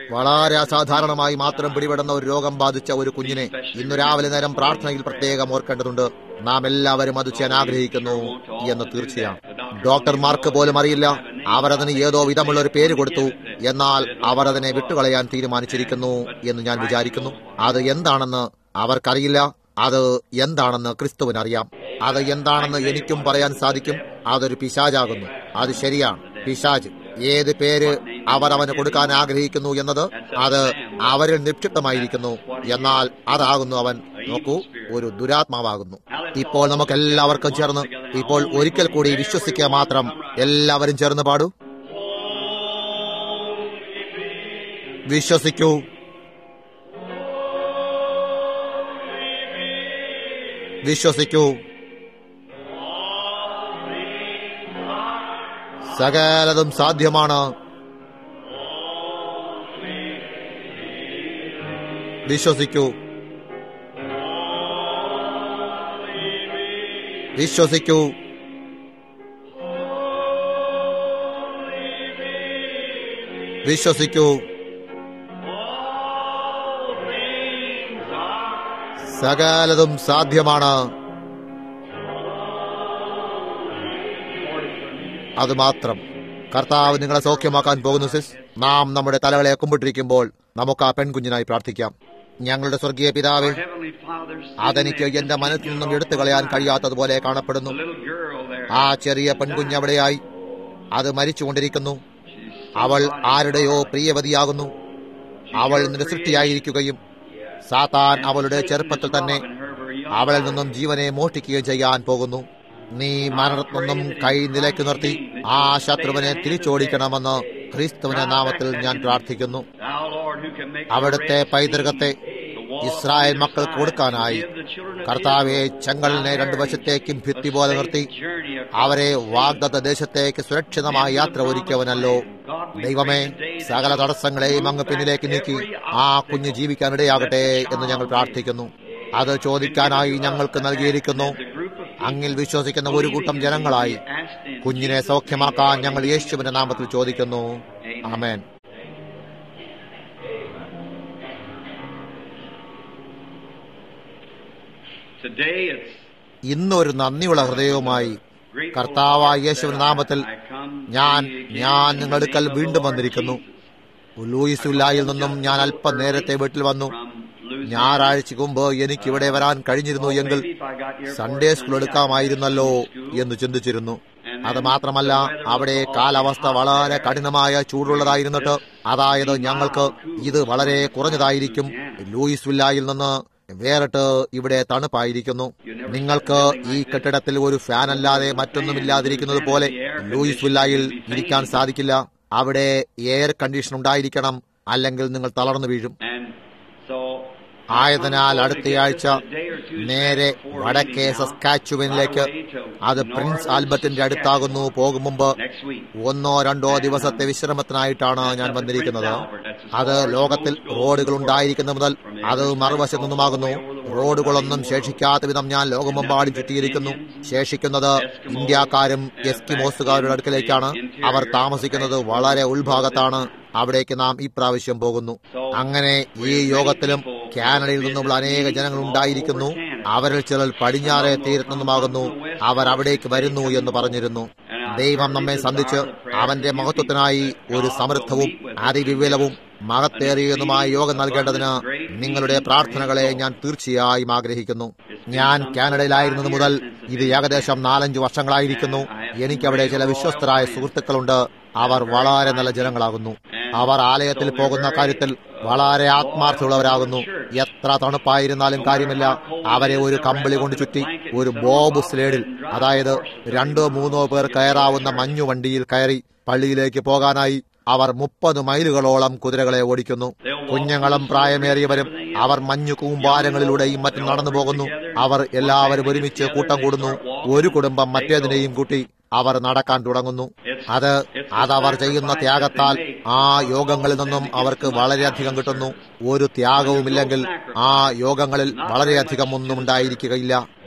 വളരെ അസാധാരണമായി മാത്രം പിടിപെടുന്ന ഒരു രോഗം ബാധിച്ച ഒരു കുഞ്ഞിനെ ഇന്നു രാവിലെ നേരം പ്രാർത്ഥനയിൽ പ്രത്യേകം ഓർക്കേണ്ടതുണ്ട് നാം എല്ലാവരും അത് ചെയ്യാൻ ആഗ്രഹിക്കുന്നു എന്ന് തീർച്ചയാണ് ഡോക്ടർമാർക്ക് പോലും അറിയില്ല അവരതിന് ഏതോ വിധമുള്ള ഒരു പേര് കൊടുത്തു എന്നാൽ അവർ അതിനെ വിട്ടുകളയാൻ തീരുമാനിച്ചിരിക്കുന്നു എന്ന് ഞാൻ വിചാരിക്കുന്നു അത് എന്താണെന്ന് അവർക്കറിയില്ല അത് എന്താണെന്ന് ക്രിസ്തുവിനറിയാം അത് എന്താണെന്ന് എനിക്കും പറയാൻ സാധിക്കും അതൊരു പിശാജാകുന്നു അത് ശരിയാണ് പിശാജ് ഏത് പേര് അവർ അവന് കൊടുക്കാൻ ആഗ്രഹിക്കുന്നു എന്നത് അത് അവരിൽ നിക്ഷിപ്തമായിരിക്കുന്നു എന്നാൽ അതാകുന്നു അവൻ നോക്കൂ ഒരു ദുരാത്മാവാകുന്നു ഇപ്പോൾ നമുക്ക് എല്ലാവർക്കും ചേർന്ന് ഇപ്പോൾ ഒരിക്കൽ കൂടി വിശ്വസിക്കുക മാത്രം എല്ലാവരും ചേർന്ന് പാടൂ വിശ്വസിക്കൂ വിശ്വസിക്കൂ സകലതും സാധ്യമാണ് വിശ്വസിക്കൂ വിശ്വസിക്കൂ വിശ്വസിക്കൂ സകലതും സാധ്യമാണ് അത് മാത്രം കർത്താവ് നിങ്ങളെ സൗഖ്യമാക്കാൻ പോകുന്നു സിസ് നാം നമ്മുടെ തലകളെ കുമ്പിട്ടിരിക്കുമ്പോൾ നമുക്ക് ആ പെൺകുഞ്ഞിനായി പ്രാർത്ഥിക്കാം ഞങ്ങളുടെ സ്വർഗീയ പിതാവേ Heavenly Father, അതെനിക്ക് എന്റെ മനസ്സിൽ നിന്നും എടുത്തു കളയാൻ കഴിയാത്തതുപോലെ കാണപ്പെടുന്നു the little girl there, ആ ചെറിയ പെൺകുഞ്ഞ് അവിടെയായി അത് മരിച്ചുകൊണ്ടിരിക്കുന്നു അവൾ ആരുടെയോ പ്രിയവതിയാകുന്നു അവൾ നിന്റെ സൃഷ്ടിയായിരിക്കുകയും സാത്താൻ അവളുടെ ചെറുപ്പത്തിൽ തന്നെ അവളിൽ നിന്നും ജീവനെ മോഷ്ടിക്കുകയും ചെയ്യാൻ പോകുന്നു നീ മരണത്തിൽ നിന്നും കൈ നിലയ്ക്ക് നിർത്തി ആ ശത്രുവിനെ തിരിച്ചോടിക്കണമെന്ന് ക്രിസ്തുവിന്റെ നാമത്തിൽ ഞാൻ പ്രാർത്ഥിക്കുന്നു thou Lord who can make അവിടുത്തെ പൈതൃകത്തെ ഇസ്രായേൽ മക്കൾക്ക് കൊടുക്കാനായി കർത്താവെ ചെങ്കലിനെ രണ്ടു വശത്തേക്കും ഭിത്തി പോലെ നിർത്തി അവരെ വാഗ്ദത്ത ദേശത്തേക്ക് സുരക്ഷിതമായ യാത്ര ഒരുക്കിയവനല്ലോ ദൈവമേ സകല തടസ്സങ്ങളെയും അങ്ങ് പിന്നിലേക്ക് നീക്കി ആ കുഞ്ഞ് ജീവിക്കാനിടയാകട്ടെ എന്ന് ഞങ്ങൾ പ്രാർത്ഥിക്കുന്നു അത് ചോദിക്കാനായി ഞങ്ങൾക്ക് നൽകിയിരിക്കുന്നു അങ്ങിൽ വിശ്വസിക്കുന്ന ഒരു കൂട്ടം ജനങ്ങളായി കുഞ്ഞിനെ സൗഖ്യമാക്കാൻ ഞങ്ങൾ യേശുവിന്റെ നാമത്തിൽ ചോദിക്കുന്നു ആമേൻ Today it's ഇന്നൊരു നന്ദിയുള്ള ഹൃദയവുമായി കർത്താവായ യേശുവിന്റെ നാമത്തിൽ ഞാൻ ഞാൻ നിങ്ങളടുക്കൽ വീണ്ടും വന്നിരിക്കുന്നു ലൂയിസുല്ലായിൽ നിന്നും ഞാൻ അല്പം നേരത്തെ വീട്ടിൽ വന്നു ഞായറാഴ്ച മുമ്പ് എനിക്ക് ഇവിടെ വരാൻ കഴിഞ്ഞിരുന്നു എങ്കിൽ സൺഡേ സ്കൂൾ എടുക്കാമായിരുന്നല്ലോ എന്ന് ചിന്തിച്ചിരുന്നു അത് മാത്രമല്ല അവിടെ കാലാവസ്ഥ വളരെ കഠിനമായ ചൂടുള്ളതായിരുന്നിട്ട് അതായത് ഞങ്ങൾക്ക് ഇത് വളരെ കുറഞ്ഞതായിരിക്കും ലൂയിസ് വില്ലായിൽ നിന്ന് വേറിട്ട് ഇവിടെ തണുപ്പായിരിക്കുന്നു നിങ്ങൾക്ക് ഈ കെട്ടിടത്തിൽ ഒരു ഫാൻ അല്ലാതെ മറ്റൊന്നുമില്ലാതിരിക്കുന്നത് പോലെ ലൂയിസ് വില്ലായിൽ ഇരിക്കാൻ സാധിക്കില്ല അവിടെ എയർ കണ്ടീഷൻ ഉണ്ടായിരിക്കണം അല്ലെങ്കിൽ നിങ്ങൾ തളർന്നു വീഴും and so ആയതിനാൽ അടുത്തയാഴ്ച നേരെ വടക്കേ സസ്കാച്ചുവനിലേക്ക് അത് പ്രിൻസ് ആൽബർട്ടിന്റെ അടുത്താകുന്നു പോകും മുമ്പ് next week ഒന്നോ രണ്ടോ ദിവസത്തെ വിശ്രമത്തിനായിട്ടാണ് ഞാൻ വന്നിരിക്കുന്നത് അത് ലോകത്തിൽ റോഡുകൾ ഉണ്ടായിരിക്കുന്ന മുതൽ അത് മറുവശത്തു നിന്നുമാകുന്നു റോഡുകളൊന്നും ശേഷിക്കാത്ത വിധം ഞാൻ ലോകമെമ്പാടും ചുറ്റിയിരിക്കുന്നു ശേഷിക്കുന്നത് ഇന്ത്യക്കാരും എസ്കിമോസുകാരുടെ അടുക്കലേക്കാണ് അവർ താമസിക്കുന്നത് വളരെ ഉൾഭാഗത്താണ് അവിടേക്ക് നാം ഇപ്രാവശ്യം പോകുന്നു അങ്ങനെ ഈ യോഗത്തിലും കാനഡയിൽ നിന്നുള്ള അനേക ജനങ്ങൾ ഉണ്ടായിരിക്കുന്നു അവരിൽ ചിലർ പടിഞ്ഞാറേ തീരത്തു നിന്നുമാകുന്നു അവർ അവിടേക്ക് വരുന്നു എന്ന് പറഞ്ഞിരുന്നു ദൈവം നമ്മെ സന്ധിച്ച് അവന്റെ മഹത്വത്തിനായി ഒരു സമൃദ്ധവും അതിവിപുലവും മഹത്തേറിയതുമായ യോഗം നൽകേണ്ടതിന് നിങ്ങളുടെ പ്രാർത്ഥനകളെ ഞാൻ തീർച്ചയായും ആഗ്രഹിക്കുന്നു ഞാൻ കാനഡയിലായിരുന്നത് മുതൽ ഇത് ഏകദേശം നാലഞ്ച് വർഷങ്ങളായിരിക്കുന്നു എനിക്കവിടെ ചില വിശ്വസ്തരായ സുഹൃത്തുക്കളുണ്ട് അവർ വളരെ നല്ല ജനങ്ങളാകുന്നു അവർ ആലയത്തിൽ പോകുന്ന കാര്യത്തിൽ വളരെ ആത്മാർത്ഥമുള്ളവരാകുന്നു എത്ര തണുപ്പായിരുന്നാലും കാര്യമില്ല അവരെ ഒരു കമ്പിളി കൊണ്ട് ചുറ്റി ഒരു ബോബ് സ്ലേഡിൽ അതായത് രണ്ടോ മൂന്നോ പേർ കയറാവുന്ന മഞ്ഞു വണ്ടിയിൽ കയറി പള്ളിയിലേക്ക് പോകാനായി അവർ മുപ്പത് മൈലുകളോളം കുതിരകളെ ഓടിക്കുന്നു കുഞ്ഞുങ്ങളും പ്രായമേറിയവരും അവർ മഞ്ഞു കൂമ്പാരങ്ങളിലൂടെയും മറ്റും നടന്നു പോകുന്നു അവർ എല്ലാവരും ഒരുമിച്ച് കൂട്ടം കൂടുന്നു ഒരു കുടുംബം മറ്റേതിനെയും കൂട്ടി അവർ നടക്കാൻ തുടങ്ങുന്നു അത് അതവർ ചെയ്യുന്ന ത്യാഗത്താൽ ആ യോഗങ്ങളിൽ നിന്നും അവർക്ക് വളരെയധികം കിട്ടുന്നു ഒരു ത്യാഗവുമില്ലെങ്കിൽ ആ യോഗങ്ങളിൽ വളരെയധികം ഒന്നും ഉണ്ടായിരിക്കുകയില്ല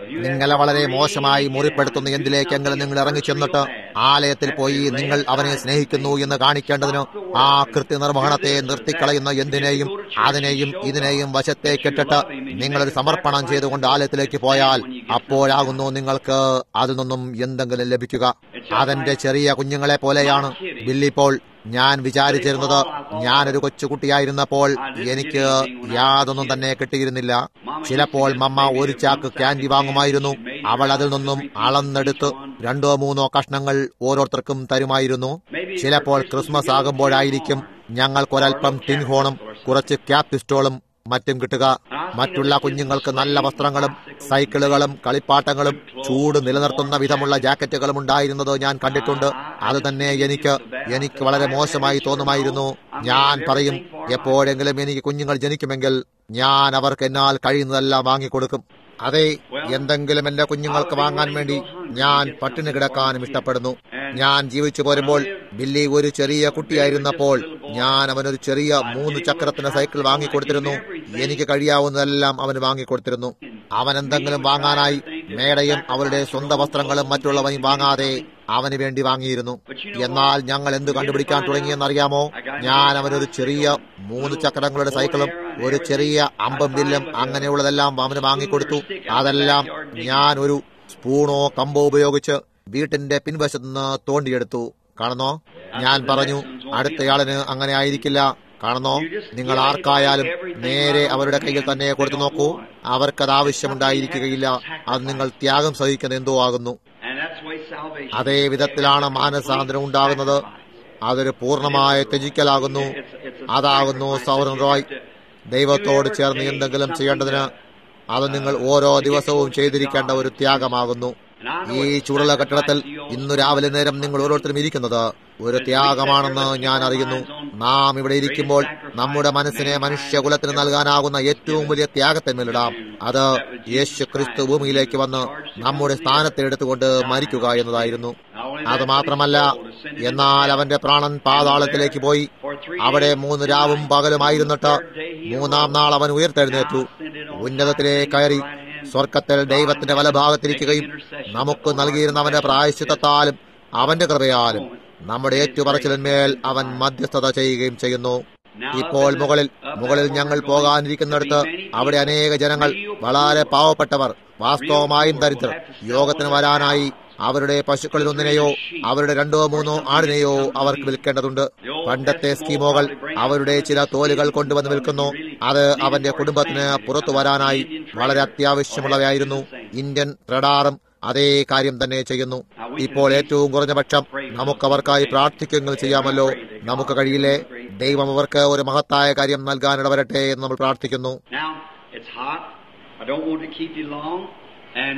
നിങ്ങളെ വളരെ മോശമായി മുറിപ്പെടുത്തുന്ന എന്തിലേക്കെങ്കിലും നിങ്ങൾ ഇറങ്ങിച്ചെന്നിട്ട് ആലയത്തിൽ പോയി നിങ്ങൾ അവനെ സ്നേഹിക്കുന്നു എന്ന് കാണിക്കേണ്ടതിന് ആ കൃത്യനിർവഹണത്തെ നിർത്തിക്കളയുന്ന എന്തിനേയും അതിനെയും ഇതിനെയും വശത്തേക്കിട്ടിട്ട് നിങ്ങളൊരു സമർപ്പണം ചെയ്തുകൊണ്ട് ആലയത്തിലേക്ക് പോയാൽ അപ്പോഴാകുന്നു നിങ്ങൾക്ക് അതിൽ നിന്നും എന്തെങ്കിലും ലഭിക്കുക അതെന്റെ ചെറിയ കുഞ്ഞുങ്ങളെ പോലെയാണ് ബില്ലിപ്പോൾ ഞാൻ വിചാരിച്ചിരുന്നത് ഞാനൊരു കൊച്ചുകുട്ടിയായിരുന്നപ്പോൾ എനിക്ക് യാതൊന്നും തന്നെ കിട്ടിയിരുന്നില്ല ചിലപ്പോൾ മമ്മ ഒരു ചാക്ക് ക്യാൻഡി വാങ്ങുമായിരുന്നു അവൾ അതിൽ നിന്നും അളന്നെടുത്ത് രണ്ടോ മൂന്നോ കഷ്ണങ്ങൾ ഓരോരുത്തർക്കും തരുമായിരുന്നു ചിലപ്പോൾ ക്രിസ്മസ് ആകുമ്പോഴായിരിക്കും ഞങ്ങൾക്കൊരൽപ്പം ടിൻ ഹോണും കുറച്ച് ക്യാപ് പിസ്റ്റോളും മറ്റും കിട്ടുക മറ്റുള്ള കുഞ്ഞുങ്ങൾക്ക് നല്ല വസ്ത്രങ്ങളും സൈക്കിളുകളും കളിപ്പാട്ടങ്ങളും ചൂട് നിലനിർത്തുന്ന വിധമുള്ള ജാക്കറ്റുകളും ഉണ്ടായിരുന്നത് ഞാൻ കണ്ടിട്ടുണ്ട് അത് തന്നെ എനിക്ക് എനിക്ക് വളരെ മോശമായി തോന്നുമായിരുന്നു ഞാൻ പറയും എപ്പോഴെങ്കിലും എനിക്ക് കുഞ്ഞുങ്ങൾ ജനിക്കുമെങ്കിൽ ഞാൻ അവർക്ക് എന്നാൽ കഴിയുന്നതെല്ലാം വാങ്ങിക്കൊടുക്കും അതെ എന്തെങ്കിലും എന്റെ കുഞ്ഞുങ്ങൾക്ക് വാങ്ങാൻ വേണ്ടി ഞാൻ പട്ടിണി കിടക്കാനും ഇഷ്ടപ്പെടുന്നു ഞാൻ ജീവിച്ചു പോരുമ്പോൾ ബില്ലി ഒരു ചെറിയ കുട്ടിയായിരുന്നപ്പോൾ ഞാൻ അവനൊരു ചെറിയ മൂന്ന് ചക്രത്തിന്റെ സൈക്കിൾ വാങ്ങിക്കൊടുത്തിരുന്നു എനിക്ക് കഴിയാവുന്നതെല്ലാം അവന് വാങ്ങിക്കൊടുത്തിരുന്നു അവൻ എന്തെങ്കിലും വാങ്ങാനായി മേടയും അവരുടെ സ്വന്തം വസ്ത്രങ്ങളും മറ്റുള്ളവയും വാങ്ങാതെ അവന് വേണ്ടി വാങ്ങിയിരുന്നു എന്നാൽ ഞങ്ങൾ എന്ത് കണ്ടുപിടിക്കാൻ തുടങ്ങിയെന്നറിയാമോ ഞാൻ അവനൊരു ചെറിയ മൂന്ന് ചക്രങ്ങളുടെ സൈക്കിളും ഒരു ചെറിയ അമ്പം ബില്ലും അങ്ങനെയുള്ളതെല്ലാം അവന് വാങ്ങിക്കൊടുത്തു അതെല്ലാം ഞാൻ ഒരു സ്പൂണോ കമ്പോ ഉപയോഗിച്ച് വീട്ടിന്റെ പിൻവശത്ത് നിന്ന് തോണ്ടിയെടുത്തു കാണുന്നോ ഞാൻ പറഞ്ഞു അടുത്തയാളിന് അങ്ങനെ ആയിരിക്കില്ല കാണുന്നോ നിങ്ങൾ ആർക്കായാലും നേരെ അവരുടെ കയ്യിൽ തന്നെ കൊടുത്തു നോക്കൂ അവർക്കത് ആവശ്യമുണ്ടായിരിക്കുകയില്ല അത് നിങ്ങൾ ത്യാഗം സഹിക്കുന്ന എന്തോ ആകുന്നു And that's the way salvation അതേ വിധത്തിലാണ് മാനസാന്തരം ഉണ്ടാകുന്നത് അതൊരു പൂർണ്ണമായ ത്യജിക്കലാകുന്നു അതാകുന്നു സൗരൻ റോയ് ദൈവത്തോട് ചേർന്ന് എന്തെങ്കിലും ചെയ്യേണ്ടതിന് അത് നിങ്ങൾ ഓരോ ദിവസവും ചെയ്തിരിക്കേണ്ട ഒരു ത്യാഗമാകുന്നു ഈ ചൂടുള്ള കെട്ടിടത്തിൽ ഇന്നു രാവിലെ നേരം നിങ്ങൾ ഓരോരുത്തരും ഇരിക്കുന്നത് ഒരു ത്യാഗമാണെന്ന് ഞാൻ അറിയുന്നു നാം ഇവിടെ ഇരിക്കുമ്പോൾ നമ്മുടെ മനസ്സിനെ മനുഷ്യകുലത്തിന് നൽകാനാകുന്ന ഏറ്റവും വലിയ ത്യാഗത്തിന്മേലിടാം അത് യേശു ക്രിസ്തു ഭൂമിയിലേക്ക് വന്ന് നമ്മുടെ സ്ഥാനത്തെ എടുത്തുകൊണ്ട് മരിക്കുക എന്നതായിരുന്നു അത് മാത്രമല്ല എന്നാൽ അവന്റെ പ്രാണൻ പാതാളത്തിലേക്ക് പോയി അവിടെ മൂന്ന് രാവും പകലുമായിരുന്നിട്ട് മൂന്നാം നാൾ അവൻ ഉയർത്തെഴുന്നേറ്റു ഉന്നതത്തിലേക്ക് കയറി സ്വർഗത്തിൽ ദൈവത്തിന്റെ വലഭാഗത്തിരിക്കുകയും നമുക്ക് നൽകിയിരുന്ന അവന്റെ പ്രായശ്ചിത്തത്താലും അവന്റെ കൃപയാലും നമ്മുടെ ഏറ്റുപറച്ചിലിന്മേൽ അവൻ മധ്യസ്ഥത ചെയ്യുകയും ചെയ്യുന്നു ഇപ്പോൾ മുകളിൽ മുകളിൽ ഞങ്ങൾ പോകാനിരിക്കുന്നിടത്ത് അവിടെ അനേക ജനങ്ങൾ വളരെ പാവപ്പെട്ടവർ വാസ്തവമായും ദരിദ്രർ യോഗത്തിന് വരാനായി അവരുടെ പശുക്കളിൽ ഒന്നിനെയോ അവരുടെ രണ്ടോ മൂന്നോ ആടിനെയോ അവർക്ക് വിൽക്കേണ്ടതുണ്ട് പണ്ടത്തെ സ്കീമോകൾ അവരുടെ ചില തോലുകൾ കൊണ്ടുവന്ന് വിൽക്കുന്നു അത് അവന്റെ കുടുംബത്തിന് പുറത്തു വരാനായി വളരെ അത്യാവശ്യമുള്ളവയായിരുന്നു ഇന്ത്യൻ റഡാറും അതേ കാര്യം തന്നെ ചെയ്യുന്നു ഇപ്പോൾ ഏറ്റവും കുറഞ്ഞ പക്ഷം നമുക്ക് അവർക്കായി പ്രാർത്ഥിക്കുകയും ചെയ്യാമല്ലോ നമുക്ക് കഴിയില്ലേ ദൈവം അവർക്ക് ഒരു മഹത്തായ കാര്യം നൽകാനിടവരട്ടെ എന്ന് നമ്മൾ പ്രാർത്ഥിക്കുന്നു Now, it's hot. I don't want to keep you long. And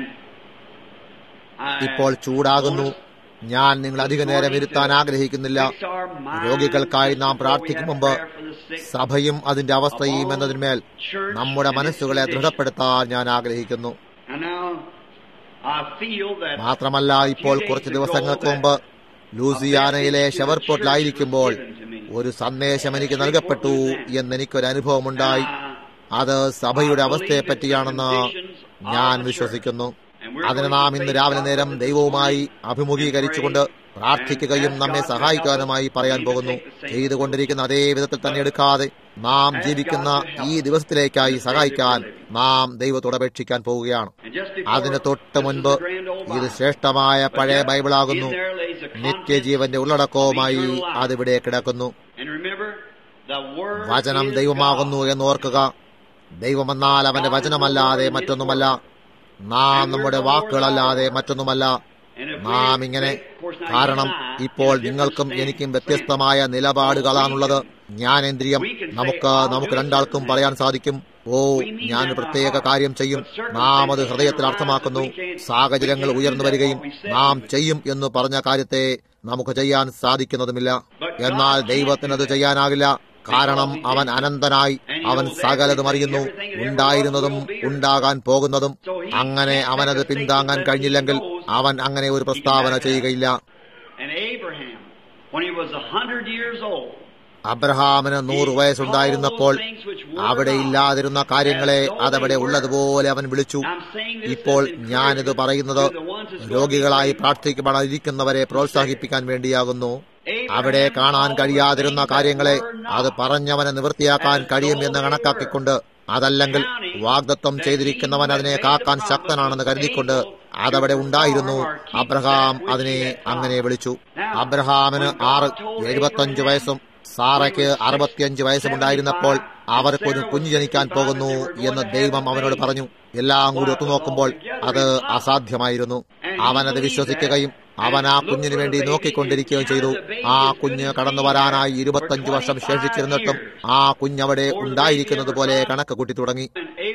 I ഇപ്പോൾ ചൂടാകുന്നു ഞാൻ നിങ്ങൾ അധിക നേരം ഇരുത്താൻ ആഗ്രഹിക്കുന്നില്ല രോഗികൾക്കായി നാം പ്രാർത്ഥിക്കും മുമ്പ് സഭയും അതിന്റെ അവസ്ഥയും എന്നതിന്മേൽ നമ്മുടെ മനസ്സുകളെ ദൃഢപ്പെടുത്താൻ ഞാൻ ആഗ്രഹിക്കുന്നു And now, I feel that മാത്രമല്ല ഇപ്പോൾ കുറച്ച് ദിവസങ്ങൾക്ക് മുമ്പ് ലൂസിയാനയിലെ ഷവർപോർട്ടിലായിരിക്കുമ്പോൾ ഒരു സന്ദേശം എനിക്ക് നൽകപ്പെട്ടു എന്നെനിക്കൊരു അനുഭവമുണ്ടായി അത് സഭയുടെ അവസ്ഥയെ പറ്റിയാണെന്ന് ഞാൻ വിശ്വസിക്കുന്നു അതിന് നാം ഇന്ന് രാവിലെ നേരം ദൈവവുമായി അഭിമുഖീകരിച്ചുകൊണ്ട് പ്രാർത്ഥിക്കുകയും നമ്മെ സഹായിക്കാനുമായി പറയാൻ പോകുന്നു ചെയ്തുകൊണ്ടിരിക്കുന്ന അതേ വിധത്തിൽ തന്നെ എടുക്കാതെ നാം ജീവിക്കുന്ന ഈ ദിവസത്തിലേക്കായി സഹായിക്കാൻ നാം ദൈവത്തോട് അപേക്ഷിക്കാൻ പോവുകയാണ് and just before അതിന് തൊട്ട് മുൻപ് ഇത് ശ്രേഷ്ഠമായ പഴയ ബൈബിളാകുന്നു in there lays a നിത്യജീവന്റെ ഉള്ളടക്കവുമായി അതിവിടെ കിടക്കുന്നു And remember, the word വചനം is ദൈവമാകുന്നു എന്ന് ഓർക്കുക ദൈവമെന്നാൽ അവന്റെ വചനമല്ലാതെ മറ്റൊന്നുമല്ല നാം നമ്മുടെ വാക്കുകളല്ലാതെ മറ്റൊന്നുമല്ല നാം ഇങ്ങനെ കാരണം ഇപ്പോൾ നിങ്ങൾക്കും എനിക്കും വ്യത്യസ്തമായ നിലപാടുകളാണുള്ളത് ജ്ഞാനേന്ദ്രിയം നമുക്ക് നമുക്ക് രണ്ടാൾക്കും പറയാൻ സാധിക്കും ഓ ഞാൻ ഒരു പ്രത്യേക കാര്യം ചെയ്യും നാം അത് ഹൃദയത്തിൽ അർത്ഥമാക്കുന്നു സാഹചര്യങ്ങൾ ഉയർന്നു വരികയും നാം ചെയ്യും എന്ന് പറഞ്ഞ കാര്യത്തെ നമുക്ക് ചെയ്യാൻ സാധിക്കുന്നതുമില്ല എന്നാൽ ദൈവത്തിനത് ചെയ്യാനാകില്ല കാരണം അവൻ അനന്തനായി അവൻ സകലതും അറിയുന്നു ഉണ്ടായിരുന്നതും ഉണ്ടാകാൻ പോകുന്നതും അങ്ങനെ അവനത് പിന്താങ്ങാൻ കഴിഞ്ഞില്ലെങ്കിൽ അവൻ അങ്ങനെ ഒരു പ്രസ്താവന ചെയ്യുകയില്ല And Abraham, when he was a hundred years old, അബ്രഹാമിന് നൂറ് വയസ്സുണ്ടായിരുന്നപ്പോൾ അവിടെ ഇല്ലാതിരുന്ന കാര്യങ്ങളെ അതവിടെ ഉള്ളതുപോലെ അവൻ വിളിച്ചു ഇപ്പോൾ ഞാനിത് പറയുന്നത് രോഗികളായി പ്രാർത്ഥിക്കപ്പെടാതിരിക്കുന്നവരെ പ്രോത്സാഹിപ്പിക്കാൻ വേണ്ടിയാകുന്നു അവിടെ കാണാൻ കഴിയാതിരുന്ന കാര്യങ്ങളെ അത് പറഞ്ഞവനെ നിവൃത്തിയാക്കാൻ കഴിയും എന്ന് കണക്കാക്കിക്കൊണ്ട് അതല്ലെങ്കിൽ വാഗ്ദത്വം ചെയ്തിരിക്കുന്നവൻ അതിനെ കാക്കാൻ ശക്തനാണെന്ന് കരുതിക്കൊണ്ട് അതവിടെ ഉണ്ടായിരുന്നു അബ്രഹാം അതിനെ അങ്ങനെ വിളിച്ചു അബ്രഹാമിന് ആറ് എഴുപത്തഞ്ച് വയസ്സും സാറയ്ക്ക് അറുപത്തിയഞ്ച് വയസ്സുമുണ്ടായിരുന്നപ്പോൾ അവർക്കൊരു കുഞ്ഞു ജനിക്കാൻ പോകുന്നു എന്ന് ദൈവം അവനോട് പറഞ്ഞു എല്ലാം കൂടി ഒത്തുനോക്കുമ്പോൾ അത് അസാധ്യമായിരുന്നു അവനത് വിശ്വസിക്കുകയും അവൻ ആ കുഞ്ഞിനു വേണ്ടി നോക്കിക്കൊണ്ടിരിക്കുകയും ചെയ്തു ആ കുഞ്ഞ് കടന്നു വരാനായി ഇരുപത്തഞ്ച് വർഷം ശേഷിച്ചിരുന്നിട്ടും ആ കുഞ്ഞവിടെ ഉണ്ടായിരിക്കുന്നത് പോലെ കണക്ക് കൂട്ടി തുടങ്ങി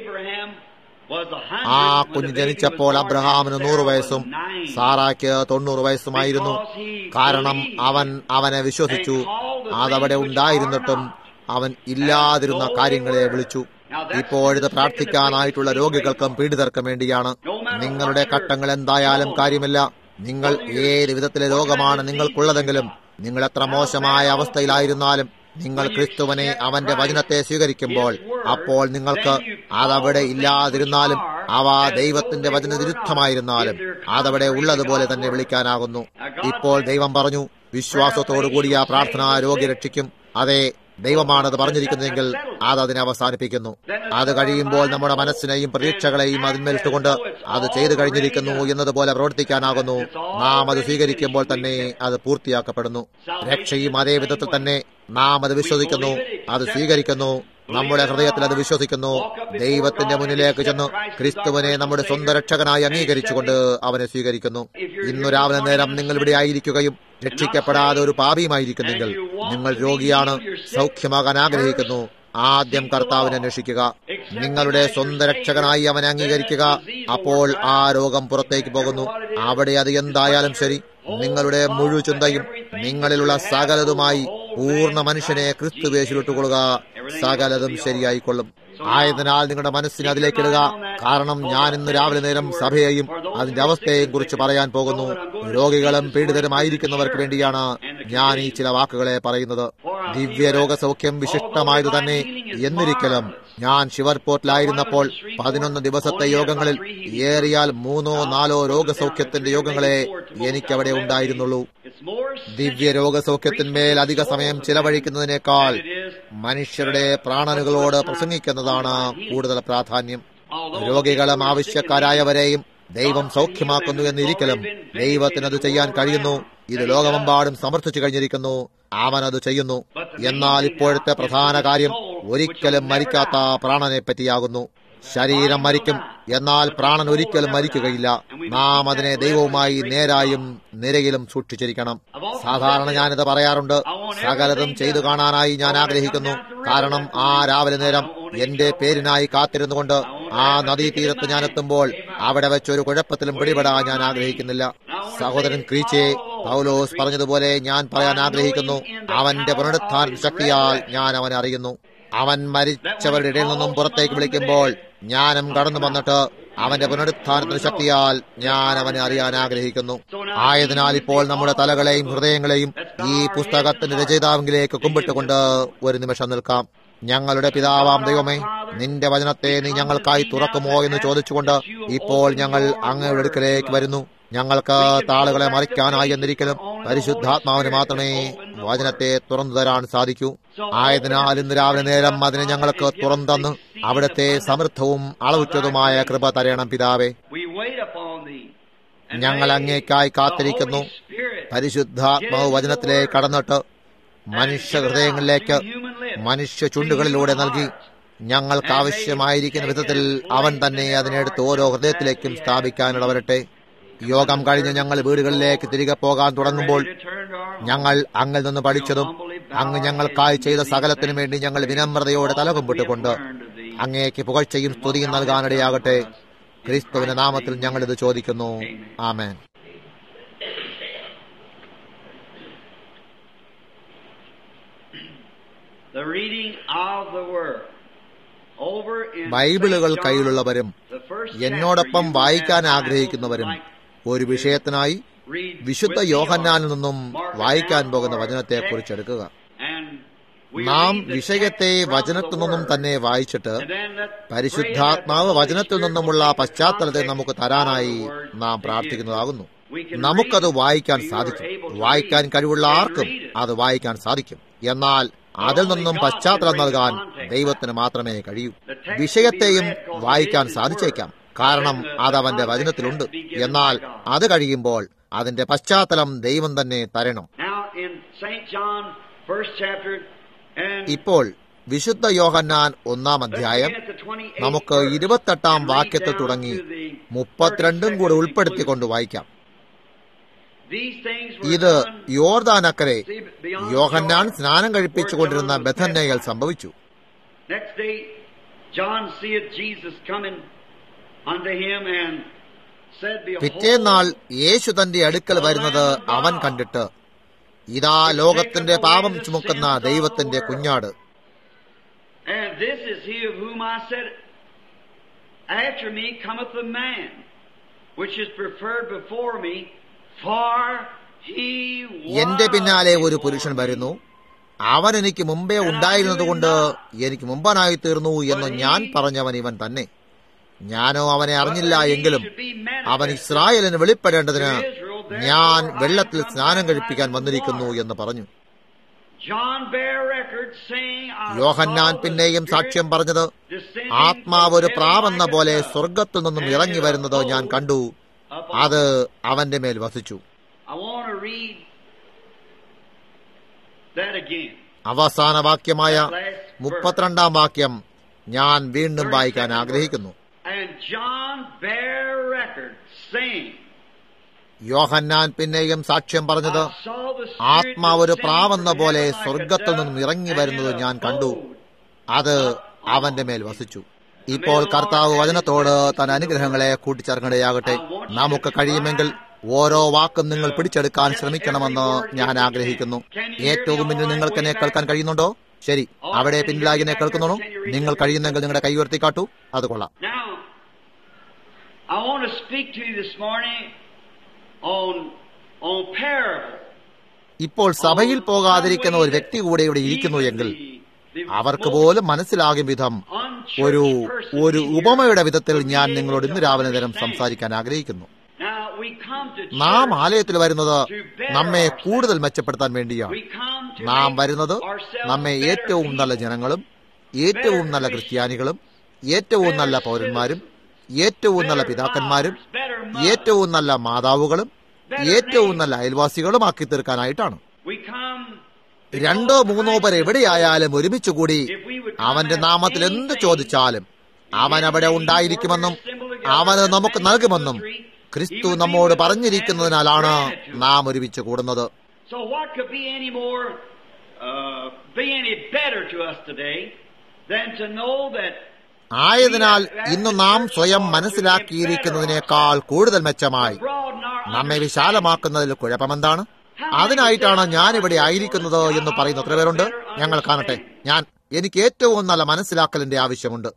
ആ കുഞ്ഞ് ജനിച്ചപ്പോൾ അബ്രഹാമിന് നൂറ് വയസ്സും സാറായ്ക്ക് തൊണ്ണൂറ് വയസ്സുമായിരുന്നു കാരണം അവൻ അവനെ വിശ്വസിച്ചു അതവിടെ ഉണ്ടായിരുന്നിട്ടും അവൻ ഇല്ലാതിരുന്ന കാര്യങ്ങളെ വിളിച്ചു ഇപ്പോഴിത് പ്രാർത്ഥിക്കാനായിട്ടുള്ള രോഗികൾക്കും പീഡിതർക്കും വേണ്ടിയാണ് നിങ്ങളുടെ ഘട്ടങ്ങൾ എന്തായാലും കാര്യമില്ല നിങ്ങൾ ഏത് വിധത്തിലെ രോഗമാണ് നിങ്ങൾക്കുള്ളതെങ്കിലും നിങ്ങൾ എത്ര മോശമായ അവസ്ഥയിലായിരുന്നാലും നിങ്ങൾ ക്രിസ്തുവിനെ അവന്റെ വചനത്തെ സ്വീകരിക്കുമ്പോൾ അപ്പോൾ നിങ്ങൾക്ക് അതവിടെ ഇല്ലാതിരുന്നാലും അവ ദൈവത്തിന്റെ വചന വിരുദ്ധമായിരുന്നാലും അതവിടെ ഉള്ളതുപോലെ തന്നെ വിളിക്കാനാകുന്നു ഇപ്പോൾ ദൈവം പറഞ്ഞു വിശ്വാസത്തോടു കൂടിയ പ്രാർത്ഥന രോഗി രക്ഷിക്കും അതെ ദൈവമാണത് പറഞ്ഞിരിക്കുന്നതെങ്കിൽ അത് അതിനെ അവസാനിപ്പിക്കുന്നു അത് കഴിയുമ്പോൾ നമ്മുടെ മനസ്സിനെയും പ്രതീക്ഷകളെയും അതിന്മേലിട്ടുകൊണ്ട് അത് ചെയ്തു കഴിഞ്ഞിരിക്കുന്നു എന്നതുപോലെ പ്രവർത്തിക്കാനാകുന്നു നാം അത് സ്വീകരിക്കുമ്പോൾ തന്നെ അത് പൂർത്തിയാക്കപ്പെടുന്നു രക്ഷയും അതേ വിധത്തിൽ തന്നെ നാം അത് വിശ്വസിക്കുന്നു അത് സ്വീകരിക്കുന്നു നമ്മുടെ ഹൃദയത്തിൽ അത് വിശ്വസിക്കുന്നു ദൈവത്തിന്റെ മുന്നിലേക്ക് ചെന്ന് ക്രിസ്തുവിനെ നമ്മുടെ സ്വന്തം രക്ഷകനായി അംഗീകരിച്ചുകൊണ്ട് അവനെ സ്വീകരിക്കുന്നു ഇന്നു രാവിലെ നേരം നിങ്ങൾ ഇവിടെ ആയിരിക്കുകയും രക്ഷിക്കപ്പെടാതെ ഒരു പാപിയുമായിരിക്കുന്നെങ്കിൽ നിങ്ങൾ രോഗിയാണ് സൗഖ്യമാകാൻ ആഗ്രഹിക്കുന്നു ആദ്യം കർത്താവിനെ അന്വേഷിക്കുക നിങ്ങളുടെ സ്വന്തം രക്ഷകനായി അവനെ അംഗീകരിക്കുക അപ്പോൾ ആ രോഗം പുറത്തേക്ക് പോകുന്നു അവിടെ അത് എന്തായാലും ശരി നിങ്ങളുടെ മുഴു ചിന്തയും നിങ്ങളിലുള്ള സകലതുമായി പൂർണ്ണ മനുഷ്യനെ ക്രിസ്തുവേശിലിട്ടുകൊള്ളുക സകലതും ശരിയായിക്കൊള്ളും ആയതിനാൽ നിങ്ങളുടെ മനസ്സിനെ അതിലേക്കിടുക കാരണം ഞാൻ ഇന്ന് രാവിലെ നേരം സഭയെയും അതിന്റെ അവസ്ഥയെയും കുറിച്ച് പറയാൻ പോകുന്നു രോഗികളും പീഡിതരുമായിരിക്കുന്നവർക്ക് വേണ്ടിയാണ് ഞാൻ ഈ ചില വാക്കുകളെ പറയുന്നത് ദിവ്യ രോഗസൗഖ്യം വിശിഷ്ടമായതു തന്നെ എന്നിരിക്കലും ഞാൻ ഷിവർപോർട്ടിലായിരുന്നപ്പോൾ പതിനൊന്ന് ദിവസത്തെ യോഗങ്ങളിൽ ഏറിയാൽ മൂന്നോ നാലോ രോഗസൗഖ്യത്തിന്റെ യോഗങ്ങളെ എനിക്കവിടെ ഉണ്ടായിരുന്നുള്ളൂ ദിവ്യ രോഗസൗഖ്യത്തിന്മേൽ അധിക സമയം ചിലവഴിക്കുന്നതിനേക്കാൾ മനുഷ്യരുടെ പ്രാണനുകളോട് പ്രസംഗിക്കുന്നതാണ് കൂടുതൽ പ്രാധാന്യം രോഗികളും ആവശ്യക്കാരായവരെയും ദൈവം സൗഖ്യമാക്കുന്നു എന്നിരിക്കലും ദൈവത്തിനത് ചെയ്യാൻ കഴിയുന്നു ഇത് ലോകമെമ്പാടും സമർത്ഥിച്ചു കഴിഞ്ഞിരിക്കുന്നു അവൻ അത് ചെയ്യുന്നു എന്നാൽ ഇപ്പോഴത്തെ പ്രധാന കാര്യം ഒരിക്കലും മരിക്കാത്ത പ്രാണനെ പറ്റിയാകുന്നു ശരീരം മരിക്കും എന്നാൽ പ്രാണൻ ഒരിക്കലും മരിക്കുകയില്ല നാം അതിനെ ദൈവവുമായി നേരായും നിരയിലും സൂക്ഷിച്ചിരിക്കണം സാധാരണ ഞാനിത് പറയാറുണ്ട് സകലതും ചെയ്തു കാണാനായി ഞാൻ ആഗ്രഹിക്കുന്നു കാരണം ആ രാവിലെ നേരം എന്റെ പേരിനായി കാത്തിരുന്നുകൊണ്ട് ആ നദീതീരത്ത് ഞാൻ എത്തുമ്പോൾ അവിടെ വെച്ചൊരു കുഴപ്പത്തിലും പിടിപെടാൻ ഞാൻ ആഗ്രഹിക്കുന്നില്ല സഹോദരൻ ക്രീച്ചെ പൗലോസ് പറഞ്ഞതുപോലെ ഞാൻ പറയാൻ ആഗ്രഹിക്കുന്നു അവന്റെ പുനരുത്ഥാന ശക്തിയാൽ ഞാൻ അവനെ അറിയുന്നു അവൻ മരിച്ചവരുടെ ഇടയിൽ നിന്നും പുറത്തേക്ക് വിളിക്കുമ്പോൾ ഞാനും കടന്നു വന്നിട്ട് അവന്റെ പുനരുത്ഥാനത്തിന് ശക്തിയാൽ ഞാൻ അവനെ അറിയാൻ ആഗ്രഹിക്കുന്നു ആയതിനാൽ ഇപ്പോൾ നമ്മുടെ തലകളെയും ഹൃദയങ്ങളെയും ഈ പുസ്തകത്തിന്റെ രചയിതാവിലേക്ക് കുമ്പിട്ടുകൊണ്ട് ഒരു നിമിഷം നിൽക്കാം ഞങ്ങളുടെ പിതാവാം ദൈവമേ നിന്റെ വചനത്തെ നീ ഞങ്ങൾക്കായി തുറക്കുമോ എന്ന് ചോദിച്ചുകൊണ്ട് ഇപ്പോൾ ഞങ്ങൾ അങ്ങയുടെ അടുക്കലേക്ക് വരുന്നു ഞങ്ങൾക്ക് താളുകളെ മറിക്കാനായി എന്നിരിക്കലും പരിശുദ്ധാത്മാവിന് മാത്രമേ വചനത്തെ തുറന്നു തരാൻ സാധിക്കൂ ആയതിനാൽ ഇന്ന് രാവിലെ നേരം അതിനെ ഞങ്ങൾക്ക് തുറന്നു അവിടുത്തെ സമൃദ്ധവും അളവുറ്റതുമായ കൃപ തരണം പിതാവേ ഞങ്ങൾ അങ്ങേക്കായി കാത്തിരിക്കുന്നു പരിശുദ്ധാത്മാവ് വചനത്തിലേക്ക് കടന്നിട്ട് മനുഷ്യ ഹൃദയങ്ങളിലേക്ക് മനുഷ്യ ചുണ്ടുകളിലൂടെ നൽകി ഞങ്ങൾക്ക് ആവശ്യമായിരിക്കുന്ന വിധത്തിൽ അവൻ തന്നെ അതിനെടുത്ത് ഓരോ ഹൃദയത്തിലേക്കും സ്ഥാപിക്കാനിടവരട്ടെ യോഗം കഴിഞ്ഞ് ഞങ്ങൾ വീടുകളിലേക്ക് തിരികെ പോകാൻ തുടങ്ങുമ്പോൾ ഞങ്ങൾ അങ്ങിൽ നിന്ന് പഠിച്ചതും അങ്ങ് ഞങ്ങൾക്കായി ചെയ്ത സകലത്തിനു വേണ്ടി ഞങ്ങൾ വിനമ്രതയോടെ തലകുമ്പിട്ടുകൊണ്ട് അങ്ങേക്ക് പുകഴ്ചയും സ്തുതിയും നൽകാനിടയാകട്ടെ ക്രിസ്തുവിന്റെ നാമത്തിൽ ഞങ്ങൾ ഇത് ചോദിക്കുന്നു ആമേൻ The reading of the word. Over in ബൈബിളുകൾ St. John, കയ്യിലുള്ളവരും the first എന്നോടൊപ്പം chapter, you വായിക്കാൻ have ആഗ്രഹിക്കുന്നവരും Bibles ഒരു വിഷയത്തിനായി read വിശുദ്ധ with me യോഹന്നാനിൽ or നിന്നും mark it വായിക്കാൻ down പോകുന്ന or വചനത്തെ text. കുറിച്ചെടുക്കുക And നാം വിഷയത്തെ വചനത്തിൽ നിന്നും തന്നെ വായിച്ചിട്ട് പരിശുദ്ധാത്മാവ് വചനത്തിൽ നിന്നുമുള്ള പശ്ചാത്തലത്തെ നമുക്ക് തരാനായി നാം പ്രാർത്ഥിക്കുന്നതാകുന്നു നമുക്കത് വായിക്കാൻ സാധിക്കും വായിക്കാൻ കഴിവുള്ള ആർക്കും അത് വായിക്കാൻ സാധിക്കും എന്നാൽ അതിൽ നിന്നും പശ്ചാത്തലം നൽകാൻ ദൈവത്തിന് മാത്രമേ കഴിയൂ വിഷയത്തെയും വായിക്കാൻ സാധിച്ചേക്കാം കാരണം അത് അവന്റെ വചനത്തിലുണ്ട് എന്നാൽ അത് കഴിയുമ്പോൾ അതിന്റെ പശ്ചാത്തലം ദൈവം തന്നെ തരണം Now in St. John, first chapter, and ഇപ്പോൾ വിശുദ്ധ യോഹന്നാൻ ഒന്നാം അധ്യായം നമുക്ക് ഇരുപത്തെട്ടാം വാക്യത്തിൽ തുടങ്ങി മുപ്പത്തിരണ്ടും കൂടെ ഉൾപ്പെടുത്തിക്കൊണ്ട് വായിക്കാം ഇത് യോർദാനക്കരെ യോഹന്നാൻ സ്നാനം കഴിപ്പിച്ചുകൊണ്ടിരുന്ന ബഥന്നയിൽ സംഭവിച്ചു Next day, John seeth Jesus coming unto him and said, പിറ്റേന്നാൾ Behold, യേശു തന്റെ അടുക്കൽ വരുന്നത് അവൻ കണ്ടിട്ട് ഇതാ ലോകത്തിന്റെ പാപം ചുമക്കുന്ന ദൈവത്തിന്റെ കുഞ്ഞാട് and this is he of whom I said, After me cometh the man, which is preferred before me, for he എന്റെ was പിന്നാലെ ഒരു before പുരുഷൻ me." വരുന്നു അവൻ എനിക്ക് മുമ്പേ ഉണ്ടായിരുന്നതുകൊണ്ട് എനിക്ക് മുമ്പനായി തീർന്നു എന്ന് ഞാൻ പറഞ്ഞവൻ ഇവൻ തന്നെ ഞാനോ അവനെ അറിഞ്ഞില്ല എങ്കിലും അവൻ ഇസ്രായേലിന് വെളിപ്പെടേണ്ടതിന് ഞാൻ വെള്ളത്തിൽ സ്നാനം കഴിപ്പിക്കാൻ വന്നിരിക്കുന്നു എന്ന് പറഞ്ഞു John bare record saying, "I Yohannan saw the പിന്നെയും Spirit സാക്ഷ്യം പറഞ്ഞത് descending ആത്മാവ് ഒരു from പ്രാവെന്ന heaven പോലെ like a dove, സ്വർഗത്തിൽ നിന്നും ഇറങ്ങി വരുന്നത് ഞാൻ കണ്ടു അത് അവന്റെ മേൽ വസിച്ചു I want to read that again. അവസാന വാക്യമായ മുപ്പത്തിരണ്ടാം വാക്യം ഞാൻ വീണ്ടും വായിക്കാൻ ആഗ്രഹിക്കുന്നു And John bare record, saying, യോഹന്നാൻ പിന്നെയും സാക്ഷ്യം പറഞ്ഞത് I saw the Spirit ആത്മാവ് ഒരു descend പ്രാവെന്ന from പോലെ heaven like a സ്വർഗത്തിൽ dove, നിന്നും ഇറങ്ങി and വരുന്നത് it ഞാൻ കണ്ടു abode. അത് അവന്റെ മേൽ വസിച്ചു ഇപ്പോൾ കർത്താവ് വചനത്തോട് തന്റെ അനുഗ്രഹങ്ങളെ കൂട്ടിച്ചേർക്കണയാകട്ടെ നമുക്ക് കഴിയുമെങ്കിൽ ഓരോ വാക്കും നിങ്ങൾ പിടിച്ചെടുക്കാൻ ശ്രമിക്കണമെന്ന് ഞാൻ ആഗ്രഹിക്കുന്നു ഏറ്റവും പിന്നിൽ നിങ്ങൾക്ക് എന്നെ കേൾക്കാൻ കഴിയുന്നുണ്ടോ ശരി അവിടെ പിന്നിലായി എന്നെ കേൾക്കുന്നുണ്ടോ നിങ്ങൾ കഴിയുന്നെങ്കിൽ നിങ്ങളുടെ കൈ ഉയർത്തി കാട്ടൂ അത് കൊള്ളാം Now, I want to speak to you this morning on on parable. ഇപ്പോൾ സഭയിൽ പോകാതിരിക്കുന്ന ഒരു വ്യക്തി കൂടെ ഇവിടെ ഇരിക്കുന്നു എങ്കിൽ അവർക്ക് പോലും മനസ്സിലാകും വിധം ഒരു ഒരു ഉപമയുടെ വിധത്തിൽ ഞാൻ നിങ്ങളോട് ഇന്ന് രാവിലെ നേരം സംസാരിക്കാൻ ആഗ്രഹിക്കുന്നു Now we come to നാം church ആലയത്തിൽ വരുന്നത് നമ്മെ കൂടുതൽ മെച്ചപ്പെടുത്താൻ വേണ്ടിയാണ് We come to നാം make വരുന്നത് ourselves നമ്മെ better ഏറ്റവും നല്ല people. ജനങ്ങളും ഏറ്റവും നല്ല ക്രിസ്ത്യാനികളും ഏറ്റവും നല്ല പൗരന്മാരും ഏറ്റവും നല്ല പിതാക്കന്മാരും ഏറ്റവും നല്ല മാതാവുകളും ഏറ്റവും നല്ല അയൽവാസികളുമാക്കി തീർക്കാനായിട്ടാണ് We come രണ്ടോ മൂന്നോ പേർ എവിടെയായാലും ഒരുമിച്ച് കൂടി അവന്റെ നാമത്തിൽ എന്ത് ചോദിച്ചാലും അവൻ അവിടെ ഉണ്ടായിരിക്കുമെന്നും അവന് നമുക്ക് നൽകുമെന്നും ക്രിസ്തു നമ്മോട് പറഞ്ഞിരിക്കുന്നതിനാലാണ് നാം ഒരുമിച്ച് കൂടുന്നത് So what could be any more, uh, be any better to us today than to know that ആയതിനാൽ ഇന്ന് നാം സ്വയം മനസ്സിലാക്കിയിരിക്കുന്നതിനേക്കാൾ കൂടുതൽ മെച്ചമായി broaden our നമ്മെ വിശാലമാക്കുന്നതിൽ കുഴപ്പമെന്താണ് അതിനായിട്ടാണ് ഞാൻ ഇവിടെ ആയിരിക്കുന്നത് എന്ന് പറയുന്ന എത്ര പേരുണ്ട് ഞങ്ങൾ കാണട്ടെ ഞാൻ എനിക്ക് ഏറ്റവും നല്ല മനസ്സിലാക്കലിന്റെ ആവശ്യമുണ്ട്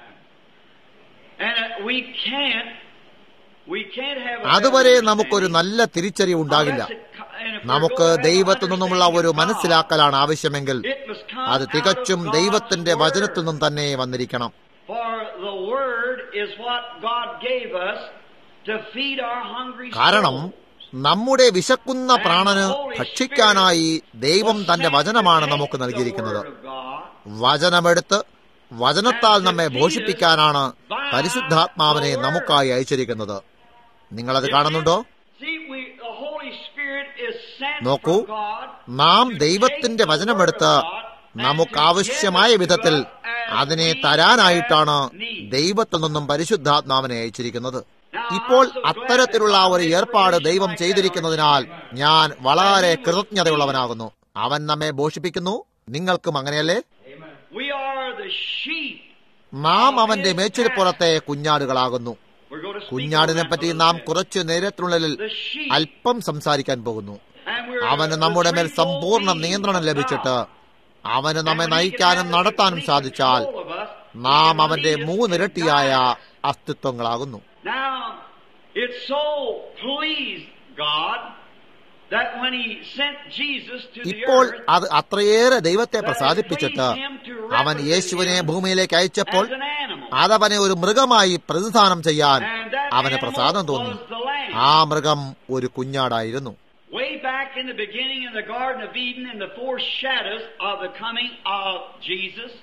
And uh, we can't, we can't have a അതുവരെ better നമുക്കൊരു understanding നല്ല തിരിച്ചറിവ് ഉണ്ടാകില്ല unless it co- and if we're നമുക്ക് going to have ദൈവത്തിൽ നിന്നുമുള്ള ഒരു understanding of God, മനസ്സിലാക്കലാണ് ആവശ്യമെങ്കിൽ it must come അത് out of തികച്ചും God's ദൈവത്തിന്റെ word. വചനത്തിൽ നിന്നും തന്നെ വന്നിരിക്കണം For the word is what God gave us to feed our hungry കാരണം souls. നമ്മുടെ വിശക്കുന്ന പ്രാണന് ഭക്ഷിക്കാനായി ദൈവം തന്റെ വചനമാണ് നമുക്ക് നൽകിയിരിക്കുന്നത് വചനമെടുത്ത് വചനത്താൽ നമ്മെ പോഷിപ്പിക്കാനാണ് പരിശുദ്ധാത്മാവിനെ നമുക്കായി അയച്ചിരിക്കുന്നത് നിങ്ങളത് കാണുന്നുണ്ടോ See, we, the Holy Spirit is sent നോക്കൂ from God നാം ദൈവത്തിന്റെ വചനമെടുത്ത് നമുക്ക് ആവശ്യമായ വിധത്തിൽ അതിനെ തരാനായിട്ടാണ് ദൈവത്തിൽ നിന്നും പരിശുദ്ധാത്മാവിനെ അയച്ചിരിക്കുന്നത് ഇപ്പോൾ അത്തരത്തിലുള്ള ഒരു ഏർപ്പാട് ദൈവം ചെയ്തിരിക്കുന്നതിനാൽ ഞാൻ വളരെ കൃതജ്ഞതയുള്ളവനാകുന്നു അവൻ നമ്മെ പോഷിപ്പിക്കുന്നു നിങ്ങൾക്കും അങ്ങനെയല്ലേ We are the sheep. നാം അവന്റെ മേച്ചിൽപ്പുറത്തെ കുഞ്ഞാടുകളാകുന്നു We're going to speak കുഞ്ഞാടിനെ on that പറ്റി a little നാം bit. കുറച്ചു നേരത്തിനുള്ളിൽ The sheep. അല്പം സംസാരിക്കാൻ പോകുന്നു And we're അവന് the നമ്മുടെ മേൽ threefold സമ്പൂർണ്ണ being നിയന്ത്രണം of ലഭിച്ചിട്ട് God. അവന് നമ്മെ And when he can നയിക്കാനും have നടത്താനും complete സാധിച്ചാൽ control of us, he നാം can അവന്റെ lead us മൂന്നിരട്ടിയായ and guide us. അസ്തിത്വങ്ങളാകുന്നു Now, it so pleased God that when he sent Jesus to the ഇപ്പോൾ earth അത് അത്രയേറെ ദൈവത്തെ പ്രസാദിപ്പിച്ചിട്ട് അവൻ യേശുവിനെ ഭൂമിയിലേക്ക് അയച്ചപ്പോൾ as an animal, അതവനെ ഒരു മൃഗമായി പ്രതിനിധാനം ചെയ്യാൻ and that അവന് animal പ്രസാദം തോന്നി was the lamb. ആ മൃഗം ഒരു കുഞ്ഞാടായിരുന്നു Way back in the beginning in the Garden of Eden, in the four shadows of the coming of Jesus,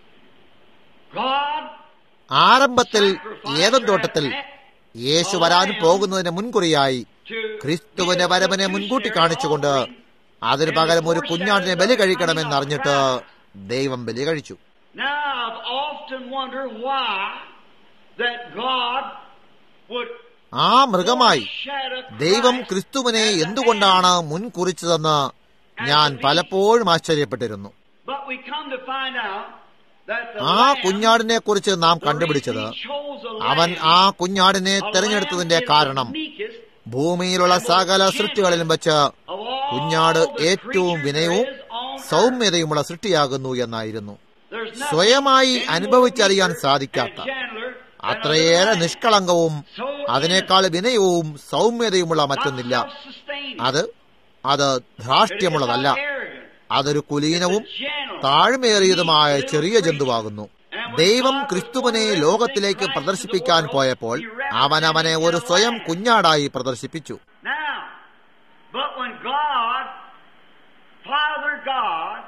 God ആരംഭത്തിൽ ഏതൻ തോട്ടത്തിൽ യേശു വരാൻ പോകുന്നതിന് മുൻകുറിയായി to ക്രിസ്തുവിന്റെ വരവിനെ മുൻകൂട്ടി കാണിച്ചുകൊണ്ട് അതിന് പകരം ഒരു കുഞ്ഞാടിനെ ബലി കഴിക്കണമെന്ന് അറിഞ്ഞിട്ട് ദൈവം ബലി കഴിച്ചു Now I've often wondered why that God would ആ മൃഗമായി shadow ദൈവം Christ ക്രിസ്തുവിനെ എന്തുകൊണ്ടാണ് മുൻകുറിച്ചതെന്ന് ഞാൻ പലപ്പോഴും ആശ്ചര്യപ്പെട്ടിരുന്നു But we come to find out that the ആ lamb, കുഞ്ഞാടിനെ കുറിച്ച് നാം the കണ്ടുപിടിച്ചത് reason he chose a അവൻ lamb, ആ കുഞ്ഞാടിനെ a lamb തെരഞ്ഞെടുത്തതിന്റെ is the കാരണം meekest ഭൂമിയിലുള്ള സകല സൃഷ്ടികളിലും വെച്ച് of all കുഞ്ഞാട് the ഏറ്റവും creatures വിനയവും there is on earth. സൗമ്യതയുമുള്ള സൃഷ്ടിയാകുന്നു എന്നായിരുന്നു There's nothing സ്വയമായി any more അനുഭവിച്ചറിയാൻ meeker സാധിക്കാത്ത and gentler than അത്രയേറെ a lamb. നിഷ്കളങ്കവും So അതിനേക്കാൾ വിനയവും സൗമ്യതയുമുള്ള not മറ്റൊന്നില്ല self-sustaining. അത് അത് It is ധാർഷ്ട്യമുള്ളതല്ല not arrogant. അതൊരു കുലീനവും It's gentle. താഴ്മേറിയതുമായ Meek ചെറിയ little ജന്തുവാകുന്നു creature. And when ദൈവം God was ക്രിസ്തുവിനെ going to ലോകത്തിലേക്ക് represent Christ പ്രദർശിപ്പിക്കാൻ to the world, പോയപ്പോൾ he represented അവൻ അവനെ him ഒരു in a സ്വയം lamb. കുഞ്ഞാടായി പ്രദർശിപ്പിച്ചു Now, but when God, Father God,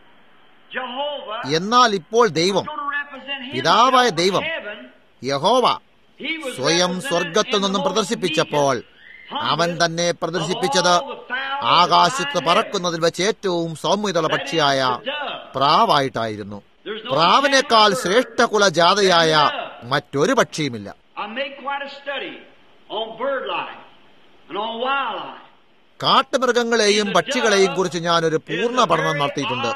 Jehovah, എന്നാൽ ഇപ്പോൾ ദൈവം was going to represent him പിതാവായ from ദൈവം heaven, യഹോവ he was സ്വയം represented സ്വർഗത്തിൽ in the നിന്നും most പ്രദർശിപ്പിച്ചപ്പോൾ meekest, അവൻ humblest തന്നെ of പ്രദർശിപ്പിച്ചത് all the fowl of ആകാശത്ത് divine പറക്കുന്നതിൽ വെച്ച് ഏറ്റവും സൗമ്യതയുള്ള heaven. That is പക്ഷിയായ the dove. പ്രാവായിട്ടായിരുന്നു There's no പ്രാവിനേക്കാൾ gentler bird. ശ്രേഷ്ഠകുല ജാതയായ മറ്റൊരു പക്ഷിയുമില്ല I made quite a study on bird life and on wildlife. കാട്ടുമൃഗങ്ങളെയും പക്ഷികളെയും കുറിച്ച് ഞാനൊരു പൂർണ്ണ പഠനം നടത്തിയിട്ടുണ്ട്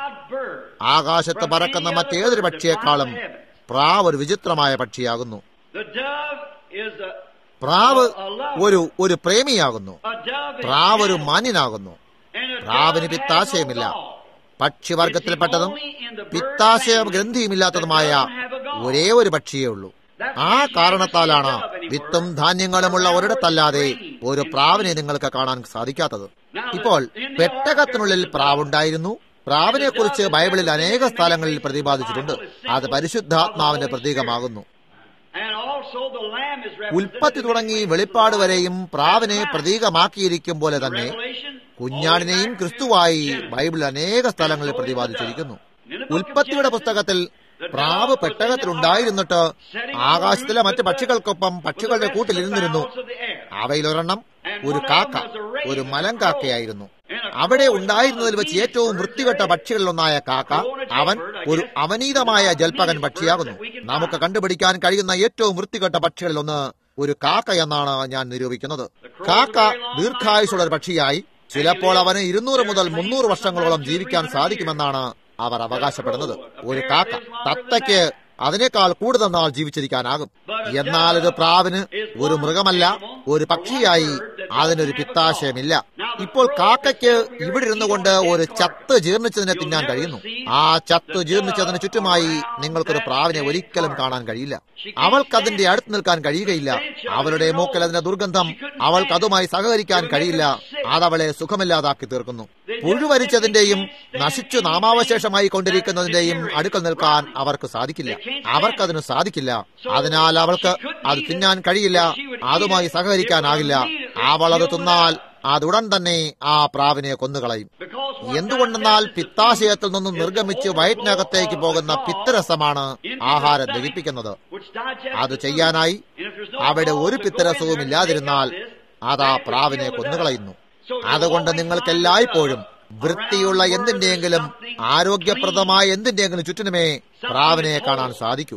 ആകാശത്ത് പറക്കുന്ന മറ്റേതൊരു പക്ഷിയേക്കാളും പ്രാവ് ഒരു വിചിത്രമായ പക്ഷിയാകുന്നു The dove is a, പ്രാവ് a lover. ഒരു ഒരു പ്രേമിയാകുന്നു A dove is പ്രാവ് ഒരു gentle. മാന്യനാകുന്നു And a പ്രാവിന് dove has പിത്താശയമില്ല no gall. പക്ഷിവർഗത്തിൽപ്പെട്ടതും പിത്താശയ ഗ്രന്ഥിയുമില്ലാത്തതുമായ ഒരേ ഒരു പക്ഷിയേ ഉള്ളൂ ആ കാരണത്താലാണ് വിത്തും ധാന്യങ്ങളുമുള്ള ഒരിടത്തല്ലാതെ ഒരു പ്രാവിനെ നിങ്ങൾക്ക് കാണാൻ സാധിക്കാത്തത് ഇപ്പോൾ പെട്ടകത്തിനുള്ളിൽ പ്രാവുണ്ടായിരുന്നു പ്രാവിനെ കുറിച്ച് ബൈബിളിൽ അനേക സ്ഥലങ്ങളിൽ പ്രതിപാദിച്ചിട്ടുണ്ട് അത് പരിശുദ്ധാത്മാവിന്റെ പ്രതീകമാകുന്നു And also the lamb is ഉൽപ്പത്തി തുടങ്ങി വെളിപ്പാട് വരെയും പ്രാവിനെ പ്രതീകമാക്കിയിരിക്കും പോലെ തന്നെ Revelation, കുഞ്ഞാടിനെയും ക്രിസ്തുവായി ബൈബിൾ അനേക സ്ഥലങ്ങളിൽ പ്രതിപാദിച്ചിരിക്കുന്നു ഉൽപ്പത്തിയുടെ പുസ്തകത്തിൽ പ്രാവ് പെട്ടകത്തിലുണ്ടായിരുന്നിട്ട് ആകാശത്തിലെ മറ്റ് പക്ഷികൾക്കൊപ്പം പക്ഷികളുടെ കൂട്ടിലിരുന്നിരുന്നു അവയിലൊരെണ്ണം ഒരു കാക്ക ഒരു മലങ്കാക്കയായിരുന്നു അവിടെ ഉണ്ടായിരുന്നതിൽ വെച്ച് ഏറ്റവും വൃത്തികെട്ട പക്ഷികളിലൊന്നായ കാക്ക അവൻ ഒരു അവനീതമായ ജൽപ്പകൻ പക്ഷിയാകുന്നു നമുക്ക് കണ്ടുപിടിക്കാൻ കഴിയുന്ന ഏറ്റവും വൃത്തികെട്ട പക്ഷികളിലൊന്ന് ഒരു കാക്ക എന്നാണ് ഞാൻ നിരൂപിക്കുന്നത് കാക്ക ദീർഘായുസുള്ള ഒരു പക്ഷിയായി ചിലപ്പോൾ അവന് ഇരുന്നൂറ് മുതൽ മുന്നൂറ് വർഷങ്ങളോളം ജീവിക്കാൻ സാധിക്കുമെന്നാണ് അവർ അവകാശപ്പെടുന്നത് ഒരു കാക്ക തത്തയ്ക്ക് അതിനേക്കാൾ കൂടുതൽ നാൾ ജീവിച്ചിരിക്കാനാകും എന്നാൽ ഒരു പ്രാവിന് ഒരു മൃഗമല്ല ഒരു പക്ഷിയായി അതിനൊരു പിത്താശയമില്ല ഇപ്പോൾ കാക്കയ്ക്ക് ഇവിടെ ഇരുന്നു കൊണ്ട് ഒരു ചത്ത് ജീർണിച്ചതിനെ തിന്നാൻ കഴിയുന്നു ആ ചത്ത് ജീർണിച്ചതിന് ചുറ്റുമായി നിങ്ങൾക്കൊരു പ്രാവിനെ ഒരിക്കലും കാണാൻ കഴിയില്ല അവൾക്ക് അതിന്റെ അടുത്ത് നിൽക്കാൻ കഴിയുകയില്ല അവളുടെ മൂക്കിൽ അതിന്റെ ദുർഗന്ധം അവൾക്ക് അതുമായി സഹകരിക്കാൻ കഴിയില്ല അതവളെ സുഖമില്ലാതാക്കി തീർക്കുന്നു പുഴുവരിച്ചതിന്റെയും നശിച്ചു നാമാവശേഷമായി കൊണ്ടിരിക്കുന്നതിന്റെയും അടുക്കൽ നിൽക്കാൻ അവർക്ക് സാധിക്കില്ല അവർക്കതിന് സാധിക്കില്ല അതിനാൽ അവൾക്ക് അത് തിന്നാൻ കഴിയില്ല അതുമായി സഹകരിക്കാനാകില്ല അവൾ അത് തിന്നാൽ അതുടൻ തന്നെ ആ പ്രാവിനെ കൊന്നുകളയും എന്തുകൊണ്ടെന്നാൽ പിത്താശയത്തിൽ നിന്നും നിർഗമിച്ച് വയറ്റിനകത്തേക്ക് പോകുന്ന പിത്തരസമാണ് ആഹാരം ദഹിപ്പിക്കുന്നത് അത് ചെയ്യാനായി അവിടെ ഒരു പിത്തരസവും ഇല്ലാതിരുന്നാൽ അത് ആ പ്രാവിനെ കൊന്നുകളയുന്നു അതുകൊണ്ട് നിങ്ങൾക്ക് എല്ലായ്പ്പോഴും വൃത്തിയുള്ള എന്തിന്റെയെങ്കിലും ആരോഗ്യപ്രദമായ എന്തിന്റെയെങ്കിലും ചുറ്റിനുമേ പ്രാവിനെ കാണാൻ സാധിക്കൂ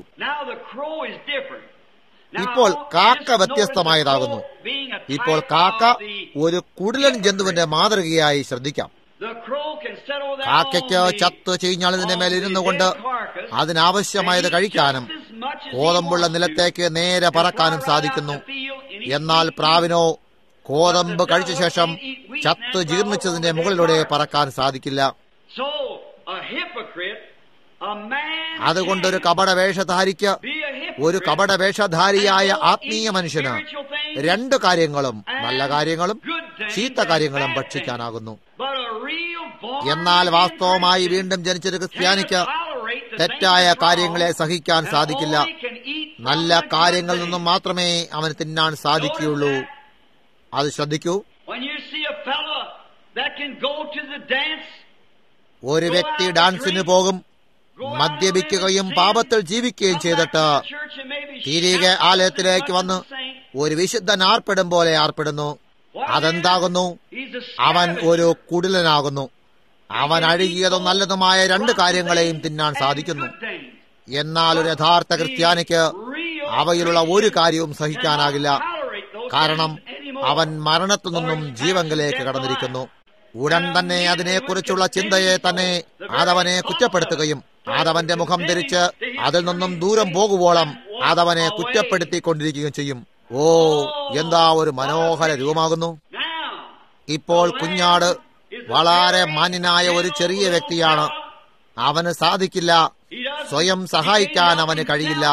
ഇപ്പോൾ കാക്ക വ്യത്യസ്തമായതാകുന്നു ഇപ്പോൾ കാക്ക ഒരു കുടിലൻ ജന്തുവിന്റെ മാതൃകയായി ശ്രദ്ധിക്കാം കാക്കയ്ക്ക് ചത്ത് ചീഞ്ഞാളിന്റെ മേൽ ഇരുന്നു കൊണ്ട് അതിനാവശ്യമായത് കഴിക്കാനും കോതമ്പുള്ള നിലത്തേക്ക് നേരെ പറക്കാനും സാധിക്കുന്നു എന്നാൽ പ്രാവിനോ കോതമ്പ് കഴിച്ച ശേഷം ചത്ത് ജീർണിച്ചതിന്റെ മുകളിലൂടെ പറക്കാൻ സാധിക്കില്ല അതുകൊണ്ടൊരു കപട വേഷധാരിക്ക് ഒരു കപട വേഷധാരിയായ ആത്മീയ മനുഷ്യന് രണ്ട് കാര്യങ്ങളും നല്ല കാര്യങ്ങളും ചീത്ത കാര്യങ്ങളും ഭക്ഷിക്കാനാകുന്നു But a real born എന്നാൽ again വാസ്തവമായി Christian വീണ്ടും ജനിച്ചൊരു ക്രിസ്ത്യാനിക്ക് cannot tolerate the തെറ്റായ things of കാര്യങ്ങളെ wrong സഹിക്കാൻ and സാധിക്കില്ല only can eat from നല്ല the good കാര്യങ്ങളിൽ things. നിന്നും മാത്രമേ അവന് തിന്നാൻ സാധിക്കുകയുള്ളൂ അത് ശ്രദ്ധിക്കൂ When you see a fella that can go to the dance, ഒരു വ്യക്തി ഡാൻസിന് പോകും go out മദ്യപിക്കുകയും and sin, പാപത്തിൽ ജീവിക്കുകയും come back ചെയ്തിട്ട് to the church and maybe തിരികെ shout ആലയത്തിലേക്ക് as വന്ന് much as a saint. ഒരു വിശുദ്ധൻ ആർപ്പിടും പോലെ ആർപ്പിടുന്നു What അതെന്താകുന്നു He's a അവൻ scavenger. ഒരു കുടിലനാകുന്നു അവൻ അഴുകിയതും നല്ലതുമായ രണ്ട് കാര്യങ്ങളെയും തിന്നാൻ സാധിക്കുന്നു Good things. എന്നാൽ ഒരു യഥാർത്ഥ ക്രിസ്ത്യാനിക്ക് അവയിലുള്ള ഒരു കാര്യവും സഹിക്കാനാകില്ല കാരണം അവൻ മരണത്തിൽ നിന്നും ജീവങ്കിലേക്ക് കടന്നിരിക്കുന്നു ഉടൻ തന്നെ അതിനെക്കുറിച്ചുള്ള ചിന്തയെ തന്നെ അതവനെ കുറ്റപ്പെടുത്തുകയും അതവന്റെ മുഖം ധരിച്ച് അതിൽ നിന്നും ദൂരം പോകുവോളം അതവനെ കുറ്റപ്പെടുത്തിക്കൊണ്ടിരിക്കുകയും ചെയ്യും ഓ എന്താ ഒരു മനോഹര രൂപമാകുന്നു Now, ഇപ്പോൾ കുഞ്ഞാട് വളരെ മാന്യനായ ഒരു ചെറിയ വ്യക്തിയാണ് അവന് സാധിക്കില്ല he doesn't സ്വയം സഹായിക്കാൻ അവന് കഴിയില്ല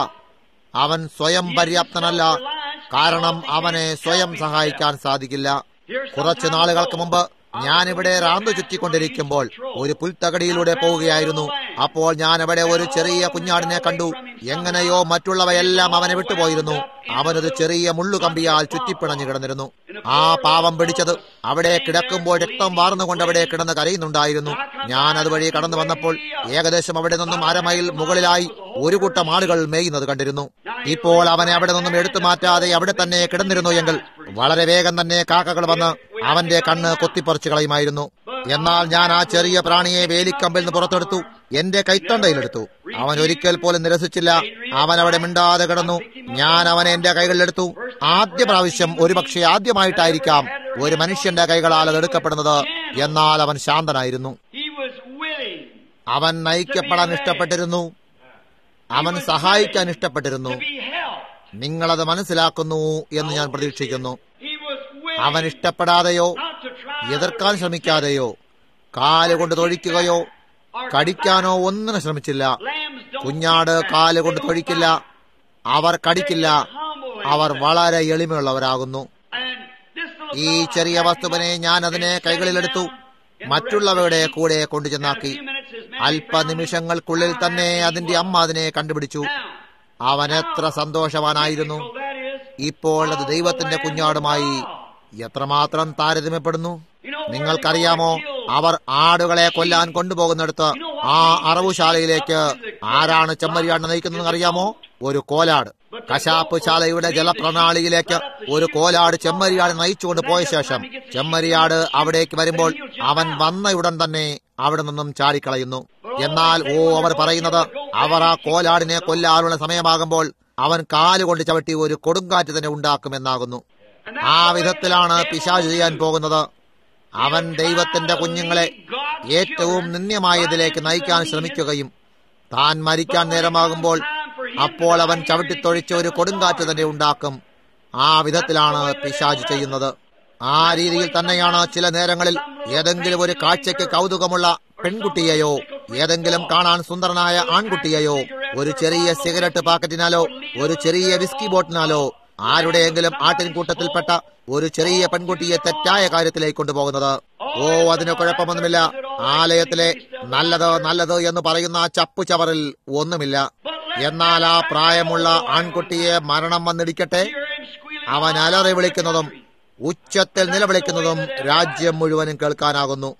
അവൻ സ്വയം പര്യാപ്തനല്ല കാരണം അവനെ സ്വയം സഹായിക്കാൻ സാധിക്കില്ല കുറച്ചു നാളുകൾക്ക് മുമ്പ് ഞാനിവിടെ റാന്തു ചുറ്റിക്കൊണ്ടിരിക്കുമ്പോൾ ഒരു പുൽത്തകടിയിലൂടെ പോവുകയായിരുന്നു അപ്പോൾ ഞാൻ അവിടെ ഒരു ചെറിയ കുഞ്ഞാടിനെ കണ്ടു എങ്ങനെയോ മറ്റുള്ളവയെല്ലാം അവനെ വിട്ടുപോയിരുന്നു അവനൊരു ചെറിയ മുള്ളുകമ്പിയാൽ ചുറ്റിപ്പിണഞ്ഞു കിടന്നിരുന്നു ആ പാവം പിടിച്ചത് അവിടെ കിടക്കുമ്പോൾ രക്തം വാർന്നുകൊണ്ട് അവിടെ കിടന്ന് കരയുന്നുണ്ടായിരുന്നു ഞാൻ അതുവഴി കടന്നു വന്നപ്പോൾ ഏകദേശം അവിടെ നിന്നും അരമൈൽ മുകളിലായി ഒരു കൂട്ടം ആളുകൾ മേയുന്നത് കണ്ടിരുന്നു ഇപ്പോൾ അവനെ അവിടെ നിന്നും എടുത്തു മാറ്റാതെ അവിടെ തന്നെ കിടന്നിരുന്നു എങ്കിൽ വളരെ വേഗം തന്നെ കാക്കകൾ വന്ന് അവന്റെ കണ്ണ് കൊത്തിപ്പറിച്ചു കളയുമായിരുന്നു എന്നാൽ ഞാൻ ആ ചെറിയ പ്രാണിയെ വേലിക്കമ്പിൽ നിന്ന് പുറത്തെടുത്തു എന്റെ കൈത്തണ്ടയിലെടുത്തു അവൻ ഒരിക്കൽ പോലും നിരസിച്ചില്ല അവൻ അവിടെ മിണ്ടാതെ കിടന്നു ഞാൻ അവനെ എന്റെ കൈകളിലെടുത്തു ആദ്യ പ്രാവശ്യം ഒരുപക്ഷെ ആദ്യമായിട്ടായിരിക്കാം ഒരു മനുഷ്യന്റെ കൈകളാൽ അത് എടുക്കപ്പെടുന്നത് എന്നാൽ അവൻ ശാന്തനായിരുന്നു he was willing അവൻ നയിക്കപ്പെടാൻ ഇഷ്ടപ്പെട്ടിരുന്നു അവൻ സഹായിക്കാൻ ഇഷ്ടപ്പെട്ടിരുന്നു to be helped. നിങ്ങളത് മനസ്സിലാക്കുന്നു എന്ന് ഞാൻ പ്രതീക്ഷിക്കുന്നു He was willing അവൻ ഇഷ്ടപ്പെടാതെയോ not to try എതിർക്കാൻ ശ്രമിക്കാതെയോ കാലുകൊണ്ട് തൊഴിക്കുകയോ കടിക്കാനോ ഒന്നിനും ശ്രമിച്ചില്ല Lambs don't കുഞ്ഞാട് കാലുകൊണ്ട് തൊഴിക്കില്ല അവർ കടിക്കില്ല അവർ വളരെ എളിമയുള്ളവരാകുന്നു And this little ഈ fellow ചെറിയ had വസ്തുവിനെ him ഞാൻ up അതിനെ and കൈകളിലെടുത്തു set him down in the മറ്റുള്ളവരുടെ rest of the കൂടെ sheep. കൊണ്ടുചെന്നാക്കി And a few minutes his man അല്പനിമിഷങ്ങൾക്കുള്ളിൽ found തന്നെ how happy he അതിന്റെ was. അമ്മ അതിനെ കണ്ടുപിടിച്ചു Now, അവൻ എത്ര സന്തോഷവാനായിരുന്നു typical that is, ഇപ്പോൾ അത് ദൈവത്തിന്റെ കുഞ്ഞാടുമായി എത്രമാത്രം താരതമ്യപ്പെടുന്നു നിങ്ങൾക്കറിയാമോ അവർ ആടുകളെ കൊല്ലാൻ കൊണ്ടുപോകുന്നിടത്ത് ആ അറവുശാലയിലേക്ക് ആരാണ് ചെമ്മരിയാട് നയിക്കുന്നതെന്ന് അറിയാമോ ഒരു കോലാട് കശാപ്പ് ശാലയുടെ ജലപ്രണാളിയിലേക്ക് ഒരു കോലാട് ചെമ്മരിയാട് നയിച്ചുകൊണ്ട് പോയ ശേഷം ചെമ്മരിയാട് അവിടേക്ക് വരുമ്പോൾ അവൻ വന്നയുടൻ തന്നെ അവിടെ നിന്നും ചാടിക്കളയുന്നു എന്നാൽ ഓ അവർ പറയുന്നത് അവർ ആ കോലാടിനെ കൊല്ലാനുള്ള സമയമാകുമ്പോൾ അവൻ കാലുകൊണ്ട് ചവിട്ടി ഒരു കൊടുങ്കാറ്റ് തന്നെ ഉണ്ടാക്കുമെന്നാകുന്നു ആ വിധത്തിലാണ് പിശാച് ചെയ്യാൻ പോകുന്നത് അവൻ ദൈവത്തിന്റെ കുഞ്ഞുങ്ങളെ ഏറ്റവും നിന്ദ്യമായതിലേക്ക് നയിക്കാൻ ശ്രമിക്കുകയും താൻ മരിക്കാൻ നേരമാകുമ്പോൾ അപ്പോൾ അവൻ ചവിട്ടിത്തൊഴിച്ച് ഒരു കൊടുങ്കാറ്റ് തന്നെ ഉണ്ടാക്കും ആ വിധത്തിലാണ് പിശാജ് ചെയ്യുന്നത് ആ രീതിയിൽ തന്നെയാണ് ചില നേരങ്ങളിൽ ഏതെങ്കിലും ഒരു കാഴ്ചയ്ക്ക് കൗതുകമുള്ള പെൺകുട്ടിയെയോ ഏതെങ്കിലും കാണാൻ സുന്ദരനായ ആൺകുട്ടിയെയോ ഒരു ചെറിയ സിഗരറ്റ് പാക്കറ്റിനാലോ ഒരു ചെറിയ വിസ്കി ബോട്ടിനാലോ ആരുടെയെങ്കിലും ആട്ടിൻകൂട്ടത്തിൽപ്പെട്ട ഒരു ചെറിയ പെൺകുട്ടിയെ തെറ്റായ കാര്യത്തിലേക്ക് കൊണ്ടുപോകുന്നത് ഓ അതിന് കുഴപ്പമൊന്നുമില്ല ആലയത്തിലെ നല്ലത് നല്ലത് എന്ന് പറയുന്ന ആ ചപ്പു ചവറിൽ ഒന്നുമില്ല എന്നാൽ ആ പ്രായമുള്ള ആൺകുട്ടിയെ മരണം വന്നിടിക്കട്ടെ അവൻ അലറി വിളിക്കുന്നതും ഉച്ചത്തിൽ നിലവിളിക്കുന്നതും രാജ്യം മുഴുവനും കേൾക്കാനാകുന്നു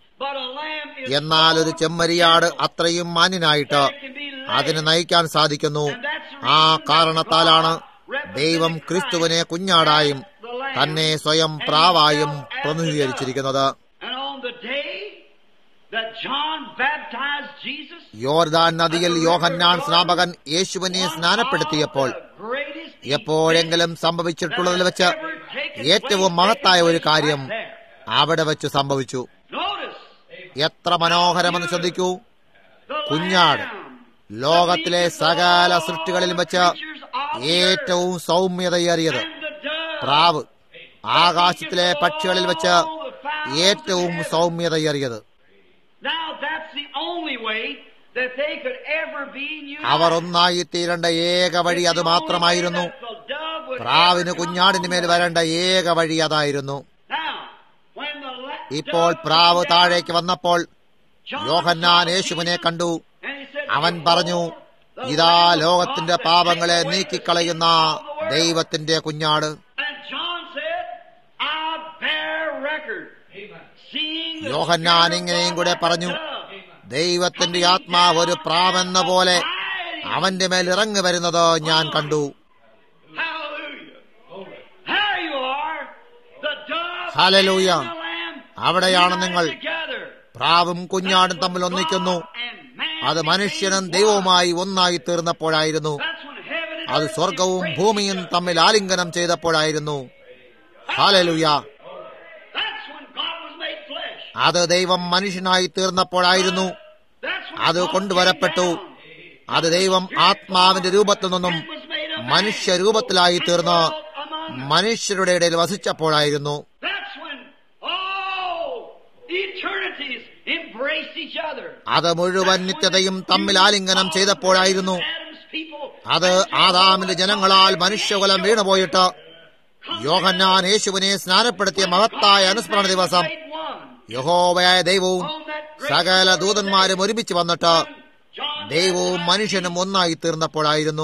എന്നാൽ ഒരു ചെമ്മരിയാട് അത്രയും മാന്യനായിട്ട് അതിന് നയിക്കാൻ സാധിക്കുന്നു ആ കാരണത്താലാണ് ദൈവം ക്രിസ്തുവിനെ കുഞ്ഞാടായും തന്നെ സ്വയം പ്രാവായും പ്രതിനിധീകരിച്ചിരിക്കുന്നത് And on the day that John baptized Jesus, യോർദാൻ നദിയിൽ യോഹന്നാൻ സ്നാപകൻ യേശുവിനെ സ്നാനപ്പെടുത്തിയപ്പോൾ എപ്പോഴെങ്കിലും സംഭവിച്ചിട്ടുള്ളതിൽ വെച്ച് ഏറ്റവും മഹത്തായ ഒരു കാര്യം അവിടെ വെച്ച് സംഭവിച്ചു Notice എത്ര മനോഹരമെന്ന് ശ്രദ്ധിക്കൂ the കുഞ്ഞാട് Lamb ലോകത്തിലെ സകല സൃഷ്ടികളിൽ വെച്ച് ഏറ്റവും സൗമ്യതയേറിയത് and the dove. പ്രാവ് ആകാശത്തിലെ പക്ഷികളിൽ വെച്ച് ഏറ്റവും സൗമ്യതയേറിയത് Now that's the only way that they could ever be united. അവർ ഒന്നായി തീരേണ്ട ഏക വഴി അത് മാത്രമായിരുന്നു The dove would പ്രാവിന് ever come കുഞ്ഞാടിന് മേൽ on. വരേണ്ട ഏക വഴി അതായിരുന്നു Now, when ഇപ്പോൾ പ്രാവ് താഴേക്ക് വന്നപ്പോൾ യോഹന്നാൻ യേശുവിനെ കണ്ടു അവൻ പറഞ്ഞു ഇതാ ലോകത്തിന്റെ പാപങ്ങളെ നീക്കിക്കളയുന്ന ദൈവത്തിന്റെ കുഞ്ഞാട് യോഹന്നാൻ ഇങ്ങനെയും കൂടെ പറഞ്ഞു ദൈവത്തിന്റെ ആത്മാവ് ഒരു പ്രാവെന്ന പോലെ അവന്റെ മേൽ ഇറങ്ങി വരുന്നത് ഞാൻ കണ്ടു ഹലലൂയ അവിടെയാണ് നിങ്ങൾ പ്രാവും കുഞ്ഞാടും തമ്മിൽ ഒന്നിക്കുന്നു അത് മനുഷ്യനും ദൈവവുമായി ഒന്നായി തീർന്നപ്പോഴായിരുന്നു അത് സ്വർഗവും ഭൂമിയും തമ്മിൽ ആലിംഗനം ചെയ്തപ്പോഴായിരുന്നു ഹാലലുയ അത് ദൈവം മനുഷ്യനായി തീർന്നപ്പോഴായിരുന്നു അത് കൊണ്ടുവരപ്പെട്ടു അത് ദൈവം ആത്മാവിന്റെ രൂപത്തിൽ നിന്നും മനുഷ്യ രൂപത്തിലായി തീർന്ന് മനുഷ്യരുടെ ഇടയിൽ വസിച്ചപ്പോഴായിരുന്നു അത് മുഴുവൻ നിത്യതയും തമ്മിൽ ആലിംഗനം ചെയ്തപ്പോഴായിരുന്നു അത് ആദാമിന്റെ ജനങ്ങളാൽ മനുഷ്യകുലം വീണുപോയിട്ട് യോഹന്നാൻ യേശുവിനെ സ്നാനപ്പെടുത്തിയ മഹത്തായ അനുസ്മരണ ദിവസം യഹോവയായ ദൈവവും സകല ദൂതന്മാരും ഒരുമിച്ച് വന്നിട്ട് ദൈവവും മനുഷ്യനും ഒന്നായി തീർന്നപ്പോഴായിരുന്നു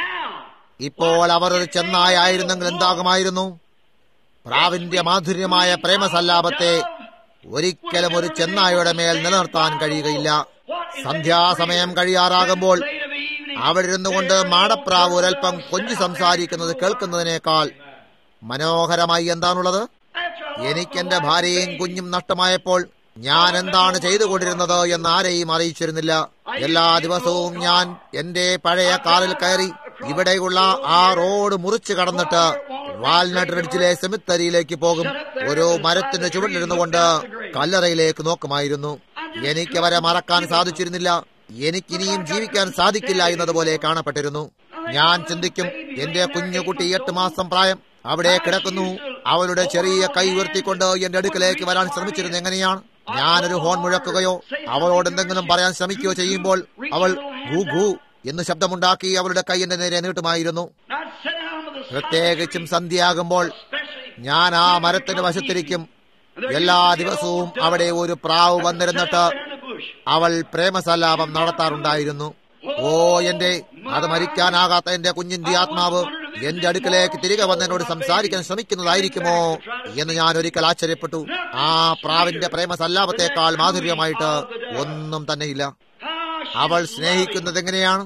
ഇപ്പോൾ അവർ ഒരു ചെന്നായായിരുന്നെങ്കിൽ എന്താകുമായിരുന്നു പ്രാവിന്റെ മാധുര്യമായ പ്രേമസല്ലാപത്തെ ഒരിക്കലും ഒരു ചെന്നായുടെ മേൽ നിലനിർത്താൻ കഴിയുകയില്ല സന്ധ്യാസമയം കഴിയാറാകുമ്പോൾ അവിടെ ഇരുന്നുകൊണ്ട് മാടപ്രാവ് ഒരൽപ്പം കൊഞ്ചു സംസാരിക്കുന്നത് കേൾക്കുന്നതിനേക്കാൾ മനോഹരമായി എന്താണുള്ളത് എനിക്ക് എന്റെ ഭാര്യയും കുഞ്ഞും നഷ്ടമായപ്പോൾ ഞാൻ എന്താണ് ചെയ്തുകൊണ്ടിരുന്നത് എന്ന് ആരെയും അറിയിച്ചിരുന്നില്ല എല്ലാ ദിവസവും ഞാൻ എന്റെ പഴയ കാറിൽ കയറി ഇവിടെയുള്ള ആ റോഡ് മുറിച്ചു കടന്നിട്ട് വാൽനട്ട് റിഡ്ജിലെ സെമിത്തരിയിലേക്ക് പോകും ഓരോ മരത്തിന്റെ ചുവട്ടിലിരുന്നു കൊണ്ട് കല്ലറയിലേക്ക് നോക്കുമായിരുന്നു എനിക്ക് അവരെ മറക്കാൻ സാധിച്ചിരുന്നില്ല എനിക്കിനിയും ജീവിക്കാൻ സാധിക്കില്ല എന്നതുപോലെ കാണപ്പെട്ടിരുന്നു ഞാൻ ചിന്തിക്കും എന്റെ കുഞ്ഞുകുട്ടി എട്ട് മാസം പ്രായം അവിടെ കിടക്കുന്നു അവളുടെ ചെറിയ കൈ ഉയർത്തിക്കൊണ്ട് എന്റെ അടുക്കലേക്ക് വരാൻ ശ്രമിച്ചിരുന്നു എങ്ങനെയാണ് ഞാനൊരു ഹോൺ മുഴക്കുകയോ അവളോട് എന്തെങ്കിലും പറയാൻ ശ്രമിക്കുകയോ ചെയ്യുമ്പോൾ അവൾ ഗൂ ഗൂ എന്ന് ശബ്ദമുണ്ടാക്കി അവളുടെ കൈ എന്റെ നേരെ നീട്ടുമായിരുന്നു പ്രത്യേകിച്ചും സന്ധ്യയാകുമ്പോൾ ഞാൻ ആ മരത്തിന്റെ വശത്തിരിക്കും എല്ലാ ദിവസവും അവിടെ ഒരു പ്രാവ് വന്നിരുന്നിട്ട് അവൾ പ്രേമസല്ലാപം നടത്താറുണ്ടായിരുന്നു ഓ എന്റെ അത് മരിക്കാനാകാത്ത എന്റെ കുഞ്ഞിന്റെ ആത്മാവ് എന്റെ അടുക്കലേക്ക് തിരികെ വന്നതിനോട് സംസാരിക്കാൻ ശ്രമിക്കുന്നതായിരിക്കുമോ എന്ന് ഞാൻ ഒരിക്കൽ ആശ്ചര്യപ്പെട്ടു ആ പ്രാവിന്റെ പ്രേമസല്ലാപത്തെക്കാൾ മാധുര്യമായിട്ട് ഒന്നും തന്നെയില്ല അവൾ സ്നേഹിക്കുന്നത് എങ്ങനെയാണ്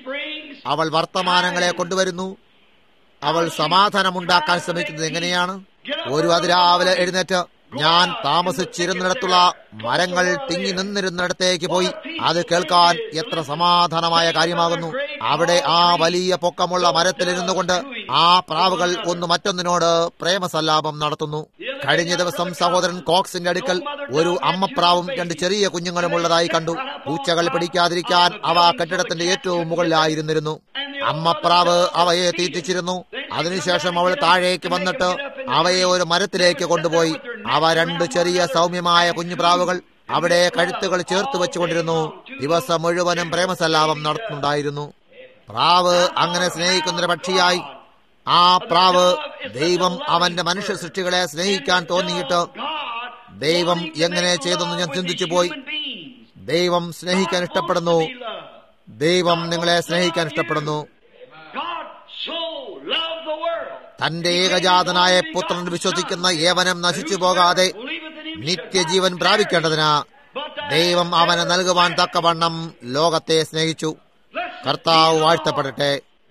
അവൾ വർത്തമാനങ്ങളെ കൊണ്ടുവരുന്നു അവൾ സമാധാനമുണ്ടാക്കാൻ ശ്രമിക്കുന്നത് എങ്ങനെയാണ് ഒരു അതിരാവിലെ എഴുന്നേറ്റ് ഞാൻ താമസിച്ചിരുന്നിടത്തുള്ള മരങ്ങൾ തിങ്ങി നിന്നിരുന്നിടത്തേക്ക് പോയി അത് കേൾക്കാൻ എത്ര സമാധാനമായ കാര്യമാകുന്നു അവിടെ ആ വലിയ പൊക്കമുള്ള മരത്തിലിരുന്നു കൊണ്ട് ആ പ്രാവുകൾ ഒന്ന് മറ്റൊന്നിനോട് പ്രേമസല്ലാപം നടത്തുന്നു കഴിഞ്ഞ ദിവസം സഹോദരൻ കോക്സിന്റെ അടുക്കൽ ഒരു അമ്മപ്രാവും രണ്ട് ചെറിയ കുഞ്ഞുങ്ങളും ഉള്ളതായി കണ്ടു പൂച്ചകൾ പിടിക്കാതിരിക്കാൻ അവ കെട്ടിടത്തിന്റെ ഏറ്റവും മുകളിലായിരുന്നിരുന്നു അമ്മപ്രാവ് അവയെ തീറ്റിച്ചിരുന്നു അതിനുശേഷം അവൾ താഴേക്ക് വന്നിട്ട് അവയെ ഒരു മരത്തിലേക്ക് കൊണ്ടുപോയി അവ രണ്ട് ചെറിയ സൗമ്യമായ കുഞ്ഞുപ്രാവുകൾ അവിടെ കഴുത്തുകൾ ചേർത്ത് വെച്ചുകൊണ്ടിരുന്നു ദിവസം മുഴുവനും പ്രേമസല്ലാപം നടത്തുന്നുണ്ടായിരുന്നു പ്രാവ് അങ്ങനെ സ്നേഹിക്കുന്നൊരു പക്ഷിയായി ആ പ്രാവ് ദൈവം അവന്റെ മനുഷ്യ സൃഷ്ടികളെ സ്നേഹിക്കാൻ തോന്നിയിട്ട് ദൈവം എങ്ങനെ ചെയ്തെന്ന് ഞാൻ ചിന്തിച്ചു പോയി ദൈവം സ്നേഹിക്കാൻ ഇഷ്ടപ്പെടുന്നു ദൈവം നിങ്ങളെ സ്നേഹിക്കാൻ ഇഷ്ടപ്പെടുന്നു തന്റെ ഏകജാതനായ പുത്രൻ വിശ്വസിക്കുന്ന ഏവനം നശിച്ചു പോകാതെ നിത്യജീവൻ പ്രാപിക്കേണ്ടതിന് ദൈവം അവന് നൽകുവാൻ തക്കവണ്ണം ലോകത്തെ സ്നേഹിച്ചു കർത്താവ് വാഴ്ത്തപ്പെടട്ടെ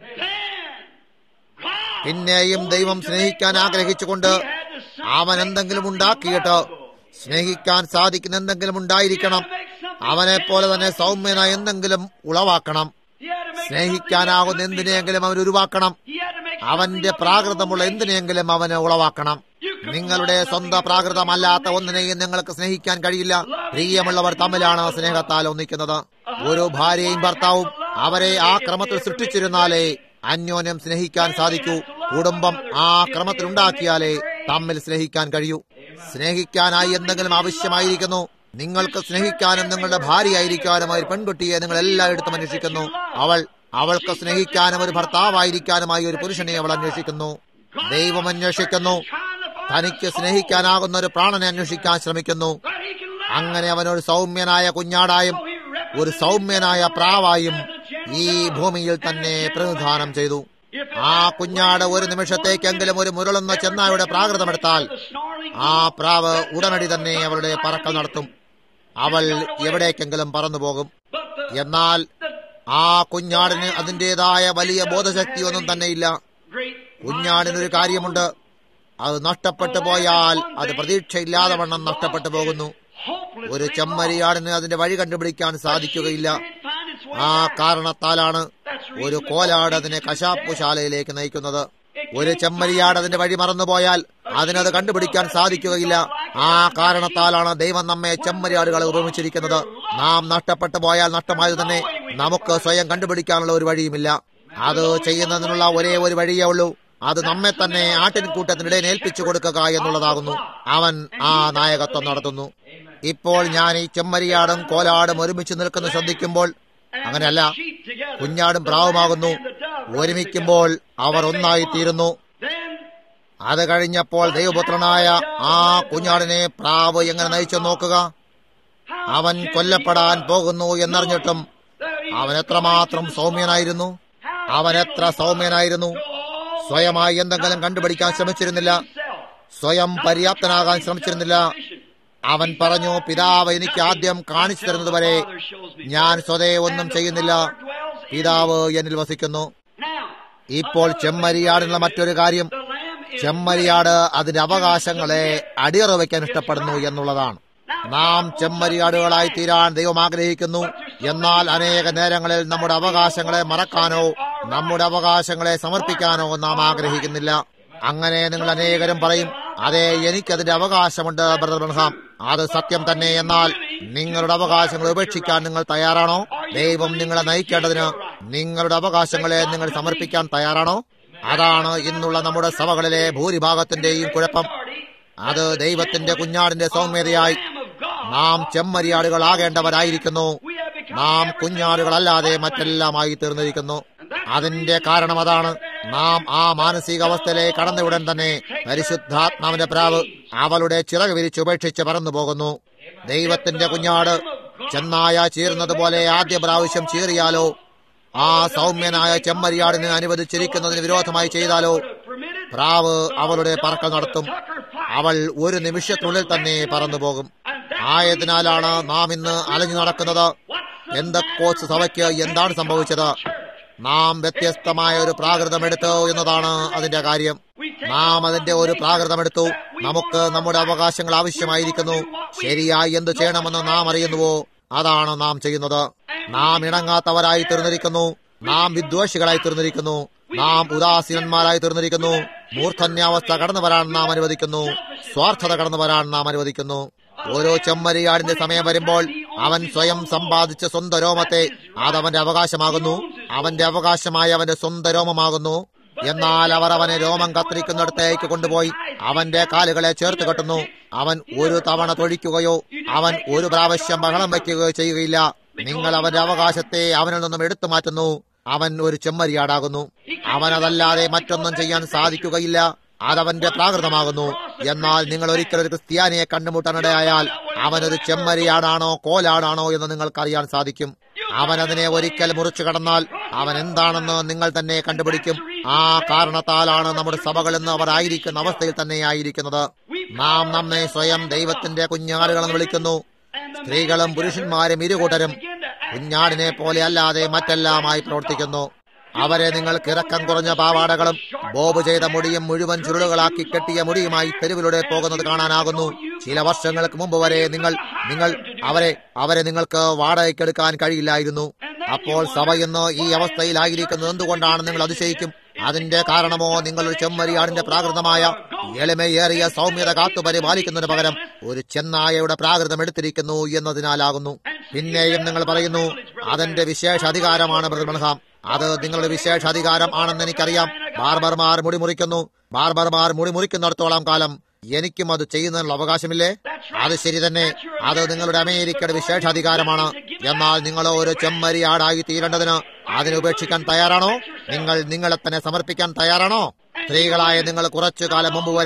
പിന്നെയും ദൈവം സ്നേഹിക്കാൻ ആഗ്രഹിച്ചുകൊണ്ട് അവൻ എന്തെങ്കിലും ഉണ്ടാക്കിയിട്ട് സ്നേഹിക്കാൻ സാധിക്കുന്ന എന്തെങ്കിലും ഉണ്ടായിരിക്കണം അവനെ പോലെ തന്നെ സൗമ്യനായ എന്തെങ്കിലും ഉളവാക്കണം സ്നേഹിക്കാനാകുന്ന എന്തിനെയെങ്കിലും അവൻ ഉരുവാക്കണം അവന്റെ പ്രാകൃതമുള്ള എന്തിനെയെങ്കിലും അവന് ഉളവാക്കണം നിങ്ങളുടെ സ്വന്തം പ്രാകൃതമല്ലാത്ത ഒന്നിനെയും നിങ്ങൾക്ക് സ്നേഹിക്കാൻ കഴിയില്ല പ്രിയമുള്ളവർ തമ്മിലാണ് സ്നേഹത്താൽ ഒന്നിക്കുന്നത് ഒരു ഭാര്യയും ഭർത്താവും അവരെ ആ ക്രമത്തിൽ സൃഷ്ടിച്ചിരുന്നാലേ അന്യോന്യം സ്നേഹിക്കാൻ സാധിക്കൂ കുടുംബം ആ ക്രമത്തിൽ ഉണ്ടാക്കിയാലേ തമ്മിൽ സ്നേഹിക്കാൻ കഴിയൂ സ്നേഹിക്കാനായി എന്തെങ്കിലും ആവശ്യമായിരിക്കുന്നു നിങ്ങൾക്ക് സ്നേഹിക്കാനും നിങ്ങളുടെ ഭാര്യയായിരിക്കാനും ഒരു പെൺകുട്ടിയെ നിങ്ങൾ എല്ലായിടത്തും അന്വേഷിക്കുന്നു അവൾ അവൾക്ക് സ്നേഹിക്കാനും ഒരു ഭർത്താവായിരിക്കാനുമായി ഒരു പുരുഷനെ അവൾ അന്വേഷിക്കുന്നു ദൈവം അന്വേഷിക്കുന്നു തനിക്ക് സ്നേഹിക്കാനാകുന്ന ഒരു പ്രാണനെ അന്വേഷിക്കാൻ ശ്രമിക്കുന്നു that he can love. അങ്ങനെ അവൻ ഒരു സൗമ്യനായ കുഞ്ഞാടായും So he represented ഒരു സൗമ്യനായ പ്രാവായും as a gentle ഈ dove ഭൂമിയിൽ and a തന്നെ gentle പ്രതിനിധാനം lamb. ചെയ്തു If ആ that കുഞ്ഞാട് ഒരു lamb നിമിഷത്തേക്കെങ്കിലും ഒരു മുരളുന്ന ever ചെന്നായുടെ taken പ്രാകൃതമെടുത്താൽ the snarling ആ eagle, പ്രാവ് that ഉടനടി dove തന്നെ would അവളുടെ fly പറക്കൽ immediately. നടത്തും അവൾ എവിടേക്കെങ്കിലും പറന്നു പോകും But the, എന്നാൽ the ആ കുഞ്ഞാടിന് അതിൻ്റെതായ വലിയ ബോധശക്തിയൊന്നും തന്നെയില്ല great കുഞ്ഞാടിനൊരു കാര്യമുണ്ട് അത് നഷ്ടപ്പെട്ടു പോയാൽ അത് പ്രതീക്ഷയില്ലാതെ വണ്ണം നഷ്ടപ്പെട്ടു പോകുന്നു ഒരു ചെമ്മരിയാടിന് അതിന്റെ വഴി കണ്ടുപിടിക്കാൻ സാധിക്കുകയില്ല ആ കാരണത്താലാണ് ഒരു കോലാട് അതിനെ കശാപ്പുശാലയിലേക്ക് നയിക്കുന്നത് ഒരു ചെമ്മരിയാട് അതിന്റെ വഴി മറന്നുപോയാൽ അതിനത് കണ്ടുപിടിക്കാൻ സാധിക്കുകയില്ല ആ കാരണത്താലാണ് ദൈവം നമ്മെ ചെമ്മരിയാടുകളെ ഉപമിച്ചിരിക്കുന്നത് നാം നഷ്ടപ്പെട്ടു പോയാൽ നഷ്ടമായത് തന്നെ നമുക്ക് സ്വയം കണ്ടുപിടിക്കാനുള്ള ഒരു വഴിയുമില്ല അത് ചെയ്യുന്നതിനുള്ള ഒരേ ഒരു വഴിയേ ഉള്ളൂ അത് നമ്മെ തന്നെ ആട്ടിൻകൂട്ടത്തിനിടയിൽ ഏൽപ്പിച്ചു കൊടുക്കുക എന്നുള്ളതാകുന്നു അവൻ ആ നായകത്വം നടത്തുന്നു ഇപ്പോൾ ഞാൻ ഈ ചെമ്മരിയാടും കോലാടും ഒരുമിച്ച് നിൽക്കുന്ന ശ്രദ്ധിക്കുമ്പോൾ അങ്ങനെയല്ല കുഞ്ഞാടും പ്രാവുമാകുന്നു ഒരുമിക്കുമ്പോൾ അവർ ഒന്നായി തീരുന്നു അത് കഴിഞ്ഞപ്പോൾ ദൈവപുത്രനായ ആ കുഞ്ഞാടിനെ പ്രാവ് എങ്ങനെ നയിച്ചു നോക്കുക അവൻ കൊല്ലപ്പെടാൻ പോകുന്നു എന്നറിഞ്ഞിട്ടും അവൻ എത്രമാത്രം സൗമ്യനായിരുന്നു അവൻ എത്ര സൗമ്യനായിരുന്നു സ്വയമായി എന്തെങ്കിലും കണ്ടുപിടിക്കാൻ ശ്രമിച്ചിരുന്നില്ല സ്വയം പര്യാപ്തനാകാൻ ശ്രമിച്ചിരുന്നില്ല അവൻ പറഞ്ഞു പിതാവ് എനിക്ക് ആദ്യം കാണിച്ചു തരുന്നതുവരെ ഞാൻ സ്വതേ ഒന്നും ചെയ്യുന്നില്ല പിതാവ് എന്നിൽ വസിക്കുന്നു ഇപ്പോൾ ചെമ്മരിയാടിനുള്ള മറ്റൊരു കാര്യം ചെമ്മരിയാട് അതിന്റെ അവകാശങ്ങളെ അടിയറ വയ്ക്കാൻ ഇഷ്ടപ്പെടുന്നു എന്നുള്ളതാണ് നാം ചെമ്മരിയാടുകളായി തീരാൻ ദൈവം ആഗ്രഹിക്കുന്നു എന്നാൽ അനേക നേരങ്ങളിൽ നമ്മുടെ അവകാശങ്ങളെ മറക്കാനോ നമ്മുടെ അവകാശങ്ങളെ സമർപ്പിക്കാനോ നാം ആഗ്രഹിക്കുന്നില്ല അങ്ങനെ നിങ്ങൾ അനേകരും പറയും അതെ എനിക്കതിന്റെ അവകാശമുണ്ട് ബ്രദർ ബ്രഹാം അത് സത്യം തന്നെ എന്നാൽ നിങ്ങളുടെ അവകാശങ്ങൾ ഉപേക്ഷിക്കാൻ നിങ്ങൾ തയ്യാറാണോ ദൈവം നിങ്ങളെ നയിക്കേണ്ടതിന് നിങ്ങളുടെ അവകാശങ്ങളെ നിങ്ങൾ സമർപ്പിക്കാൻ തയ്യാറാണോ അതാണ് ഇന്നുള്ള നമ്മുടെ സഭകളിലെ ഭൂരിഭാഗത്തിന്റെയും കുഴപ്പം അത് ദൈവത്തിന്റെ കുഞ്ഞാടിന്റെ സൗമ്യതയായി നാം ചെമ്മരിയാടുകളാകേണ്ടവരായിരിക്കുന്നു നാം കുഞ്ഞാടുകളല്ലാതെ മറ്റെല്ലാമായി തീർന്നിരിക്കുന്നു അതിന്റെ കാരണം അതാണ് നാം ആ മാനസികാവസ്ഥയിലേക്ക് കടന്നയുടൻ തന്നെ പരിശുദ്ധാത്മാവിന്റെ പ്രാവ് അവളുടെ ചിറക് വിരിച്ചുപേക്ഷിച്ച് പറന്നു പോകുന്നു ദൈവത്തിന്റെ കുഞ്ഞാട് ചെന്നായ ചീറുന്നത് പോലെ ആദ്യ പ്രാവശ്യം ചീറിയാലോ ആ സൗമ്യനായ ചെമ്മരിയാടിന് അനുവദിച്ചിരിക്കുന്നതിന് വിരോധമായി ചെയ്താലോ പ്രാവ് അവളുടെ പറക്കൽ നടത്തും അവൾ ഒരു നിമിഷത്തിനുള്ളിൽ തന്നെ പറന്നു പോകും ആയതിനാലാണ് നാം ഇന്ന് അലഞ്ഞു നടക്കുന്നത് എന്തൊക്കോസ് സഭയ്ക്ക് എന്താണ് സംഭവിച്ചത് നാം വ്യത്യസ്തമായ ഒരു പ്രാകൃതമെടുത്തു എന്നതാണ് അതിന്റെ കാര്യം നാം അതിന്റെ ഒരു പ്രാകൃതമെടുത്തു നമുക്ക് നമ്മുടെ അവകാശങ്ങൾ ആവശ്യമായിരിക്കുന്നു ശരിയായി എന്തു ചെയ്യണമെന്ന് നാം അറിയുന്നുവോ അതാണ് നാം ചെയ്യുന്നത് നാം ഇണങ്ങാത്തവരായി തീർന്നിരിക്കുന്നു നാം വിദ്വേഷികളായി തീർന്നിരിക്കുന്നു നാം ഉദാസീനന്മാരായി തീർന്നിരിക്കുന്നു മൂർധന്യാവസ്ഥ കടന്നു വരാൻ നാം അനുവദിക്കുന്നു സ്വാർത്ഥത കടന്നു വരാൻ നാം അനുവദിക്കുന്നു ഓരോ ചെമ്മരിയാടിന്റെ സമയം വരുമ്പോൾ അവൻ സ്വയം സമ്പാദിച്ച സ്വന്തം രോമത്തെ അതവന്റെ അവകാശമാകുന്നു അവന്റെ അവകാശമായ അവന്റെ സ്വന്തം രോമമാകുന്നു എന്നാൽ അവർ അവനെ രോമം കത്തിരിക്കുന്നിടത്തേക്ക് കൊണ്ടുപോയി അവന്റെ കാലുകളെ ചേർത്ത് കെട്ടുന്നു അവൻ ഒരു തവണ തൊഴിക്കുകയോ അവൻ ഒരു പ്രാവശ്യം ബഹളം വയ്ക്കുകയോ ചെയ്യുകയില്ല നിങ്ങൾ അവന്റെ അവകാശത്തെ അവനിൽ നിന്നും എടുത്തു മാറ്റുന്നു അവൻ ഒരു ചെമ്മരിയാടാകുന്നു അവനതല്ലാതെ മറ്റൊന്നും ചെയ്യാൻ സാധിക്കുകയില്ല അതവന്റെ പ്രാകൃതമാകുന്നു എന്നാൽ നിങ്ങൾ ഒരിക്കൽ ഒരു ക്രിസ്ത്യാനിയെ കണ്ടുമുട്ടാനിടയായാൽ അവനൊരു ചെമ്മരിയാടാണോ കോലാടാണോ എന്ന് നിങ്ങൾക്കറിയാൻ സാധിക്കും അവൻ അതിനെ ഒരിക്കൽ മുറിച്ചു കടന്നാൽ അവൻ എന്താണെന്ന് നിങ്ങൾ തന്നെ കണ്ടുപിടിക്കും ആ കാരണത്താലാണ് നമ്മുടെ സഭകൾ എന്ന് അവർ ആയിരിക്കുന്ന അവസ്ഥയിൽ തന്നെ ആയിരിക്കുന്നത് നാം നമ്മെ സ്വയം ദൈവത്തിന്റെ കുഞ്ഞാടുകളെന്ന് വിളിക്കുന്നു സ്ത്രീകളും പുരുഷന്മാരും ഇരുകൂട്ടരും കുഞ്ഞാടിനെ പോലെ അല്ലാതെ മറ്റെല്ലാമായി പ്രവർത്തിക്കുന്നു അവരെ നിങ്ങൾ കിറക്കം കുറഞ്ഞ പാവാടകളും ബോബ് ചെയ്ത മുടിയും മുഴുവൻ ചുരുളുകളാക്കി കെട്ടിയ മുടിയുമായി തെരുവിലൂടെ പോകുന്നത് കാണാനാകുന്നു ചില വർഷങ്ങൾക്ക് മുമ്പ് വരെ നിങ്ങൾ നിങ്ങൾ അവരെ അവരെ നിങ്ങൾക്ക് വാടകയ്ക്കെടുക്കാൻ കഴിയില്ലായിരുന്നു അപ്പോൾ സഭ ഇന്ന് ഈ അവസ്ഥയിലായിരിക്കുന്നത് എന്തുകൊണ്ടാണ് നിങ്ങൾ അതിശയിക്കും അതിന്റെ കാരണമോ നിങ്ങളൊരു ചെമ്മരിയാടിന്റെ പ്രാകൃതമായ എളിമയേറിയ സൗമ്യത കാത്തു പരിപാലിക്കുന്നതിന് പകരം ഒരു ചെന്നായയുടെ പ്രാകൃതം എടുത്തിരിക്കുന്നു എന്നതിനാലാകുന്നു പിന്നെയും നിങ്ങൾ പറയുന്നു അതെന്റെ വിശേഷ അധികാരമാണ് ബ്രഹ്മഹാം അത് നിങ്ങളുടെ വിശേഷ അധികാരം ആണെന്ന് എനിക്കറിയാം ബാർബർമാർ മുടി മുറിക്കുന്നു ബാർബർമാർ മുടി മുറിക്കുന്നിടത്തോളം കാലം എനിക്കും അത് ചെയ്യുന്നതിനുള്ള അവകാശമില്ലേ അത് ശരി തന്നെ അത് നിങ്ങളുടെ അമേരിക്കയുടെ വിശേഷാധികാരമാണ് എന്നാൽ നിങ്ങൾ ഒരു ചെമ്മരിയാടായി തീരേണ്ടതിന് അതിനെ ഉപേക്ഷിക്കാൻ തയ്യാറാണോ നിങ്ങൾ നിങ്ങളെ തന്നെ സമർപ്പിക്കാൻ തയ്യാറാണോ സ്ത്രീകളായ നിങ്ങൾ കുറച്ചു കാലം മുമ്പ് വരെയും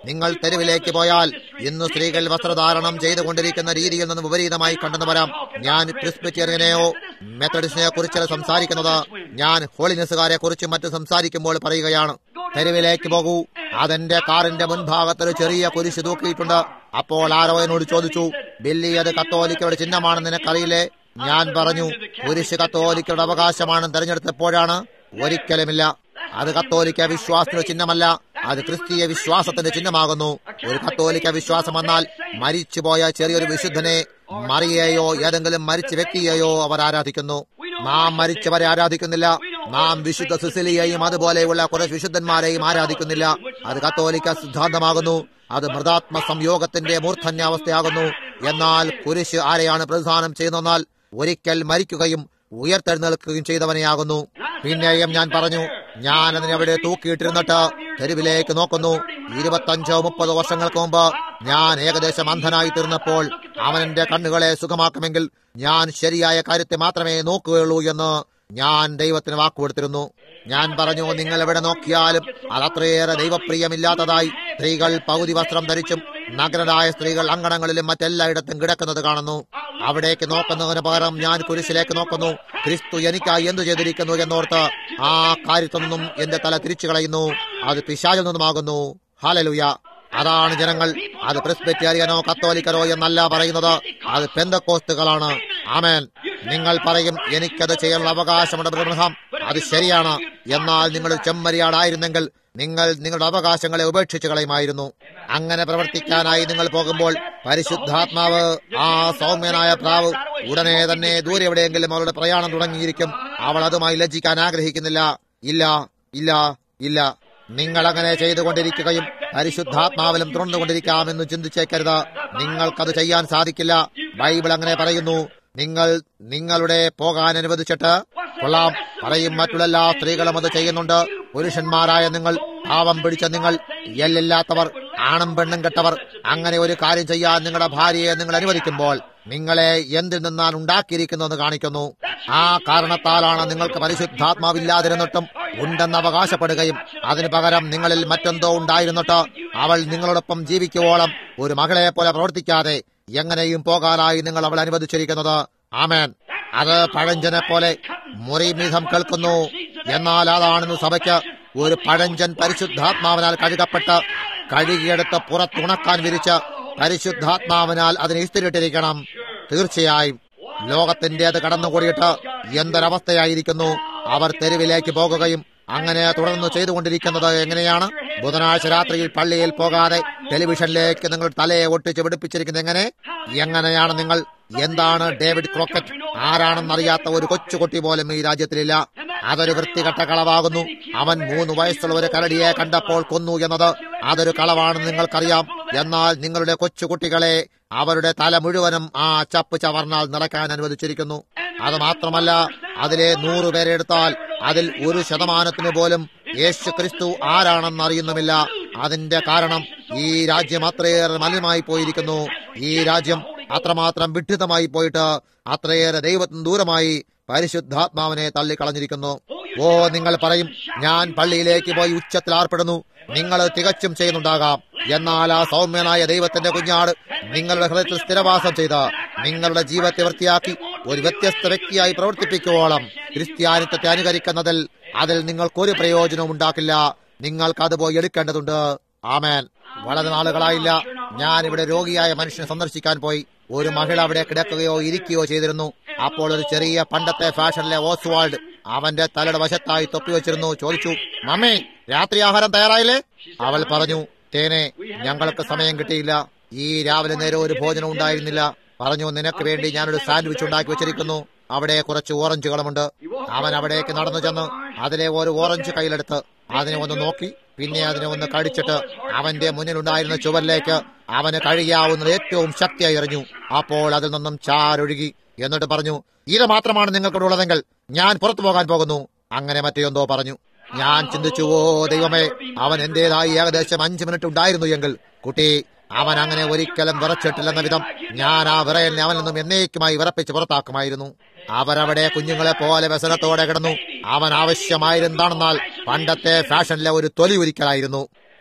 നിങ്ങൾ തെരുവിലേക്ക് പോയാൽ ഇന്ന് സ്ത്രീകൾ വസ്ത്രധാരണം ചെയ്തുകൊണ്ടിരിക്കുന്ന രീതിയിൽ നിന്ന് വിപരീതമായി കണ്ടെന്ന് വരാം ഞാൻ ക്രിസ്പിറ്റേറിയനെയോ മെത്തഡിസ്റ്റിനെ കുറിച്ച് സംസാരിക്കുന്നത് ഞാൻ ഹോളിനെസ്സുകാരെ കുറിച്ച് മറ്റു സംസാരിക്കുമ്പോൾ പറയുകയാണ് തെരുവിലേക്ക് പോകൂ അതെന്റെ കാറിന്റെ മുൻഭാഗത്ത് ഒരു ചെറിയ കുരിശ് തൂക്കിയിട്ടുണ്ട് അപ്പോൾ ആരോ എന്നോട് ചോദിച്ചു ബില്ലി അത് കത്തോലിക്കയുടെ ചിഹ്നമാണെന്ന് നിനക്കറിയില്ലേ ഞാൻ പറഞ്ഞു കുരിശ് കത്തോലിക്കയുടെ അവകാശമാണെന്ന് തെരഞ്ഞെടുത്തപ്പോഴാണ് ഒരിക്കലുമില്ല അത് കത്തോലിക്ക വിശ്വാസത്തിന്റെ ചിഹ്നമല്ല അത് ക്രിസ്തീയ വിശ്വാസത്തിന്റെ ചിഹ്നമാകുന്നു ഒരു കത്തോലിക്ക വിശ്വാസം എന്നാൽ മരിച്ചുപോയ ചെറിയൊരു വിശുദ്ധനെ മറിയെയോ ഏതെങ്കിലും മരിച്ച വ്യക്തിയെയോ അവർ ആരാധിക്കുന്നു നാം മരിച്ചവരെ ആരാധിക്കുന്നില്ല നാം വിശുദ്ധ സിസിലിയെയും അതുപോലെയുള്ള കുറെ വിശുദ്ധന്മാരെയും ആരാധിക്കുന്നില്ല അത് കത്തോലിക്ക സിദ്ധാന്തമാകുന്നു അത് മൃതാത്മ സംയോഗത്തിന്റെ മൂർധന്യാവസ്ഥയാകുന്നു എന്നാൽ കുരിശ് ആരെയാണ് പ്രതിദാനം ചെയ്യുന്നതെന്നാൽ ഒരിക്കൽ മരിക്കുകയും ഉയർത്തെഴുന്നേൽക്കുകയും ചെയ്തവനെയാകുന്നു പിന്നെയും ഞാൻ പറഞ്ഞു ഞാൻ അതിനെ അവിടെ തൂക്കിയിട്ടിരുന്നിട്ട് തെരുവിലേക്ക് നോക്കുന്നു ഇരുപത്തഞ്ചോ മുപ്പതോ വർഷങ്ങൾക്ക് മുമ്പ് ഞാൻ ഏകദേശം അന്ധനായി തീർന്നപ്പോൾ അവൻ എന്റെ കണ്ണുകളെ സുഖമാക്കുമെങ്കിൽ ഞാൻ ശരിയായ കാര്യത്തെ മാത്രമേ നോക്കുകയുള്ളൂ എന്ന് ഞാൻ ദൈവത്തിന് വാക്കുകൊടുത്തിരുന്നു ഞാൻ പറഞ്ഞു നിങ്ങൾ എവിടെ നോക്കിയാലും അതത്രയേറെ ദൈവപ്രിയമില്ലാത്തതായി സ്ത്രീകൾ പകുതി വസ്ത്രം ധരിച്ചും നഗരരായ സ്ത്രീകൾ അങ്കണങ്ങളിലും മറ്റെല്ലായിടത്തും കിടക്കുന്നത് കാണുന്നു അവിടേക്ക് നോക്കുന്നതിന് പകരം ഞാൻ കുരിശിലേക്ക് നോക്കുന്നു ക്രിസ്തു എനിക്കായി എന്തു ചെയ്തിരിക്കുന്നു എന്നോർത്ത് ആ കാര്യത്തിൽ നിന്നും എന്റെ തല തിരിച്ചു കളയുന്നു അത് പിശാചിൽ നിന്നുമാകുന്നു ഹാലലുയ അതാണ് ജനങ്ങൾ അത് പ്രിസ്ബെറ്റേറിയനോ കത്തോലിക്കരോ എന്നല്ല പറയുന്നത് അത് പെന്തക്കോസ്തുകളാണ് ആമേൻ നിങ്ങൾ പറയും എനിക്കത് ചെയ്യാനുള്ള അവകാശമുണ്ട് ബ്രഹ്മഹാം അത് ശരിയാണ് എന്നാൽ നിങ്ങൾ ചെമ്മരിയാടായിരുന്നെങ്കിൽ നിങ്ങൾ നിങ്ങളുടെ അവകാശങ്ങളെ ഉപേക്ഷിച്ചു കളയുമായിരുന്നു അങ്ങനെ പ്രവർത്തിക്കാനായി നിങ്ങൾ പോകുമ്പോൾ പരിശുദ്ധാത്മാവ് ആ സൗമ്യനായ പ്രാവ് ഉടനെ തന്നെ ദൂരെ എവിടെയെങ്കിലും അവളുടെ പ്രയാണം തുടങ്ങിയിരിക്കും അവൾ അതുമായി ലജ്ജിക്കാൻ ആഗ്രഹിക്കുന്നില്ല ഇല്ല ഇല്ല ഇല്ല നിങ്ങൾ അങ്ങനെ ചെയ്തുകൊണ്ടിരിക്കുകയും പരിശുദ്ധാത്മാവിലും തുറന്നുകൊണ്ടിരിക്കാമെന്ന് ചിന്തിച്ചേക്കരുത് നിങ്ങൾക്കത് ചെയ്യാൻ സാധിക്കില്ല ബൈബിൾ അങ്ങനെ പറയുന്നു നിങ്ങൾ നിങ്ങളുടെ പോകാൻ അനുവദിച്ചിട്ട് കൊള്ളാം പറയും മറ്റുള്ള എല്ലാ സ്ത്രീകളും അത് ചെയ്യുന്നുണ്ട് പുരുഷന്മാരായ നിങ്ങൾ പാവം പിടിച്ച നിങ്ങൾ എല്ലില്ലാത്തവർ ആണും പെണ്ണും കെട്ടവർ അങ്ങനെ ഒരു കാര്യം ചെയ്യാൻ നിങ്ങളുടെ ഭാര്യയെ നിങ്ങൾ അനുവദിക്കുമ്പോൾ നിങ്ങളെ എന്തിൽ നിന്നാണ് ഉണ്ടാക്കിയിരിക്കുന്നതെന്ന് കാണിക്കുന്നു ആ കാരണത്താലാണ് നിങ്ങൾക്ക് പരിശുദ്ധാത്മാവില്ലാതിരുന്നിട്ടും ഉണ്ടെന്ന് അവകാശപ്പെടുകയും അതിനു പകരം നിങ്ങളിൽ മറ്റെന്തോ ഉണ്ടായിരുന്നിട്ട് അവൾ നിങ്ങളോടൊപ്പം ജീവിക്കുവോളം ഒരു മകളെ പോലെ പ്രവർത്തിക്കാതെ എങ്ങനെയും പോകാനായി നിങ്ങൾ അവൾ അനുവദിച്ചിരിക്കുന്നത് ആമേൻ അത് പഴഞ്ചനെ പോലെ മുറിമീതം കേൾക്കുന്നു എന്നാൽ അതാണെന്ന് സഭയ്ക്ക് ഒരു പഴഞ്ചൻ പരിശുദ്ധാത്മാവിനാൽ കഴുകപ്പെട്ട് കഴുകിയെടുത്ത് പുറത്തുണക്കാൻ വിരിച്ച് പരിശുദ്ധാത്മാവിനാൽ അതിനെ ഇസ്തിരിട്ടിരിക്കണം തീർച്ചയായും ലോകത്തിന്റെ അത് കടന്നുകൂടിയിട്ട് എന്തൊരവസ്ഥയായിരിക്കുന്നു അവർ തെരുവിലേക്ക് പോകുകയും അങ്ങനെ തുടർന്ന് ചെയ്തുകൊണ്ടിരിക്കുന്നത് എങ്ങനെയാണ് ബുധനാഴ്ച രാത്രിയിൽ പള്ളിയിൽ പോകാതെ ടെലിവിഷനിലേക്ക് നിങ്ങൾ തലയെ ഒട്ടിച്ച് പിടിപ്പിച്ചിരിക്കുന്നത് എങ്ങനെ എങ്ങനെയാണ് നിങ്ങൾ എന്താണ് ഡേവിഡ് ക്രോക്കറ്റ് ആരാണെന്നറിയാത്ത ഒരു കൊച്ചുകുട്ടി പോലും ഈ രാജ്യത്തിലില്ല അതൊരു വൃത്തികെട്ട കളവാകുന്നു അവൻ മൂന്ന് വയസ്സുള്ള ഒരു കരടിയെ കണ്ടപ്പോൾ കൊന്നു എന്നത് അതൊരു കളവാണെന്ന് നിങ്ങൾക്കറിയാം എന്നാൽ നിങ്ങളുടെ കൊച്ചുകുട്ടികളെ അവരുടെ തല മുഴുവനും ആ ചപ്പ് ചവർന്നാൽ നിറയ്ക്കാൻ അനുവദിച്ചിരിക്കുന്നു അത് മാത്രമല്ല അതിലെ നൂറു പേരെ എടുത്താൽ അതിൽ ഒരു ശതമാനത്തിന് പോലും യേശു ക്രിസ്തു ആരാണെന്ന് അറിയുന്നുമില്ല അതിന്റെ കാരണം ഈ രാജ്യം അത്രയേറെ മലിനമായി പോയിരിക്കുന്നു ഈ രാജ്യം അത്രമാത്രം വിഡ്ഢിതമായി പോയിട്ട് അത്രയേറെ ദൈവത്തിന് ദൂരമായി പരിശുദ്ധാത്മാവിനെ തള്ളിക്കളഞ്ഞിരിക്കുന്നു ഓ നിങ്ങൾ പറയും ഞാൻ പള്ളിയിലേക്ക് പോയി ഉച്ചത്തിൽ ആർപ്പെടുന്നു നിങ്ങൾ തികച്ചും ചെയ്യുന്നുണ്ടാകാം എന്നാൽ ആ സൗമ്യനായ ദൈവത്തിന്റെ കുഞ്ഞാട് നിങ്ങളുടെ ഹൃദയത്തിൽ സ്ഥിരവാസം ചെയ്ത് നിങ്ങളുടെ ജീവിതത്തെ വൃത്തിയാക്കി ഒരു വ്യത്യസ്ത വ്യക്തിയായി പ്രവർത്തിപ്പിക്കുവോളം ക്രിസ്ത്യാനിത്വത്തെ അനുകരിക്കുന്നതിൽ അതിൽ നിങ്ങൾക്കൊരു പ്രയോജനവും ഉണ്ടാക്കില്ല നിങ്ങൾക്ക് അത് പോയി എടുക്കേണ്ടതുണ്ട് ആമേൻ വളരെ നാളുകളായില്ല ഞാൻ ഇവിടെ രോഗിയായ മനുഷ്യനെ സന്ദർശിക്കാൻ പോയി ഒരു മഹിള അവിടെ കിടക്കുകയോ ഇരിക്കുകയോ ചെയ്തിരുന്നു അപ്പോൾ ഒരു ചെറിയ പണ്ടത്തെ ഫാഷനിലെ ഓസ്വാൾഡ് അവന്റെ തലയുടെ വശത്തായി തൊപ്പി വെച്ചിരുന്നു ചോദിച്ചു മമ്മി രാത്രി ആഹാരം തയ്യാറായില്ലേ അവൾ പറഞ്ഞു തേനെ ഞങ്ങൾക്ക് സമയം കിട്ടിയില്ല ഈ രാവിലെ നേരെ ഒരു ഭോജനം ഉണ്ടായിരുന്നില്ല പറഞ്ഞു നിനക്ക് വേണ്ടി ഞാനൊരു സാൻഡ്വിച്ച് ഉണ്ടാക്കി വെച്ചിരിക്കുന്നു അവിടെ കുറച്ച് ഓറഞ്ചുകളുമുണ്ട് അവൻ അവിടേക്ക് നടന്നു ചെന്ന് അതിലെ ഒരു ഓറഞ്ച് കയ്യിലെടുത്ത് അതിനെ ഒന്ന് നോക്കി പിന്നെ അതിനെ ഒന്ന് കടിച്ചിട്ട് അവന്റെ മുന്നിലുണ്ടായിരുന്ന ചുവരിലേക്ക് അവന് കഴിയാവുന്നത് ഏറ്റവും ശക്തിയായി എറിഞ്ഞു അപ്പോൾ അതിൽ നിന്നും ചാരൊഴുകി എന്നിട്ട് പറഞ്ഞു ഇത് മാത്രമാണ് നിങ്ങൾക്കിവിടെ ഉള്ളതെങ്കിൽ ഞാൻ പുറത്തു പോകാൻ പോകുന്നു അങ്ങനെ മറ്റെന്തോ പറഞ്ഞു ഞാൻ ചിന്തിച്ചു ഓ ദൈവമേ അവൻ എന്റേതായി ഏകദേശം അഞ്ചു മിനിറ്റ് ഉണ്ടായിരുന്നു എങ്കിൽ കുട്ടി അവൻ അങ്ങനെ ഒരിക്കലും വിറച്ചിട്ടില്ലെന്ന വിധം ഞാൻ ആ വിറയലിനെ അവനിൽ നിന്നും എന്നേക്കുമായി വിറപ്പിച്ച് പുറത്താക്കുമായിരുന്നു അവരവിടെ കുഞ്ഞുങ്ങളെ പോലെ വ്യസനത്തോടെ കിടന്നു അവൻ ആവശ്യമായിരുന്നാണെന്നാൽ പണ്ടത്തെ ഫാഷനിലെ ഒരു തൊലി ഉരിക്കലായിരുന്നു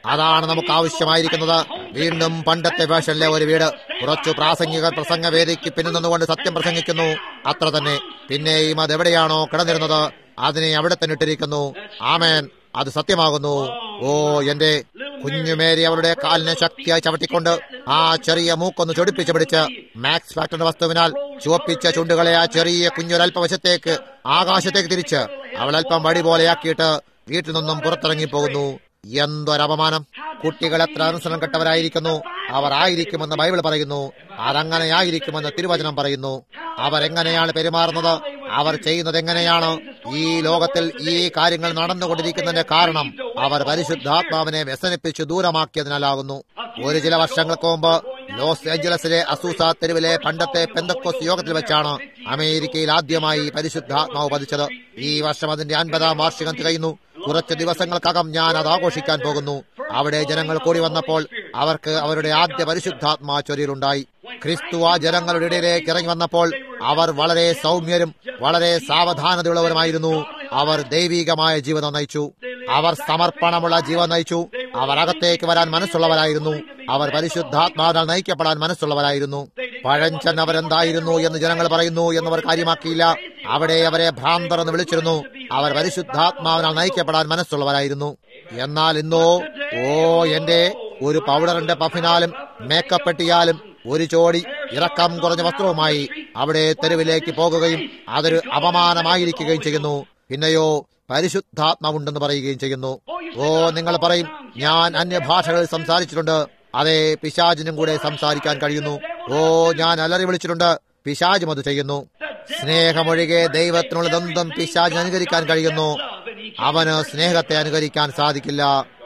അതാണ് നമുക്ക് ആവശ്യമായിരിക്കുന്നത് വീണ്ടും പണ്ടത്തെ വേഷനിലെ ഒരു വീട് കുറച്ചു പ്രാസംഗികർ പ്രസംഗവേദിക്ക് പിന്നിൽ നിന്നുകൊണ്ട് സത്യം പ്രസംഗിക്കുന്നു അത്ര തന്നെ പിന്നെയും അതെവിടെയാണോ കിടന്നിരുന്നത് അതിനെ അവിടെ തന്നെ ഇട്ടിരിക്കുന്നു ആമേൻ അത് സത്യമാകുന്നു ഓ എന്റെ കുഞ്ഞുമേരി അവളുടെ കാലിനെ ശക്തിയായി ചവിട്ടിക്കൊണ്ട് ആ ചെറിയ മൂക്കൊന്ന് ചൊടിപ്പിച്ച് പിടിച്ച് മാക്സ് ഫാക്ടറിന്റെ വസ്തുവിനാൽ ചുവപ്പിച്ച ചുണ്ടുകളെ ആ ചെറിയ കുഞ്ഞൊരൽപ്പവശത്തേക്ക് ആകാശത്തേക്ക് തിരിച്ച് അവൾ അല്പം വടി പോലെയാക്കിയിട്ട് വീട്ടിൽ നിന്നും പുറത്തിറങ്ങി പോകുന്നു എന്തൊരപമാനം കുട്ടികൾ എത്ര അനുസരണം കെട്ടവരായിരിക്കുന്നു അവർ ആയിരിക്കുമെന്ന് ബൈബിൾ പറയുന്നു അതങ്ങനെയായിരിക്കുമെന്ന് തിരുവചനം പറയുന്നു അവരെങ്ങനെയാണ് പെരുമാറുന്നത് അവർ ചെയ്യുന്നത് എങ്ങനെയാണ് ഈ ലോകത്തിൽ ഈ കാര്യങ്ങൾ നടന്നുകൊണ്ടിരിക്കുന്നതിന്റെ കാരണം അവർ പരിശുദ്ധാത്മാവിനെ വ്യസനിപ്പിച്ച് ദൂരമാക്കിയതിനാലാകുന്നു ഒരു ചില വർഷങ്ങൾക്ക് മുമ്പ് ലോസ് ഏഞ്ചലസിലെ അസൂസ തെരുവിലെ പണ്ടത്തെ പെന്തക്കോസ് യോഗത്തിൽ വെച്ചാണ് അമേരിക്കയിൽ ആദ്യമായി പരിശുദ്ധാത്മാവ് പതിച്ചത് ഈ വർഷം അതിന്റെ അൻപതാം വാർഷികം തികയുന്നു കുറച്ച് ദിവസങ്ങൾക്കകം ഞാൻ അത് ആഘോഷിക്കാൻ പോകുന്നു അവിടെ ജനങ്ങൾ കൂടി വന്നപ്പോൾ അവർക്ക് അവരുടെ ആദ്യ പരിശുദ്ധാത്മാ ചൊരിയിലുണ്ടായി ക്രിസ്തു ആ ജനങ്ങളുടെ ഇടയിലേക്ക് ഇറങ്ങി വന്നപ്പോൾ അവർ വളരെ സൗമ്യരും വളരെ സാവധാനതയുള്ളവരുമായിരുന്നു അവർ ദൈവികമായ ജീവിതം നയിച്ചു അവർ സമർപ്പണമുള്ള ജീവൻ നയിച്ചു അവർ അകത്തേക്ക് വരാൻ മനസ്സുള്ളവരായിരുന്നു അവർ പരിശുദ്ധാത്മാവിനാൽ നയിക്കപ്പെടാൻ മനസ്സുള്ളവരായിരുന്നു പഴഞ്ചൻ അവരെന്തായിരുന്നു എന്ന് ജനങ്ങൾ പറയുന്നു എന്നവർ കാര്യമാക്കിയില്ല അവിടെ അവരെ ഭ്രാന്തർ എന്ന് വിളിച്ചിരുന്നു അവർ പരിശുദ്ധാത്മാവിനാൽ നയിക്കപ്പെടാൻ മനസ്സുള്ളവരായിരുന്നു എന്നാൽ ഇന്നോ ഓ എന്റെ ഒരു പൗഡറിന്റെ പഫിനാലും മേക്കപ്പ് പെട്ടിയാലും ഒരു ചോടി ഇറക്കം കുറഞ്ഞ വസ്ത്രവുമായി അവിടെ തെരുവിലേക്ക് പോകുകയും അതൊരു അപമാനമായിരിക്കുകയും ചെയ്യുന്നു പിന്നെയോ പരിശുദ്ധാത്മാവുണ്ടെന്ന് പറയുകയും ചെയ്യുന്നു ഓ നിങ്ങൾ പറയും ഞാൻ അന്യഭാഷകളിൽ സംസാരിച്ചിട്ടുണ്ട് അതെ പിശാചിനും കൂടെ സംസാരിക്കാൻ കഴിയുന്നു ഓ ഞാൻ അലറി വിളിച്ചിട്ടുണ്ട് പിശാചും അത് ചെയ്യുന്നു സ്നേഹമൊഴികെ ദൈവത്തിനുള്ളതെന്തും പിശാചിന് അനുകരിക്കാൻ കഴിയുന്നു അവന് സ്നേഹത്തെ അനുകരിക്കാൻ സാധിക്കില്ല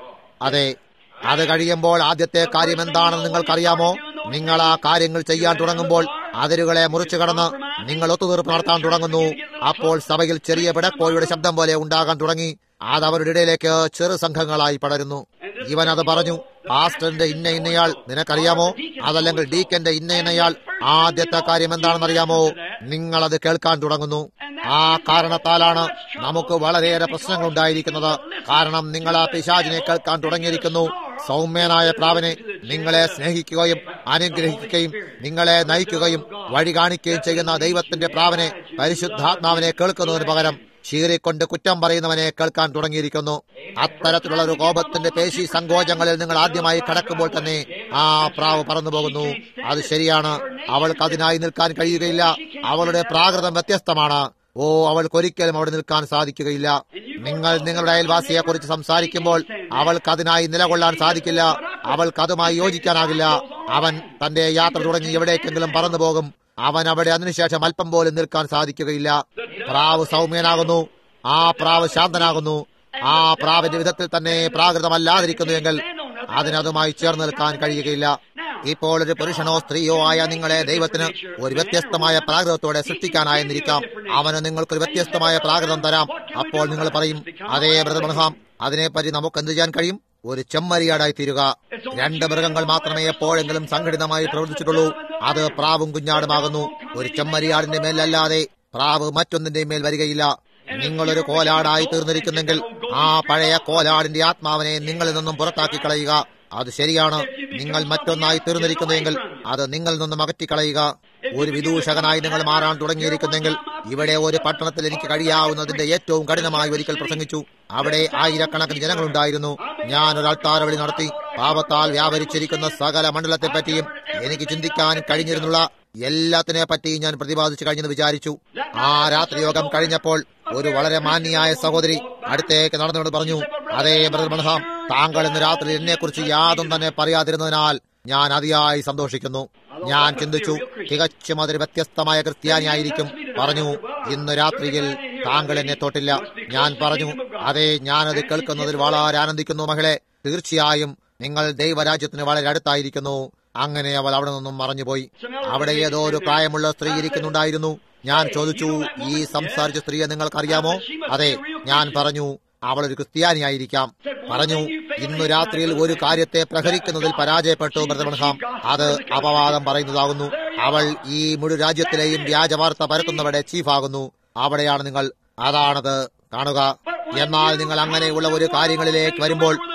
അതെ അത് കഴിയുമ്പോൾ ആദ്യത്തെ കാര്യം എന്താണെന്ന് നിങ്ങൾക്കറിയാമോ നിങ്ങൾ ആ കാര്യങ്ങൾ ചെയ്യാൻ തുടങ്ങുമ്പോൾ അതിരുകളെ മുറിച്ചു കടന്ന് നിങ്ങൾ ഒത്തുതീർപ്പ് നടത്താൻ തുടങ്ങുന്നു അപ്പോൾ സഭയിൽ ചെറിയ പിടക്കോഴിയുടെ ശബ്ദം പോലെ ഉണ്ടാകാൻ തുടങ്ങി അത് അവരുടെ ഇടയിലേക്ക് ചെറു സംഘങ്ങളായി പടരുന്നു ഇവൻ അത് പറഞ്ഞു പാസ്റ്ററിന്റെ ഇന്ന ഇന്നയാൾ നിനക്കറിയാമോ അതല്ലെങ്കിൽ ഡീക്കന്റെ ഇന്ന ഇന്നയാൾ ആദ്യത്തെ കാര്യം എന്താണെന്നറിയാമോ നിങ്ങൾ അത് കേൾക്കാൻ തുടങ്ങുന്നു ആ കാരണത്താലാണ് നമുക്ക് വളരെയേറെ പ്രശ്നങ്ങൾ ഉണ്ടായിരിക്കുന്നത് കാരണം നിങ്ങൾ ആ പിശാചിനെ കേൾക്കാൻ തുടങ്ങിയിരിക്കുന്നു സൗമ്യനായ പ്രാവനെ നിങ്ങളെ സ്നേഹിക്കുകയും അനുഗ്രഹിക്കുകയും നിങ്ങളെ നയിക്കുകയും വഴി കാണിക്കുകയും ചെയ്യുന്ന ദൈവത്തിന്റെ പ്രാവനെ പരിശുദ്ധാത്മാവിനെ കേൾക്കുന്നതിന് പകരം ചീറിക്കൊണ്ട് കുറ്റം പറയുന്നവനെ കേൾക്കാൻ തുടങ്ങിയിരിക്കുന്നു അത്തരത്തിലുള്ള ഒരു കോപത്തിന്റെ പേശി സങ്കോചങ്ങളിൽ നിങ്ങൾ ആദ്യമായി കടക്കുമ്പോൾ തന്നെ ആ പ്രാവ് പറന്നു പോകുന്നു അത് ശരിയാണ് അവൾക്ക് അതിനായി നിൽക്കാൻ കഴിയുകയില്ല അവളുടെ പ്രാകൃതം വ്യത്യസ്തമാണ് ഓ അവൾക്കൊരിക്കലും അവിടെ നിൽക്കാൻ സാധിക്കുകയില്ല നിങ്ങൾ നിങ്ങളുടെ അയൽവാസിയെ കുറിച്ച് സംസാരിക്കുമ്പോൾ അവൾക്ക് അതിനായി നിലകൊള്ളാൻ സാധിക്കില്ല അവൾക്ക് അതുമായി യോജിക്കാനാകില്ല അവൻ തന്റെ യാത്ര തുടങ്ങി എവിടേക്കെങ്കിലും പറന്നു പോകും അവൻ അവിടെ അതിനുശേഷം അല്പം പോലും നിൽക്കാൻ സാധിക്കുകയില്ല പ്രാവ് സൗമ്യനാകുന്നു ആ പ്രാവ് ശാന്തനാകുന്നു ആ പ്രാവിന്റെ വിധത്തിൽ തന്നെ പ്രാകൃതമല്ലാതിരിക്കുന്നുവെങ്കിൽ അതിനതുമായി ചേർന്ന് നിൽക്കാൻ കഴിയുകയില്ല ഇപ്പോൾ ഒരു പുരുഷനോ സ്ത്രീയോ ആയ നിങ്ങളെ ദൈവത്തിന് ഒരു വ്യത്യസ്തമായ പ്രാകൃതത്തോടെ സൃഷ്ടിക്കാനായെന്നിരിക്കാം അവന് നിങ്ങൾക്കൊരു വ്യത്യസ്തമായ പ്രാകൃതം തരാം അപ്പോൾ നിങ്ങൾ പറയും അതേ ബ്രതമൃഹാം അതിനെപ്പറ്റി നമുക്ക് എന്ത് ചെയ്യാൻ കഴിയും ഒരു ചെമ്മരിയാടായി തീരുക രണ്ട് മൃഗങ്ങൾ മാത്രമേ എപ്പോഴെങ്കിലും സംഘടിതമായി പ്രവർത്തിച്ചിട്ടുള്ളൂ അത് പ്രാവും കുഞ്ഞാടുമാകുന്നു ഒരു ചെമ്മരിയാടിന്റെ മേലല്ലാതെ പ്രാവ് മറ്റൊന്നിന്റെ മേൽ വരികയില്ല നിങ്ങളൊരു കോലാടായി തീർന്നിരിക്കുന്നെങ്കിൽ ആ പഴയ കോലാടിന്റെ ആത്മാവിനെ നിങ്ങളിൽ നിന്നും പുറത്താക്കി കളയുക അത് ശരിയാണ് നിങ്ങൾ മറ്റൊന്നായി തീർന്നിരിക്കുന്നെങ്കിൽ അത് നിങ്ങളിൽ നിന്നും അകറ്റിക്കളയുക ഒരു വിദൂഷകനായി നിങ്ങൾ മാറാൻ തുടങ്ങിയിരിക്കുന്നെങ്കിൽ ഇവിടെ ഒരു പട്ടണത്തിൽ എനിക്ക് കഴിയാവുന്നതിന്റെ ഏറ്റവും കഠിനമായി ഒരിക്കൽ പ്രസംഗിച്ചു അവിടെ ആയിരക്കണക്കിന് ജനങ്ങളുണ്ടായിരുന്നു ഞാൻ ഒരു അൾത്താരവളി നടത്തി പാപത്താൽ വ്യാപരിച്ചിരിക്കുന്ന സകല മണ്ഡലത്തെപ്പറ്റിയും എനിക്ക് ചിന്തിക്കാൻ കഴിഞ്ഞിരുന്നുള്ള എല്ലാത്തിനെ പറ്റിയും ഞാൻ പ്രതിപാദിച്ചു കഴിഞ്ഞെന്ന് വിചാരിച്ചു ആ രാത്രി യോഗം കഴിഞ്ഞപ്പോൾ ഒരു വളരെ മാന്യയായ സഹോദരി അടുത്തേക്ക് നടന്നുകൊണ്ട് പറഞ്ഞു അതേ ബ്രദർ മൺഹാം താങ്കൾ ഇന്ന് രാത്രി എന്നെക്കുറിച്ച് യാതൊന്നും തന്നെ പറയാതിരുന്നതിനാൽ ഞാൻ അതിയായി സന്തോഷിക്കുന്നു ഞാൻ ചിന്തിച്ചു തികച്ചും അതൊരു വ്യത്യസ്തമായ ക്രിസ്ത്യാനിയായിരിക്കും പറഞ്ഞു ഇന്ന് രാത്രിയിൽ താങ്കൾ എന്നെ തൊട്ടില്ല ഞാൻ പറഞ്ഞു അതെ ഞാനത് കേൾക്കുന്നതിൽ വളരെ ആനന്ദിക്കുന്നു മകളെ തീർച്ചയായും നിങ്ങൾ ദൈവരാജ്യത്തിന് വളരെ അടുത്തായിരിക്കുന്നു അങ്ങനെ അവൾ അവിടെ നിന്നും മറഞ്ഞുപോയി അവിടെ ഏതോ ഒരു പ്രായമുള്ള സ്ത്രീ ഇരിക്കുന്നുണ്ടായിരുന്നു ഞാൻ ചോദിച്ചു ഈ സംസാരിച്ച സ്ത്രീയെ നിങ്ങൾക്കറിയാമോ അതെ ഞാൻ പറഞ്ഞു അവൾ ഒരു ക്രിസ്ത്യാനിയായിരിക്കാം പറഞ്ഞു ഇന്നു രാത്രിയിൽ ഒരു കാര്യത്തെ പ്രഹരിക്കുന്നതിൽ പരാജയപ്പെട്ടു ബ്രദർഹാം അത് അപവാദം പറയുന്നതാകുന്നു അവൾ ഈ മുഴു രാജ്യത്തിലെയും വ്യാജവാർത്ത പരത്തുന്നവരുടെ ചീഫാകുന്നു അവിടെയാണ് നിങ്ങൾ അതാണത് കാണുക എന്നാൽ നിങ്ങൾ അങ്ങനെയുള്ള ഒരു കാര്യങ്ങളിലേക്ക് വരുമ്പോൾ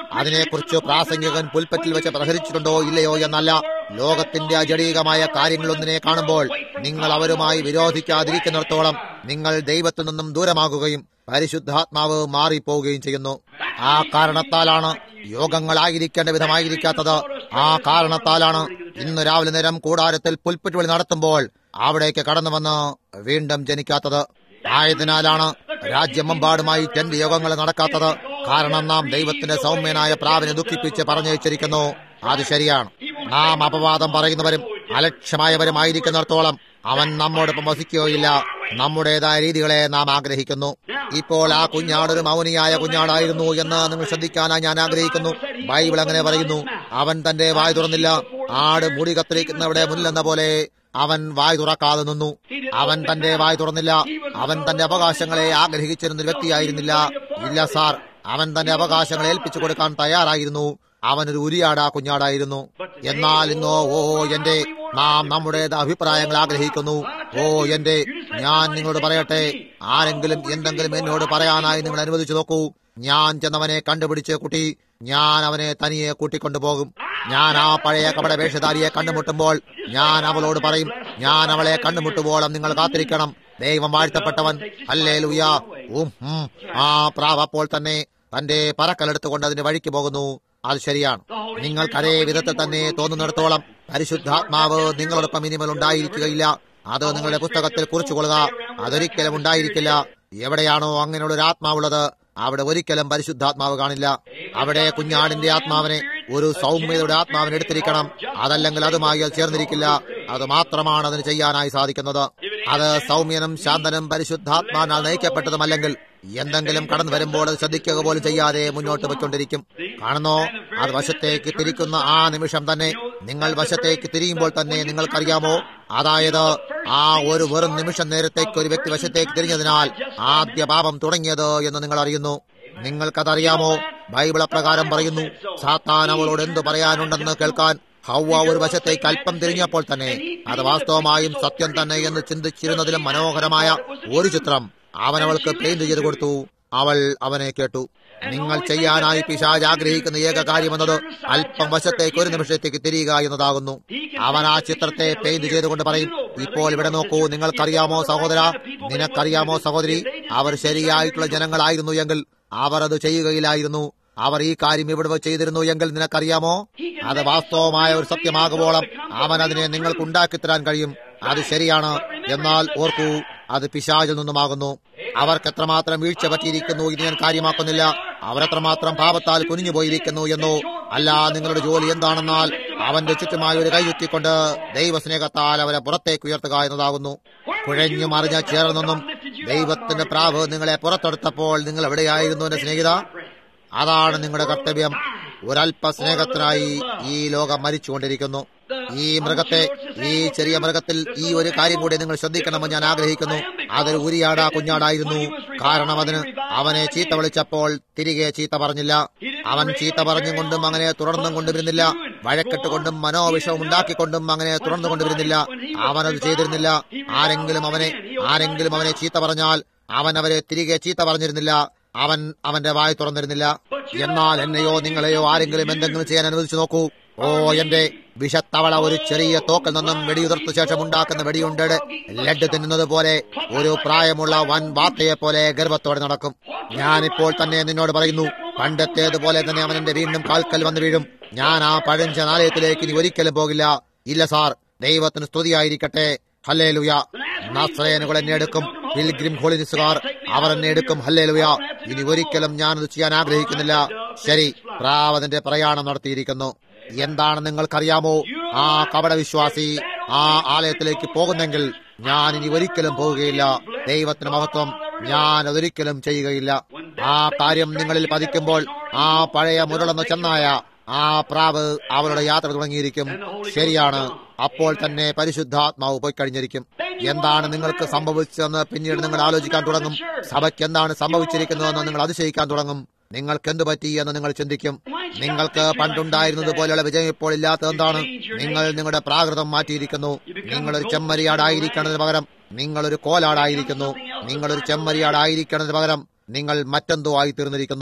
അതിനെക്കുറിച്ച് പ്രാസംഗികൻ പുൽപ്പറ്റിൽ വെച്ച് പ്രഹരിച്ചിട്ടുണ്ടോ ഇല്ലയോ എന്നല്ല ലോകത്തിന്റെ അജടീകമായ കാര്യങ്ങളൊന്നിനെ കാണുമ്പോൾ നിങ്ങൾ അവരുമായി വിരോധിക്കാതിരിക്കുന്നിടത്തോളം നിങ്ങൾ ദൈവത്തിൽ നിന്നും ദൂരമാകുകയും പരിശുദ്ധാത്മാവ് മാറിപ്പോവുകയും ചെയ്യുന്നു ആ കാരണത്താലാണ് യോഗങ്ങളായിരിക്കേണ്ട വിധമായിരിക്കാത്തത് ആ കാരണത്താലാണ് ഇന്ന് രാവിലെ നേരം കൂടാരത്തിൽ പുൽപ്പറ്റ് വഴി നടത്തുമ്പോൾ അവിടേക്ക് കടന്നു വന്ന് വീണ്ടും ജനിക്കാത്തത് ആയതിനാലാണ് രാജ്യമെമ്പാടുമായി ടെന്റ് യോഗങ്ങൾ നടക്കാത്തത് കാരണം നാം ദൈവത്തിന്റെ സൗമ്യനായ പ്രാവിനെ ദുഃഖിപ്പിച്ച് പറഞ്ഞയച്ചിരിക്കുന്നു അത് ശരിയാണ് നാം അപവാദം പറയുന്നവരും അലക്ഷ്യമായവരുമായിരിക്കുന്നിടത്തോളം അവൻ നമ്മോടൊപ്പം വസിക്കുകയില്ല നമ്മുടേതായ രീതികളെ നാം ആഗ്രഹിക്കുന്നു ഇപ്പോൾ ആ കുഞ്ഞാടൊരു മൗനിയായ കുഞ്ഞാടായിരുന്നു എന്ന് നിങ്ങൾ ശ്രദ്ധിക്കാനായി ഞാൻ ആഗ്രഹിക്കുന്നു ബൈബിൾ അങ്ങനെ പറയുന്നു അവൻ തന്റെ വായ് തുറന്നില്ല ആട് മുടി കത്തിരിക്കുന്നവിടെ മുന്നിലെന്ന പോലെ അവൻ വായ് തുറക്കാതെ നിന്നു അവൻ തന്റെ വായ് തുറന്നില്ല അവൻ തന്റെ അവകാശങ്ങളെ ആഗ്രഹിച്ചിരുന്ന ഒരു വ്യക്തിയായിരുന്നില്ല ഇല്ല സാർ അവൻ തന്റെ അവകാശങ്ങൾ ഏൽപ്പിച്ചു കൊടുക്കാൻ തയ്യാറായിരുന്നു അവനൊരു ഉരിയാടാ കുഞ്ഞാടായിരുന്നു എന്നാൽ ഇന്നോ ഓ എന്റെ നാം നമ്മുടെ അഭിപ്രായങ്ങൾ ആഗ്രഹിക്കുന്നു ഓ എന്റെ ഞാൻ നിങ്ങളോട് പറയട്ടെ ആരെങ്കിലും എന്തെങ്കിലും എന്നോട് പറയാനായി നിങ്ങൾ അനുവദിച്ചു നോക്കൂ ഞാൻ ചെന്നവനെ കണ്ടുപിടിച്ച് കുട്ടി ഞാൻ അവനെ തനിയെ കൂട്ടിക്കൊണ്ടുപോകും ഞാൻ ആ പഴയ കപട വേഷധാരിയെ കണ്ടുമുട്ടുമ്പോൾ ഞാൻ അവളോട് പറയും ഞാൻ അവളെ കണ്ടുമുട്ടുമ്പോളം നിങ്ങൾ കാത്തിരിക്കണം ദൈവം വാഴ്ത്തപ്പെട്ടവൻ അല്ലേ ലുയ ഉം ഉം. ആ പ്രാവ് അപ്പോൾ തന്നെ തന്റെ പറക്കലെടുത്തുകൊണ്ട് അതിന്റെ വഴിക്ക് പോകുന്നു അത് ശരിയാണ് നിങ്ങൾക്ക് അതേ വിധത്തിൽ തന്നെ തോന്നുന്നിടത്തോളം പരിശുദ്ധാത്മാവ് നിങ്ങളോടൊപ്പം ഇനിമേൽ ഉണ്ടായിരിക്കുകയില്ല അത് നിങ്ങളുടെ പുസ്തകത്തിൽ കുറിച്ചുകൊള്ളുക അതൊരിക്കലും ഉണ്ടായിരിക്കില്ല എവിടെയാണോ അങ്ങനെയുള്ള ഒരു ആത്മാവുള്ളത് അവിടെ ഒരിക്കലും പരിശുദ്ധാത്മാവ് കാണില്ല അവിടെ കുഞ്ഞാടിന്റെ ആത്മാവിനെ ഒരു സൗമ്യതയുടെ ആത്മാവിനെ എടുത്തിരിക്കണം അതല്ലെങ്കിൽ അതുമായി അത് ചേർന്നിരിക്കില്ല അത് മാത്രമാണ് അതിന് ചെയ്യാനായി സാധിക്കുന്നത് അത് സൗമ്യനും ശാന്തനും പരിശുദ്ധാത്മാനാൽ നയിക്കപ്പെട്ടതുമല്ലെങ്കിൽ എന്തെങ്കിലും കടന്നു വരുമ്പോൾ അത് ശ്രദ്ധിക്കുക പോലും ചെയ്യാതെ മുന്നോട്ട് പോയിക്കൊണ്ടിരിക്കും കാണുന്നോ അത് വശത്തേക്ക് തിരിക്കുന്ന ആ നിമിഷം തന്നെ നിങ്ങൾ വശത്തേക്ക് തിരിയുമ്പോൾ തന്നെ നിങ്ങൾക്കറിയാമോ അതായത് ആ ഒരു വെറും നിമിഷം നേരത്തേക്ക് ഒരു വ്യക്തി വശത്തേക്ക് തിരിഞ്ഞതിനാൽ ആദ്യ പാപം തുടങ്ങിയത് എന്ന് നിങ്ങൾ അറിയുന്നു നിങ്ങൾക്കതറിയാമോ ബൈബിൾ അപ്രകാരം പറയുന്നു സാത്താൻ അവളോട് എന്തു പറയാനുണ്ടെന്ന് കേൾക്കാൻ ഹൗവ ഒരു വശത്തേക്ക് അല്പം തിരിഞ്ഞപ്പോൾ തന്നെ അത് വാസ്തവമായും സത്യം തന്നെ എന്ന് ചിന്തിച്ചിരുന്നതിലും മനോഹരമായ ഒരു ചിത്രം അവൻ അവൾക്ക് പെയിന്റ് ചെയ്തു കൊടുത്തു അവൾ അവനെ കേട്ടു നിങ്ങൾ ചെയ്യാനായി പിശാജ് ആഗ്രഹിക്കുന്ന ഏക കാര്യമെന്നത് അല്പം വശത്തേക്ക് ഒരു നിമിഷത്തേക്ക് തിരിയുക എന്നതാകുന്നു അവൻ ആ ചിത്രത്തെ പെയിന്റ് ചെയ്തുകൊണ്ട് പറയും ഇപ്പോൾ ഇവിടെ നോക്കൂ നിങ്ങൾക്കറിയാമോ സഹോദര നിനക്കറിയാമോ സഹോദരി അവർ ശരിയായിട്ടുള്ള ജനങ്ങളായിരുന്നു എങ്കിൽ അവർ അത് ചെയ്യുകയില്ലായിരുന്നു അവർ ഈ കാര്യം ഇവിടെ ചെയ്തിരുന്നു എങ്കിൽ നിനക്കറിയാമോ അത് വാസ്തവമായ ഒരു സത്യമാകുമ്പോളം അവൻ അതിനെ നിങ്ങൾക്ക് ഉണ്ടാക്കിത്തരാൻ കഴിയും അത് ശരിയാണ് എന്നാൽ ഓർക്കൂ അത് പിശാചിൽ നിന്നുമാകുന്നു അവർക്ക് എത്രമാത്രം വീഴ്ച പറ്റിയിരിക്കുന്നു ഇത് ഞാൻ കാര്യമാക്കുന്നില്ല അവരെത്രമാത്രം പാപത്താൽ കുനിഞ്ഞു പോയിരിക്കുന്നു എന്നോ അല്ല നിങ്ങളുടെ ജോലി എന്താണെന്നാൽ അവന്റെ ചുറ്റുമായി ഒരു കൈയുത്തിക്കൊണ്ട് ദൈവസ്നേഹത്താൽ അവരെ പുറത്തേക്ക് ഉയർത്തുക എന്നതാകുന്നു കുഴഞ്ഞു മറിഞ്ഞ ചേർന്നൊന്നും ദൈവത്തിന്റെ പ്രാവ് നിങ്ങളെ പുറത്തെടുത്തപ്പോൾ നിങ്ങൾ എവിടെയായിരുന്നു എന്റെ സ്നേഹിത അതാണ് നിങ്ങളുടെ കർത്തവ്യം ഒരല്പ സ്നേഹത്തിനായി ഈ ലോകം മരിച്ചുകൊണ്ടിരിക്കുന്നു ഈ മൃഗത്തെ ഈ ചെറിയ മൃഗത്തിൽ ഈ ഒരു കാര്യം കൂടി നിങ്ങൾ ശ്രദ്ധിക്കണമെന്ന് ഞാൻ ആഗ്രഹിക്കുന്നു അതൊരു ഉരിയാട കുഞ്ഞാടായിരുന്നു കാരണം അതിന് അവനെ ചീത്ത വിളിച്ചപ്പോൾ തിരികെ ചീത്ത പറഞ്ഞില്ല അവൻ ചീത്ത പറഞ്ഞുകൊണ്ടും അങ്ങനെ തുടർന്നും കൊണ്ടുവരുന്നില്ല വഴക്കെട്ടുകൊണ്ടും മനോവിഷവും ഉണ്ടാക്കിക്കൊണ്ടും അങ്ങനെ തുടർന്നു കൊണ്ടുവരുന്നില്ല അവനത് ചെയ്തിരുന്നില്ല ആരെങ്കിലും അവനെ ആരെങ്കിലും അവനെ ചീത്ത പറഞ്ഞാൽ അവൻ അവരെ തിരികെ ചീത്ത പറഞ്ഞിരുന്നില്ല അവൻ അവന്റെ വായി തുറന്നിരുന്നില്ല എന്നാൽ എന്നെയോ നിങ്ങളെയോ ആരെങ്കിലും എന്തെങ്കിലും ചെയ്യാൻ അനുവദിച്ചു നോക്കൂ ഓ എന്റെ വിഷത്തവള ഒരു ചെറിയ തോക്കിൽ നിന്നും വെടിയുതിർത്ത ശേഷം ഉണ്ടാക്കുന്ന വെടിയുണ്ട് ലഡ് തിന്നുന്നത് പോലെ ഒരു പ്രായമുള്ള വൻ വാർത്തയെ പോലെ ഗർഭത്തോടെ നടക്കും ഞാനിപ്പോൾ തന്നെ നിന്നോട് പറയുന്നു പണ്ടത്തേതുപോലെ തന്നെ അവൻ എന്റെ വീണ്ടും കാൽക്കൽ വന്ന് വീഴും ഞാൻ ആ പഴഞ്ച നാലയത്തിലേക്ക് ഇനി ഒരിക്കലും പോകില്ല ഇല്ല സാർ ദൈവത്തിന് സ്തുതിയായിരിക്കട്ടെ ഹല്ലേലുയ നാസ്രയനുകൾ എന്നെ എടുക്കും പിൽഗ്രിം ഹോളിനിസുകാർ അവർ എന്നെ എടുക്കും ഹല്ലേലുയ ഇനി ഒരിക്കലും ഞാനത് ചെയ്യാൻ ആഗ്രഹിക്കുന്നില്ല ശരി പ്രാവതിന്റെ പ്രയാണം നടത്തിയിരിക്കുന്നു എന്താണ് നിങ്ങൾക്കറിയാമോ ആ കപട വിശ്വാസി ആ ആലയത്തിലേക്ക് പോകുന്നെങ്കിൽ ഞാൻ ഇനി ഒരിക്കലും പോവുകയില്ല ദൈവത്തിന് മഹത്വം ഞാൻ അതൊരിക്കലും ചെയ്യുകയില്ല ആ കാര്യം നിങ്ങളിൽ പതിക്കുമ്പോൾ ആ പഴയ മുരളെന്ന ചെന്നായ ആ പ്രാവ് അവരുടെ യാത്ര തുടങ്ങിയിരിക്കും ശരിയാണ് അപ്പോൾ തന്നെ പരിശുദ്ധാത്മാവ് പോയി കഴിഞ്ഞിരിക്കും എന്താണ് നിങ്ങൾക്ക് സംഭവിച്ചതെന്ന് പിന്നീട് നിങ്ങൾ ആലോചിക്കാൻ തുടങ്ങും സഭയ്ക്ക് എന്താണ് സംഭവിച്ചിരിക്കുന്നതെന്ന് നിങ്ങൾ അതിശയിക്കാൻ തുടങ്ങും നിങ്ങൾക്ക് എന്ത് പറ്റി എന്ന് നിങ്ങൾ ചിന്തിക്കും നിങ്ങൾക്ക് പണ്ടുണ്ടായിരുന്നത് പോലെയുള്ള വിജയം ഇപ്പോൾ ഇല്ലാത്തത് എന്താണ് നിങ്ങൾ നിങ്ങളുടെ പ്രാകൃതം മാറ്റിയിരിക്കുന്നു നിങ്ങളൊരു ചെമ്മരിയാടായിരിക്കണതിന് പകരം നിങ്ങളൊരു കോലാടായിരിക്കുന്നു നിങ്ങളൊരു ചെമ്മരിയാടായിരിക്കണതിന് പകരം നിങ്ങൾ മറ്റെന്തോ ആയി തീർന്നിരിക്കുന്നു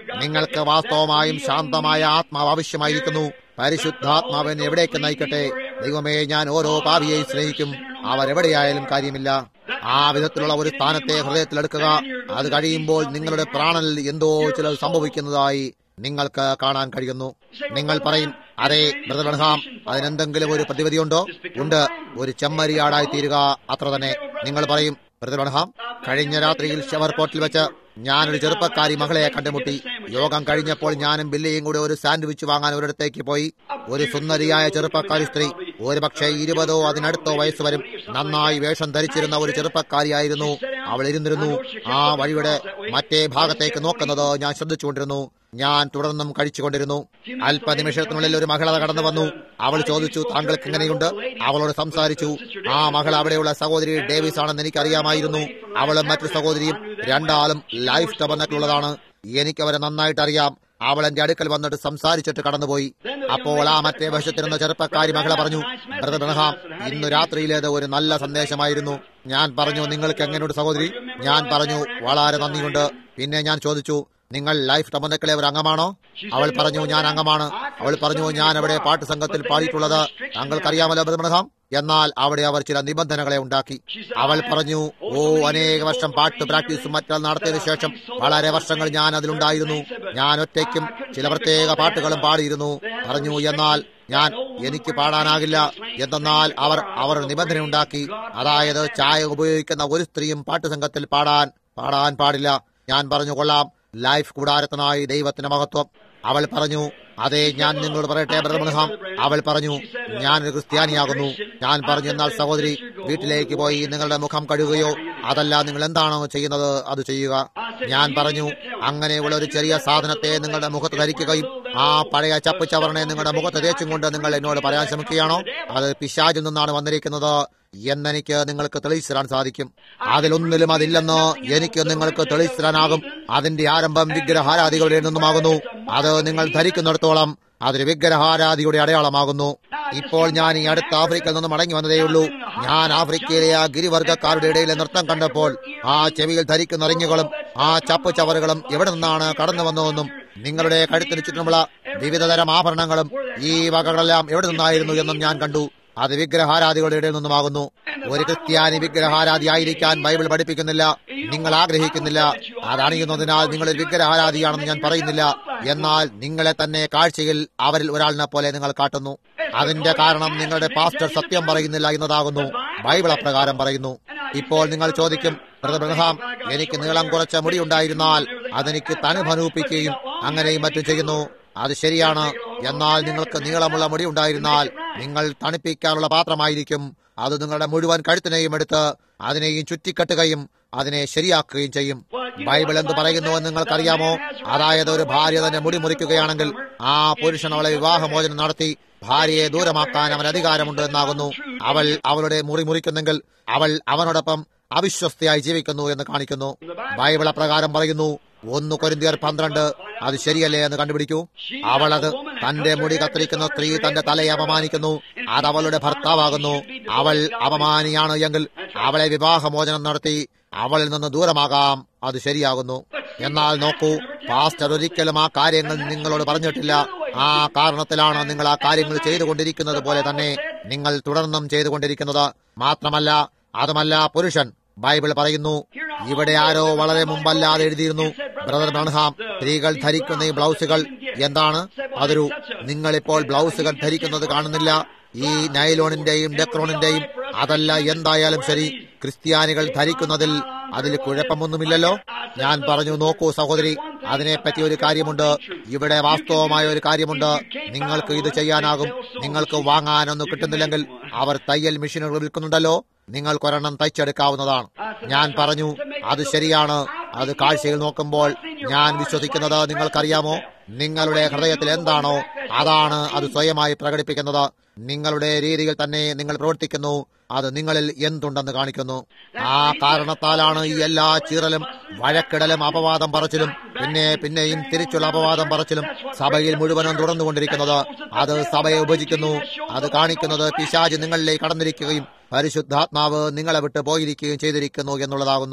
നിങ്ങൾക്ക് വാസ്തവമായും ശാന്തമായ ആത്മാവ് ആവശ്യമായിരിക്കുന്നു പരിശുദ്ധാത്മാവിനെ എവിടേക്ക് നയിക്കട്ടെ ദൈവമേ ഞാൻ ഓരോ പാവിയെയും സ്നേഹിക്കും അവരെവിടെയായാലും കാര്യമില്ല ആ വിധത്തിലുള്ള ഒരു സ്ഥാനത്തെ ഹൃദയത്തിലെടുക്കുക അത് കഴിയുമ്പോൾ നിങ്ങളുടെ പ്രാണനിൽ എന്തോ ചിലത് സംഭവിക്കുന്നതായി നിങ്ങൾക്ക് കാണാൻ കഴിയുന്നു നിങ്ങൾ പറയും അതെ ബ്രദർ ബൺഹാം അതിനെന്തെങ്കിലും ഒരു പ്രതിവിധിയുണ്ടോ ഉണ്ട് ഒരു ചെമ്മരിയാടായി തീരുക അത്ര തന്നെ നിങ്ങൾ പറയും ബ്രദർ ബൺഹാം കഴിഞ്ഞ രാത്രിയിൽ ഷവർ പോർട്ടിൽ വെച്ച് ഞാനൊരു ചെറുപ്പക്കാരി മകളെ കണ്ടുമുട്ടി യോഗം കഴിഞ്ഞപ്പോൾ ഞാനും ബില്ലിയും കൂടെ ഒരു സാൻഡ്വിച്ച് വാങ്ങാൻ ഒരിടത്തേക്ക് പോയി ഒരു സുന്ദരിയായ ചെറുപ്പക്കാരി സ്ത്രീ ഒരുപക്ഷെ ഇരുപതോ അതിനടുത്തോ വയസ്സ് വരും നന്നായി വേഷം ധരിച്ചിരുന്ന ഒരു ചെറുപ്പക്കാരിയായിരുന്നു അവൾ ഇരുന്നിരുന്നു ആ വഴിയുടെ മറ്റേ ഭാഗത്തേക്ക് നോക്കുന്നത് ഞാൻ ശ്രദ്ധിച്ചുകൊണ്ടിരുന്നു ഞാൻ തുടർന്നും കഴിച്ചുകൊണ്ടിരുന്നു അല്പനിമിഷത്തിനുള്ളിൽ ഒരു മകളത കടന്നു വന്നു അവൾ ചോദിച്ചു താങ്കൾക്ക് എങ്ങനെയുണ്ട് അവളോട് സംസാരിച്ചു ആ മകൾ അവിടെയുള്ള സഹോദരി ഡേവിസ് ആണെന്ന് എനിക്കറിയാമായിരുന്നു അവളും മറ്റു സഹോദരിയും രണ്ടാളും ലൈഫ് ടബർണക്കിലുള്ളതാണ് എനിക്ക് അവരെ നന്നായിട്ട് അറിയാം അവൾ എന്റെ അടുക്കൽ വന്നിട്ട് സംസാരിച്ചിട്ട് കടന്നുപോയി അപ്പോൾ ആ മറ്റേ വശത്തിരുന്ന ചെറുപ്പക്കാരി മകളെ പറഞ്ഞു ബ്രദർ ബ്രഹാം ഇന്ന് രാത്രിയിലേത് ഒരു നല്ല സന്ദേശമായിരുന്നു ഞാൻ പറഞ്ഞു നിങ്ങൾക്ക് എങ്ങനെയുണ്ട് സഹോദരി ഞാൻ പറഞ്ഞു വളരെ നന്ദിയുണ്ട് പിന്നെ ഞാൻ ചോദിച്ചു നിങ്ങൾ ലൈഫ് ടമന്നക്കളെ ഒരു അംഗമാണോ അവൾ പറഞ്ഞു ഞാൻ അംഗമാണ് അവൾ പറഞ്ഞു ഞാൻ അവിടെ പാട്ട് സംഘത്തിൽ പാടിയിട്ടുള്ളത് താങ്കൾക്കറിയാമല്ലോ ബ്രഹ്മണഹാം എന്നാൽ അവിടെ അവർ ചില നിബന്ധനകളെ ഉണ്ടാക്കി അവൾ പറഞ്ഞു ഓ അനേക വർഷം പാട്ട് പ്രാക്ടീസും മറ്റെല്ലാം നടത്തിയതിനു ശേഷം വളരെ വർഷങ്ങൾ ഞാൻ അതിലുണ്ടായിരുന്നു ഞാൻ ഒറ്റയ്ക്കും ചില പ്രത്യേക പാട്ടുകളും പാടിയിരുന്നു പറഞ്ഞു എന്നാൽ ഞാൻ എനിക്ക് പാടാനാകില്ല എന്തെന്നാൽ അവർ അവർ നിബന്ധന ഉണ്ടാക്കി അതായത് ചായ ഉപയോഗിക്കുന്ന ഒരു സ്ത്രീയും പാട്ടുസംഘത്തിൽ പാടാൻ പാടാൻ പാടില്ല ഞാൻ പറഞ്ഞു കൊള്ളാം ലൈഫ് കൂടാരത്തിനായി ദൈവത്തിന്റെ മഹത്വം അവൾ പറഞ്ഞു അതെ ഞാൻ നിങ്ങളോട് പറയട്ടെ ബ്രഹ്മഹാം അവൾ പറഞ്ഞു ഞാനൊരു ക്രിസ്ത്യാനിയാകുന്നു ഞാൻ പറഞ്ഞു എന്നാൽ സഹോദരി വീട്ടിലേക്ക് പോയി നിങ്ങളുടെ മുഖം കഴുകുകയോ അതല്ല നിങ്ങൾ എന്താണോ ചെയ്യുന്നത് അത് ചെയ്യുക ഞാൻ പറഞ്ഞു അങ്ങനെയുള്ള ഒരു ചെറിയ സാധനത്തെ നിങ്ങളുടെ മുഖത്ത് ധരിക്കുകയും ആ പഴയ ചപ്പ് ചവറിനെ നിങ്ങളുടെ മുഖത്ത് തേച്ചും കൊണ്ട് നിങ്ങൾ എന്നോട് പറയാൻ ശ്രമിക്കുകയാണോ അത് പിശാചിൽ നിന്നാണ് വന്നിരിക്കുന്നത് എന്നെനിക്ക് നിങ്ങൾക്ക് തെളിയിച്ചിടാൻ സാധിക്കും അതിലൊന്നിലും അതില്ലെന്ന് എനിക്ക് നിങ്ങൾക്ക് തെളിയിച്ചിടാനാകും അതിന്റെ ആരംഭം വിഗ്രഹാരാധികളുടെ നിന്നുമാകുന്നു അത് നിങ്ങൾ ധരിക്കുന്നിടത്തോളം അതൊരു വിഗ്രഹാരാധിയുടെ അടയാളമാകുന്നു ഇപ്പോൾ ഞാൻ ഈ അടുത്ത ആഫ്രിക്കയിൽ നിന്ന് മടങ്ങി വന്നതേയുള്ളൂ ഞാൻ ആഫ്രിക്കയിലെ ആ ഗിരിവർഗക്കാരുടെ ഇടയിലെ നൃത്തം കണ്ടപ്പോൾ ആ ചെവിയിൽ ധരിക്കുന്ന റിങ്ങുകളും ആ ചപ്പ് ചവറുകളും എവിടെ നിന്നാണ് കടന്നു വന്നതെന്നും നിങ്ങളുടെ കഴുത്തിന് ചുറ്റുമുള്ള വിവിധതരം ആഭരണങ്ങളും ഈ വകകളെല്ലാം എവിടെ നിന്നായിരുന്നു എന്നും ഞാൻ കണ്ടു അത് വിഗ്രഹാരാധികളുടെ ഇടയിൽ നിന്നുമാകുന്നു ഒരു ക്രിസ്ത്യാനി വിഗ്രഹാരാധി ആയിരിക്കാൻ ബൈബിൾ പഠിപ്പിക്കുന്നില്ല നിങ്ങൾ ആഗ്രഹിക്കുന്നില്ല അതണിയുന്നതിനാൽ നിങ്ങൾ ഒരു വിഗ്രഹാരാധിയാണെന്ന് ഞാൻ പറയുന്നില്ല എന്നാൽ നിങ്ങളെ തന്നെ കാഴ്ചയിൽ അവരിൽ ഒരാളിനെ പോലെ നിങ്ങൾ കാട്ടുന്നു അതിന്റെ കാരണം നിങ്ങളുടെ പാസ്റ്റർ സത്യം പറയുന്നില്ല എന്നതാകുന്നു ബൈബിൾ അപ്രകാരം പറയുന്നു ഇപ്പോൾ നിങ്ങൾ ചോദിക്കും ബ്രദർ ബ്രഹാം എനിക്ക് നീളം കുറച്ച മുടി ഉണ്ടായിരുന്നാൽ അതെനിക്ക് തനുഭനൂപ്പിക്കുകയും അങ്ങനെയും മറ്റും ചെയ്യുന്നു അത് ശരിയാണ് എന്നാൽ നിങ്ങൾക്ക് നീളമുള്ള മുടി ഉണ്ടായിരുന്നാൽ നിങ്ങൾ തണുപ്പിക്കാനുള്ള പാത്രമായിരിക്കും അത് നിങ്ങളുടെ മുഴുവൻ കഴുത്തിനെയും എടുത്ത് അതിനെയും ചുറ്റിക്കെട്ടുകയും അതിനെ ശരിയാക്കുകയും ചെയ്യും ബൈബിൾ എന്ത് പറയുന്നുവെന്ന് നിങ്ങൾക്കറിയാമോ അതായത് ഒരു ഭാര്യ തന്നെ മുടി മുറിക്കുകയാണെങ്കിൽ ആ പുരുഷൻ അവളെ വിവാഹമോചനം നടത്തി ഭാര്യയെ ദൂരമാക്കാൻ അവൻ അധികാരമുണ്ട് എന്നാകുന്നു അവൾ അവളുടെ മുറി മുറിക്കുന്നെങ്കിൽ അവൾ അവനോടൊപ്പം അവിശ്വസ്തയായി ജീവിക്കുന്നു എന്ന് കാണിക്കുന്നു ബൈബിൾ അപ്രകാരം പറയുന്നു ഒന്ന് കൊരിന്തിയർ പന്ത്രണ്ട് അത് ശരിയല്ലേ എന്ന് കണ്ടുപിടിക്കൂ അവൾ അത് തന്റെ മുടി കത്തിരിക്കുന്ന സ്ത്രീ തന്റെ തലയെ അപമാനിക്കുന്നു അത് അവളുടെ ഭർത്താവാകുന്നു അവൾ അപമാനിയാണ് എങ്കിൽ അവളെ വിവാഹമോചനം നടത്തി അവളിൽ നിന്ന് ദൂരമാകാം അത് ശരിയാകുന്നു എന്നാൽ നോക്കൂ പാസ്റ്റർ ഒരിക്കലും ആ കാര്യങ്ങൾ നിങ്ങളോട് പറഞ്ഞിട്ടില്ല ആ കാരണത്തിലാണ് നിങ്ങൾ ആ കാര്യങ്ങൾ ചെയ്തുകൊണ്ടിരിക്കുന്നത് പോലെ തന്നെ നിങ്ങൾ തുടർന്നും ചെയ്തുകൊണ്ടിരിക്കുന്നത് മാത്രമല്ല അതുമല്ല പുരുഷൻ ബൈബിൾ പറയുന്നു ഇവിടെ ആരോ വളരെ മുമ്പല്ലാതെ എഴുതിയിരുന്നു ബ്രദർ ബ്രൺഹാം സ്ത്രീകൾ ധരിക്കുന്ന ഈ ബ്ലൗസുകൾ എന്താണ് അതൊരു നിങ്ങളിപ്പോൾ ബ്ലൗസുകൾ ധരിക്കുന്നത് കാണുന്നില്ല ഈ നൈലോണിന്റെയും ഡെക്രോണിന്റെയും അതല്ല എന്തായാലും ശരി ക്രിസ്ത്യാനികൾ ധരിക്കുന്നതിൽ അതിൽ കുഴപ്പമൊന്നുമില്ലല്ലോ ഞാൻ പറഞ്ഞു നോക്കൂ സഹോദരി അതിനെപ്പറ്റി ഒരു കാര്യമുണ്ട് ഇവിടെ വാസ്തവമായ ഒരു കാര്യമുണ്ട് നിങ്ങൾക്ക് ഇത് ചെയ്യാനാകും നിങ്ങൾക്ക് വാങ്ങാനൊന്നും കിട്ടുന്നില്ലെങ്കിൽ അവർ തയ്യൽ മെഷീനുകൾ വിൽക്കുന്നുണ്ടല്ലോ നിങ്ങൾക്കൊരെണ്ണം തയ്ച്ചെടുക്കാവുന്നതാണ് ഞാൻ പറഞ്ഞു അത് ശരിയാണ് അത് കാഴ്ചയിൽ നോക്കുമ്പോൾ ഞാൻ വിശ്വസിക്കുന്നത് നിങ്ങൾക്കറിയാമോ നിങ്ങളുടെ ഹൃദയത്തിൽ എന്താണോ അതാണ് അത് സ്വയമായി പ്രകടിപ്പിക്കുന്നത് നിങ്ങളുടെ രീതിയിൽ തന്നെ നിങ്ങൾ പ്രവർത്തിക്കുന്നു അത് നിങ്ങളിൽ എന്തുണ്ടെന്ന് കാണിക്കുന്നു ആ കാരണത്താലാണ് ഈ എല്ലാ ചീറലും വഴക്കിടലും അപവാദം പറച്ചിലും പിന്നെ പിന്നെയും തിരിച്ചുള്ള അപവാദം പറച്ചിലും സഭയിൽ മുഴുവനും തുടർന്നുകൊണ്ടിരിക്കുന്നത് അത് സഭയെ വിഭജിക്കുന്നു അത് കാണിക്കുന്നത് പിശാജ് നിങ്ങളിലേക്ക് കടന്നിരിക്കുകയും പരിശുദ്ധാത്മാവ് നിങ്ങളെ വിട്ട് പോയിരിക്കുകയും ചെയ്തിരിക്കുന്നു എന്നുള്ളതാകുന്നു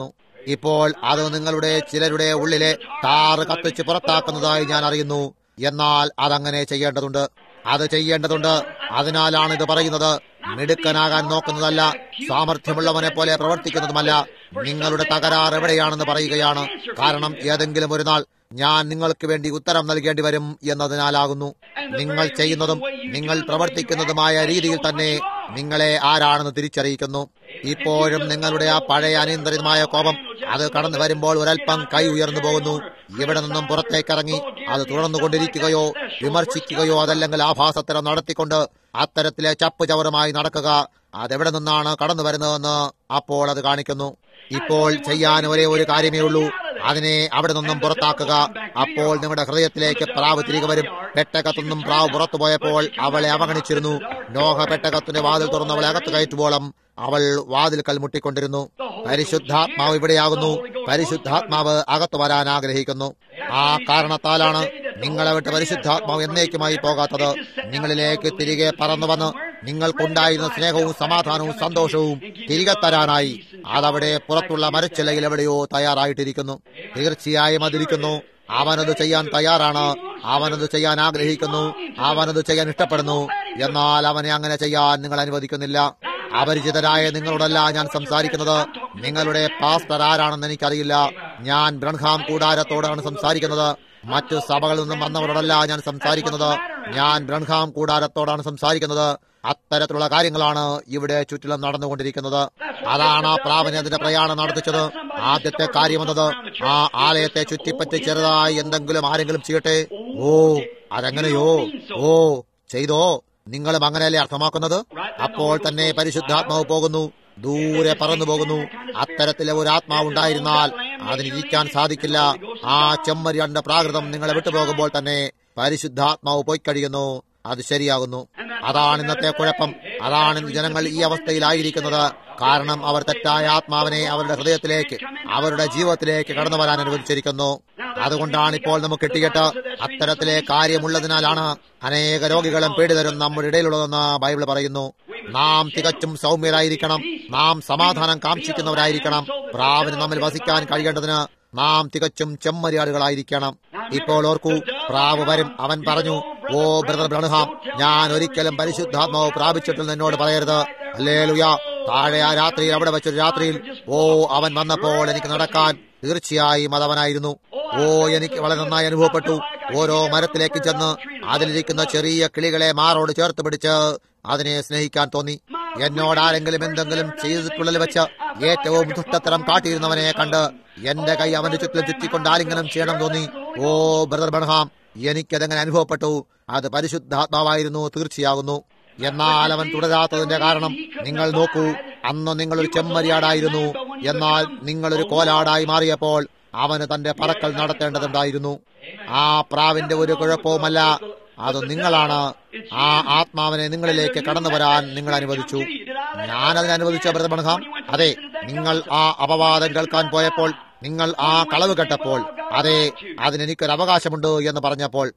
ഇപ്പോൾ അത് നിങ്ങളുടെ ചിലരുടെ ഉള്ളിലെ താറ് കത്തിച്ച് പുറത്താക്കുന്നതായി ഞാൻ അറിയുന്നു എന്നാൽ അതങ്ങനെ ചെയ്യേണ്ടതുണ്ട് അത് ചെയ്യേണ്ടതുണ്ട് അതിനാലാണ് ഇത് പറയുന്നത് മിടുക്കനാകാൻ നോക്കുന്നതല്ല സാമർഥ്യമുള്ളവനെ പോലെ പ്രവർത്തിക്കുന്നതുമല്ല നിങ്ങളുടെ തകരാർ എവിടെയാണെന്ന് പറയുകയാണ് കാരണം ഏതെങ്കിലും ഒരു നാൾ ഞാൻ നിങ്ങൾക്ക് വേണ്ടി ഉത്തരം നൽകേണ്ടി വരും എന്നതിനാലാകുന്നു നിങ്ങൾ ചെയ്യുന്നതും നിങ്ങൾ പ്രവർത്തിക്കുന്നതുമായ രീതിയിൽ തന്നെ നിങ്ങളെ ആരാണെന്ന് തിരിച്ചറിയിക്കുന്നു ഇപ്പോഴും നിങ്ങളുടെ ആ പഴയ അനിയന്ത്രിതമായ കോപം അത് കടന്നു വരുമ്പോൾ ഒരൽപ്പം കൈ ഉയർന്നു പോകുന്നു ഇവിടെ നിന്നും പുറത്തേക്കിറങ്ങി അത് തുടർന്നുകൊണ്ടിരിക്കുകയോ വിമർശിക്കുകയോ അതല്ലെങ്കിൽ ആഭാസത്തരം നടത്തിക്കൊണ്ട് അത്തരത്തിലെ ചപ്പ് ചവറുമായി നടക്കുക അതെവിടെ നിന്നാണ് കടന്നു വരുന്നതെന്ന് അപ്പോൾ അത് കാണിക്കുന്നു ഇപ്പോൾ ചെയ്യാൻ ഒരേ ഒരു കാര്യമേ ഉള്ളൂ അതിനെ അവിടെ നിന്നും പുറത്താക്കുക അപ്പോൾ നിങ്ങളുടെ ഹൃദയത്തിലേക്ക് പ്രാവ് തിരികെ വരും പെട്ടകത്തുനിന്നും പ്രാവ് പുറത്തു പോയപ്പോൾ അവളെ അവഗണിച്ചിരുന്നു നോഹ പെട്ടകത്തിന്റെ വാതിൽ തുറന്ന് അവളെ അകത്ത് കയറ്റുവോളം അവൾ വാതിൽക്കൽ മുട്ടിക്കൊണ്ടിരുന്നു പരിശുദ്ധാത്മാവ് ഇവിടെയാകുന്നു പരിശുദ്ധാത്മാവ് അകത്ത് വരാൻ ആഗ്രഹിക്കുന്നു ആ കാരണത്താലാണ് നിങ്ങളെ വിട്ട് പരിശുദ്ധാത്മാവ് എന്നേക്കുമായി പോകാത്തത് നിങ്ങളിലേക്ക് തിരികെ പറന്നു വന്ന് നിങ്ങൾക്കുണ്ടായിരുന്ന സ്നേഹവും സമാധാനവും സന്തോഷവും തിരികെ തരാനായി അതവിടെ പുറത്തുള്ള മരച്ചിലയിൽ എവിടെയോ തയ്യാറായിട്ടിരിക്കുന്നു തീർച്ചയായും അതിരിക്കുന്നു അവനത് ചെയ്യാൻ തയ്യാറാണ് അവനത് ചെയ്യാൻ ആഗ്രഹിക്കുന്നു അവനത് ചെയ്യാൻ ഇഷ്ടപ്പെടുന്നു എന്നാൽ അവനെ അങ്ങനെ ചെയ്യാൻ നിങ്ങൾ അനുവദിക്കുന്നില്ല അപരിചിതരായ നിങ്ങളോടല്ല ഞാൻ സംസാരിക്കുന്നത് നിങ്ങളുടെ പാസ്റ്റർ ആരാണെന്ന് എനിക്കറിയില്ല ഞാൻ ബ്രൺഹാം കൂടാരത്തോടാണ് സംസാരിക്കുന്നത് മറ്റു സഭകളിൽ നിന്നും വന്നവരോടല്ല ഞാൻ സംസാരിക്കുന്നത് ഞാൻ ബ്രൺഹാം കൂടാരത്തോടാണ് സംസാരിക്കുന്നത് അത്തരത്തിലുള്ള കാര്യങ്ങളാണ് ഇവിടെ ചുറ്റിലും നടന്നുകൊണ്ടിരിക്കുന്നത് അതാണ് ആ പ്രാവനെ അതിന്റെ പ്രയാണം നടത്തിച്ചത് ആദ്യത്തെ കാര്യമെന്നത് ആ ആലയത്തെ ചുറ്റിപ്പറ്റി ചെറുതായി എന്തെങ്കിലും ആരെങ്കിലും ചെയ്യട്ടെ ഓ അതെങ്ങനെയോ ഓ ചെയ്തോ നിങ്ങളും അങ്ങനെയല്ലേ അർത്ഥമാക്കുന്നത് അപ്പോൾ തന്നെ പരിശുദ്ധാത്മാവ് പോകുന്നു ദൂരെ പറന്നു പോകുന്നു അത്തരത്തിലെ ഒരു ആത്മാവ് ഉണ്ടായിരുന്നാൽ അതിനിരിക്കാൻ സാധിക്കില്ല ആ ചെമ്മരിയണ്ട പ്രാകൃതം നിങ്ങളെ വിട്ടുപോകുമ്പോൾ തന്നെ പരിശുദ്ധാത്മാവ് പോയി കഴിയുന്നു അത് ശരിയാകുന്നു അതാണ് ഇന്നത്തെ കുഴപ്പം അതാണ് ഇന്ന് ജനങ്ങൾ ഈ അവസ്ഥയിലായിരിക്കുന്നത് കാരണം അവർ തെറ്റായ ആത്മാവിനെ അവരുടെ ഹൃദയത്തിലേക്ക് അവരുടെ ജീവിതത്തിലേക്ക് കടന്നു വരാൻ അനുവദിച്ചിരിക്കുന്നു അതുകൊണ്ടാണ് ഇപ്പോൾ നമുക്ക് കിട്ടിയിട്ട് അത്തരത്തിലെ കാര്യമുള്ളതിനാലാണ് അനേക രോഗികളും പീഡിതരും നമ്മുടെ ഇടയിലുള്ളതെന്ന് ബൈബിൾ പറയുന്നു നാം തികച്ചും സൗമ്യരായിരിക്കണം നാം സമാധാനം കാക്ഷിക്കുന്നവരായിരിക്കണം പ്രാവിന് നമ്മിൽ വസിക്കാൻ കഴിയേണ്ടതിന് നാം തികച്ചും ചെമ്മരിയാടുകളായിരിക്കണം ഇപ്പോൾ ഓർക്കൂ പ്രാവ് വരും അവൻ പറഞ്ഞു ഓ ബ്രദർ ബ്രണഹാം ഞാൻ ഒരിക്കലും പരിശുദ്ധാത്മാവ് പ്രാപിച്ചിട്ടില്ല എന്നോട് പറയരുത് അല്ലേ ലുയാ താഴെ ആ രാത്രിയിൽ അവിടെ വെച്ചൊരു രാത്രിയിൽ ഓ അവൻ വന്നപ്പോൾ എനിക്ക് നടക്കാൻ തീർച്ചയായും അതവനായിരുന്നു ഓ എനിക്ക് വളരെ നന്നായി അനുഭവപ്പെട്ടു ഓരോ മരത്തിലേക്ക് ചെന്ന് അതിലിരിക്കുന്ന ചെറിയ കിളികളെ മാറോട് ചേർത്ത് പിടിച്ച് അതിനെ സ്നേഹിക്കാൻ തോന്നി എന്നോട് ആരെങ്കിലും എന്തെങ്കിലും ചെയ്തിട്ടുള്ളിൽ വെച്ച് ഏറ്റവും ദുഷ്ടത്തരം കാട്ടിയിരുന്നവനെ കണ്ട് എന്റെ കൈ അവന്റെ ചുറ്റിലും ചുറ്റിക്കൊണ്ട് ആലിംഗനം ചെയ്യണം തോന്നി ഓ ബ്രദർ ബൺഹാം എനിക്കതെങ്ങനെ അനുഭവപ്പെട്ടു അത് പരിശുദ്ധാത്മാവായിരുന്നു തീർച്ചയാകുന്നു എന്നാൽ അവൻ തുടരാത്തതിന്റെ കാരണം നിങ്ങൾ നോക്കൂ അന്ന് നിങ്ങളൊരു ചെമ്മരിയാടായിരുന്നു എന്നാൽ നിങ്ങളൊരു കോലാടായി മാറിയപ്പോൾ അവന് തന്റെ പറക്കൽ നടത്തേണ്ടതുണ്ടായിരുന്നു ആ പ്രാവിന്റെ ഒരു കുഴപ്പവുമല്ല അത് നിങ്ങളാണ് ആ ആത്മാവിനെ നിങ്ങളിലേക്ക് കടന്നു വരാൻ നിങ്ങൾ അനുവദിച്ചു ഞാനതിനെ അനുവദിച്ച ബ്രതബണഹാം അതെ നിങ്ങൾ ആ അപവാദം കേൾക്കാൻ പോയപ്പോൾ നിങ്ങൾ ആ കളവ് കേട്ടപ്പോൾ അതെ അതിനെനിക്കൊരു അവകാശമുണ്ട് എന്ന് പറഞ്ഞപ്പോൾ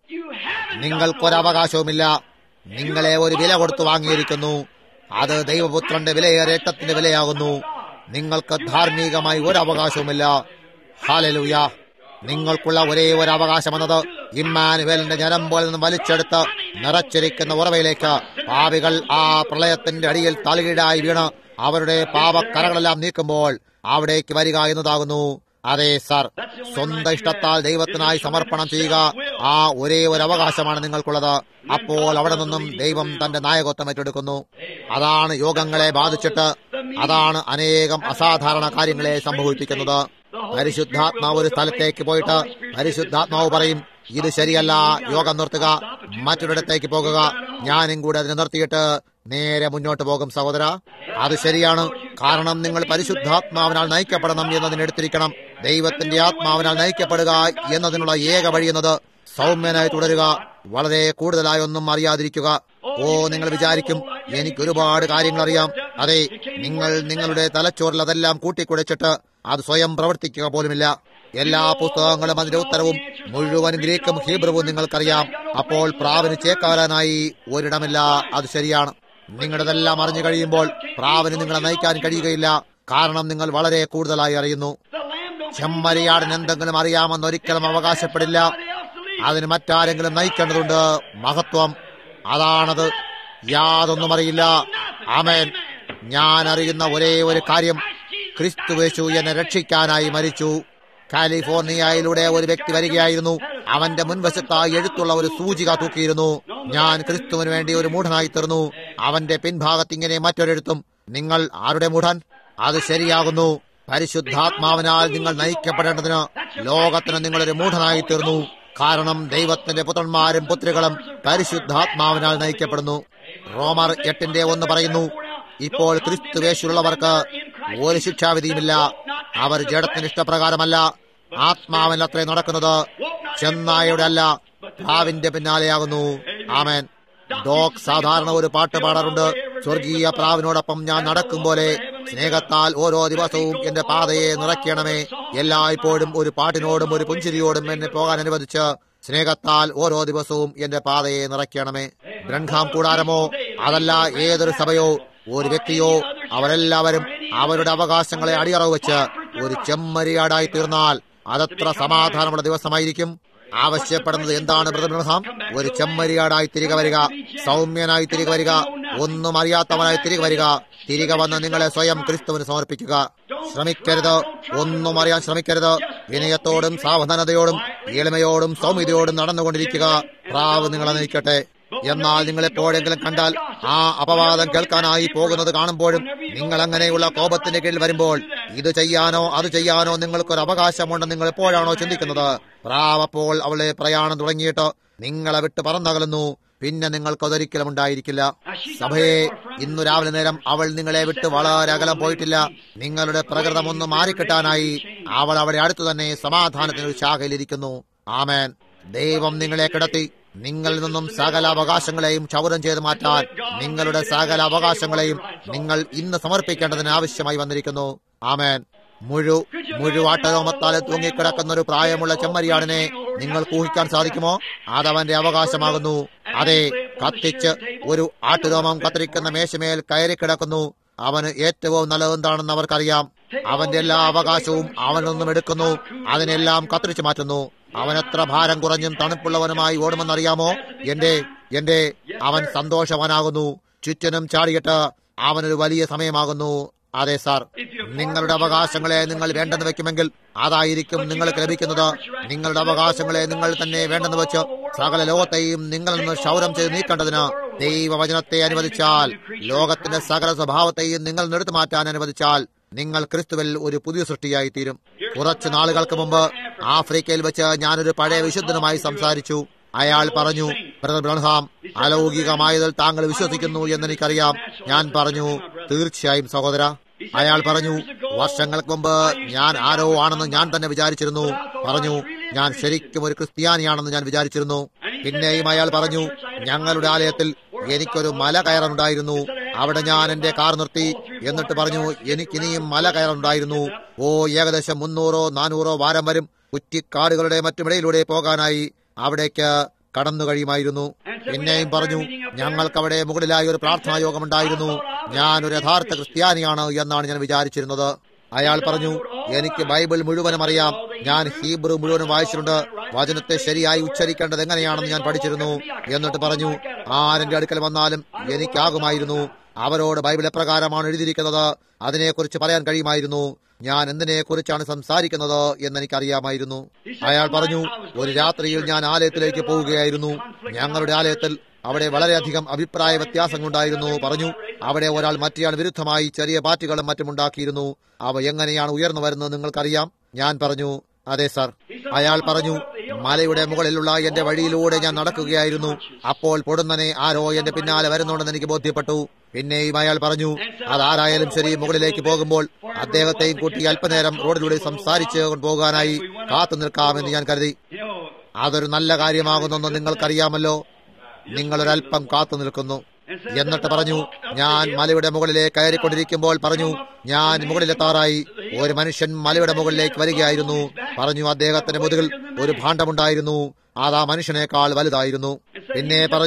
നിങ്ങൾക്കൊരവകാശവുമില്ല നിങ്ങളെ ഒരു വില കൊടുത്തു വാങ്ങിയിരിക്കുന്നു അത് ദൈവപുത്രന്റെ വിലയെ രക്തത്തിന്റെ വിലയാകുന്നു നിങ്ങൾക്ക് ധാർമ്മികമായി ഒരു അവകാശവുമില്ല ഹാലലൂയ നിങ്ങൾക്കുള്ള ഒരേ ഒരു അവകാശമെന്നത് ഇമ്മാനുവേലിന്റെ ഞരമ്പോൾ നിന്ന് വലിച്ചെടുത്ത് നിറച്ചിരിക്കുന്ന ഉറവയിലേക്ക് പാവികൾ ആ പ്രളയത്തിന്റെ അടിയിൽ തലകീടായി വീണ് അവരുടെ പാപക്കറകളെല്ലാം നീക്കുമ്പോൾ അവിടേക്ക് വരിക എന്നതാകുന്നു അതെ സർ സ്വന്തം ഇഷ്ടത്താൽ ദൈവത്തിനായി സമർപ്പണം ചെയ്യുക ആ ഒരേ ഒരു അവകാശമാണ് നിങ്ങൾക്കുള്ളത് അപ്പോൾ അവിടെ നിന്നും ദൈവം തന്റെ നായകത്വം ഏറ്റെടുക്കുന്നു അതാണ് യോഗങ്ങളെ ബാധിച്ചിട്ട് അതാണ് അനേകം അസാധാരണ കാര്യങ്ങളെ സംഭവിപ്പിക്കുന്നത് പരിശുദ്ധാത്മാവ് ഒരു സ്ഥലത്തേക്ക് പോയിട്ട് പരിശുദ്ധാത്മാവ് പറയും ഇത് ശരിയല്ല യോഗം നിർത്തുക മറ്റൊരിടത്തേക്ക് പോകുക ഞാനും കൂടെ അതിനെ നിർത്തിയിട്ട് നേരെ മുന്നോട്ട് പോകും സഹോദര അത് ശരിയാണ് കാരണം നിങ്ങൾ പരിശുദ്ധാത്മാവിനാൽ നയിക്കപ്പെടണം എന്നതിനെടുത്തിരിക്കണം ദൈവത്തിന്റെ ആത്മാവിനാൽ നയിക്കപ്പെടുക എന്നതിനുള്ള ഏക വഴി എന്നത് സൗമ്യനായി തുടരുക വളരെ കൂടുതലായി ഒന്നും അറിയാതിരിക്കുക ഓ നിങ്ങൾ വിചാരിക്കും എനിക്ക് ഒരുപാട് കാര്യങ്ങൾ അറിയാം അതെ നിങ്ങൾ നിങ്ങളുടെ തലച്ചോറിൽ അതെല്ലാം കൂട്ടിക്കുഴച്ചിട്ട് അത് സ്വയം പ്രവർത്തിക്കുക പോലുമില്ല എല്ലാ പുസ്തകങ്ങളും അതിന്റെ ഉത്തരവും മുഴുവൻ ഗ്രീക്കും ഹീബ്രുവും നിങ്ങൾക്കറിയാം അപ്പോൾ പ്രാവിന് ചേക്കാരാനായി ഒരിടമില്ല അത് ശരിയാണ് നിങ്ങളുടെതെല്ലാം അറിഞ്ഞു കഴിയുമ്പോൾ പ്രാവിന് നിങ്ങളെ നയിക്കാൻ കഴിയുകയില്ല കാരണം നിങ്ങൾ വളരെ കൂടുതലായി അറിയുന്നു ചെമ്മരിയാടിന് എന്തെങ്കിലും അറിയാമെന്ന് ഒരിക്കലും അവകാശപ്പെടില്ല അതിന് മറ്റാരെങ്കിലും നയിക്കേണ്ടതുണ്ട് മഹത്വം അതാണത് യാതൊന്നും അറിയില്ല ആമേൻ ഞാൻ അറിയുന്ന ഒരേ ഒരു കാര്യം ക്രിസ്തുവേശു എന്നെ രക്ഷിക്കാനായി മരിച്ചു കാലിഫോർണിയയിലൂടെ ഒരു വ്യക്തി വരികയായിരുന്നു അവന്റെ മുൻവശത്തായി എഴുത്തുള്ള ഒരു സൂചിക തൂക്കിയിരുന്നു ഞാൻ ക്രിസ്തുവിന് വേണ്ടി ഒരു മൂഢനായി തീർന്നു അവന്റെ പിൻഭാഗത്ത് ഇങ്ങനെ മറ്റൊരെഴുത്തും നിങ്ങൾ ആരുടെ മൂഢൻ അത് ശരിയാകുന്നു പരിശുദ്ധാത്മാവിനാൽ നിങ്ങൾ നയിക്കപ്പെടേണ്ടതിന് ലോകത്തിന് നിങ്ങളൊരു മൂഢനായി തീർന്നു കാരണം ദൈവത്തിന്റെ പുത്രന്മാരും പുത്രികളും പരിശുദ്ധാത്മാവിനാൽ നയിക്കപ്പെടുന്നു റോമർ എട്ടിന്റെ ഒന്ന് പറയുന്നു ഇപ്പോൾ ക്രിസ്തുവേശുള്ളവർക്ക് ഒരു ശിക്ഷാവിധിയുമില്ല അവർ ജഡത്തിന് ഇഷ്ടപ്രകാരമല്ല ആത്മാവിൽ അത്രേ നടക്കുന്നത് ചെന്നായയുടെ അല്ല പ്രാവിന്റെ പിന്നാലെയാകുന്നു ആമേൻ ഡോഗ് സാധാരണ ഒരു പാട്ട് പാടാറുണ്ട് സ്വർഗീയ പ്രാവിനോടൊപ്പം ഞാൻ നടക്കും പോലെ സ്നേഹത്താൽ ഓരോ ദിവസവും എന്റെ പാതയെ നിറയ്ക്കണമേ എല്ലായ്പ്പോഴും ഒരു പാട്ടിനോടും ഒരു പുഞ്ചിരിയോടും എന്നെ പോകാൻ അനുവദിച്ച് സ്നേഹത്താൽ ഓരോ ദിവസവും എന്റെ പാതയെ നിറയ്ക്കണമേ ബ്രഹ്മാം കൂടാരമോ അതല്ല ഏതൊരു സഭയോ ഒരു വ്യക്തിയോ അവരെല്ലാവരും അവരുടെ അവകാശങ്ങളെ അടിയറവ് വെച്ച് ഒരു ചെമ്മരിയാടായി തീർന്നാൽ അതത്ര സമാധാനമുള്ള ദിവസമായിരിക്കും ആവശ്യപ്പെടുന്നത് എന്താണ് ബ്രഹ്മാം ഒരു ചെമ്മരിയാടായി തിരികെ വരിക സൗമ്യനായി തിരികെ വരിക ഒന്നും അറിയാത്തവനായി തിരികെ വരിക തിരികെ വന്ന് നിങ്ങളെ സ്വയം ക്രിസ്തുവിന് സമർപ്പിക്കുക ശ്രമിക്കരുത് ഒന്നും അറിയാൻ ശ്രമിക്കരുത് വിനയത്തോടും സാവധാനതയോടും എളിമയോടും സൗമ്യതയോടും നടന്നുകൊണ്ടിരിക്കുക പ്രാവ് നിങ്ങളെ നയിക്കട്ടെ എന്നാൽ നിങ്ങൾ എപ്പോഴെങ്കിലും കണ്ടാൽ ആ അപവാദം കേൾക്കാനായി പോകുന്നത് കാണുമ്പോഴും നിങ്ങൾ അങ്ങനെയുള്ള കോപത്തിന്റെ കീഴിൽ വരുമ്പോൾ ഇത് ചെയ്യാനോ അത് ചെയ്യാനോ നിങ്ങൾക്കൊരു അവകാശമുണ്ടെന്ന് നിങ്ങൾ എപ്പോഴാണോ ചിന്തിക്കുന്നത് പ്രാവപ്പോൾ അവളെ പ്രയാണം തുടങ്ങിയിട്ട് നിങ്ങളെ വിട്ട് പറന്നകലുന്നു പിന്നെ നിങ്ങൾക്ക് അതൊരിക്കലും ഉണ്ടായിരിക്കില്ല സഭയെ ഇന്നു രാവിലെ നേരം അവൾ നിങ്ങളെ വിട്ട് വളരെ അകലം പോയിട്ടില്ല നിങ്ങളുടെ പ്രകൃതം ഒന്ന് മാറിക്കിട്ടാനായി അവൾ അവിടെ അടുത്തു തന്നെ സമാധാനത്തിന് ശാഖയിലിരിക്കുന്നു ആമേൻ ദൈവം നിങ്ങളെ കിടത്തി നിങ്ങളിൽ നിന്നും സകല അവകാശങ്ങളെയും ക്ഷൗരം ചെയ്ത് മാറ്റാൻ നിങ്ങളുടെ സകല അവകാശങ്ങളെയും നിങ്ങൾ ഇന്ന് സമർപ്പിക്കേണ്ടതിന് ആവശ്യമായി വന്നിരിക്കുന്നു ആമേൻ മുഴു മുഴുവാട്ടരോമത്താലെ തൂങ്ങിക്കിടക്കുന്ന ഒരു പ്രായമുള്ള ചെമ്മരിയാടിനെ നിങ്ങൾക്ക് ഊഹിക്കാൻ സാധിക്കുമോ അതവന്റെ അവകാശമാകുന്നു അതെ കത്തിച്ച് ഒരു ആട്ടുരോമം കത്തിരിക്കുന്ന മേശമേൽ കയറി കിടക്കുന്നു അവന് ഏറ്റവും നല്ലതെന്താണെന്ന് അവർക്കറിയാം അവന്റെ എല്ലാ അവകാശവും അവനിൽ നിന്നും എടുക്കുന്നു അതിനെല്ലാം കത്തിരിച്ചു മാറ്റുന്നു അവൻ എത്ര ഭാരം കുറഞ്ഞും തണുപ്പുള്ളവനുമായി ഓടുമെന്നറിയാമോ എന്റെ എന്റെ അവൻ സന്തോഷവാനാകുന്നു ചുറ്റിനും ചാടിയിട്ട് അവനൊരു വലിയ സമയമാകുന്നു അതെ സാർ നിങ്ങളുടെ അവകാശങ്ങളെ നിങ്ങൾ വേണ്ടെന്ന് വെക്കുമെങ്കിൽ അതായിരിക്കും നിങ്ങൾക്ക് ലഭിക്കുന്നത് നിങ്ങളുടെ അവകാശങ്ങളെ നിങ്ങൾ തന്നെ വേണ്ടെന്ന് വെച്ച് സകല ലോകത്തെയും നിങ്ങളിൽ നിന്ന് ക്ഷൗരം ചെയ്ത് നീക്കേണ്ടതിന് ദൈവവചനത്തെ അനുവദിച്ചാൽ ലോകത്തിന്റെ സകല സ്വഭാവത്തെയും നിങ്ങൾ എടുത്തു മാറ്റാൻ അനുവദിച്ചാൽ നിങ്ങൾ ക്രിസ്തുവിൽ ഒരു പുതിയ സൃഷ്ടിയായി തീരും കുറച്ചു നാളുകൾക്ക് മുമ്പ് ആഫ്രിക്കയിൽ വെച്ച് ഞാനൊരു പഴയ വിശുദ്ധനുമായി സംസാരിച്ചു അയാൾ പറഞ്ഞു ബ്രദർ ബ്രഹ്ഹാം അലൗകികമായതിൽ താങ്കൾ വിശ്വസിക്കുന്നു എന്നെനിക്കറിയാം ഞാൻ പറഞ്ഞു തീർച്ചയായും സഹോദര അയാൾ പറഞ്ഞു വർഷങ്ങൾക്ക് മുമ്പ് ഞാൻ ആരോ ആണെന്ന് ഞാൻ തന്നെ വിചാരിച്ചിരുന്നു പറഞ്ഞു ഞാൻ ശരിക്കും ഒരു ക്രിസ്ത്യാനിയാണെന്ന് ഞാൻ വിചാരിച്ചിരുന്നു പിന്നെയും അയാൾ പറഞ്ഞു ഞങ്ങളുടെ ആലയത്തിൽ എനിക്കൊരു മല കയറുണ്ടായിരുന്നു അവിടെ ഞാൻ എന്റെ കാർ നിർത്തി എന്നിട്ട് പറഞ്ഞു എനിക്കിനിയും മല കയറുണ്ടായിരുന്നു ഓ ഏകദേശം മുന്നൂറോ നാനൂറോ വാരം വരും കുറ്റിക്കാടുകളുടെ മറ്റുമിടയിലൂടെ പോകാനായി അവിടേക്ക് കടന്നു കഴിയുമായിരുന്നു പിന്നെയും പറഞ്ഞു ഞങ്ങൾക്കവിടെ മുകളിലായി ഒരു പ്രാർത്ഥനാ യോഗമുണ്ടായിരുന്നു ഞാൻ ഒരു യഥാർത്ഥ ക്രിസ്ത്യാനിയാണ് എന്നാണ് ഞാൻ വിചാരിച്ചിരുന്നത് അയാൾ പറഞ്ഞു എനിക്ക് ബൈബിൾ മുഴുവനും അറിയാം ഞാൻ ഹീബ്രു മുഴുവനും വായിച്ചിട്ടുണ്ട് വചനത്തെ ശരിയായി ഉച്ചരിക്കേണ്ടത് എങ്ങനെയാണെന്ന് ഞാൻ പഠിച്ചിരുന്നു എന്നിട്ട് പറഞ്ഞു ആരെന്റെ അടുക്കൽ വന്നാലും എനിക്കാകുമായിരുന്നു അവരോട് ബൈബിൾ എപ്രകാരമാണ് എഴുതിയിരിക്കുന്നത് അതിനെക്കുറിച്ച് പറയാൻ കഴിയുമായിരുന്നു ഞാൻ എന്തിനെ കുറിച്ചാണ് സംസാരിക്കുന്നത് എന്നെനിക്കറിയാമായിരുന്നു അയാൾ പറഞ്ഞു ഒരു രാത്രിയിൽ ഞാൻ ആലയത്തിലേക്ക് പോവുകയായിരുന്നു ഞങ്ങളുടെ ആലയത്തിൽ അവിടെ വളരെയധികം അഭിപ്രായ വ്യത്യാസങ്ങളുണ്ടായിരുന്നു പറഞ്ഞു അവിടെ ഒരാൾ മറ്റേയാൾ വിരുദ്ധമായി ചെറിയ പാർട്ടികളും മറ്റും ഉണ്ടാക്കിയിരുന്നു അവ എങ്ങനെയാണ് ഉയർന്നു വരുന്നത് നിങ്ങൾക്കറിയാം ഞാൻ പറഞ്ഞു അതെ സർ അയാൾ പറഞ്ഞു മലയുടെ മുകളിലുള്ള എന്റെ വഴിയിലൂടെ ഞാൻ നടക്കുകയായിരുന്നു അപ്പോൾ പൊടുന്നനെ ആരോ എന്റെ പിന്നാലെ വരുന്നുണ്ടെന്ന് എനിക്ക് ബോധ്യപ്പെട്ടു പിന്നെയും അയാൾ പറഞ്ഞു അതാരായാലും ശരി മുകളിലേക്ക് പോകുമ്പോൾ അദ്ദേഹത്തെയും കൂട്ടി അല്പനേരം റോഡിലൂടെ സംസാരിച്ച് കൊണ്ടുപോകാനായി കാത്തു നിൽക്കാമെന്ന് ഞാൻ കരുതി അതൊരു നല്ല കാര്യമാകുന്നെന്ന് നിങ്ങൾക്കറിയാമല്ലോ നിങ്ങളൊരൽപ്പം കാത്തു നിൽക്കുന്നു എന്നിട്ട് പറഞ്ഞു ഞാൻ മലയുടെ മുകളിലേക്ക് കയറിക്കൊണ്ടിരിക്കുമ്പോൾ പറഞ്ഞു ഞാൻ മുകളിലെത്താറായി ഒരു മനുഷ്യൻ മലയുടെ മുകളിലേക്ക് വരികയായിരുന്നു പറഞ്ഞു അദ്ദേഹത്തിന്റെ മുതുകിൽ ഒരു ഭാണ്ഡമുണ്ടായിരുന്നു അത് ആ മനുഷ്യനേക്കാൾ വലുതായിരുന്നു പിന്നെ പറഞ്ഞു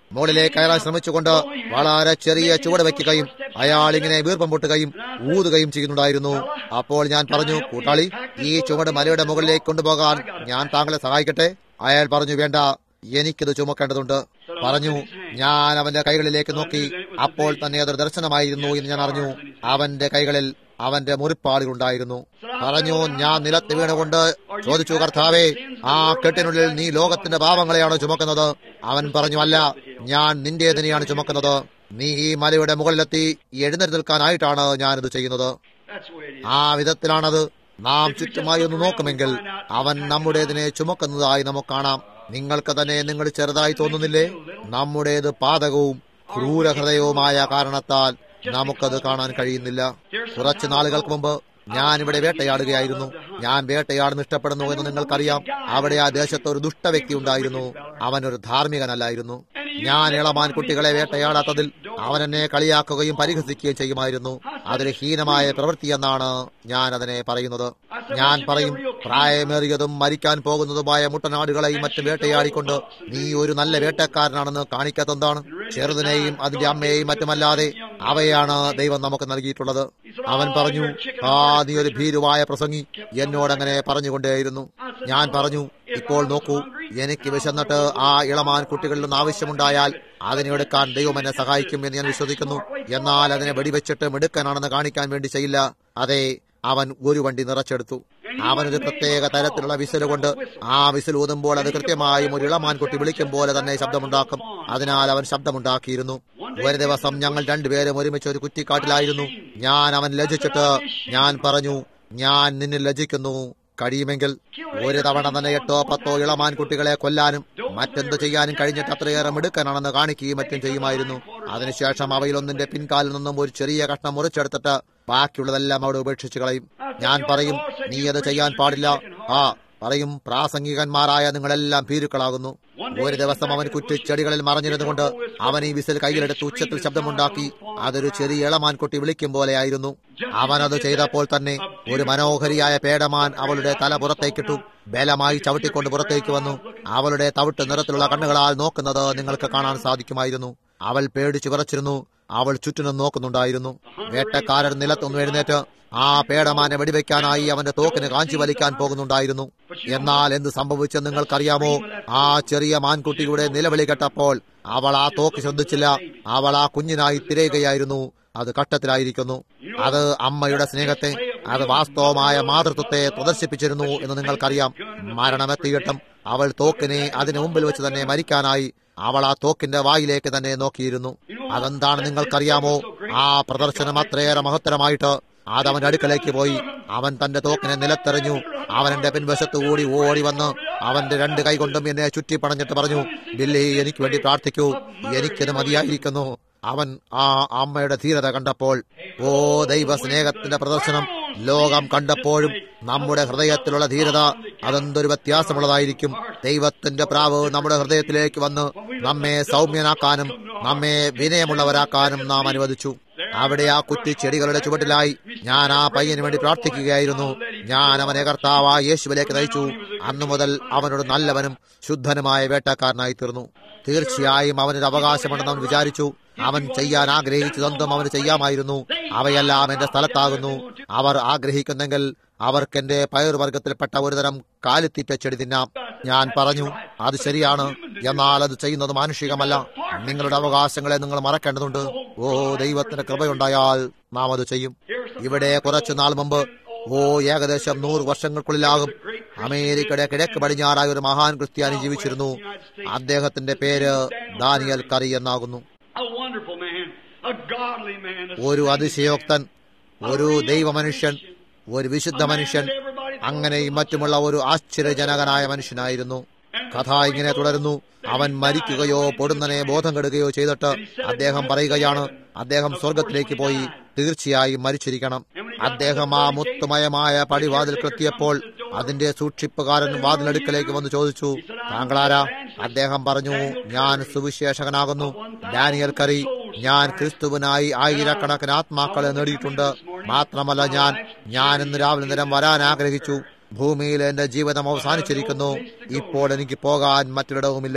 മുകളിലേക്ക് കയറാൻ ശ്രമിച്ചുകൊണ്ട് വളരെ ചെറിയ ചുവട് വയ്ക്കുകയും അയാൾ ഇങ്ങനെ വീർപ്പം പൊട്ടുകയും ഊതുകയും ചെയ്യുന്നുണ്ടായിരുന്നു അപ്പോൾ ഞാൻ പറഞ്ഞു കൂട്ടാളി ഈ ചുവട് മലയുടെ മുകളിലേക്ക് കൊണ്ടുപോകാൻ ഞാൻ താങ്കളെ സഹായിക്കട്ടെ അയാൾ പറഞ്ഞു വേണ്ട എനിക്കിത് ചുമക്കേണ്ടതുണ്ട് പറഞ്ഞു ഞാൻ അവന്റെ കൈകളിലേക്ക് നോക്കി അപ്പോൾ തന്നെ അതൊരു ദർശനമായിരുന്നു എന്ന് ഞാൻ അറിഞ്ഞു അവന്റെ കൈകളിൽ അവന്റെ മുറിപ്പാടുകളുണ്ടായിരുന്നു പറഞ്ഞു ഞാൻ നിലത്ത് വീണുകൊണ്ട് ചോദിച്ചു കർത്താവേ ആ കെട്ടിനുള്ളിൽ നീ ലോകത്തിന്റെ പാവങ്ങളെയാണോ ചുമക്കുന്നത് അവൻ പറഞ്ഞു അല്ല ഞാൻ നിന്റേതിനെയാണ് ചുമക്കുന്നത് നീ ഈ മലയുടെ മുകളിലെത്തി എഴുന്നേറ്റ് നിൽക്കാനായിട്ടാണ് ഞാനിത് ചെയ്യുന്നത് That's the way it is. ആ വിധത്തിലാണത് നാം ചുറ്റുമായി ഒന്ന് നോക്കുമെങ്കിൽ അവൻ നമ്മുടേതിനെ ചുമക്കുന്നതായി നമുക്ക് കാണാം നിങ്ങൾക്ക് തന്നെ നിങ്ങൾ ചെറുതായി തോന്നുന്നില്ലേ നമ്മുടേത് പാതകവും ക്രൂരഹൃദയവുമായ കാരണത്താൽ നമുക്കത് കാണാൻ കഴിയുന്നില്ല കുറച്ച് നാളുകൾക്ക് മുമ്പ് ഞാൻ ഇവിടെ വേട്ടയാടുകയായിരുന്നു ഞാൻ വേട്ടയാടുന്ന ഇഷ്ടപ്പെടുന്നു എന്ന് നിങ്ങൾക്കറിയാം അവിടെ ആ ദേശത്ത് ഒരു ദുഷ്ട വ്യക്തി ഉണ്ടായിരുന്നു അവനൊരു ധാർമ്മികനല്ലായിരുന്നു ഞാൻ ഇളമാൻ കുട്ടികളെ വേട്ടയാടാത്തതിൽ അവൻ എന്നെ കളിയാക്കുകയും പരിഹസിക്കുകയും ചെയ്യുമായിരുന്നു അതൊരു ഹീനമായ പ്രവൃത്തി എന്നാണ് ഞാൻ അതിനെ പറയുന്നത് ഞാൻ പറയും പ്രായമേറിയതും മരിക്കാൻ പോകുന്നതുമായ മുട്ടനാടുകളെയും മറ്റും വേട്ടയാടിക്കൊണ്ട് നീ ഒരു നല്ല വേട്ടക്കാരനാണെന്ന് കാണിക്കാത്തെന്താണ് ചെറുതിനെയും അതിന്റെ അമ്മയെയും മറ്റുമല്ലാതെ അവയാണ് ദൈവം നമുക്ക് നൽകിയിട്ടുള്ളത് അവൻ പറഞ്ഞു ആ നീ ഒരു ഭീരുവായ പ്രസംഗി എന്നോടങ്ങനെ പറഞ്ഞുകൊണ്ടേയിരുന്നു ഞാൻ പറഞ്ഞു ഇപ്പോൾ നോക്കൂ എനിക്ക് വിശന്നിട്ട് ആ ഇളമാൻ കുട്ടികളിൽ നിന്ന് ആവശ്യമുണ്ടായാൽ അതിനെ എടുക്കാൻ ദൈവം എന്നെ സഹായിക്കും എന്ന് ഞാൻ വിശ്വസിക്കുന്നു എന്നാൽ അതിനെ വെടിവെച്ചിട്ട് മിടുക്കനാണെന്ന് കാണിക്കാൻ വേണ്ടി ചെയ്യില്ല അതെ അവൻ ഒരു വണ്ടി നിറച്ചെടുത്തു അവനൊരു പ്രത്യേക തരത്തിലുള്ള വിസിൽ കൊണ്ട് ആ വിസിൽ ഊതുമ്പോൾ അത് കൃത്യമായും ഒരു ഇളമാൻകുട്ടി വിളിക്കും പോലെ തന്നെ ശബ്ദമുണ്ടാക്കും അതിനാൽ അവൻ ശബ്ദമുണ്ടാക്കിയിരുന്നു ഒരു ദിവസം ഞങ്ങൾ രണ്ടുപേരും ഒരുമിച്ച് ഒരു കുറ്റിക്കാട്ടിലായിരുന്നു ഞാൻ അവൻ ലജിച്ചിട്ട് ഞാൻ പറഞ്ഞു ഞാൻ നിന്നിൽ ലജിക്കുന്നു കഴിയുമെങ്കിൽ ഒരു തവണ തന്നെ എട്ടോ പത്തോ ഇളമാൻ കുട്ടികളെ കൊല്ലാനും മറ്റെന്ത് ചെയ്യാനും കഴിഞ്ഞിട്ട് അത്രയേറെ മിടുക്കനാണെന്ന് കാണിക്കുകയും മറ്റും ചെയ്യുമായിരുന്നു അതിനുശേഷം അവയിലൊന്നിന്റെ പിൻകാലിൽ നിന്നും ഒരു ചെറിയ കഷ്ണം മുറിച്ചെടുത്തിട്ട് ബാക്കിയുള്ളതെല്ലാം അവിടെ ഉപേക്ഷിച്ചു കളയും ഞാൻ പറയും നീ അത് ചെയ്യാൻ പാടില്ല ആ പറയും പ്രാസംഗികന്മാരായ നിങ്ങളെല്ലാം ഭീരുക്കളാകുന്നു ഒരു ദിവസം അവൻ കുറ്റിച്ചെടികളിൽ മറഞ്ഞിരുന്നുകൊണ്ട് അവൻ ഈ വിസിൽ കയ്യിലെടുത്ത് ഉച്ചത്തിൽ ശബ്ദമുണ്ടാക്കി അതൊരു ചെറിയ ഇളമാൻകുട്ടി വിളിക്കും പോലെയായിരുന്നു അവനത് ചെയ്തപ്പോൾ തന്നെ ഒരു മനോഹരിയായ പേടമാൻ അവളുടെ തല പുറത്തേക്കിട്ടു ബലമായി ചവിട്ടിക്കൊണ്ട് പുറത്തേക്ക് വന്നു അവളുടെ തവിട്ട് നിറത്തിലുള്ള കണ്ണുകളാൽ നോക്കുന്നത് നിങ്ങൾക്ക് കാണാൻ സാധിക്കുമായിരുന്നു അവൾ പേടിച്ചു വിറച്ചിരുന്നു അവൾ ചുറ്റിനും നോക്കുന്നുണ്ടായിരുന്നു വേട്ടക്കാരൻ നിലത്തൊന്നു എഴുന്നേറ്റ് ആ പേടമാനെ വെടിവെക്കാനായി അവന്റെ തോക്കിന് കാഞ്ചി വലിക്കാൻ പോകുന്നുണ്ടായിരുന്നു എന്നാൽ എന്ത് സംഭവിച്ചെന്ന് നിങ്ങൾക്കറിയാമോ ആ ചെറിയ മാൻകുട്ടിയുടെ നിലവിളി കേട്ടപ്പോൾ അവൾ ആ തോക്ക് ശ്രദ്ധിച്ചില്ല അവൾ ആ കുഞ്ഞിനായി തിരയുകയായിരുന്നു അത് കട്ടത്തിലായിരിക്കുന്നു അത് അമ്മയുടെ സ്നേഹത്തെ അത് വാസ്തവമായ മാതൃത്വത്തെ പ്രദർശിപ്പിച്ചിരുന്നു എന്ന് നിങ്ങൾക്കറിയാം മരണമെത്തിയിട്ടും അവൾ തോക്കിനെ അതിനു മുമ്പിൽ വെച്ച് തന്നെ മരിക്കാനായി അവൾ ആ തോക്കിന്റെ വായിലേക്ക് തന്നെ നോക്കിയിരുന്നു അതെന്താണ് നിങ്ങൾക്കറിയാമോ ആ പ്രദർശനം അത്രയേറെ മഹത്തരമായിട്ട് അതവന്റെ അടുക്കലേക്ക് പോയി അവൻ തന്റെ തോക്കിനെ നിലത്തെറിഞ്ഞു അവൻ എന്റെ പിൻവശത്ത് കൂടി ഓടി വന്ന് അവന്റെ രണ്ട് കൈ കൊണ്ടും എന്നെ ചുറ്റി പണഞ്ഞിട്ട് പറഞ്ഞു ബില്ലി എനിക്ക് വേണ്ടി പ്രാർത്ഥിക്കൂ എനിക്കിത് മതിയായിരിക്കുന്നു അവൻ ആ അമ്മയുടെ ധീരത കണ്ടപ്പോൾ ഓ ദൈവ സ്നേഹത്തിന്റെ പ്രദർശനം ലോകം കണ്ടപ്പോഴും നമ്മുടെ ഹൃദയത്തിലുള്ള ധീരത അതെന്തൊരു വ്യത്യാസമുള്ളതായിരിക്കും ദൈവത്തിന്റെ പ്രാവ് നമ്മുടെ ഹൃദയത്തിലേക്ക് വന്ന് നമ്മെ സൗമ്യനാക്കാനും നമ്മെ വിനയമുള്ളവരാക്കാനും നാം അനുവദിച്ചു അവിടെ ആ കുറ്റി ചെടികളുടെ ചുവട്ടിലായി ഞാൻ ആ പയ്യന് വേണ്ടി പ്രാർത്ഥിക്കുകയായിരുന്നു ഞാൻ അവനെ കർത്താവായ യേശുവിലേക്ക് നയിച്ചു അന്നു മുതൽ അവനോട് നല്ലവനും ശുദ്ധനുമായ വേട്ടക്കാരനായി തീർന്നു തീർച്ചയായും അവനൊരു അവകാശമുണ്ടെന്ന് അവൻ വിചാരിച്ചു അവൻ ചെയ്യാൻ ആഗ്രഹിച്ചതെന്തും അവന് ചെയ്യാമായിരുന്നു അവയെല്ലാം എന്റെ സ്ഥലത്താകുന്നു അവർ ആഗ്രഹിക്കുന്നെങ്കിൽ അവർക്ക് എന്റെ പയറുവർഗത്തിൽപ്പെട്ട ഒരുതരം കാലിത്തീറ്റ ചെടി തിന്നാം ഞാൻ പറഞ്ഞു അത് ശരിയാണ് എന്നാൽ അത് ചെയ്യുന്നത് മാനുഷികമല്ല നിങ്ങളുടെ അവകാശങ്ങളെ നിങ്ങൾ മറക്കേണ്ടതുണ്ട് ഓ ദൈവത്തിന്റെ കൃപയുണ്ടായാൽ നാം അത് ചെയ്യും ഇവിടെ കുറച്ചു നാൾ മുമ്പ് ഓ ഏകദേശം നൂറ് വർഷങ്ങൾക്കുള്ളിലാകും അമേരിക്കയുടെ കിഴക്ക് പടിഞ്ഞാറായ ഒരു മഹാൻ ക്രിസ്ത്യാനി ജീവിച്ചിരുന്നു അദ്ദേഹത്തിന്റെ പേര് ദാനിയൽ കറി എന്നാകുന്നു A wonderful man, a godly man. a ഒരു saving അതിശയോക്തൻ ഒരു ദൈവമനുഷ്യൻ ഒരു വിശുദ്ധ മനുഷ്യൻ അങ്ങനെയും മറ്റുമുള്ള ഒരു ആശ്ചര്യജനകനായ മനുഷ്യനായിരുന്നു കഥ ഇങ്ങനെ തുടരുന്നു അവൻ മരിക്കുകയോ പൊടുന്നനെ ബോധം കെടുകയോ ചെയ്തിട്ട് അദ്ദേഹം പറയുകയാണ് അദ്ദേഹം സ്വർഗത്തിലേക്ക് പോയി തീർച്ചയായും മരിച്ചിരിക്കണം അദ്ദേഹം ആ മുത്തുമയമായ പടിവാതിൽ കെത്തിയപ്പോൾ അതിന്റെ സൂക്ഷിപ്പുകാരൻ വാതിലടുക്കലേക്ക് വന്ന് ചോദിച്ചു താങ്കളാരാ അദ്ദേഹം പറഞ്ഞു ഞാൻ സുവിശേഷകനാകുന്നു ഡാനിയൽ കറി ഞാൻ ക്രിസ്തുവിനായി ആയിരക്കണക്കിന് ആത്മാക്കളെ നേടിയിട്ടുണ്ട് മാത്രമല്ല ഞാൻ ഞാൻ ഇന്ന് രാവിലെ നേരം വരാൻ ആഗ്രഹിച്ചു ഭൂമിയിൽ എന്റെ ജീവിതം അവസാനിച്ചിരിക്കുന്നു ഇപ്പോൾ എനിക്ക് പോകാൻ മറ്റൊരിടവുമില്ല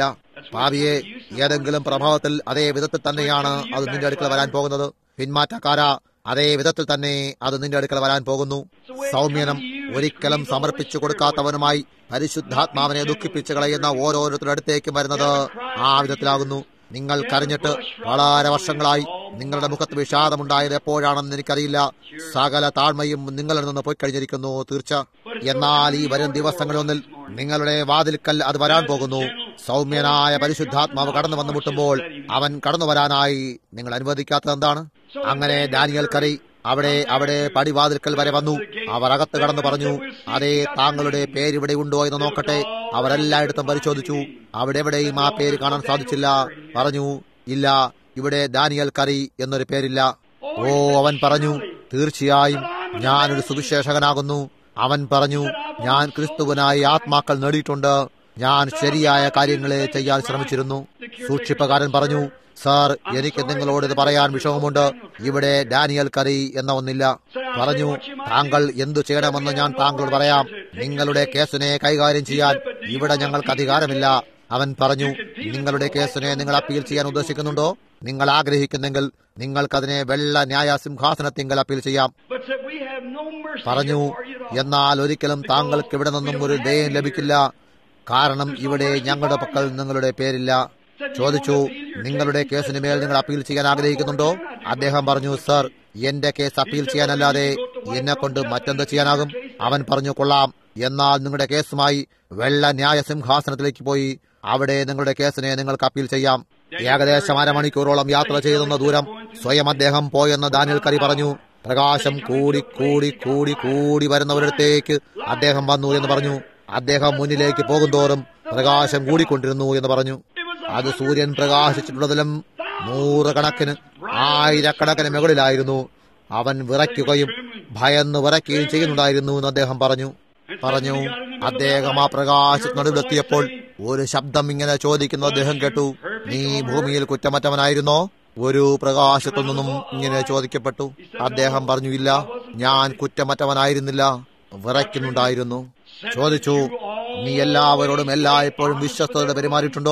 ഭാവിയെ ഏതെങ്കിലും പ്രഭാവത്തിൽ അതേ വിധത്തിൽ തന്നെയാണ് അത് നിന്റെ അടുക്കൽ വരാൻ പോകുന്നത് പിന്മാറ്റക്കാരാ അതേ വിധത്തിൽ തന്നെ അത് നിന്റെ അടുക്കൽ വരാൻ പോകുന്നു സൗമ്യനം ഒരിക്കലും സമർപ്പിച്ചു കൊടുക്കാത്തവനുമായി പരിശുദ്ധാത്മാവിനെ ദുഃഖിപ്പിച്ചു കളയുന്ന ഓരോരുത്തരുടെ അടുത്തേക്കും വരുന്നത് ആ വിധത്തിലാകുന്നു നിങ്ങൾ കരഞ്ഞിട്ട് വളരെ വർഷങ്ങളായി നിങ്ങളുടെ മുഖത്ത് വിഷാദമുണ്ടായത് എപ്പോഴാണെന്ന് എനിക്കറിയില്ല സകല താഴ്മയും നിങ്ങളിൽ നിന്ന് പോയി കഴിഞ്ഞിരിക്കുന്നു തീർച്ച എന്നാൽ ഈ വരും ദിവസങ്ങളിലൊന്നിൽ നിങ്ങളുടെ വാതിൽക്കൽ അത് വരാൻ പോകുന്നു സൗമ്യനായ പരിശുദ്ധാത്മാവ് കടന്നു വന്നു മുട്ടുമ്പോൾ അവൻ കടന്നു വരാനായി നിങ്ങൾ അനുവദിക്കാത്തത് എന്താണ് അങ്ങനെ ഡാനിയൽ കറി അവിടെ അവിടെ പടിവാതിൽക്കൽ വരെ വന്നു അവർ അകത്ത് കടന്നു പറഞ്ഞു അതേ താങ്കളുടെ പേര് ഇവിടെ ഉണ്ടോ എന്ന് നോക്കട്ടെ അവരെല്ലായിടത്തും പരിശോധിച്ചു അവിടെ എവിടെയും ആ പേര് കാണാൻ സാധിച്ചില്ല പറഞ്ഞു ഇല്ല ഇവിടെ ദാനിയൽ കറി എന്നൊരു പേരില്ല ഓ അവൻ പറഞ്ഞു തീർച്ചയായും ഞാനൊരു സുവിശേഷകനാകുന്നു അവൻ പറഞ്ഞു ഞാൻ ക്രിസ്തുവിനായി ആത്മാക്കൾ നേടിയിട്ടുണ്ട് ഞാൻ ശരിയായ കാര്യങ്ങളെ ചെയ്യാൻ ശ്രമിച്ചിരുന്നു സൂക്ഷിപ്പുകാരൻ പറഞ്ഞു സാർ എനിക്ക് നിങ്ങളോട് ഇത് പറയാൻ വിഷമമുണ്ട് ഇവിടെ ഡാനിയൽ കറി എന്ന ഒന്നില്ല പറഞ്ഞു താങ്കൾ എന്തു ചെയ്യണമെന്ന് ഞാൻ താങ്കളോട് പറയാം നിങ്ങളുടെ കേസിനെ കൈകാര്യം ചെയ്യാൻ ഇവിടെ ഞങ്ങൾക്ക് അധികാരമില്ല അവൻ പറഞ്ഞു നിങ്ങളുടെ കേസിനെ നിങ്ങൾ അപ്പീൽ ചെയ്യാൻ ഉദ്ദേശിക്കുന്നുണ്ടോ നിങ്ങൾ ആഗ്രഹിക്കുന്നെങ്കിൽ നിങ്ങൾക്കതിനെ വെള്ള ന്യായ സിംഹാസനത്തിങ്കൽ അപ്പീൽ ചെയ്യാം But said, we have no mercy പറഞ്ഞു for you at all. എന്നാൽ ഒരിക്കലും താങ്കൾക്ക് ഇവിടെ നിന്നും ഒരു ദയം ലഭിക്കില്ല കാരണം ഇവിടെ ഞങ്ങളുടെ പക്കൽ നിങ്ങളുടെ പേരില്ല ചോദിച്ചു നിങ്ങളുടെ കേസിന് മേൽ നിങ്ങൾ അപ്പീൽ ചെയ്യാൻ ആഗ്രഹിക്കുന്നുണ്ടോ അദ്ദേഹം പറഞ്ഞു സർ എന്റെ കേസ് അപ്പീൽ ചെയ്യാനല്ലാതെ എന്നെ കൊണ്ട് മറ്റെന്ത് ചെയ്യാനാകും അവൻ പറഞ്ഞു കൊള്ളാം എന്നാൽ നിങ്ങളുടെ കേസുമായി വെള്ള ന്യായ സിംഹാസനത്തിലേക്ക് പോയി അവിടെ നിങ്ങളുടെ കേസിനെ നിങ്ങൾക്ക് അപ്പീൽ ചെയ്യാം ഏകദേശം അരമണിക്കൂറോളം യാത്ര ചെയ്തെന്ന ദൂരം സ്വയം അദ്ദേഹം പോയെന്ന് ദാനിയൽ കരി പറഞ്ഞു പ്രകാശം കൂടി കൂടി കൂടി കൂടി വരുന്നവരടുത്തേക്ക് അദ്ദേഹം വന്നു എന്ന് പറഞ്ഞു അദ്ദേഹം മുന്നിലേക്ക് പോകുന്തോറും പ്രകാശം കൂടിക്കൊണ്ടിരുന്നു എന്ന് പറഞ്ഞു അത് സൂര്യൻ പ്രകാശിച്ചിട്ടുള്ളതിലും നൂറുകണക്കിന് ആയിരക്കണക്കിന് മുകളിലായിരുന്നു അവൻ വിറയ്ക്കുകയും ഭയന്ന് വിറയ്ക്കുകയും ചെയ്യുന്നുണ്ടായിരുന്നു എന്ന് അദ്ദേഹം പറഞ്ഞു പറഞ്ഞു അദ്ദേഹം ആ പ്രകാശത്തിനടുവിലെത്തിയപ്പോൾ ഒരു ശബ്ദം ഇങ്ങനെ ചോദിക്കുന്ന അദ്ദേഹം കേട്ടു നീ ഭൂമിയിൽ കുറ്റമറ്റവനായിരുന്നോ ഒരു പ്രകാശത്തു നിന്നും ഇങ്ങനെ ചോദിക്കപ്പെട്ടു അദ്ദേഹം പറഞ്ഞു ഇല്ല ഞാൻ കുറ്റമറ്റവനായിരുന്നില്ല വിറയ്ക്കുന്നുണ്ടായിരുന്നു ചോദിച്ചു നീ എല്ലാവരോടും എല്ലായ്പ്പോഴും വിശ്വസ്തയോടെ പെരുമാറിയിട്ടുണ്ടോ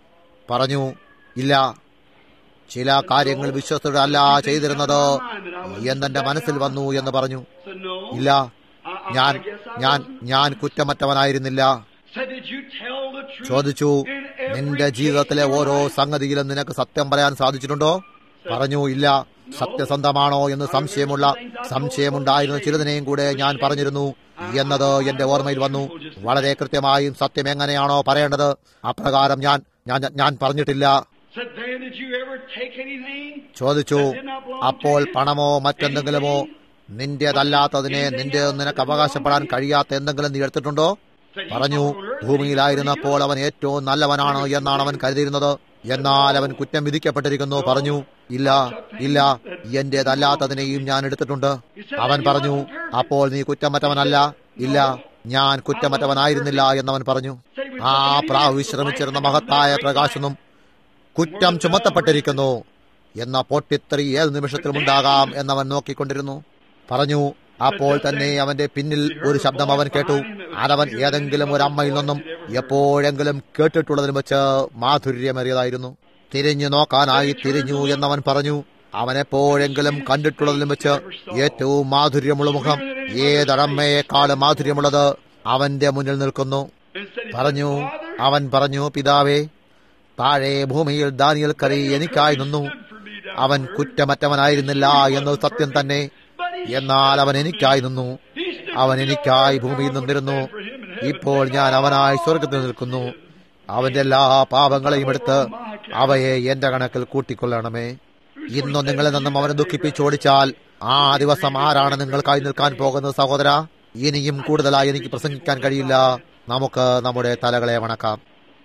പറഞ്ഞു ഇല്ല ചില കാര്യങ്ങൾ വിശ്വസ്തയുടെ അല്ല ചെയ്തിരുന്നത് എന്നെന്റെ മനസ്സിൽ വന്നു എന്ന് പറഞ്ഞു Said, no. ഇല്ല I, I, ഞാൻ I guess I ഞാൻ was. ഞാൻ കുറ്റമറ്റവനായിരുന്നില്ല Said, did you tell the truth ചോദിച്ചു in every നിന്റെ case ജീവിതത്തിലെ of your ഓരോ life? സംഗതിയിലും നിനക്ക് സത്യം പറയാൻ സാധിച്ചിട്ടുണ്ടോ പറഞ്ഞു ഇല്ല സത്യസന്ധമാണോ എന്ന് സംശയമുള്ള സംശയമുണ്ടായിരുന്ന ചിലതിനെയും കൂടെ ഞാൻ പറഞ്ഞിരുന്നു എന്നത് എന്റെ ഓർമ്മയിൽ വന്നു വളരെ കൃത്യമായും സത്യം എങ്ങനെയാണോ പറയേണ്ടത് അപ്രകാരം ഞാൻ ഞാൻ ഞാൻ പറഞ്ഞിട്ടില്ല Said, then did you ever take anything? ചോദിച്ചു അപ്പോൾ പണമോ മറ്റെന്തെങ്കിലുമോ നിന്റേതല്ലാത്തതിനെ നിന്റെ നിനക്ക് അവകാശപ്പെടാൻ കഴിയാത്ത എന്തെങ്കിലും നീ എടുത്തിട്ടുണ്ടോ പറഞ്ഞു ഭൂമിയിലായിരുന്നപ്പോൾ അവൻ ഏറ്റവും നല്ലവനാണ് എന്നാണ് അവൻ കരുതിയിരുന്നത് എന്നാൽ അവൻ കുറ്റം വിധിക്കപ്പെട്ടിരിക്കുന്നു പറഞ്ഞു ഇല്ല ഇല്ല എന്റേതല്ലാത്തതിനെയും ഞാൻ എടുത്തിട്ടുണ്ട് അവൻ പറഞ്ഞു അപ്പോൾ നീ കുറ്റമറ്റവനല്ല ഇല്ല ഞാൻ കുറ്റമറ്റവനായിരുന്നില്ല എന്നവൻ പറഞ്ഞു ആ പ്രാവ് വിശ്രമിച്ചിരുന്ന മഹത്തായ പ്രകാശനും കുറ്റം ചുമത്തപ്പെട്ടിരിക്കുന്നു എന്ന പൊട്ടിത്തെറി ഏത് നിമിഷത്തിലും ഉണ്ടാകാം എന്നവൻ നോക്കിക്കൊണ്ടിരുന്നു പറഞ്ഞു അപ്പോൾ തന്നെ അവന്റെ പിന്നിൽ ഒരു ശബ്ദം അവൻ കേട്ടു അതവൻ ഏതെങ്കിലും ഒരു അമ്മയിൽ നിന്നും എപ്പോഴെങ്കിലും കേട്ടിട്ടുള്ളതിനും വെച്ച് മാധുര്യമേറിയതായിരുന്നു തിരിഞ്ഞു നോക്കാനായി തിരിഞ്ഞു എന്നവൻ പറഞ്ഞു അവൻ എപ്പോഴെങ്കിലും കണ്ടിട്ടുള്ളതിലും വെച്ച് ഏറ്റവും മാധുര്യമുള്ള മുഖം ഏതടമ്മയെക്കാളും മാധുര്യമുള്ളത് അവന്റെ മുന്നിൽ നിൽക്കുന്നു And said, he പറഞ്ഞു said, Father, അവൻ പറഞ്ഞു പിതാവേ താഴെ ഭൂമിയിൽ ദാനിയൽ കറി എനിക്കായി നിന്നു അവൻ കുറ്റമറ്റവനായിരുന്നില്ല എന്നത് സത്യം തന്നെ എന്നാൽ അവൻ എനിക്കായി നിന്നു അവൻ എനിക്കായി ഭൂമിയിൽ നിന്നിരുന്നു ഇപ്പോൾ ഞാൻ അവനായി സ്വർഗത്തിൽ നിൽക്കുന്നു അവന്റെ എല്ലാ പാപങ്ങളെയും എടുത്ത് അവയെ എന്റെ കണക്കിൽ കൂട്ടിക്കൊള്ളണമേ ഇന്നു നിങ്ങളിൽ നിന്നും അവനെ ദുഃഖിപ്പിച്ചോടിച്ചാൽ ആ ദിവസം ആരാണ് നിങ്ങൾക്കായി നിൽക്കാൻ പോകുന്നത് സഹോദര ഇനിയും കൂടുതലായി എനിക്ക് പ്രസംഗിക്കാൻ കഴിയില്ല നമുക്ക് നമ്മുടെ തലകളെ വണക്കാം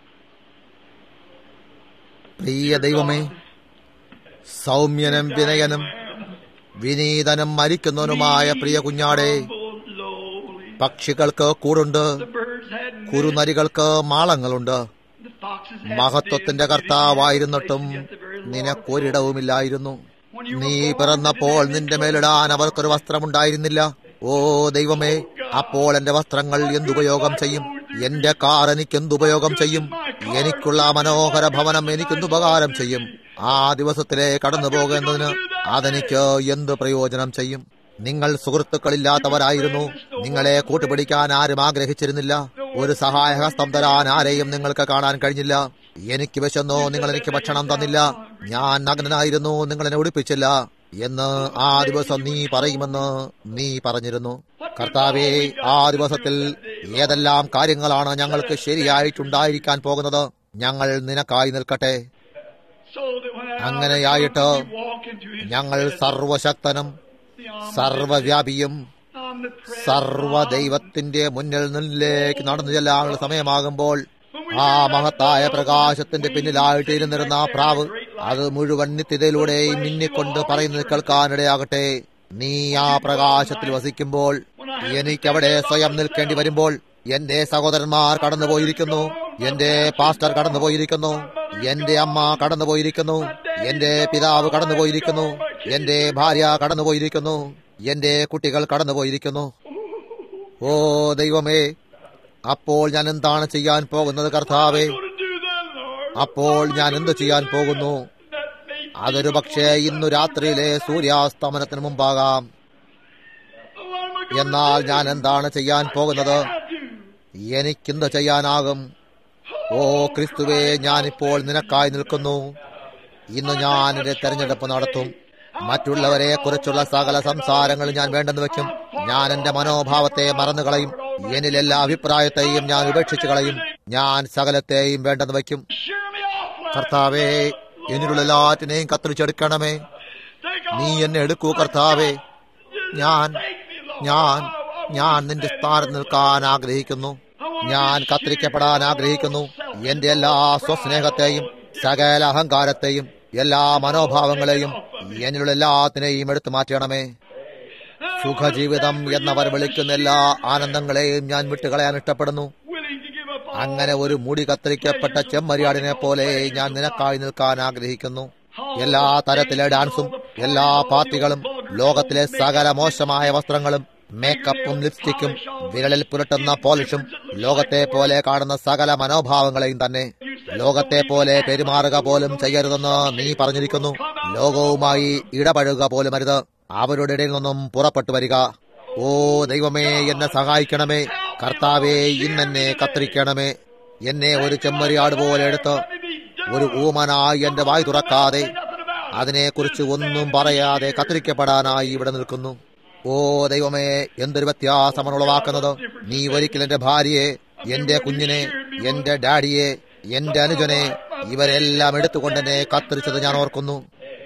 പ്രിയ ദൈവമേ സൗമ്യനും വിനയനും വിനീതനും മരിക്കുന്നവനുമായ പ്രിയ കുഞ്ഞാടെ lowly. പക്ഷികൾക്ക് കൂടുണ്ട് The birds had nests. കുറുനരികൾക്ക് മാളങ്ങളുണ്ട് The foxes had മഹത്വത്തിന്റെ dens. കർത്താവായിരുന്നിട്ടും They get the very Lord. നിനക്കൊരിടവുമില്ലായിരുന്നു നീ പിറന്നപ്പോൾ നിന്റെ മേലിടാൻ അവർക്കൊരു വസ്ത്രമുണ്ടായിരുന്നില്ല ഓ ദൈവമേ അപ്പോൾ എന്റെ വസ്ത്രങ്ങൾ എന്തുപയോഗം ചെയ്യും എന്റെ കാർ എനിക്ക് എന്തുപയോഗം ചെയ്യും എനിക്കുള്ള മനോഹര ഭവനം എനിക്കെന്ത് ഉപകാരം ചെയ്യും ആ ദിവസത്തിലെ കടന്നു പോകുന്നതിന് അതെനിക്ക് എന്ത് പ്രയോജനം ചെയ്യും നിങ്ങൾ സുഹൃത്തുക്കളില്ലാത്തവരായിരുന്നു നിങ്ങളെ കൂട്ടുപിടിക്കാൻ ആരും ആഗ്രഹിച്ചിരുന്നില്ല ഒരു സഹായഹസ്തം തരാൻ ആരെയും നിങ്ങൾക്ക് കാണാൻ കഴിഞ്ഞില്ല എനിക്ക് വിശന്നു നിങ്ങൾ എനിക്ക് ഭക്ഷണം തന്നില്ല ഞാൻ നഗ്നനായിരുന്നു നിങ്ങൾ എന്നെ ഉടുപ്പിച്ചില്ല എന്ന് ആ ദിവസം നീ പറയുമെന്ന് നീ പറഞ്ഞിരുന്നു കർത്താവേ ആ ദിവസത്തിൽ ഏതെല്ലാം കാര്യങ്ങളാണ് ഞങ്ങൾക്ക് ശരിയായിട്ടുണ്ടായിരിക്കാൻ പോകുന്നത് ഞങ്ങൾ നിനക്കായി നിൽക്കട്ടെ So that when that അങ്ങനെയായിട്ട് hour comes, we walk into his ഞങ്ങൾ presence, സർവശക്തനും the omnipresent, സർവവ്യാപിയും omnipresent സർവ God. ദൈവത്തിന്റെ മുന്നിൽ നിന്നിലേക്ക് നടന്നു ചെല്ലാനുള്ള സമയമാകുമ്പോൾ ആ മഹത്തായ പ്രകാശത്തിന്റെ പിന്നിലായിട്ട് ഇരുന്നിരുന്ന ആ പ്രാവ് അത് മുഴുവൻ നിത്യതയിലൂടെയും മിന്നിക്കൊണ്ട് പറയുന്നത് കേൾക്കാനിടയാകട്ടെ നീ ആ പ്രകാശത്തിൽ വസിക്കുമ്പോൾ എനിക്കവിടെ സ്വയം നിൽക്കേണ്ടി വരുമ്പോൾ എന്റെ സഹോദരന്മാർ കടന്നുപോയിരിക്കുന്നു എന്റെ പാസ്റ്റർ കടന്നുപോയിരിക്കുന്നു എന്റെ അമ്മ കടന്നുപോയിരിക്കുന്നു എന്റെ പിതാവ് കടന്നുപോയിരിക്കുന്നു എന്റെ ഭാര്യ കടന്നുപോയിരിക്കുന്നു എന്റെ കുട്ടികൾ കടന്നുപോയിരിക്കുന്നു ഓ ദൈവമേ അപ്പോൾ ഞാൻ എന്താണ് ചെയ്യാൻ പോകുന്നത് കർത്താവേ What to do then, Lord? അപ്പോൾ ഞാൻ എന്ത് ചെയ്യാൻ പോകുന്നു That may അതൊരു പക്ഷേ ഇന്നു രാത്രിയിലെ സൂര്യാസ്തമനത്തിന് മുമ്പാകാം Oh, what am I going എന്നാൽ to do? ഞാൻ എന്താണ് ചെയ്യാൻ പോകുന്നത് I do. എനിക്കെന്ത് ചെയ്യാനാകും ഓ ക്രിസ്തുവേ ഞാനിപ്പോൾ നിനക്കായി നിൽക്കുന്നു ഇന്ന് ഞാൻ എന്റെ തെരഞ്ഞെടുപ്പ് നടത്തും മറ്റുള്ളവരെ കുറിച്ചുള്ള സകല സംസാരങ്ങൾ ഞാൻ വേണ്ടെന്ന് വെക്കും ഞാൻ എന്റെ മനോഭാവത്തെ മറന്നു കളയും എന്നിൽ എല്ലാ അഭിപ്രായത്തെയും ഞാൻ ഉപേക്ഷിച്ചു കളയും ഞാൻ സകലത്തെയും വേണ്ടെന്ന് വെക്കും Shear me off, Lord. കർത്താവേ എന്നിലുള്ള എല്ലാറ്റിനെയും കത്തിരിച്ചെടുക്കണമേ Take നീ all. എന്നെ എടുക്കൂ കർത്താവേ ഞാൻ ഞാൻ ഞാൻ നിന്റെ സ്ഥാനത്ത് നിൽക്കാൻ ആഗ്രഹിക്കുന്നു ഞാൻ കത്തിരിക്കപ്പെടാൻ ആഗ്രഹിക്കുന്നു എന്റെ എല്ലാ സ്വസ്നേഹത്തെയും സകല അഹങ്കാരത്തെയും എല്ലാ മനോഭാവങ്ങളെയും എന്നിലുള്ള എല്ലാത്തിനെയും എടുത്തു മാറ്റണമേ സുഖജീവിതം എന്നവർ വിളിക്കുന്ന എല്ലാ ആനന്ദങ്ങളെയും ഞാൻ വിട്ടുകളയാൻ ഇഷ്ടപ്പെടുന്നു Willing to give up all. അങ്ങനെ ഒരു മുടി കത്തിരിക്കപ്പെട്ട ചെമ്മരിയാടിനെ പോലെ ഞാൻ നിനക്കായി നിൽക്കാൻ ആഗ്രഹിക്കുന്നു എല്ലാ തരത്തിലെ ഡാൻസും എല്ലാ പാർട്ടികളും ലോകത്തിലെ സകല മോശമായ വസ്ത്രങ്ങളും മേക്കപ്പും ലിപ്സ്റ്റിക്കും വിരലിൽ പുരട്ടുന്ന പോളിഷും ലോകത്തെ പോലെ കാണുന്ന സകല മനോഭാവങ്ങളെയും തന്നെ ലോകത്തെ പോലെ പെരുമാറുക പോലും ചെയ്യരുതെന്ന് നീ പറഞ്ഞിരിക്കുന്നു ലോകവുമായി ഇടപഴകുക പോലും അരുത് അവരുടെ ഇടയിൽ നിന്നും പുറപ്പെട്ടു വരിക ഓ ദൈവമേ എന്നെ സഹായിക്കണമേ കർത്താവേ ഇന്നെന്നെ കത്തിരിക്കണമേ എന്നെ ഒരു ചെമ്മരിയാട് പോലെ എടുത്ത് ഒരു ഊമനായി എന്റെ വായ് തുറക്കാതെ അതിനെക്കുറിച്ച് ഒന്നും പറയാതെ കത്തിരിക്കപ്പെടാനായി ഇവിടെ നിൽക്കുന്നു ഓ ദൈവമേ എന്തൊരു വ്യത്യാസമാണ് ഉളവാക്കുന്നത് നീ ഒരിക്കൽ എന്റെ ഭാര്യയെ എന്റെ കുഞ്ഞിനെ എന്റെ ഡാഡിയെ എന്റെ അനുജനെ ഇവരെല്ലാം എടുത്തുകൊണ്ട് എന്നെ കത്തിരിച്ചത് ഞാൻ ഓർക്കുന്നു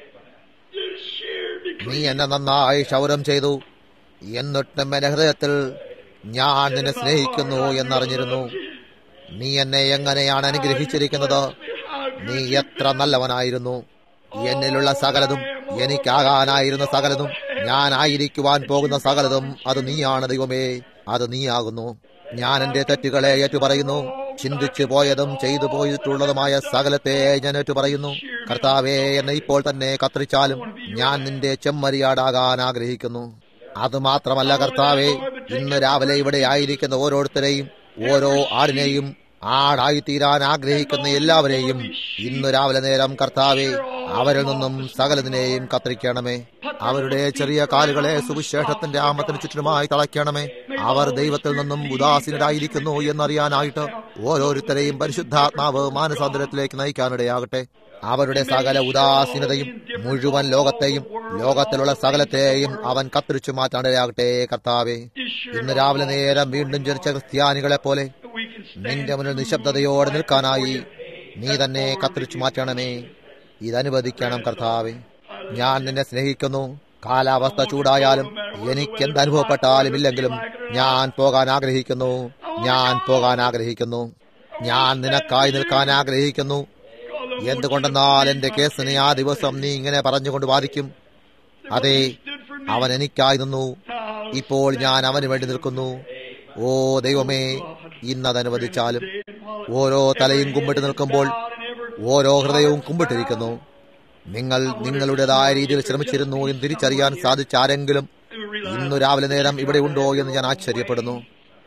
You sheared me നീ എന്നെ നന്നായി ക്ഷൗരം ചെയ്തു എന്നിട്ടും എന്റെ ഹൃദയത്തിൽ ഞാൻ നിന്നെ സ്നേഹിക്കുന്നു എന്നറിഞ്ഞിരുന്നു നീ എന്നെ എങ്ങനെയാണ് അനുഗ്രഹിച്ചിരിക്കുന്നത് നീ എത്ര നല്ലവനായിരുന്നു എന്നിലുള്ള സകലതും എനിക്കാകാനായിരുന്ന സകലതും ഞാനായിരിക്കുവാൻ പോകുന്ന സകലതും അത് നീയാണ് ദൈവമേ അത് നീയാകുന്നു ഞാൻ എന്റെ തെറ്റുകളെ ഏറ്റുപറയുന്നു ചിന്തിച്ചു പോയതും ചെയ്തു പോയിട്ടുള്ളതുമായ സകലത്തെ ഞാൻ ഏറ്റുപറയുന്നു കർത്താവേ എന്നെ ഇപ്പോൾ തന്നെ കത്തിരിച്ചാലും ഞാൻ നിന്റെ ചെമ്മരിയാടാകാൻ ആഗ്രഹിക്കുന്നു അത് മാത്രമല്ല കർത്താവേ ഇന്ന് രാവിലെ ഇവിടെ ആയിരിക്കുന്ന ഓരോരുത്തരെയും ഓരോ ആടിനെയും ആടായിത്തീരാൻ ആഗ്രഹിക്കുന്ന എല്ലാവരെയും ഇന്ന് രാവിലെ നേരം കർത്താവെ അവരിൽ നിന്നും സകലതിനെയും കത്തിരിക്കണമേ അവരുടെ ചെറിയ കാലുകളെ സുവിശേഷത്തിന്റെ ആമത്തിന് ചുറ്റുമായി തളയ്ക്കണമേ അവർ ദൈവത്തിൽ നിന്നും ഉദാസീനരായിരിക്കുന്നു എന്നറിയാനായിട്ട് ഓരോരുത്തരെയും പരിശുദ്ധാത്മാവ് മാനസാന്തരത്തിലേക്ക് നയിക്കാനിടയാകട്ടെ അവരുടെ സകല ഉദാസീനതയും മുഴുവൻ ലോകത്തെയും ലോകത്തിലുള്ള സകലത്തെയും അവൻ കത്തിരിച്ചു മാറ്റാനിടയാകട്ടെ കർത്താവെ ഇന്ന് രാവിലെ നേരം വീണ്ടും ജനിച്ച ക്രിസ്ത്യാനികളെ പോലെ we can stand. നിന്റെ മുന്നിൽ നിശബ്ദതയോടെ നിൽക്കാനായി നീ തന്നെ കത്തിരിച്ചു മാറ്റണമേ ഇതനുവദിക്കണം കർത്താവെ ഞാൻ നിന്നെ സ്നേഹിക്കുന്നു കാലാവസ്ഥ ചൂടായാലും എനിക്ക് എന്ത് അനുഭവപ്പെട്ടാലും ഇല്ലെങ്കിലും ഞാൻ പോകാൻ ആഗ്രഹിക്കുന്നു ഞാൻ പോകാൻ ആഗ്രഹിക്കുന്നു ഞാൻ നിനക്കായി നിൽക്കാൻ ആഗ്രഹിക്കുന്നു എന്തുകൊണ്ടെന്നാൽ എന്റെ കേസിനെ ആ ദിവസം നീ ഇങ്ങനെ പറഞ്ഞുകൊണ്ട് വാദിക്കും അതെ അവൻ എനിക്കായി നിന്നു ഇപ്പോൾ ഞാൻ അവന് വേണ്ടി നിൽക്കുന്നു ഓ ദൈവമേ ഇന്നതനുവദിച്ചാലും ഓരോ തലയും കുമ്പിട്ട് നിൽക്കുമ്പോൾ ഓരോ ഹൃദയവും കുമ്പിട്ടിരിക്കുന്നു നിങ്ങൾ നിങ്ങളുടേതായ രീതിയിൽ ശ്രമിച്ചിരുന്നു എന്ന് തിരിച്ചറിയാൻ സാധിച്ച ആരെങ്കിലും ഇന്നു രാവിലെ നേരം ഇവിടെ ഉണ്ടോ എന്ന് ഞാൻ ആശ്ചര്യപ്പെടുന്നു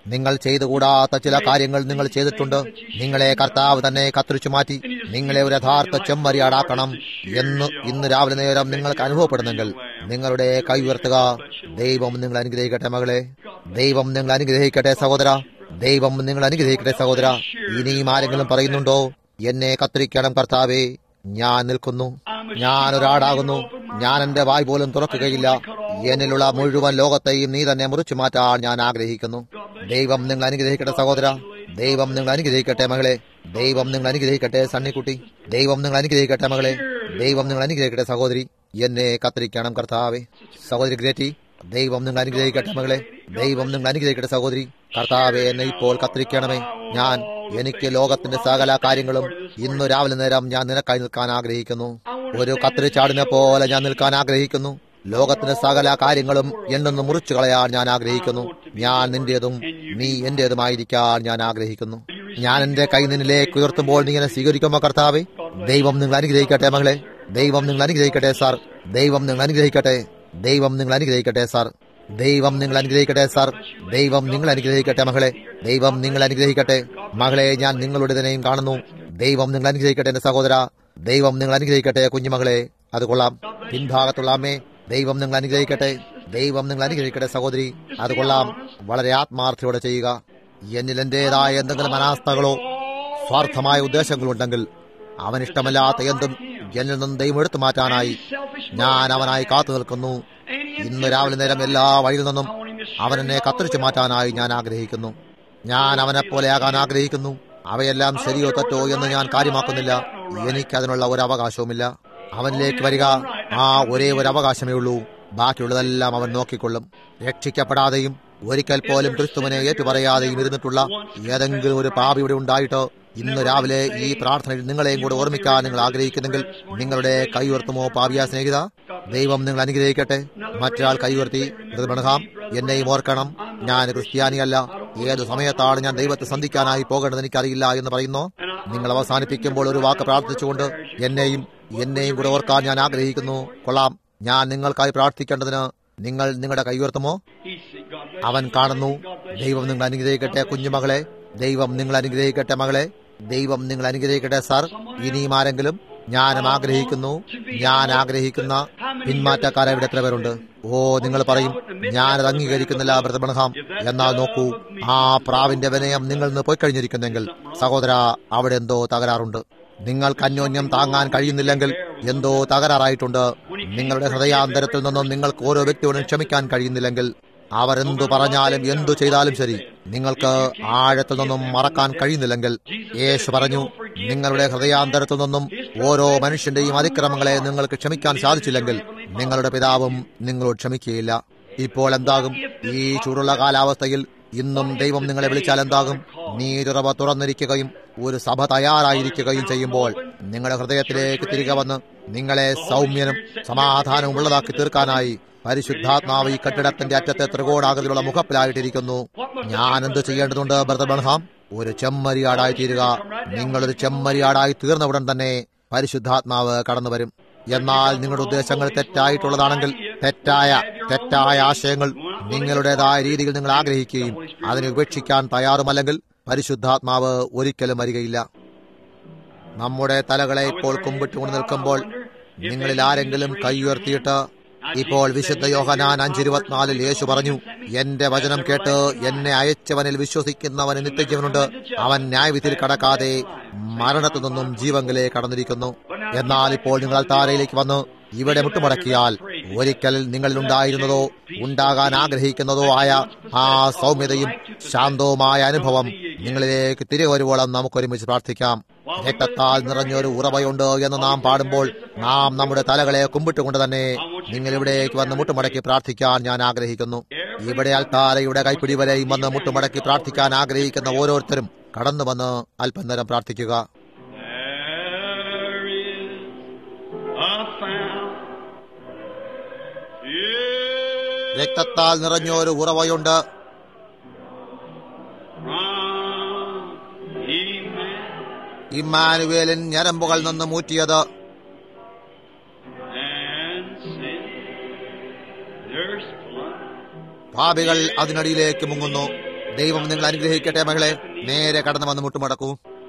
നിങ്ങൾ ചെയ്തുകൂടാത്ത ചില കാര്യങ്ങൾ നിങ്ങൾ ചെയ്തിട്ടുണ്ട് നിങ്ങളെ കർത്താവ് തന്നെ കത്തിരിച്ചു മാറ്റി നിങ്ങളെ ഒരു യഥാർത്ഥ ചെമ്മരിയാടാക്കണം എന്ന് ഇന്ന് രാവിലെ നേരം നിങ്ങൾക്ക് അനുഭവപ്പെടുന്നെങ്കിൽ നിങ്ങളുടെ കൈ ഉയർത്തുക ദൈവം നിങ്ങൾ അനുഗ്രഹിക്കട്ടെ മകളെ ദൈവം നിങ്ങൾ അനുഗ്രഹിക്കട്ടെ സഹോദര ദൈവം നിങ്ങൾ അനുഗ്രഹിക്കട്ടെ സഹോദര ഇനിയും ആരെങ്കിലും പറയുന്നുണ്ടോ എന്നെ കത്തിരിക്കണം കർത്താവേ ഞാൻ നിൽക്കുന്നു ഞാൻ ഒരാടാകുന്നു ഞാൻ എന്റെ വായ് പോലും തുറക്കുകയില്ല എന്നിലുള്ള മുഴുവൻ ലോകത്തെയും നീ തന്നെ മുറിച്ചു മാറ്റാൻ ഞാൻ ആഗ്രഹിക്കുന്നു ദൈവം നിങ്ങൾ അനുഗ്രഹിക്കട്ടെ സഹോദര ദൈവം നിങ്ങൾ അനുഗ്രഹിക്കട്ടെ മകളെ ദൈവം നിങ്ങൾ അനുഗ്രഹിക്കട്ടെ സണ്ണിക്കുട്ടി ദൈവം നിങ്ങൾ അനുഗ്രഹിക്കട്ടെ മകളെ ദൈവം നിങ്ങൾ അനുഗ്രഹിക്കട്ടെ സഹോദരി എന്നെ കത്തിരിക്കണം കർത്താവേ സഹോദരി ഗ്രേറ്റി ദൈവം നിങ്ങൾ അനുഗ്രഹിക്കട്ടെ മകളെ ദൈവം നിങ്ങൾ അനുഗ്രഹിക്കട്ടെ സഹോദരി കർത്താവെ എന്നെ ഇപ്പോൾ കത്തിരിക്കണമേ ഞാൻ എനിക്ക് ലോകത്തിന്റെ സകല കാര്യങ്ങളും ഇന്നു രാവിലെ നേരം ഞാൻ നിനക്കായി നിൽക്കാൻ ആഗ്രഹിക്കുന്നു ഒരു കത്തിരിച്ചാടിനെ പോലെ ഞാൻ നിൽക്കാൻ ആഗ്രഹിക്കുന്നു ലോകത്തിന്റെ സകല കാര്യങ്ങളും എണ്ണൊന്ന് മുറിച്ചു കളയാൻ ഞാൻ ആഗ്രഹിക്കുന്നു ഞാൻ നിന്റേതും നീ എന്റേതുമായിരിക്കാൻ ഞാൻ ആഗ്രഹിക്കുന്നു ഞാൻ എന്റെ കൈ നിന്നിലേക്ക് ഉയർത്തുമ്പോൾ നീ എന്നെ സ്വീകരിക്കുമോ കർത്താവെ ദൈവം നിങ്ങൾ അനുഗ്രഹിക്കട്ടെ മകളെ ദൈവം നിങ്ങൾ അനുഗ്രഹിക്കട്ടെ സാർ ദൈവം നിങ്ങൾ അനുഗ്രഹിക്കട്ടെ ദൈവം നിങ്ങൾ അനുഗ്രഹിക്കട്ടെ സാർ ദൈവം നിങ്ങൾ അനുഗ്രഹിക്കട്ടെ സാർ ദൈവം നിങ്ങൾ അനുഗ്രഹിക്കട്ടെ മകളെ ദൈവം നിങ്ങൾ അനുഗ്രഹിക്കട്ടെ മകളെ ഞാൻ നിങ്ങളുടേതിനെയും കാണുന്നു ദൈവം നിങ്ങൾ അനുഗ്രഹിക്കട്ടെ എന്റെ സഹോദര ദൈവം നിങ്ങൾ അനുഗ്രഹിക്കട്ടെ കുഞ്ഞുമകളെ അത് കൊള്ളാം പിൻഭാഗത്തുള്ള അമ്മേ ദൈവം നിങ്ങൾ അനുഗ്രഹിക്കട്ടെ ദൈവം നിങ്ങൾ അനുഗ്രഹിക്കട്ടെ സഹോദരി അത് കൊള്ളാം വളരെ ആത്മാർത്ഥയോടെ ചെയ്യുക എന്നിൽ എന്റേതായ എന്തെങ്കിലും അനാസ്ഥകളോ സ്വാർത്ഥമായ ഉദ്ദേശങ്ങളുണ്ടെങ്കിൽ അവൻ ഇഷ്ടമല്ലാത്ത എന്തും എന്നിൽ നിന്നും ദൈവം എടുത്തു മാറ്റാനായി ഞാൻ അവനായി കാത്തു നിൽക്കുന്നു ഇന്ന് രാവിലെ നേരം എല്ലാ വഴിയിൽ നിന്നും അവൻ എന്നെ കത്തിരിച്ചു മാറ്റാനായി ഞാൻ ആഗ്രഹിക്കുന്നു ഞാൻ അവനെ പോലെയാകാൻ ആഗ്രഹിക്കുന്നു അവയെല്ലാം ശരിയോ തെറ്റോ എന്ന് ഞാൻ കാര്യമാക്കുന്നില്ല എനിക്കതിനുള്ള ഒരു അവകാശവുമില്ല അവനിലേക്ക് വരിക ആ ഒരേ ഒരു അവകാശമേ ഉള്ളൂ ബാക്കിയുള്ളതെല്ലാം അവൻ നോക്കിക്കൊള്ളും രക്ഷിക്കപ്പെടാതെയും ഒരിക്കൽ പോലും ക്രിസ്തുവിനെ ഏറ്റുപറയാതെയും ഇരുന്നിട്ടുള്ള ഏതെങ്കിലും ഒരു പാപി ഇവിടെ ഉണ്ടായിട്ട് ഇന്ന് രാവിലെ ഈ പ്രാർത്ഥനയിൽ നിങ്ങളെയും കൂടെ ഓർമ്മിക്കാൻ നിങ്ങൾ ആഗ്രഹിക്കുന്നെങ്കിൽ നിങ്ങളുടെ കൈ ഉയർത്തുമോ പാപിയ സ്നേഹിത ദൈവം നിങ്ങൾ അനുഗ്രഹിക്കട്ടെ മറ്റൊരാൾ കൈ ഉയർത്തി മൃദുമണഹാം എന്നെയും ഓർക്കണം ഞാൻ ക്രിസ്ത്യാനിയല്ല ഏത് സമയത്താണ് ഞാൻ ദൈവത്തെ സന്ധിക്കാനായി പോകേണ്ടത് എനിക്കറിയില്ല എന്ന് പറയുന്നു നിങ്ങൾ അവസാനിപ്പിക്കുമ്പോൾ ഒരു വാക്ക് പ്രാർത്ഥിച്ചുകൊണ്ട് എന്നെയും എന്നെയും കൂടെ ഓർക്കാൻ ഞാൻ ആഗ്രഹിക്കുന്നു കൊള്ളാം ഞാൻ നിങ്ങൾക്കായി പ്രാർത്ഥിക്കേണ്ടതിന് നിങ്ങൾ നിങ്ങളുടെ കൈ ഉയർത്തുമോ അവൻ കാണുന്നു ദൈവം നിങ്ങൾ അനുഗ്രഹിക്കട്ടെ കുഞ്ഞുമകളെ ദൈവം നിങ്ങൾ അനുഗ്രഹിക്കട്ടെ മകളെ ദൈവം നിങ്ങൾ അനുഗ്രഹിക്കട്ടെ സാർ ഇനിയും ആരെങ്കിലും ഞാനും ആഗ്രഹിക്കുന്നു ഞാൻ ആഗ്രഹിക്കുന്ന പിന്മാറ്റക്കാരെ ഇവിടെ എത്ര പേരുണ്ട് ഓ നിങ്ങൾ പറയും ഞാനത് അംഗീകരിക്കുന്നില്ല ബ്രതബണഹാം എന്നാൽ നോക്കൂ ആ പ്രാവിന്റെ വിനയം നിങ്ങൾ നിന്ന് പോയി കഴിഞ്ഞിരിക്കുന്നെങ്കിൽ സഹോദര അവിടെ എന്തോ തകരാറുണ്ട് നിങ്ങൾക്ക് അന്യോന്യം താങ്ങാൻ കഴിയുന്നില്ലെങ്കിൽ എന്തോ തകരാറായിട്ടുണ്ട് നിങ്ങളുടെ ഹൃദയാന്തരത്തിൽ നിന്നും നിങ്ങൾക്ക് ഓരോ വ്യക്തിയോടും ക്ഷമിക്കാൻ കഴിയുന്നില്ലെങ്കിൽ അവരെന്തു പറഞ്ഞാലും എന്തു ചെയ്താലും ശരി നിങ്ങൾക്ക് ആഴത്തിൽ നിന്നും മറക്കാൻ കഴിയുന്നില്ലെങ്കിൽ യേശു പറഞ്ഞു നിങ്ങളുടെ ഹൃദയാന്തരത്തിൽ നിന്നും ഓരോ മനുഷ്യന്റെയും അതിക്രമങ്ങളെ നിങ്ങൾക്ക് ക്ഷമിക്കാൻ സാധിച്ചില്ലെങ്കിൽ നിങ്ങളുടെ പിതാവും നിങ്ങളോട് ക്ഷമിക്കുകയില്ല ഇപ്പോൾ എന്താകും ഈ ചൂടുള്ള കാലാവസ്ഥയിൽ ഇന്നും ദൈവം നിങ്ങളെ വിളിച്ചാൽ എന്താകും നീരുറവ തുറന്നിരിക്കുകയും ഒരു സഭ തയ്യാറായിരിക്കുകയും ചെയ്യുമ്പോൾ നിങ്ങളുടെ ഹൃദയത്തിലേക്ക് തിരികെ വന്ന് നിങ്ങളെ സൗമ്യനും സമാധാനവും ഉള്ളതാക്കി തീർക്കാനായി പരിശുദ്ധാത്മാവ് ഈ കെട്ടിടത്തിന്റെ അറ്റത്തെ ത്രികോണാകൃതിയിലുള്ള മുഖപ്പിലായിട്ടിരിക്കുന്നു ഞാൻ എന്ത് ചെയ്യേണ്ടതുണ്ട് ബ്രദർ ബൺഹാം ഒരു ചെമ്മരിയാടായി തീരുക നിങ്ങളൊരു ചെമ്മരിയാടായി തീർന്ന ഉടൻ തന്നെ പരിശുദ്ധാത്മാവ് കടന്നു വരും എന്നാൽ നിങ്ങളുടെ ഉദ്ദേശങ്ങൾ തെറ്റായിട്ടുള്ളതാണെങ്കിൽ തെറ്റായ തെറ്റായ ആശയങ്ങൾ നിങ്ങളുടേതായ രീതിയിൽ നിങ്ങൾ ആഗ്രഹിക്കുകയും അതിനെ ഉപേക്ഷിക്കാൻ തയ്യാറുമല്ലെങ്കിൽ പരിശുദ്ധാത്മാവ് ഒരിക്കലും വരികയില്ല നമ്മുടെ തലകളെ ഇപ്പോൾ കുമ്പിട്ടുകൊണ്ട് നിൽക്കുമ്പോൾ നിങ്ങളിൽ ആരെങ്കിലും കൈ ഉയർത്തിയിട്ട് ഇപ്പോൾ വിശുദ്ധ യോഹനാൻ അഞ്ചിരുപത്തിനാലിൽ യേശു പറഞ്ഞു എന്റെ വചനം കേട്ട് എന്നെ അയച്ചവനിൽ വിശ്വസിക്കുന്നവന് നിത്യജീവനുണ്ട് അവൻ ന്യായവിധിയിൽ കടക്കാതെ മരണത്തു നിന്നും ജീവങ്കിലെ കടന്നിരിക്കുന്നു എന്നാൽ ഇപ്പോൾ നിങ്ങൾ താരയിലേക്ക് വന്ന് ഇവിടെ മുട്ടുമടക്കിയാൽ ഒരിക്കൽ നിങ്ങളിൽ ഉണ്ടായിരുന്നതോ ഉണ്ടാകാൻ ആഗ്രഹിക്കുന്നതോ ആയ ആ സൗമ്യതയും ശാന്തവുമായ അനുഭവം നിങ്ങളിലേക്ക് തിരികെ വരുവോളം നമുക്ക് ഒരുമിച്ച് പ്രാർത്ഥിക്കാം രക്തത്താൽ നിറഞ്ഞൊരു ഉറവയുണ്ട് എന്ന് നാം പാടുമ്പോൾ നാം നമ്മുടെ തലകളെ കുമ്പിട്ടുകൊണ്ട് തന്നെ നിങ്ങൾ ഇവിടേക്ക് വന്ന് മുട്ടുമടക്കി പ്രാർത്ഥിക്കാൻ ഞാൻ ആഗ്രഹിക്കുന്നു ഇവിടെ അൽത്താരയുടെ കൈപ്പിടി വരെയും വന്ന് മുട്ടുമടക്കി പ്രാർത്ഥിക്കാൻ ആഗ്രഹിക്കുന്ന ഓരോരുത്തരും കടന്നു വന്ന് അല്പം നേരം പ്രാർത്ഥിക്കുക There is a fountain. Yeah. രക്തത്താൽ നിറഞ്ഞൊരു ഉറവയുണ്ട് From Emmanuel ഇമ്മാനുവേലിൻ ഞരമ്പുകൾ നിന്ന് മൂറ്റിയത് and sin. There's blood. പാപികൾ അതിനടിയിലേക്ക് മുങ്ങുന്നു ദൈവം നിങ്ങൾ അനുഗ്രഹിക്കട്ടെ മകളെ നേരെ കടന്നു വന്ന് മുട്ടുമടക്കൂ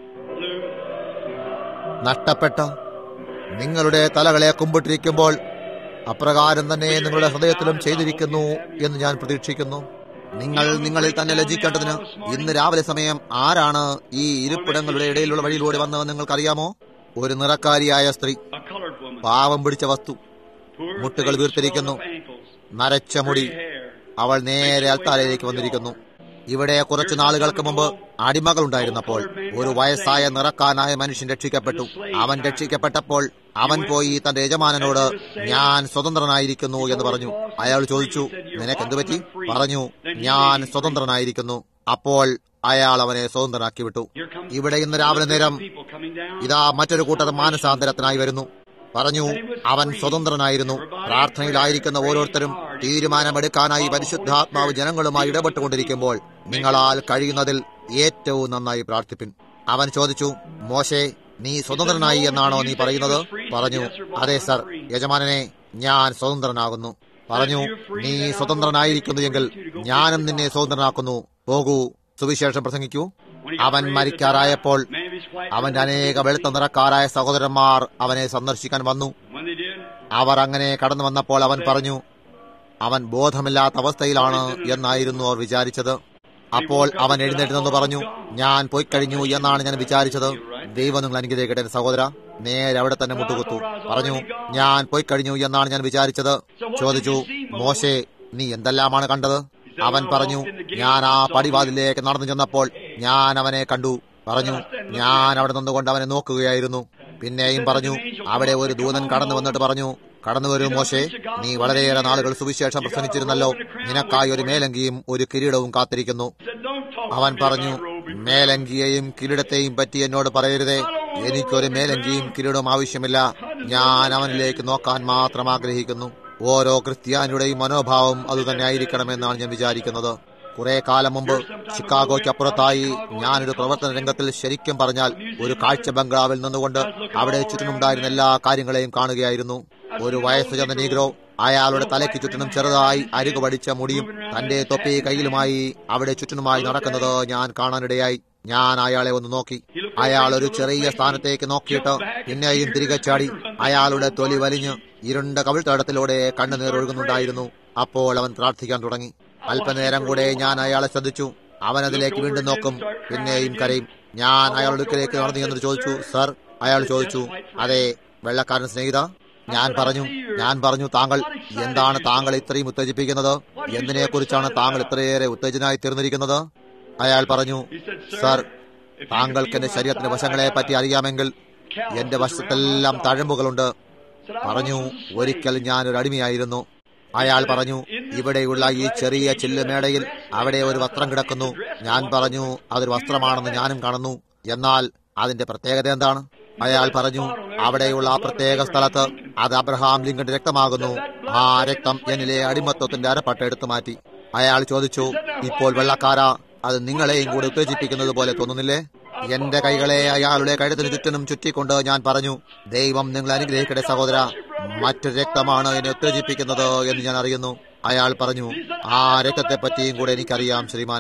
നഷ്ടപ്പെട്ട നിങ്ങളുടെ തലകളെ കുമ്പിട്ടിരിക്കുമ്പോൾ അപ്രകാരം തന്നെ നിങ്ങളുടെ ഹൃദയത്തിലും ചെയ്തിരിക്കുന്നു എന്ന് ഞാൻ പ്രതീക്ഷിക്കുന്നു നിങ്ങൾ നിങ്ങളിൽ തന്നെ ലജിക്കേണ്ടതിന് ഇന്ന് രാവിലെ സമയം ആരാണ് ഈ ഇരിപ്പിടങ്ങളുടെ ഇടയിലുള്ള വഴിയിലൂടെ വന്നതെന്ന് നിങ്ങൾക്കറിയാമോ ഒരു നിറക്കാരിയായ സ്ത്രീ A colored woman. പാവം പിടിച്ച വസ്തു Poor മുട്ടുകൾ feet, വീർത്തിരിക്കുന്നു swelled up ankles, നരച്ച മുടി gray hair. അവൾ നേരെ അൽത്താരയിലേക്ക് വന്നിരിക്കുന്നു ഇവിടെ കുറച്ചു നാളുകൾക്ക് മുമ്പ് അടിമകൾ ഉണ്ടായിരുന്നപ്പോൾ ഒരു വയസ്സായ നിറക്കാനായ മനുഷ്യൻ രക്ഷിക്കപ്പെട്ടു അവൻ രക്ഷിക്കപ്പെട്ടപ്പോൾ അവൻ പോയി തന്റെ യജമാനനോട് ഞാൻ സ്വതന്ത്രനായിരിക്കുന്നു എന്ന് പറഞ്ഞു അയാൾ ചോദിച്ചു നിനക്ക് എന്തു പറ്റി പറഞ്ഞു ഞാൻ സ്വതന്ത്രനായിരിക്കുന്നു അപ്പോൾ അയാൾ അവനെ സ്വതന്ത്രനാക്കി വിട്ടു Here comes ഇവിടെ ഇന്ന് രാവിലെ നേരം people coming down. ഇതാ മറ്റൊരു കൂട്ടർ മാനസാന്തരത്തിനായി വരുന്നു പറഞ്ഞു അവൻ സ്വതന്ത്രനായിരുന്നു പ്രാർത്ഥനയിലായിരിക്കുന്ന ഓരോരുത്തരും തീരുമാനമെടുക്കാനായി പരിശുദ്ധാത്മാവ് ജനങ്ങളുമായി ഇടപെട്ടുകൊണ്ടിരിക്കുമ്പോൾ നിങ്ങളാൽ കഴിയുന്നതിൽ ഏറ്റവും നന്നായി പ്രാർത്ഥിപ്പിൻ അവൻ ചോദിച്ചു മോശെ നീ സ്വതന്ത്രനായി എന്നാണോ നീ പറയുന്നത് പറഞ്ഞു അതെ സർ യജമാനനെ ഞാൻ സ്വതന്ത്രനാകുന്നു പറഞ്ഞു നീ സ്വതന്ത്രനായിരിക്കുന്നു എങ്കിൽ ഞാനും നിന്നെ സ്വതന്ത്രനാക്കുന്നു പോകൂ സുവിശേഷം പ്രസംഗിക്കൂ അവൻ മരിക്കാറായപ്പോൾ അവന്റെ അനേക വെളുത്ത നിറക്കാരായ സഹോദരന്മാർ അവനെ സന്ദർശിക്കാൻ വന്നു When they did, അവർ അങ്ങനെ കടന്നു വന്നപ്പോൾ അവൻ പറഞ്ഞു അവൻ ബോധമില്ലാത്ത അവസ്ഥയിലാണ് എന്നായിരുന്നു അവർ വിചാരിച്ചത് അപ്പോൾ അവൻ എഴുന്നേറ്റ് നിന്ന് പറഞ്ഞു ഞാൻ പോയി കഴിഞ്ഞു എന്നാണ് ഞാൻ വിചാരിച്ചത് ദൈവം നിങ്ങൾ അനുഗ്രഹിക്കട്ടെ എന്റെ സഹോദര നേരെ അവിടെ തന്നെ മുട്ടുകുത്തു പറഞ്ഞു ഞാൻ പോയി കഴിഞ്ഞു എന്നാണ് ഞാൻ വിചാരിച്ചത് ചോദിച്ചു മോശെ നീ എന്തെല്ലാമാണ് കണ്ടത് അവൻ പറഞ്ഞു ഞാൻ ആ പടിവാതിലേക്ക് നടന്നു ചെന്നപ്പോൾ ഞാൻ അവനെ കണ്ടു പറഞ്ഞു ഞാൻ അവിടെ നിന്നുകൊണ്ട് അവനെ നോക്കുകയായിരുന്നു പിന്നെയും പറഞ്ഞു അവിടെ ഒരു ദൂതൻ കടന്നു വന്നിട്ട് പറഞ്ഞു കടന്നു വരൂ മോശെ നീ വളരെയേറെ നാളുകൾ സുവിശേഷം പ്രസംഗിച്ചിരുന്നല്ലോ നിനക്കായി ഒരു മേലങ്കിയും ഒരു കിരീടവും കാത്തിരിക്കുന്നു said, Don't talk അവൻ to me പറഞ്ഞു about a robe and മേലങ്കിയെയും കിരീടത്തെയും പറ്റി എന്നോട് പറയരുതേ എനിക്കൊരു മേലങ്കിയും കിരീടവും ആവശ്യമില്ല ഞാൻ അവനിലേക്ക് നോക്കാൻ മാത്രം ആഗ്രഹിക്കുന്നു ഓരോ ക്രിസ്ത്യാനിയുടെയും മനോഭാവം അതുതന്നെ ആയിരിക്കണമെന്നാണ് ഞാൻ വിചാരിക്കുന്നത് കുറെ കാലം മുമ്പ് ചിക്കാഗോയ്ക്ക് അപ്പുറത്തായി ഞാനൊരു പ്രവർത്തന രംഗത്തിൽ ശരിക്കും പറഞ്ഞാൽ ഒരു കാഴ്ച ബംഗ്ലാവിൽ നിന്നുകൊണ്ട് അവിടെ ചുറ്റിനുണ്ടായിരുന്ന എല്ലാ കാര്യങ്ങളെയും കാണുകയായിരുന്നു ഒരു വയസ്സ് ചെന്ന നീഗ്രോ അയാളുടെ തലയ്ക്ക് ചുറ്റിനും ചെറുതായി അരികു പഠിച്ച മുടിയും തന്റെ തൊപ്പി കയ്യിലുമായി അവിടെ ചുറ്റിനുമായി നടക്കുന്നത് ഞാൻ കാണാനിടയായി ഞാൻ അയാളെ ഒന്ന് നോക്കി അയാൾ ഒരു ചെറിയ സ്ഥാനത്തേക്ക് നോക്കിയിട്ട് പിന്നെയും തിരികെ ചാടി അയാളുടെ തൊലി വലിഞ്ഞ് ഇരുണ്ട കവിൾത്തടത്തിലൂടെ കണ്ണുനീർ ഒഴുകുന്നുണ്ടായിരുന്നു അപ്പോൾ അവൻ പ്രാർത്ഥിക്കാൻ തുടങ്ങി അല്പനേരം കൂടെ ഞാൻ അയാളെ ശ്രദ്ധിച്ചു അവൻ അതിലേക്ക് വീണ്ടും നോക്കും പിന്നെയും കരയും ഞാൻ അയാളുടെ അടുക്കലേക്ക് നടന്നു എന്നിട്ട് ചോദിച്ചു സർ അയാൾ ചോദിച്ചു അതെ വെള്ളക്കാരൻ സ്നേഹിത ഞാൻ പറഞ്ഞു ഞാൻ പറഞ്ഞു താങ്കൾ എന്താണ് താങ്കൾ ഇത്രയും ഉത്തേജിപ്പിക്കുന്നത് എന്തിനെ കുറിച്ചാണ് താങ്കൾ ഇത്രയേറെ ഉത്തേജനായി തീർന്നിരിക്കുന്നത് അയാൾ പറഞ്ഞു സർ താങ്കൾക്ക് എന്റെ ശരീരത്തിന്റെ വശങ്ങളെ പറ്റി അറിയാമെങ്കിൽ എന്റെ വശത്തെല്ലാം തഴമ്പുകളുണ്ട് പറഞ്ഞു ഒരിക്കൽ ഞാൻ ഒരു അടിമയായിരുന്നു അയാൾ പറഞ്ഞു ഇവിടെയുള്ള ഈ ചെറിയ ചില്ലുമേടയിൽ അവിടെ ഒരു വസ്ത്രം കിടക്കുന്നു ഞാൻ പറഞ്ഞു അതൊരു വസ്ത്രമാണെന്ന് ഞാനും കാണുന്നു എന്നാൽ അതിന്റെ പ്രത്യേകത എന്താണ് അയാൾ പറഞ്ഞു അവിടെയുള്ള ആ പ്രത്യേക സ്ഥലത്ത് അത് അബ്രഹാം ലിങ്കന്റെ രക്തമാകുന്നു ആ രക്തം എന്നിലെ അടിമത്വത്തിന്റെ അരപ്പട്ട എടുത്തു മാറ്റി അയാൾ ചോദിച്ചു ഇപ്പോൾ വെള്ളക്കാര അത് നിങ്ങളെയും കൂടെ ഉത്തേജിപ്പിക്കുന്നത് പോലെ തോന്നുന്നില്ലേ എന്റെ കൈകളെ അയാളുടെ കഴുത്തിന് ചുറ്റിനും ചുറ്റിക്കൊണ്ട് ഞാൻ പറഞ്ഞു ദൈവം നിങ്ങൾ അനുഗ്രഹിക്കട്ടെ സഹോദര മറ്റൊരു രക്തമാണ് എന്നെ ഉത്തേജിപ്പിക്കുന്നത് എന്ന് ഞാൻ അറിയുന്നു അയാൾ പറഞ്ഞു ആ രക്തത്തെ പറ്റിയും കൂടെ എനിക്കറിയാം ശ്രീമാൻ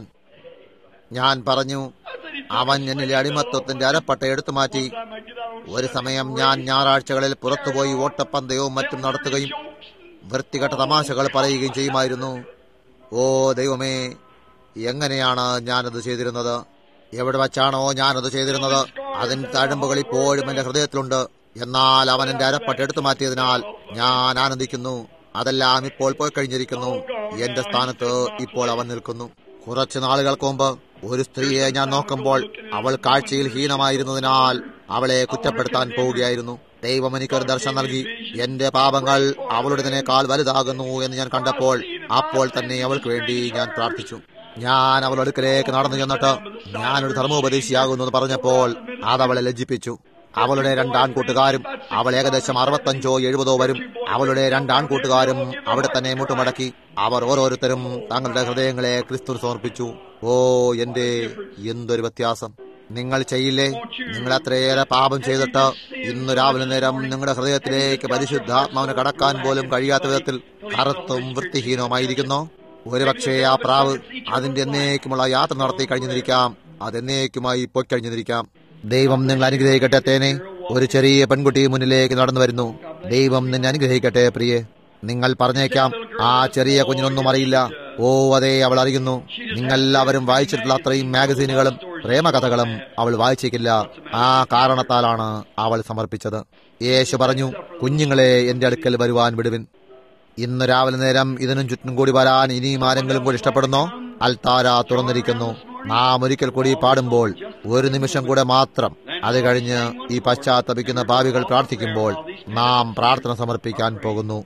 ഞാൻ പറഞ്ഞു അവൻ എന്നിലെ അടിമത്വത്തിന്റെ അരപ്പട്ട എടുത്തു മാറ്റി ഒരു സമയം ഞാൻ ഞായറാഴ്ചകളിൽ പുറത്തുപോയി ഓട്ടപ്പന്തയവും മറ്റും നടത്തുകയും വൃത്തികെട്ട തമാശകൾ പറയുകയും ചെയ്യുമായിരുന്നു ഓ ദൈവമേ എങ്ങനെയാണ് ഞാനത് ചെയ്തിരുന്നത് എവിടെ വച്ചാണോ ഞാനത് ചെയ്തിരുന്നത് അതിന്റെ തഴമ്പുകൾ ഇപ്പോഴും എന്റെ ഹൃദയത്തിലുണ്ട് എന്നാൽ അവൻ എന്റെ അരപ്പട്ട് എടുത്തു മാറ്റിയതിനാൽ ഞാൻ ആനന്ദിക്കുന്നു അതെല്ലാം ഇപ്പോൾ പോയി കഴിഞ്ഞിരിക്കുന്നു എന്റെ സ്ഥാനത്ത് ഇപ്പോൾ അവൻ നിൽക്കുന്നു കുറച്ചു നാളുകൾക്ക് മുമ്പ് ഒരു സ്ത്രീയെ ഞാൻ നോക്കുമ്പോൾ അവൾ കാഴ്ചയിൽ ഹീനമായിരുന്നതിനാൽ അവളെ കുറ്റപ്പെടുത്താൻ പോവുകയായിരുന്നു ദൈവം എനിക്കൊരു ദർശനം നൽകി എന്റെ പാപങ്ങൾ അവളുടേതിനേക്കാൾ വലുതാകുന്നു എന്ന് ഞാൻ കണ്ടപ്പോൾ അപ്പോൾ തന്നെ അവൾക്ക് വേണ്ടി ഞാൻ പ്രാർത്ഥിച്ചു ഞാൻ അവളുടെ അടുക്കലേക്ക് നടന്നു ചെന്നിട്ട് ഞാനൊരു ധർമ്മോപദേശിയാകുന്നു എന്ന് പറഞ്ഞപ്പോൾ അതവളെ ലജ്ജിപ്പിച്ചു അവളുടെ രണ്ടാൺകൂട്ടുകാരും അവൾ ഏകദേശം അറുപത്തഞ്ചോ എഴുപതോ വരും അവളുടെ രണ്ടാൺകൂട്ടുകാരും അവിടെ തന്നെ മുട്ടുമടക്കി അവർ ഓരോരുത്തരും തങ്ങളുടെ ഹൃദയങ്ങളെ ക്രിസ്തു സമർപ്പിച്ചു ഓ എന്റെ എന്തൊരു വ്യത്യാസം നിങ്ങൾ ചെയ്യില്ലേ നിങ്ങൾ അത്രയേറെ പാപം ചെയ്തിട്ട് ഇന്ന് രാവിലെ നേരം നിങ്ങളുടെ ഹൃദയത്തിലേക്ക് പരിശുദ്ധാത്മാവിന് കടക്കാൻ പോലും കഴിയാത്ത വിധത്തിൽ കറുത്തും വൃത്തിഹീനവുമായിരിക്കുന്നു ഒരുപക്ഷേ ആ പ്രാവ് അതിന്റെ എന്നേക്കുമുള്ള യാത്ര നടത്തി കഴിഞ്ഞിരിക്കാം അതെന്നേക്കുമായി പൊയ്ക്കഴിഞ്ഞിരിക്കാം ദൈവം നിങ്ങൾ അനുഗ്രഹിക്കട്ടെ തേനെ ഒരു ചെറിയ പെൺകുട്ടി മുന്നിലേക്ക് നടന്നു വരുന്നു ദൈവം നിന്നെ അനുഗ്രഹിക്കട്ടെ പ്രിയെ നിങ്ങൾ പറഞ്ഞേക്കാം ആ ചെറിയ കുഞ്ഞിനൊന്നും അറിയില്ല ഓ അതെ അവൾ അറിയുന്നു നിങ്ങൾ എല്ലാവരും വായിച്ചിട്ടുള്ള അത്രയും മാഗസീനുകളും പ്രേമകഥകളും അവൾ വായിച്ചേക്കില്ല ആ കാരണത്താലാണ് അവൾ സമർപ്പിച്ചത് യേശു പറഞ്ഞു കുഞ്ഞുങ്ങളെ എന്റെ അടുക്കൽ വരുവാൻ വിടുവിൻ ഇന്ന് രാവിലെ നേരം ഇതിനും ചുറ്റും കൂടി വരാൻ ഇനിയും ആരെങ്കിലും കൂടി ഇഷ്ടപ്പെടുന്നോ അൽത്താര തുറന്നിരിക്കുന്നു നാം ഒരിക്കൽ കൂടി പാടുമ്പോൾ ഒരു നിമിഷം കൂടെ മാത്രം അത് കഴിഞ്ഞ് ഈ പശ്ചാത്തപിക്കുന്ന ഭാവികൾ പ്രാർത്ഥിക്കുമ്പോൾ നാം പ്രാർത്ഥന സമർപ്പിക്കാൻ പോകുന്നു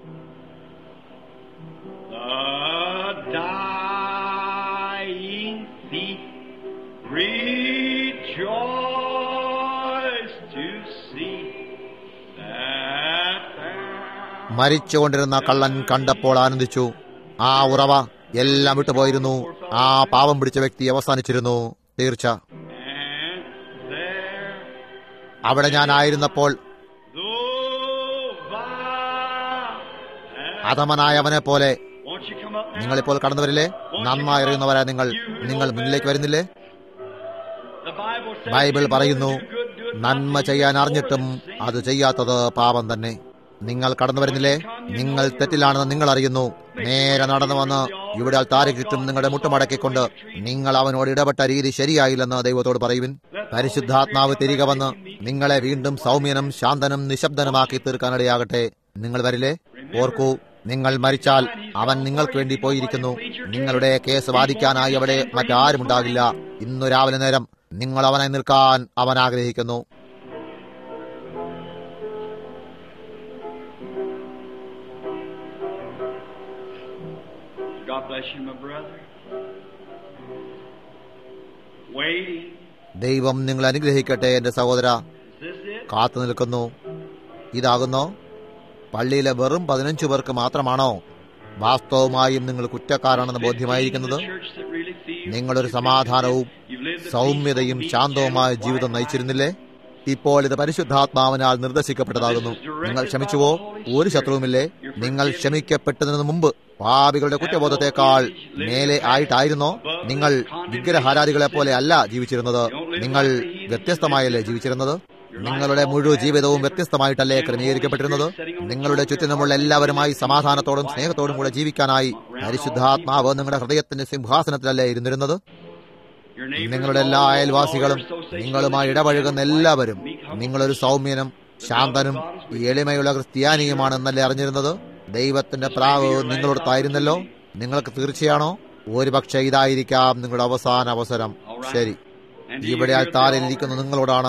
The dying thief rejoiced to see that there മരിച്ചുകൊണ്ടിരുന്ന കള്ളൻ കണ്ടപ്പോൾ ആനന്ദിച്ചു ആ ഉറവ എല്ലാം വിട്ടുപോയിരുന്നു ആ പാവം പിടിച്ച വ്യക്തി അവസാനിച്ചിരുന്നു തീർച്ച and there, അവിടെ ഞാനായിരുന്നപ്പോൾ though vile, അധമനായവനെ പോലെ won't you come up now? നിങ്ങളിപ്പോൾ കടന്നു വരില്ലേ നന്നായി അറിയുന്നവരാ നിങ്ങൾ നിങ്ങൾ മുന്നിലേക്ക് വരുന്നില്ലേ The Bible says Bible you know പറയുന്നു to do good, do it നന്മ not to ചെയ്യാൻ you, അറിഞ്ഞിട്ടും for the sin. അത് ചെയ്യാത്തത് പാപം തന്നെ നിങ്ങൾ കടന്നു വരുന്നില്ലേ നിങ്ങൾ തെറ്റിലാണെന്ന് നിങ്ങൾ അറിയുന്നു നേരെ നടന്നു വന്ന് ഇവിടെ താരെ ചുറ്റും നിങ്ങളുടെ മുട്ടുമടക്കിക്കൊണ്ട് നിങ്ങൾ അവനോട് ഇടപെട്ട രീതി ശരിയായില്ലെന്ന് ദൈവത്തോട് പറയുവിൻ പരിശുദ്ധാത്മാവ് തിരികെ വന്ന് നിങ്ങളെ വീണ്ടും സൗമ്യനും ശാന്തനും നിശബ്ദനുമാക്കി തീർക്കാനിടയാകട്ടെ നിങ്ങൾ വരില്ലേ ഓർക്കൂ നിങ്ങൾ മരിച്ചാൽ അവൻ നിങ്ങൾക്ക് വേണ്ടി പോയിരിക്കുന്നു നിങ്ങളുടെ കേസ് വാദിക്കാനായി അവിടെ മറ്റാരുമുണ്ടാകില്ല ഇന്നു രാവിലെ നേരം നിങ്ങൾ അവനായി നിൽക്കാൻ അവൻ ആഗ്രഹിക്കുന്നു God bless you, my brother. Waiting. ദൈവം നിങ്ങൾ അനുഗ്രഹിക്കട്ടെ എന്റെ സഹോദര Is this it? കാത്തു നിൽക്കുന്നു ഇതാകുന്നോ പള്ളിയിലെ വെറും പതിനഞ്ചു പേർക്ക് മാത്രമാണോ വാസ്തവമായും നിങ്ങൾ കുറ്റക്കാരാണെന്ന് ബോധ്യമായിരിക്കുന്നത് നിങ്ങളൊരു സമാധാനവും സൗമ്യതയും ശാന്തവുമായ ജീവിതം നയിച്ചിരുന്നില്ലേ ഇപ്പോൾ ഇത് പരിശുദ്ധാത്മാവിനാൽ നിർദ്ദേശിക്കപ്പെട്ടതാകുന്നു നിങ്ങൾ ക്ഷമിച്ചുവോ ഒരു ശത്രുവുമില്ലേ നിങ്ങൾ ക്ഷമിക്കപ്പെട്ടതിന് മുമ്പ് പാപികളുടെ കുറ്റബോധത്തെക്കാൾ മേലെ ആയിട്ടായിരുന്നോ നിങ്ങൾ വിഗ്രഹാരാധികളെ പോലെ അല്ല ജീവിച്ചിരുന്നത് നിങ്ങൾ വ്യത്യസ്തമായല്ലേ ജീവിച്ചിരുന്നത് നിങ്ങളുടെ മുഴുവൻ ജീവിതവും വ്യത്യസ്തമായിട്ടല്ലേ ക്രമീകരിക്കപ്പെട്ടിരുന്നത് നിങ്ങളുടെ ചുറ്റിനുമുള്ള എല്ലാവരുമായി സമാധാനത്തോടും സ്നേഹത്തോടും കൂടെ ജീവിക്കാനായി പരിശുദ്ധാത്മാവ് നിങ്ങളുടെ ഹൃദയത്തിന്റെ സിംഹാസനത്തിലല്ലേ ഇരുന്നിരുന്നത് നിങ്ങളുടെ എല്ലാ അയൽവാസികളും നിങ്ങളുമായി ഇടപഴകുന്ന എല്ലാവരും നിങ്ങളൊരു സൗമ്യനും ശാന്തനും എളിമയുള്ള ക്രിസ്ത്യാനിയുമാണെന്നല്ലേ അറിഞ്ഞിരുന്നത് ദൈവത്തിന്റെ പ്രാവ് നിങ്ങളോടത്തായിരുന്നല്ലോ നിങ്ങൾക്ക് തീർച്ചയാണോ ഒരുപക്ഷെ ഇതായിരിക്കാം നിങ്ങളുടെ അവസാന അവസരം ശരി ഇവിടെ താരയിലിരിക്കുന്ന നിങ്ങളോടാണ്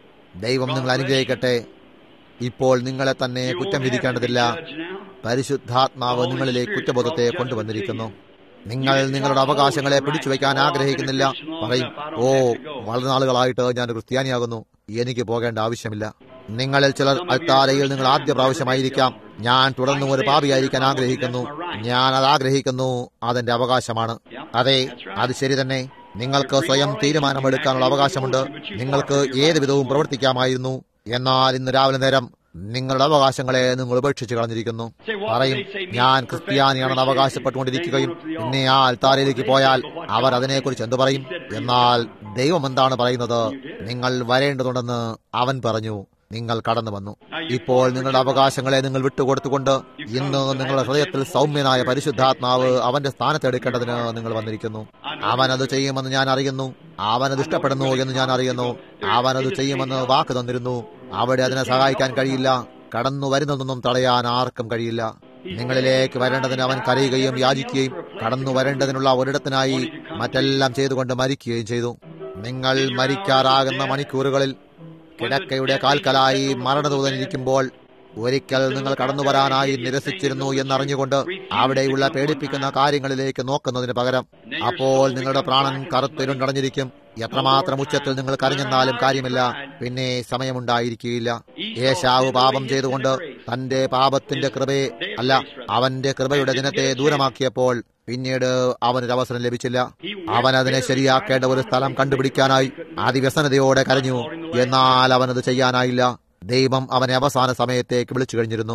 ദൈവം നിങ്ങൾ അനുഗ്രഹിക്കട്ടെ ഇപ്പോൾ നിങ്ങളെ തന്നെ കുറ്റം വിധിക്കേണ്ടതില്ല പരിശുദ്ധാത്മാവ് നിങ്ങളിലേക്ക് കുറ്റബോധത്തെ കൊണ്ടുവന്നിരിക്കുന്നു നിങ്ങൾ നിങ്ങളുടെ അവകാശങ്ങളെ പിടിച്ചു വയ്ക്കാൻ ആഗ്രഹിക്കുന്നില്ല പറയും ഓ വളരെ നാളുകളായിട്ട് ഞാൻ ക്രിസ്ത്യാനിയാകുന്നു എനിക്ക് പോകേണ്ട ആവശ്യമില്ല നിങ്ങളിൽ ചിലർ അൽത്താരയിൽ നിങ്ങൾ ആദ്യ പ്രാവശ്യമായിരിക്കാം ഞാൻ തുടർന്നും ഒരു പാപിയായിരിക്കാൻ ആഗ്രഹിക്കുന്നു ഞാൻ അത് ആഗ്രഹിക്കുന്നു അതെന്റെ അവകാശമാണ് അതെ അത് ശരി തന്നെ നിങ്ങൾക്ക് സ്വയം തീരുമാനമെടുക്കാനുള്ള അവകാശമുണ്ട് നിങ്ങൾക്ക് ഏത് വിധവും പ്രവർത്തിക്കാമായിരുന്നു എന്നാൽ ഇന്ന് രാവിലെ നേരം നിങ്ങളുടെ അവകാശങ്ങളെ നിങ്ങൾ ഉപേക്ഷിച്ച് കളഞ്ഞിരിക്കുന്നു പറയും ഞാൻ ക്രിസ്ത്യാനിയാണെന്ന് അവകാശപ്പെട്ടുകൊണ്ടിരിക്കുകയും പിന്നെ ആ അൽത്താരയിലേക്ക് പോയാൽ അവർ അതിനെക്കുറിച്ച് എന്തു പറയും എന്നാൽ ദൈവം എന്താണ് പറയുന്നത് നിങ്ങൾ വരേണ്ടതുണ്ടെന്ന് അവൻ പറഞ്ഞു നിങ്ങൾ കടന്നു വന്നു ഇപ്പോൾ നിങ്ങളുടെ അവകാശങ്ങളെ നിങ്ങൾ വിട്ടുകൊടുത്തുകൊണ്ട് ഇന്ന് നിങ്ങളുടെ ഹൃദയത്തിൽ സൗമ്യനായ പരിശുദ്ധാത്മാവ് അവന്റെ സ്ഥാനത്തെടുക്കേണ്ടതിന് നിങ്ങൾ വന്നിരിക്കുന്നു അവനത് ചെയ്യുമെന്ന് ഞാൻ അറിയുന്നു അവനത് ഇഷ്ടപ്പെടുന്നു എന്ന് ഞാൻ അറിയുന്നു അവനത് ചെയ്യുമെന്ന് വാക്ക് തന്നിരുന്നു അവിടെ അതിനെ സഹായിക്കാൻ കഴിയില്ല കടന്നു വരുന്നതൊന്നും തടയാൻ ആർക്കും കഴിയില്ല നിങ്ങളിലേക്ക് വരേണ്ടതിന് അവൻ കരയുകയും യാചിക്കുകയും കടന്നു വരേണ്ടതിനുള്ള ഒരിടത്തിനായി മറ്റെല്ലാം ചെയ്തുകൊണ്ട് മരിക്കുകയും ചെയ്തു നിങ്ങൾ മരിക്കാറാകുന്ന മണിക്കൂറുകളിൽ കിടക്കയുടെ കാൽക്കലായി മരണദൂതനിരിക്കുമ്പോൾ ഒരിക്കൽ നിങ്ങൾ കടന്നു വരാനായി നിരസിച്ചിരുന്നു എന്നറിഞ്ഞുകൊണ്ട് അവിടെയുള്ള പേടിപ്പിക്കുന്ന കാര്യങ്ങളിലേക്ക് നോക്കുന്നതിന് പകരം അപ്പോൾ നിങ്ങളുടെ പ്രാണൻ കറുത്തിരുണ്ടടഞ്ഞിരിക്കും എത്രമാത്രം ഉച്ചത്തിൽ നിങ്ങൾ കരഞ്ഞെന്നാലും കാര്യമില്ല പിന്നെ സമയമുണ്ടായിരിക്കുകയില്ല ഏശാവ് പാപം ചെയ്തുകൊണ്ട് തന്റെ പാപത്തിന്റെ കൃപയെ അല്ല അവന്റെ കൃപയുടെ ദിനത്തെ ദൂരമാക്കിയപ്പോൾ പിന്നീട് അവനൊരു അവസരം ലഭിച്ചില്ല അവൻ അതിനെ ശരിയാക്കേണ്ട ഒരു സ്ഥലം കണ്ടുപിടിക്കാനായി അതിവ്യസനതയോടെ കരഞ്ഞു എന്നാൽ അവനത് ചെയ്യാനായില്ല ദൈവം അവനെ അവസാന സമയത്തേക്ക് വിളിച്ചു കഴിഞ്ഞിരുന്നു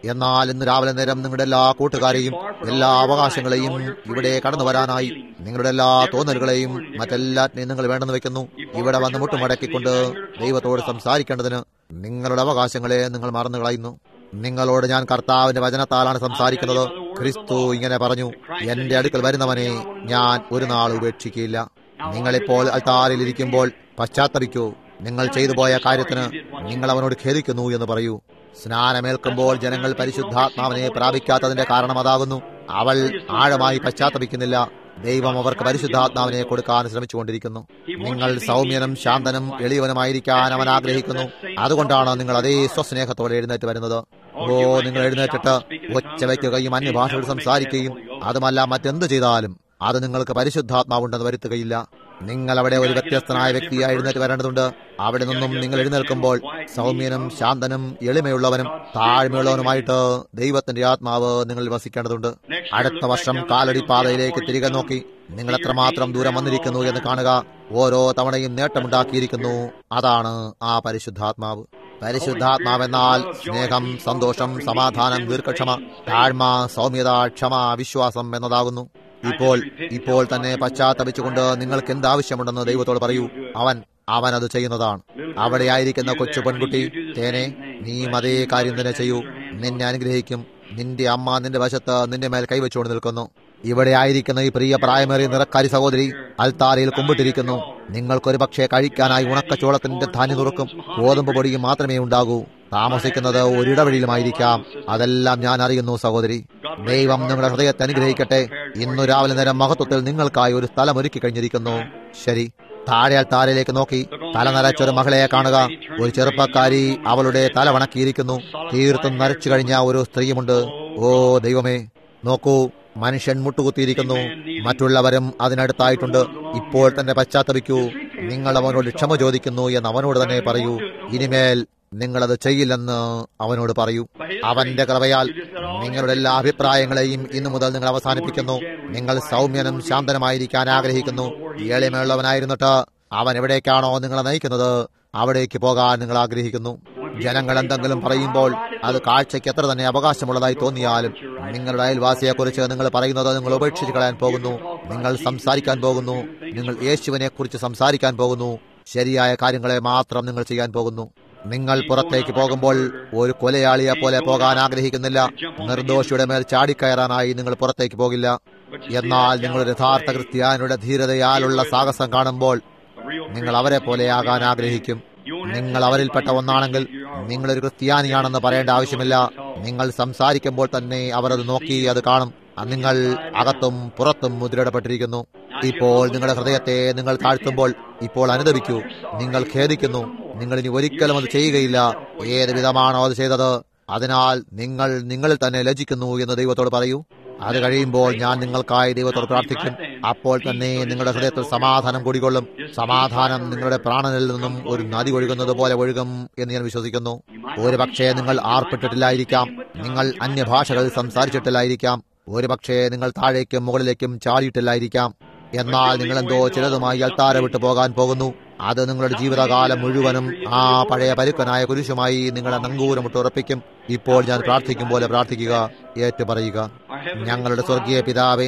എന്നാൽ ഇന്ന് രാവിലെ നേരം നിങ്ങളുടെ എല്ലാ കൂട്ടുകാരെയും എല്ലാ അവകാശങ്ങളെയും ഇവിടെ കടന്നു വരാനായി നിങ്ങളുടെ എല്ലാ തോന്നലുകളെയും മറ്റെല്ലാറ്റിനെയും നിങ്ങൾ വേണ്ടെന്ന് വെക്കുന്നു ഇവിടെ വന്ന് മുട്ടുമടക്കിക്കൊണ്ട് ദൈവത്തോട് സംസാരിക്കേണ്ടതിന് നിങ്ങളുടെ അവകാശങ്ങളെ നിങ്ങൾ മറന്നു കളയുന്നു നിങ്ങളോട് ഞാൻ കർത്താവിന്റെ വചനത്താലാണ് സംസാരിക്കുന്നത് ക്രിസ്തു ഇങ്ങനെ പറഞ്ഞു എന്റെ അടുക്കൽ വരുന്നവനെ ഞാൻ ഒരു നാൾ ഉപേക്ഷിക്കില്ല നിങ്ങളിപ്പോൾ അൽത്താരിൽ ഇരിക്കുമ്പോൾ പശ്ചാത്തപിക്കൂ നിങ്ങൾ ചെയ്തു പോയ കാര്യത്തിന് നിങ്ങൾ അവനോട് ഖേദിക്കുന്നു എന്ന് പറയൂ സ്നാനമേൽക്കുമ്പോൾ ജനങ്ങൾ പരിശുദ്ധാത്മാവിനെ പ്രാപിക്കാത്തതിന്റെ കാരണം അതാകുന്നു അവൾ ആഴമായി പശ്ചാത്തപിക്കുന്നില്ല ദൈവം അവർക്ക് പരിശുദ്ധാത്മാവിനെ കൊടുക്കാൻ ശ്രമിച്ചുകൊണ്ടിരിക്കുന്നു നിങ്ങൾ സൗമ്യനും ശാന്തനും എളിയവനുമായിരിക്കാൻ അവൻ ആഗ്രഹിക്കുന്നു അതുകൊണ്ടാണ് നിങ്ങൾ അതേ സ്വസ്നേഹത്തോടെ എഴുന്നേറ്റ് വരുന്നത് ഓ നിങ്ങൾ എഴുന്നേറ്റിട്ട് ഒച്ച വയ്ക്കുകയും അന്യഭാഷകൾ സംസാരിക്കുകയും അതുമല്ല മറ്റെന്ത് ചെയ്താലും അത് നിങ്ങൾക്ക് പരിശുദ്ധാത്മാവുണ്ടെന്ന് വരുത്തുകയില്ല നിങ്ങൾ അവിടെ ഒരു വ്യത്യസ്തനായ വ്യക്തിയായി എഴുന്നേറ്റ് വരേണ്ടതുണ്ട് അവിടെ നിന്നും നിങ്ങൾ എഴുന്നേൽക്കുമ്പോൾ സൗമ്യനും ശാന്തനും എളിമയുള്ളവനും താഴ്മയുള്ളവനുമായിട്ട് ദൈവത്തിന്റെ ആത്മാവ് നിങ്ങളിൽ വസിക്കേണ്ടതുണ്ട് അടുത്ത വർഷം കാലടി പാതയിലേക്ക് തിരികെ നോക്കി നിങ്ങൾ എത്രമാത്രം ദൂരം വന്നിരിക്കുന്നു എന്ന് കാണുക ഓരോ തവണയും നേട്ടമുണ്ടാക്കിയിരിക്കുന്നു അതാണ് ആ പരിശുദ്ധാത്മാവ് പരിശുദ്ധാത്മാവെന്നാൽ സ്നേഹം സന്തോഷം സമാധാനം ദീർഘക്ഷമ താഴ്മ സൗമ്യത ക്ഷമ വിശ്വാസം എന്നതാകുന്നു ഇപ്പോൾ ഇപ്പോൾ തന്നെ പശ്ചാത്തപിച്ചുകൊണ്ട് നിങ്ങൾക്ക് എന്താവശ്യമുണ്ടെന്ന് ദൈവത്തോട് പറയൂ അവൻ അവൻ അത് ചെയ്യുന്നതാണ് അവിടെ ആയിരിക്കുന്ന കൊച്ചു പെൺകുട്ടി തേനെ നീയും അതേ കാര്യം തന്നെ ചെയ്യൂ നിന്നെ അനുഗ്രഹിക്കും നിന്റെ അമ്മ നിന്റെ വശത്ത് നിന്റെ മേൽ കൈവച്ചുകൊണ്ട് നിൽക്കുന്നു ഇവിടെ ആയിരിക്കുന്ന ഈ പ്രിയ പ്രായമേറിയ നിറക്കാരി സഹോദരി അൽത്താരയിൽ കുമ്പിട്ടിരിക്കുന്നു നിങ്ങൾക്കൊരു പക്ഷേ കഴിക്കാനായി ഉണക്കച്ചോളത്തിന്റെ ധാന്യം നുറുക്കും ഗോതമ്പ് പൊടിയും മാത്രമേ ഉണ്ടാകൂ താമസിക്കുന്നത് ഒരിടവഴിയിലുമായിരിക്കാം അതെല്ലാം ഞാൻ അറിയുന്നു സഹോദരി ദൈവം നിങ്ങളുടെ ഹൃദയത്തെ അനുഗ്രഹിക്കട്ടെ ഇന്നു രാവിലെ നേരം മഹത്വത്തിൽ നിങ്ങൾക്കായി ഒരു സ്ഥലം ഒരുക്കി കഴിഞ്ഞിരിക്കുന്നു ശരി താഴെ താരയിലേക്ക് നോക്കി തല നരച്ചൊരു മകളെ കാണുക ഒരു ചെറുപ്പക്കാരി അവളുടെ തല വണക്കിയിരിക്കുന്നു തീർത്തും നരച്ചു കഴിഞ്ഞ ഒരു സ്ത്രീയുമുണ്ട് ഓ ദൈവമേ നോക്കൂ മനുഷ്യൻ മുട്ടുകുത്തിയിരിക്കുന്നു മറ്റുള്ളവരും അതിനടുത്തായിട്ടുണ്ട് ഇപ്പോൾ തന്നെ പശ്ചാത്തപിക്കൂ നിങ്ങൾ അവനോട് ക്ഷമ ചോദിക്കുന്നു എന്ന് അവനോട് തന്നെ പറയൂ ഇനിമേൽ നിങ്ങളത് ചെയ്യില്ലെന്ന് അവനോട് പറയൂ അവന്റെ കൃപയാൽ നിങ്ങളുടെ എല്ലാ അഭിപ്രായങ്ങളെയും ഇന്നു മുതൽ നിങ്ങൾ അവസാനിപ്പിക്കുന്നു നിങ്ങൾ സൗമ്യനും ശാന്തനുമായിരിക്കാൻ ആഗ്രഹിക്കുന്നു എളിമയുള്ളവനായിരുന്നിട്ട് അവൻ എവിടേക്കാണോ നിങ്ങളെ നയിക്കുന്നത് അവിടേക്ക് പോകാൻ നിങ്ങൾ ആഗ്രഹിക്കുന്നു ജനങ്ങൾ എന്തെങ്കിലും പറയുമ്പോൾ അത് കാഴ്ചയ്ക്ക് എത്ര തന്നെ അവകാശമുള്ളതായി തോന്നിയാലും നിങ്ങളുടെ അയൽവാസിയെക്കുറിച്ച് നിങ്ങൾ പറയുന്നത് നിങ്ങൾ ഉപേക്ഷിച്ച് കളയാൻ പോകുന്നു നിങ്ങൾ സംസാരിക്കാൻ പോകുന്നു നിങ്ങൾ യേശുവിനെ കുറിച്ച് സംസാരിക്കാൻ പോകുന്നു ശരിയായ കാര്യങ്ങളെ മാത്രം നിങ്ങൾ ചെയ്യാൻ പോകുന്നു നിങ്ങൾ പുറത്തേക്ക് പോകുമ്പോൾ ഒരു കൊലയാളിയെ പോലെ പോകാൻ ആഗ്രഹിക്കുന്നില്ല നിർദോഷിയുടെ മേൽ ചാടിക്കയറാനായി നിങ്ങൾ പുറത്തേക്ക് പോകില്ല എന്നാൽ നിങ്ങൾ യഥാർത്ഥ ക്രിസ്ത്യാനിയുടെ ധീരതയാലുള്ള സാഹസം കാണുമ്പോൾ നിങ്ങൾ അവരെ പോലെയാകാൻ ആഗ്രഹിക്കും നിങ്ങൾ അവരിൽപ്പെട്ട ഒന്നാണെങ്കിൽ നിങ്ങളൊരു ക്രിസ്ത്യാനിയാണെന്ന് പറയേണ്ട ആവശ്യമില്ല നിങ്ങൾ സംസാരിക്കുമ്പോൾ തന്നെ അവർ അത് നോക്കി അത് കാണും നിങ്ങൾ അകത്തും പുറത്തും മുദ്രയിടപ്പെട്ടിരിക്കുന്നു ഇപ്പോൾ നിങ്ങളുടെ ഹൃദയത്തെ നിങ്ങൾ താഴ്ത്തുമ്പോൾ ഇപ്പോൾ അനുദപിക്കൂ നിങ്ങൾ ഖേദിക്കുന്നു നിങ്ങൾ ഇനി ഒരിക്കലും അത് ചെയ്യുകയില്ല ഏത് വിധമാണോ അത് ചെയ്തത് അതിനാൽ നിങ്ങൾ നിങ്ങളിൽ തന്നെ ലജിക്കുന്നു എന്ന് ദൈവത്തോട് പറയൂ അത് കഴിയുമ്പോൾ ഞാൻ നിങ്ങൾക്കായി ദൈവത്തോട് പ്രാർത്ഥിക്കും അപ്പോൾ തന്നെ നിങ്ങളുടെ ഹൃദയത്തിൽ സമാധാനം കുടികൊള്ളും സമാധാനം നിങ്ങളുടെ പ്രാണനിൽ നിന്നും ഒരു നദി ഒഴുകുന്നത് പോലെ ഒഴുകും എന്ന് ഞാൻ വിശ്വസിക്കുന്നു ഒരു പക്ഷേ നിങ്ങൾ ആർപ്പെട്ടിട്ടില്ലായിരിക്കാം നിങ്ങൾ അന്യഭാഷകൾ സംസാരിച്ചിട്ടില്ലായിരിക്കാം ഒരു പക്ഷേ നിങ്ങൾ താഴേക്കും മുകളിലേക്കും ചാടിയിട്ടില്ലായിരിക്കാം എന്നാൽ നിങ്ങൾ എന്തോ ചിലതുമായി അൽത്താര വിട്ടു പോകാൻ പോകുന്നു അത് നിങ്ങളുടെ ജീവിതകാലം മുഴുവനും ആ പഴയ പരുക്കനായ കുരിശുമായി നിങ്ങളെ നങ്കൂരമിട്ട് ഉറപ്പിക്കും ഇപ്പോൾ ഞാൻ പ്രാർത്ഥിക്കും പോലെ പ്രാർത്ഥിക്കുക ഏറ്റു പറയുക ഞങ്ങളുടെ സ്വർഗീയ പിതാവേ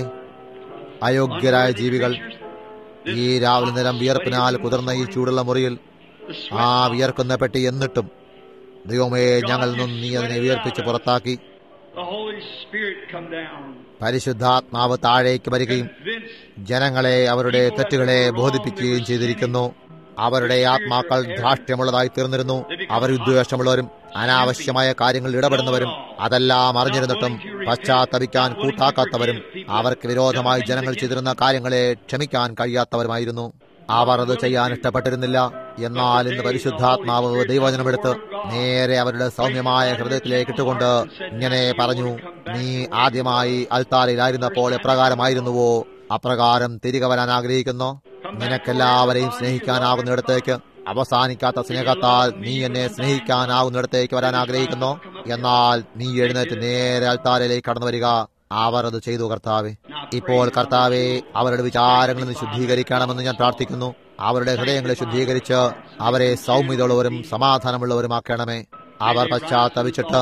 അയോഗ്യരായ ജീവികൾ ഈ രാവിലെ നേരം വിയർപ്പിനാൽ കുതിർന്ന ഈ ചൂടുള്ള മുറിയിൽ ആ വിയർക്കുന്ന പെട്ടി എന്നിട്ടും ദൈവമേ ഞങ്ങളിൽ നിന്നും നീ അതിനെ വിയർപ്പിച്ച് പുറത്താക്കി The Holy Spirit come down. പരിശുദ്ധാത്മാവ് താഴേക്ക് വരികയും Convince ജനങ്ങളെ അവരുടെ തെറ്റുകളെ ബോധിപ്പിക്കുകയും ചെയ്തിരിക്കുന്നു അവരുടെ ആത്മാക്കൾ ധാർഷ്ട്യമുള്ളതായി തീർന്നിരുന്നു അവർ വിദ്വേഷമുള്ളവരും അനാവശ്യമായ കാര്യങ്ങളിൽ ഇടപെടുന്നവരും അതെല്ലാം അറിഞ്ഞിരുന്നിട്ടും പശ്ചാത്തപിക്കാൻ കൂട്ടാക്കാത്തവരും അവർക്ക് വിരോധമായി ജനങ്ങൾ ചെയ്തിരുന്ന കാര്യങ്ങളെ ക്ഷമിക്കാൻ കഴിയാത്തവരുമായിരുന്നു അവർ അത് ചെയ്യാൻ ഇഷ്ടപ്പെട്ടിരുന്നില്ല എന്നാൽ ഇന്ന് പരിശുദ്ധാത്മാവ് ദൈവവചനമെടുത്ത് നേരെ അവരുടെ സൗമ്യമായ ഹൃദയത്തിലേക്ക് ഇട്ടുകൊണ്ട് ഇങ്ങനെ പറഞ്ഞു നീ ആദ്യമായി അൽത്താരയിലായിരുന്നപ്പോൾ എപ്രകാരമായിരുന്നുവോ അപ്രകാരം തിരികെ വരാൻ ആഗ്രഹിക്കുന്നു നിനക്കെല്ലാവരെയും സ്നേഹിക്കാനാകുന്നിടത്തേക്ക് അവസാനിക്കാത്ത സ്നേഹത്താൽ നീ എന്നെ സ്നേഹിക്കാനാകുന്നിടത്തേക്ക് വരാൻ ആഗ്രഹിക്കുന്നു എന്നാൽ നീ എഴുന്നേറ്റ് നേരെ അൽത്താരയിലേക്ക് കടന്നു വരിക അവർ അത് ചെയ്തു കർത്താവെ ഇപ്പോൾ കർത്താവെ അവരുടെ വിചാരങ്ങളിൽ നിന്ന് ശുദ്ധീകരിക്കണമെന്ന് ഞാൻ പ്രാർത്ഥിക്കുന്നു അവരുടെ ഹൃദയങ്ങളെ ശുദ്ധീകരിച്ച് അവരെ സൗമ്യതയുള്ളവരും സമാധാനമുള്ളവരുമാക്കണമേ അവർ പശ്ചാത്തപിച്ചിട്ട്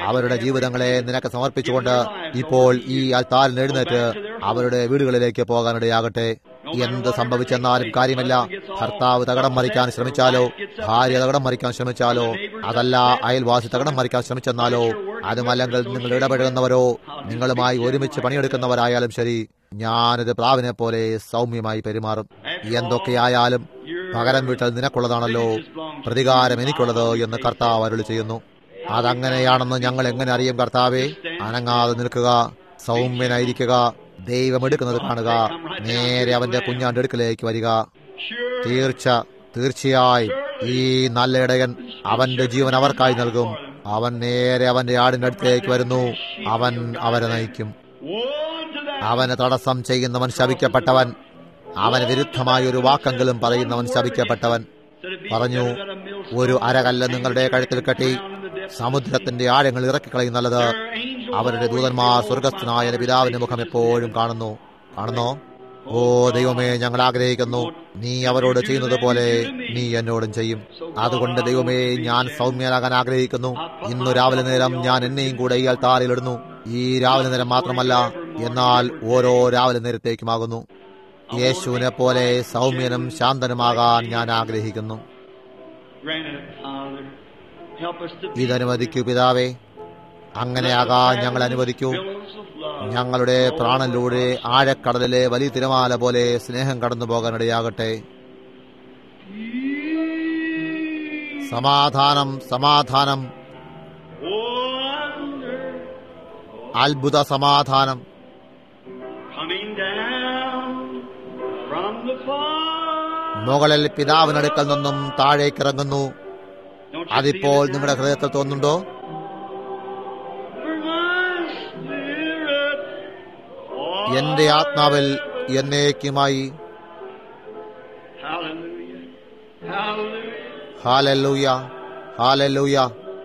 അവരുടെ ജീവിതങ്ങളെ നിനക്ക് സമർപ്പിച്ചുകൊണ്ട് ഇപ്പോൾ ഈ അൽത്താരിൽ എഴുന്നേറ്റ് അവരുടെ വീടുകളിലേക്ക് പോകാനിടയാകട്ടെ എന്ത് സംഭവിച്ചെന്നാലും കാര്യമില്ല ഭർത്താവ് തകടം മറിക്കാൻ ശ്രമിച്ചാലോ ഭാര്യ തകടം മറിക്കാൻ ശ്രമിച്ചാലോ അതല്ല അയൽവാസി തകടം മറിക്കാൻ ശ്രമിച്ചെന്നാലോ അതുമല്ലെങ്കിൽ നിങ്ങൾ ഇടപെടുന്നവരോ നിങ്ങളുമായി ഒരുമിച്ച് പണിയെടുക്കുന്നവരായാലും ശരി ഞാനൊരു പ്രാവിനെ പോലെ സൗമ്യമായി പെരുമാറും എന്തൊക്കെയായാലും പകരം വീട്ടൽ നിനക്കുള്ളതാണല്ലോ പ്രതികാരം എനിക്കുള്ളത് എന്ന് കർത്താവ് അരുളി ചെയ്യുന്നു അതങ്ങനെയാണെന്ന് ഞങ്ങൾ എങ്ങനെ അറിയും കർത്താവെ അനങ്ങാതെ നിൽക്കുക സൗമ്യനായിരിക്കുക ദൈവം എടുക്കുന്നത് കാണുക നേരെ അവന്റെ കുഞ്ഞാന്റെ അടുക്കലേക്ക് വരിക തീർച്ച തീർച്ചയായും ഈ നല്ല ഇടയൻ അവന്റെ ജീവൻ അവർക്കായി നൽകും അവൻ നേരെ അവന്റെ ആടിന്റെ അടുത്തേക്ക് വരുന്നു അവൻ അവരെ നയിക്കും അവന് തടസ്സം ചെയ്യുന്നവൻ ശപിക്കപ്പെട്ടവൻ അവന് വിരുദ്ധമായ ഒരു വാക്കെങ്കിലും പറയുന്നവൻ ശപിക്കപ്പെട്ടവൻ പറഞ്ഞു ഒരു അരകല്ല് നിങ്ങളുടെ കഴുത്തിൽ കെട്ടി സമുദ്രത്തിന്റെ ആഴങ്ങൾ ഇറക്കിക്കളയും നല്ലത് അവരുടെ ദൂതന്മാർ സ്വർഗസ്ഥനായ പിതാവിന്റെ മുഖം എപ്പോഴും കാണുന്നു കാണുന്നോ ഓ ദൈവമേ ഞങ്ങൾ ആഗ്രഹിക്കുന്നു നീ അവരോട് ചെയ്യുന്നത് പോലെ നീ എന്നോടും ചെയ്യും അതുകൊണ്ട് ദൈവമേ ഞാൻ സൗമ്യനാകാൻ ആഗ്രഹിക്കുന്നു ഇന്നു രാവിലെ നേരം ഞാൻ എന്നെയും കൂടെ ഈ അൽത്താറിലിടുന്നു ഈ രാവിലെ നേരം മാത്രമല്ല എന്നാൽ ഓരോ രാവിലെ നേരത്തേക്കുമാകുന്നു യേശുവിനെ പോലെ സൗമ്യനും ശാന്തനുമാകാൻ ഞാൻ ആഗ്രഹിക്കുന്നു ഇതനുവദിക്കൂ പിതാവേ അങ്ങനെയാകാൻ ഞങ്ങൾ അനുവദിക്കൂ ഞങ്ങളുടെ പ്രാണനിലൂടെ ആഴക്കടലിലെ വലിയ തിരമാല പോലെ സ്നേഹം കടന്നു പോകാനിടയാകട്ടെ സമാധാനം സമാധാനം അത്ഭുത സമാധാനം മുകളിൽ പിതാവിനടുക്കൽ നിന്നും താഴേക്കിറങ്ങുന്നു അതിപ്പോൾ നിങ്ങളുടെ ഹൃദയത്തിൽ തോന്നുന്നുണ്ടോ എന്റെ ആത്മാവിൽ എന്നേക്കുമായി ഹാലല്ലൂയ ഹാലല്ലൂയ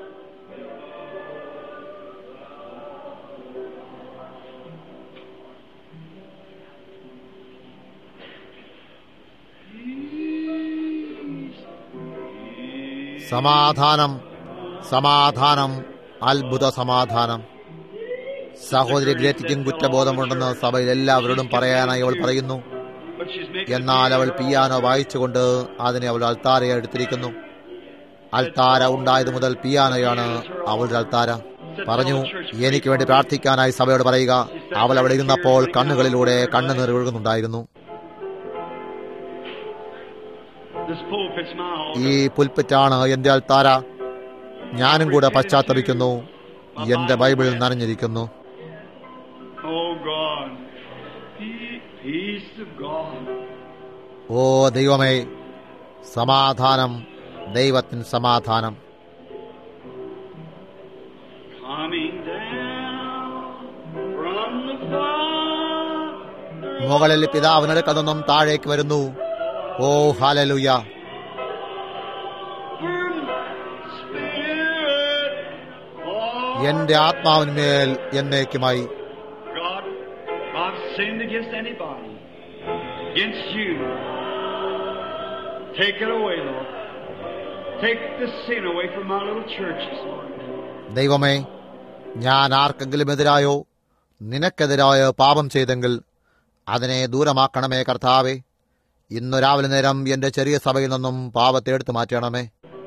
സമാധാനം സമാധാനം അത്ഭുത സമാധാനം സഹോദരി ഗ്രേറ്റിക്കും കുറ്റബോധമുണ്ടെന്ന് സഭയിൽ എല്ലാവരോടും പറയാനായി അവൾ പറയുന്നു എന്നാൽ അവൾ പിയാനോ വായിച്ചുകൊണ്ട് അതിനെ അവൾ അൾത്താരയെ എടുത്തിരിക്കുന്നു അൾത്താര ഉണ്ടായത് മുതൽ പിയാനോയാണ് അവളുടെ അൾത്താര പറഞ്ഞു എനിക്ക് വേണ്ടി പ്രാർത്ഥിക്കാനായി സഭയോട് പറയുക അവൾ അവിടെ ഇരുന്നപ്പോൾ കണ്ണുകളിലൂടെ കണ്ണുനീർ ഒഴുകുന്നുണ്ടായിരുന്നു ഈ പുൽപ്പറ്റാണ് എന്റെ അൾത്താര ഞാനും കൂടെ പശ്ചാത്തപിക്കുന്നു എന്റെ ബൈബിൾ നനഞ്ഞിരിക്കുന്നു ഓ ദൈവമേ സമാധാനം ദൈവത്തിന് സമാധാനം മുകളിൽ പിതാവിനടുക്കൽ നിന്നും താഴേക്ക് വരുന്നു ഓ ഹാലലുയ എന്റെ ആത്മാവിന്മേൽ എന്നേക്കുമായി Take it away, Lord. Take the sin away from my little churches, Lord. ദൈവമേ ഞാൻ ആർക്കെങ്കിലും എതിരായോ നിനക്കെതിരായോ പാപം ചെയ്തെങ്കിൽ അതിനെ ദൂരമാക്കണമേ കർത്താവേ ഇന്നു രാവിലെ നേരം എന്റെ ചെറിയ സഭയിൽ നിന്നും പാപത്തെ എടുത്തു മാറ്റണമേ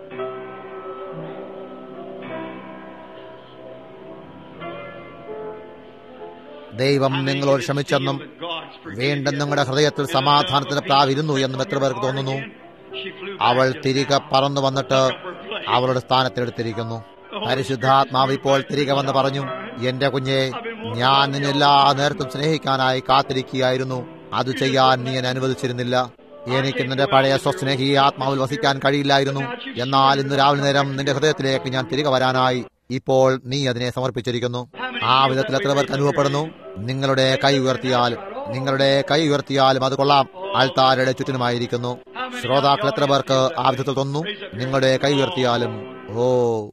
ദൈവം നിങ്ങളോട് ക്ഷമിച്ചെന്നും വീണ്ടും നിങ്ങളുടെ ഹൃദയത്തിൽ സമാധാനത്തിന് പ്രാവിരുന്നു എന്നും എത്ര പേർക്ക് തോന്നുന്നു അവൾ തിരികെ പറന്നു വന്നിട്ട് അവളുടെ സ്ഥാനത്തെടുത്തിരിക്കുന്നു പരിശുദ്ധാത്മാവ് ഇപ്പോൾ തിരികെ വന്ന് പറഞ്ഞു എന്റെ കുഞ്ഞെ ഞാൻ നിന്നെ എല്ലാ നേരത്തും സ്നേഹിക്കാനായി കാത്തിരിക്കുകയായിരുന്നു അത് ചെയ്യാൻ നീ എന്നെ അനുവദിച്ചിരുന്നില്ല എനിക്ക് നിന്റെ പഴയ സ്വസ്നേഹി ആത്മാവിൽ വസിക്കാൻ കഴിയില്ലായിരുന്നു എന്നാൽ ഇന്ന് രാവിലെ നേരം നിന്റെ ഹൃദയത്തിലേക്ക് ഞാൻ തിരികെ വരാനായി ഇപ്പോൾ നീ അതിനെ സമർപ്പിച്ചിരിക്കുന്നു ആ വിധത്തിൽ എത്ര പേർക്ക് അനുഭവപ്പെടുന്നു നിങ്ങളുടെ കൈ ഉയർത്തിയാലും നിങ്ങളുടെ കൈ ഉയർത്തിയാലും അത് കൊള്ളാം ആൾത്താരുടെ ചുറ്റിനുമായിരിക്കുന്നു ശ്രോതാക്കൾ എത്ര പേർക്ക് ആ വിധത്തിൽ തോന്നുന്നു നിങ്ങളുടെ കൈ ഉയർത്തിയാലും ഓ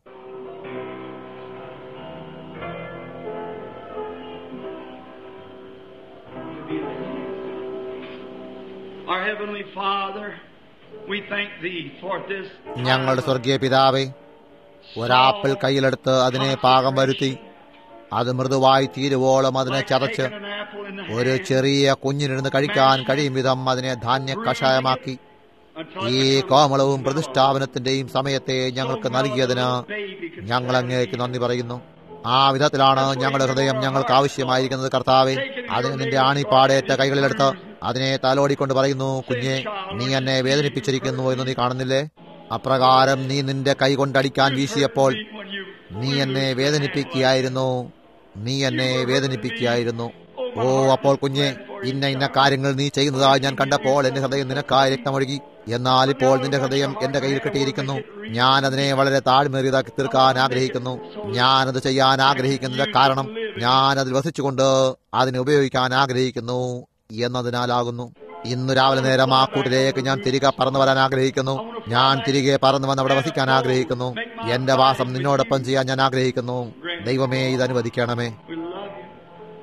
Our Heavenly Father, we thank Thee for this ഞങ്ങളുടെ സ്വർഗീയ പിതാവേ ഒരാപ്പിൾ കയ്യിലെടുത്ത് അതിനെ പാകം വരുത്തി അത് മൃദുവായി തീരുവോളം അതിനെ ചതച്ച് Taking an apple in the ഒരു hand ചെറിയ കുഞ്ഞിനിരുന്ന് കഴിക്കാൻ കഴിയും വിധം അതിനെ ധാന്യ കഷായമാക്കി until ഈ it becomes കോമളവും പ്രതിഷ്ഠാപനത്തിന്റെയും സമയത്തെ ഞങ്ങൾക്ക് നൽകിയതിന് baby could ഞങ്ങൾ അങ്ങേക്ക് നന്ദി പറയുന്നു ആ വിധത്തിലാണ് ഞങ്ങളുടെ ഹൃദയം ഞങ്ങൾക്ക് ആവശ്യമായിരിക്കുന്നത് കർത്താവെ അതിന് നിന്റെ ആണിപ്പാടേറ്റ കൈകളിലെടുത്ത് അതിനെ തലോടിക്കൊണ്ട് പറയുന്നു കുഞ്ഞെ നീ എന്നെ വേദനിപ്പിച്ചിരിക്കുന്നു എന്ന് നീ കാണുന്നില്ലേ അപ്രകാരം നീ നിന്റെ കൈ കൊണ്ടടിക്കാൻ വീശിയപ്പോൾ when you നീ എന്നെ വേദനിപ്പിക്കുകയായിരുന്നു നീ എന്നെ വേദനിപ്പിക്കുകയായിരുന്നു ഓ അപ്പോൾ കുഞ്ഞെ ഇന്ന ഇന്ന കാര്യങ്ങൾ നീ ചെയ്യുന്നതായി ഞാൻ കണ്ടപ്പോൾ എന്റെ ഹൃദയം നിനക്കായി രക്തമൊഴുകി എന്നാൽ ഇപ്പോൾ നിന്റെ ഹൃദയം എന്റെ കയ്യിൽ കിട്ടിയിരിക്കുന്നു ഞാൻ അതിനെ വളരെ താഴ്മേറിയതാക്കി തീർക്കാൻ ആഗ്രഹിക്കുന്നു ഞാനത് ചെയ്യാൻ ആഗ്രഹിക്കുന്നതിന്റെ കാരണം ഞാൻ അതിൽ വസിച്ചുകൊണ്ട് അതിനെ ഉപയോഗിക്കാൻ ആഗ്രഹിക്കുന്നു എന്നതിനാലാകുന്നു ഇന്ന് രാവിലെ നേരം ആ കൂട്ടിലേക്ക് ഞാൻ തിരികെ പറന്നു വരാൻ ആഗ്രഹിക്കുന്നു ഞാൻ തിരികെ പറന്നു വന്ന് അവിടെ വസിക്കാൻ ആഗ്രഹിക്കുന്നു എന്റെ വാസം നിന്നോടൊപ്പം ചെയ്യാൻ ഞാൻ ആഗ്രഹിക്കുന്നു ദൈവമേ ഇത് അനുവദിക്കണമേ we love you.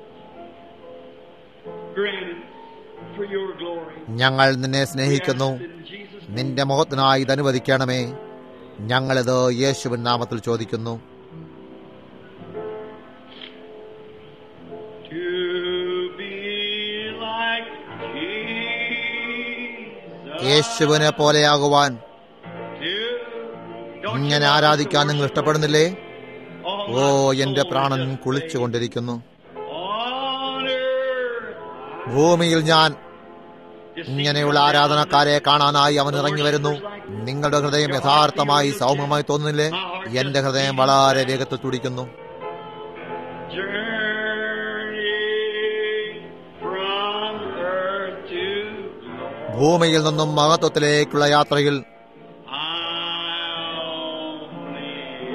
Grant it for your glory. ഞങ്ങൾ നിന്നെ സ്നേഹിക്കുന്നു In Jesus' name. നിന്റെ മുഖത്തിനായി ഇത് അനുവദിക്കണമേ ഞങ്ങളിത് യേശുവിൻ നാമത്തിൽ ചോദിക്കുന്നു To be like Jesus. യേശുവിനെ പോലെയാകുവാൻ To- Don't you ഇങ്ങനെ love ആരാധിക്കാൻ the നിങ്ങൾ ഇഷ്ടപ്പെടുന്നില്ലേ Lord? All ഓ my എന്റെ soul പ്രാണൻ just കുളിച്ചുകൊണ്ടിരിക്കുന്നു praise. On earth. ഭൂമിയിൽ ഞാൻ You see ഇങ്ങനെയുള്ള them ആരാധനക്കാരെ കാണാനായി അവൻ ഇറങ്ങി വരുന്നു നിങ്ങളുടെ ഹൃദയം യഥാർത്ഥമായി സൗമ്യമായി തോന്നുന്നില്ലേ എന്റെ ഹൃദയം വളരെ വേഗത്തിൽ തുടിക്കുന്നു Journey from earth to glory. ഭൂമിയിൽ നിന്നും മഹത്വത്തിലേക്കുള്ള യാത്രയിൽ I only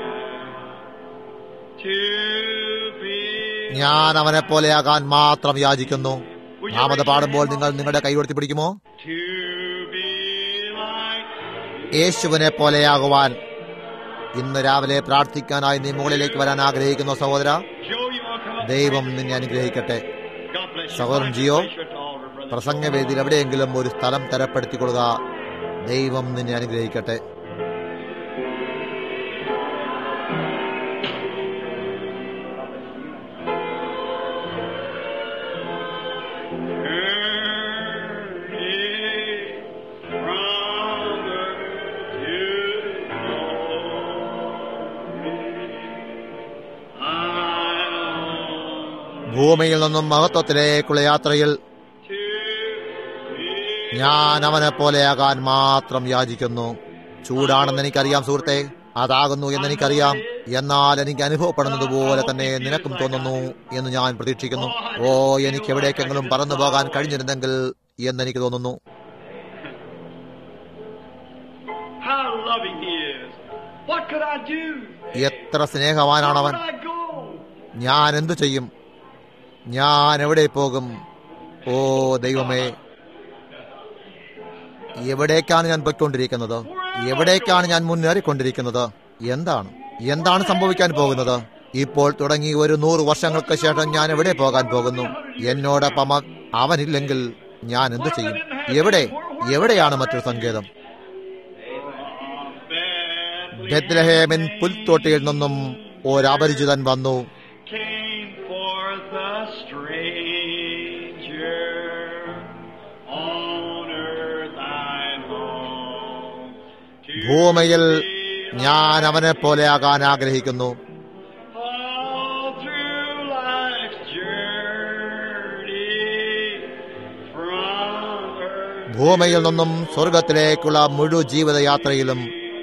am to be. ഞാൻ അവനെ പോലെയാകാൻ മാത്രം യാചിക്കുന്നു നാം അത് പാടുമ്പോൾ നിങ്ങൾ നിങ്ങളുടെ കൈ ഉയർത്തി പിടിക്കുമോ To be like യേശുവിനെ പോലെയാകുവാൻ ഇന്ന് രാവിലെ പ്രാർത്ഥിക്കാനായി നീ മുകളിലേക്ക് വരാൻ ആഗ്രഹിക്കുന്ന സഹോദര Joe, you want to come up? ദൈവം നിന്നെ അനുഗ്രഹിക്കട്ടെ God bless you. സഹോദരൻ Find Jio, a place at the altar, brother. പ്രസംഗവേദിയിൽ എവിടെയെങ്കിലും ഒരു സ്ഥലം തരപ്പെടുത്തിക്കൊള്ളുക ദൈവം നിന്നെ അനുഗ്രഹിക്കട്ടെ Journey from earth to glory. I only ഭൂമിയിൽ നിന്നും മഹത്വത്തിലേക്കുള്ള യാത്രയിൽ to be ഞാൻ അവനെ പോലെയാകാൻ മാത്രം യാചിക്കുന്നു ചൂടാണെന്ന് എനിക്കറിയാം സുഹൃത്തെ അതാകുന്നു എന്നെനിക്കറിയാം എന്നാൽ എനിക്ക് അനുഭവപ്പെടുന്നത് പോലെ തന്നെ നിനക്കും തോന്നുന്നു എന്ന് ഞാൻ പ്രതീക്ഷിക്കുന്നു ഓ എനിക്ക് എവിടേക്കെങ്കിലും പറന്നു പോകാൻ കഴിഞ്ഞിരുന്നെങ്കിൽ എന്നെനിക്ക് തോന്നുന്നു How loving he is. What could I do? എത്ര സ്നേഹവാനാണവൻ Where would I go? ഞാൻ എന്തു ചെയ്യും ഞാൻ എവിടെ പോകും ഓ ദൈവമേ എവിടേക്കാണ് ഞാൻ പോയിക്കൊണ്ടിരിക്കുന്നത് എവിടേക്കാണ് ഞാൻ മുന്നേറിക്കൊണ്ടിരിക്കുന്നത് എന്താണ് എന്താണ് സംഭവിക്കാൻ പോകുന്നത് ഇപ്പോൾ തുടങ്ങി ഒരു നൂറ് വർഷങ്ങൾക്ക് ശേഷം ഞാൻ എവിടെ പോകാൻ പോകുന്നു എന്നോടൊപ്പം അവ- അവനില്ലെങ്കിൽ ഞാൻ എന്തു ചെയ്യും എവിടെ എവിടെയാണ് മറ്റൊരു സങ്കേതം Bethlehem ബെത്ലഹേമിൻ പുൽത്തോട്ടിയിൽ നിന്നും ഒരപരിചിതൻ വന്നു came forth a stranger on earth I long to ഭൂമിയിൽ ഞാൻ അവനെ പോലെയാകാൻ ആഗ്രഹിക്കുന്നു all through life's journey from earth ഭൂമിയിൽ നിന്നും സ്വർഗത്തിലേക്കുള്ള മുഴു ജീവിതയാത്രയിലും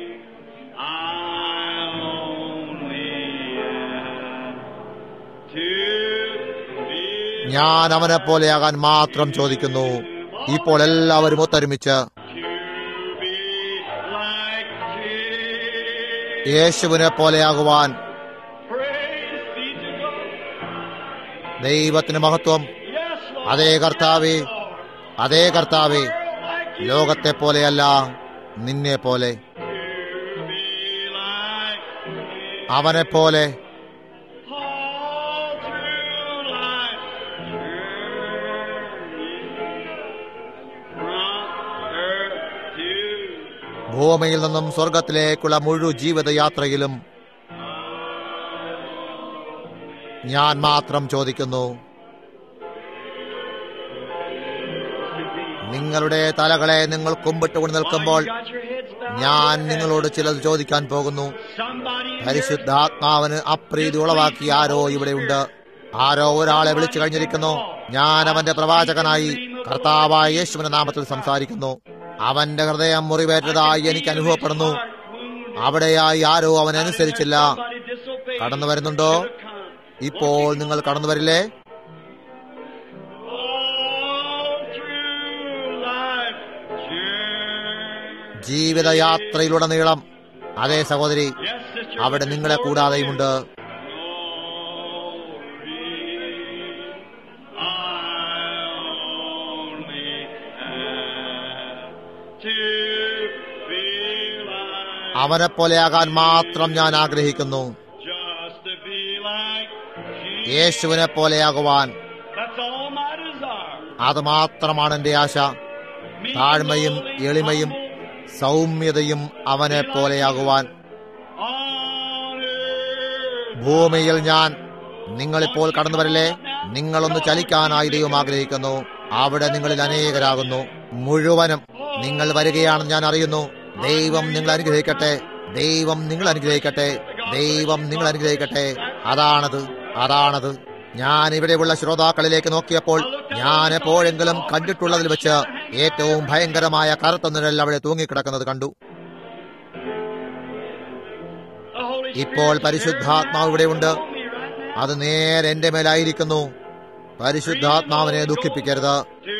I only am to be ഞാൻ അവനെ പോലെയാകാൻ മാത്രം ചോദിക്കുന്നു ഇപ്പോൾ എല്ലാവരും ഒത്തൊരുമിച്ച് to be like Jesus. യേശുവിനെ പോലെയാകുവാൻ Praise be to God. ദൈവത്തിന് മഹത്വം Yes, Lord. അതേ കർത്താവേ അതേ കർത്താവേ Like you ലോകത്തെ പോലെയല്ല നിന്നെ പോലെ to be like me. അവനെ പോലെ All through life's journey from earth to ഭൂമിയിൽ നിന്നും സ്വർഗത്തിലേക്കുള്ള മുഴു ജീവിതയാത്രയിലും ഞാൻ മാത്രം ചോദിക്കുന്നു നിങ്ങളുടെ തലകളെ നിങ്ങൾ കുമ്പിട്ടുകൊണ്ട് നിൽക്കുമ്പോൾ ഞാൻ നിങ്ങളോട് ചിലത് ചോദിക്കാൻ പോകുന്നു പരിശുദ്ധാത്മാവിന് അപ്രീതി ഉളവാക്കി ആരോ ഇവിടെയുണ്ട് ആരോ ഒരാളെ വിളിച്ചു കഴിഞ്ഞിരിക്കുന്നു ഞാൻ അവന്റെ പ്രവാചകനായി കർത്താവായ യേശുവിന്റെ നാമത്തിൽ സംസാരിക്കുന്നു അവന്റെ ഹൃദയം മുറിവേറ്റതായി എനിക്ക് അനുഭവപ്പെടുന്നു അവിടെയായി ആരോ അവനനുസരിച്ചില്ല കടന്നു വരുന്നുണ്ടോ ഇപ്പോൾ നിങ്ങൾ കടന്നു വരില്ലേ ജീവിതയാത്രയിലുടനീളം അതേ സഹോദരി അവിടെ നിങ്ങളെ കൂടാതെയുമുണ്ട് അവനെ പോലെയാകാൻ മാത്രം ഞാൻ ആഗ്രഹിക്കുന്നു യേശുവിനെ പോലെയാകുവാൻ അത് മാത്രമാണ് എന്റെ ആശ താഴ്മയും എളിമയും സൗമ്യതയും അവനെ പോലെയാകുവാൻ ഭൂമിയിൽ ഞാൻ നിങ്ങളിപ്പോൾ കടന്നു വരില്ലേ നിങ്ങളൊന്ന് ചലിക്കാനായി ദൈവം ആഗ്രഹിക്കുന്നു അവിടെ നിങ്ങളിൽ അനേകരാകുന്നു മുഴുവനും നിങ്ങൾ വരികയാണെന്ന് ഞാൻ അറിയുന്നു ദൈവം നിങ്ങൾ അനുഗ്രഹിക്കട്ടെ ദൈവം നിങ്ങൾ അനുഗ്രഹിക്കട്ടെ ദൈവം നിങ്ങൾ അനുഗ്രഹിക്കട്ടെ അതാണത് അതാണത് ഞാൻ ഇവിടെയുള്ള ശ്രോതാക്കളിലേക്ക് നോക്കിയപ്പോൾ ഞാൻ എപ്പോഴെങ്കിലും കണ്ടിട്ടുള്ളതിൽ വെച്ച് ഏറ്റവും ഭയങ്കരമായ കറുത്ത നിഴൽ അവിടെ തൂങ്ങിക്കിടക്കുന്നത് കണ്ടു ഇപ്പോൾ പരിശുദ്ധാത്മാവ് ഇവിടെയുണ്ട് അത് നേരെ എന്റെ മേലായിരിക്കുന്നു പരിശുദ്ധാത്മാവിനെ ദുഃഖിപ്പിക്കരുത്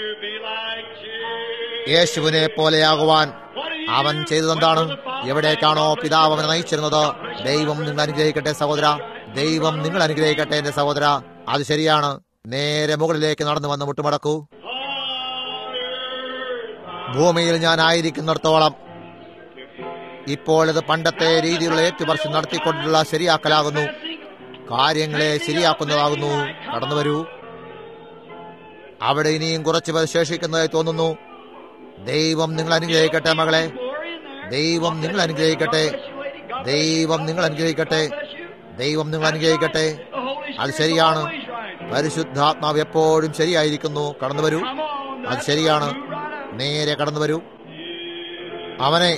യേശുവിനെ പോലെയാകുവാൻ അവൻ ചെയ്തതെന്താണ് എവിടേക്കാണോ പിതാവ് അവനെ നയിച്ചിരുന്നത് ദൈവം നിങ്ങൾ അനുഗ്രഹിക്കട്ടെ സഹോദര ദൈവം നിങ്ങൾ അനുഗ്രഹിക്കട്ടെ എന്റെ സഹോദര അത് ശരിയാണ് നേരെ മുകളിലേക്ക് നടന്നു വന്ന് മുട്ടുമടക്കൂ ഭൂമിയിൽ ഞാൻ ആയിരിക്കുന്നിടത്തോളം ഇപ്പോൾ ഇത് പണ്ടത്തെ രീതിയിലുള്ള ഏറ്റുപർശം നടത്തിക്കൊണ്ടുള്ള ശരിയാക്കലാകുന്നു കാര്യങ്ങളെ ശരിയാക്കുന്നതാകുന്നു കടന്നു വരൂ അവിടെ ഇനിയും കുറച്ച് പേർ ശേഷിക്കുന്നതായി തോന്നുന്നു ദൈവം നിങ്ങൾ അനുഗ്രഹിക്കട്ടെ മകളെ ദൈവം നിങ്ങൾ അനുഗ്രഹിക്കട്ടെ ദൈവം നിങ്ങൾ അനുഗ്രഹിക്കട്ടെ ദൈവം നിങ്ങൾ അനുഗ്രഹിക്കട്ടെ അത് ശരിയാണ് പരിശുദ്ധാത്മാവ് എപ്പോഴും ശരിയായിരിക്കുന്നു കടന്നു വരൂ അത് ശരിയാണ് നേരെ കടന്നു വരൂ അവനെ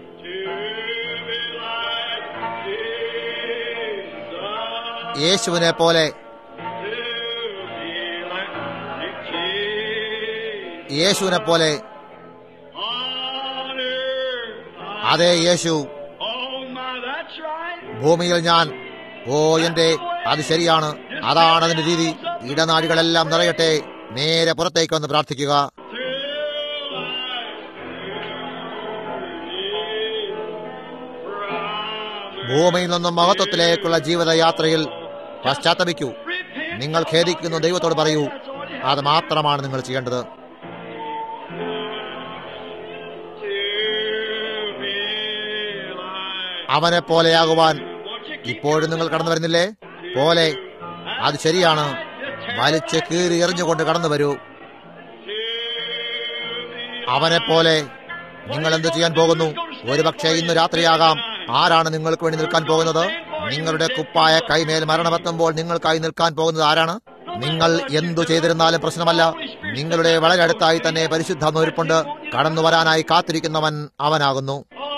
യേശുവിനെ പോലെ യേശുവിനെ പോലെ അതേ യേശു ഭൂമിയിൽ ഞാൻ ഓ എന്റെ അത് ശരിയാണ് അതാണ് അതിന്റെ രീതി ഇടനാഴികളെല്ലാം നിറയട്ടെ നേരെ പുറത്തേക്ക് വന്ന് പ്രാർത്ഥിക്കുക ഭൂമിയിൽ നിന്നും മഹത്വത്തിലേക്കുള്ള ജീവിതയാത്രയിൽ പശ്ചാത്തപിക്കൂ നിങ്ങൾ ഖേദിക്കുന്നു ദൈവത്തോട് പറയൂ അത് മാത്രമാണ് നിങ്ങൾ ചെയ്യേണ്ടത് അവനെ പോലെയാകുവാൻ ഇപ്പോഴും നിങ്ങൾ കടന്നു വരുന്നില്ലേ പോലെ അത് ശരിയാണ് വലിച്ച് കീറി എറിഞ്ഞുകൊണ്ട് കടന്നു വരൂ അവനെ പോലെ നിങ്ങൾ എന്ത് ചെയ്യാൻ പോകുന്നു ഒരുപക്ഷെ ഇന്ന് രാത്രിയാകാം ആരാണ് നിങ്ങൾക്ക് വേണ്ടി നിൽക്കാൻ പോകുന്നത് നിങ്ങളുടെ കുപ്പായ കൈമേൽ മരണമെത്തുമ്പോൾ നിങ്ങൾക്കായി നിൽക്കാൻ പോകുന്നത് ആരാണ് നിങ്ങൾ എന്തു ചെയ്തിരുന്നാലും പ്രശ്നമല്ല നിങ്ങളുടെ വളരെ അടുത്തായി തന്നെ പരിശുദ്ധ നൂരിപ്പുണ്ട് കടന്നു വരാനായി കാത്തിരിക്കുന്നവൻ അവനാകുന്നു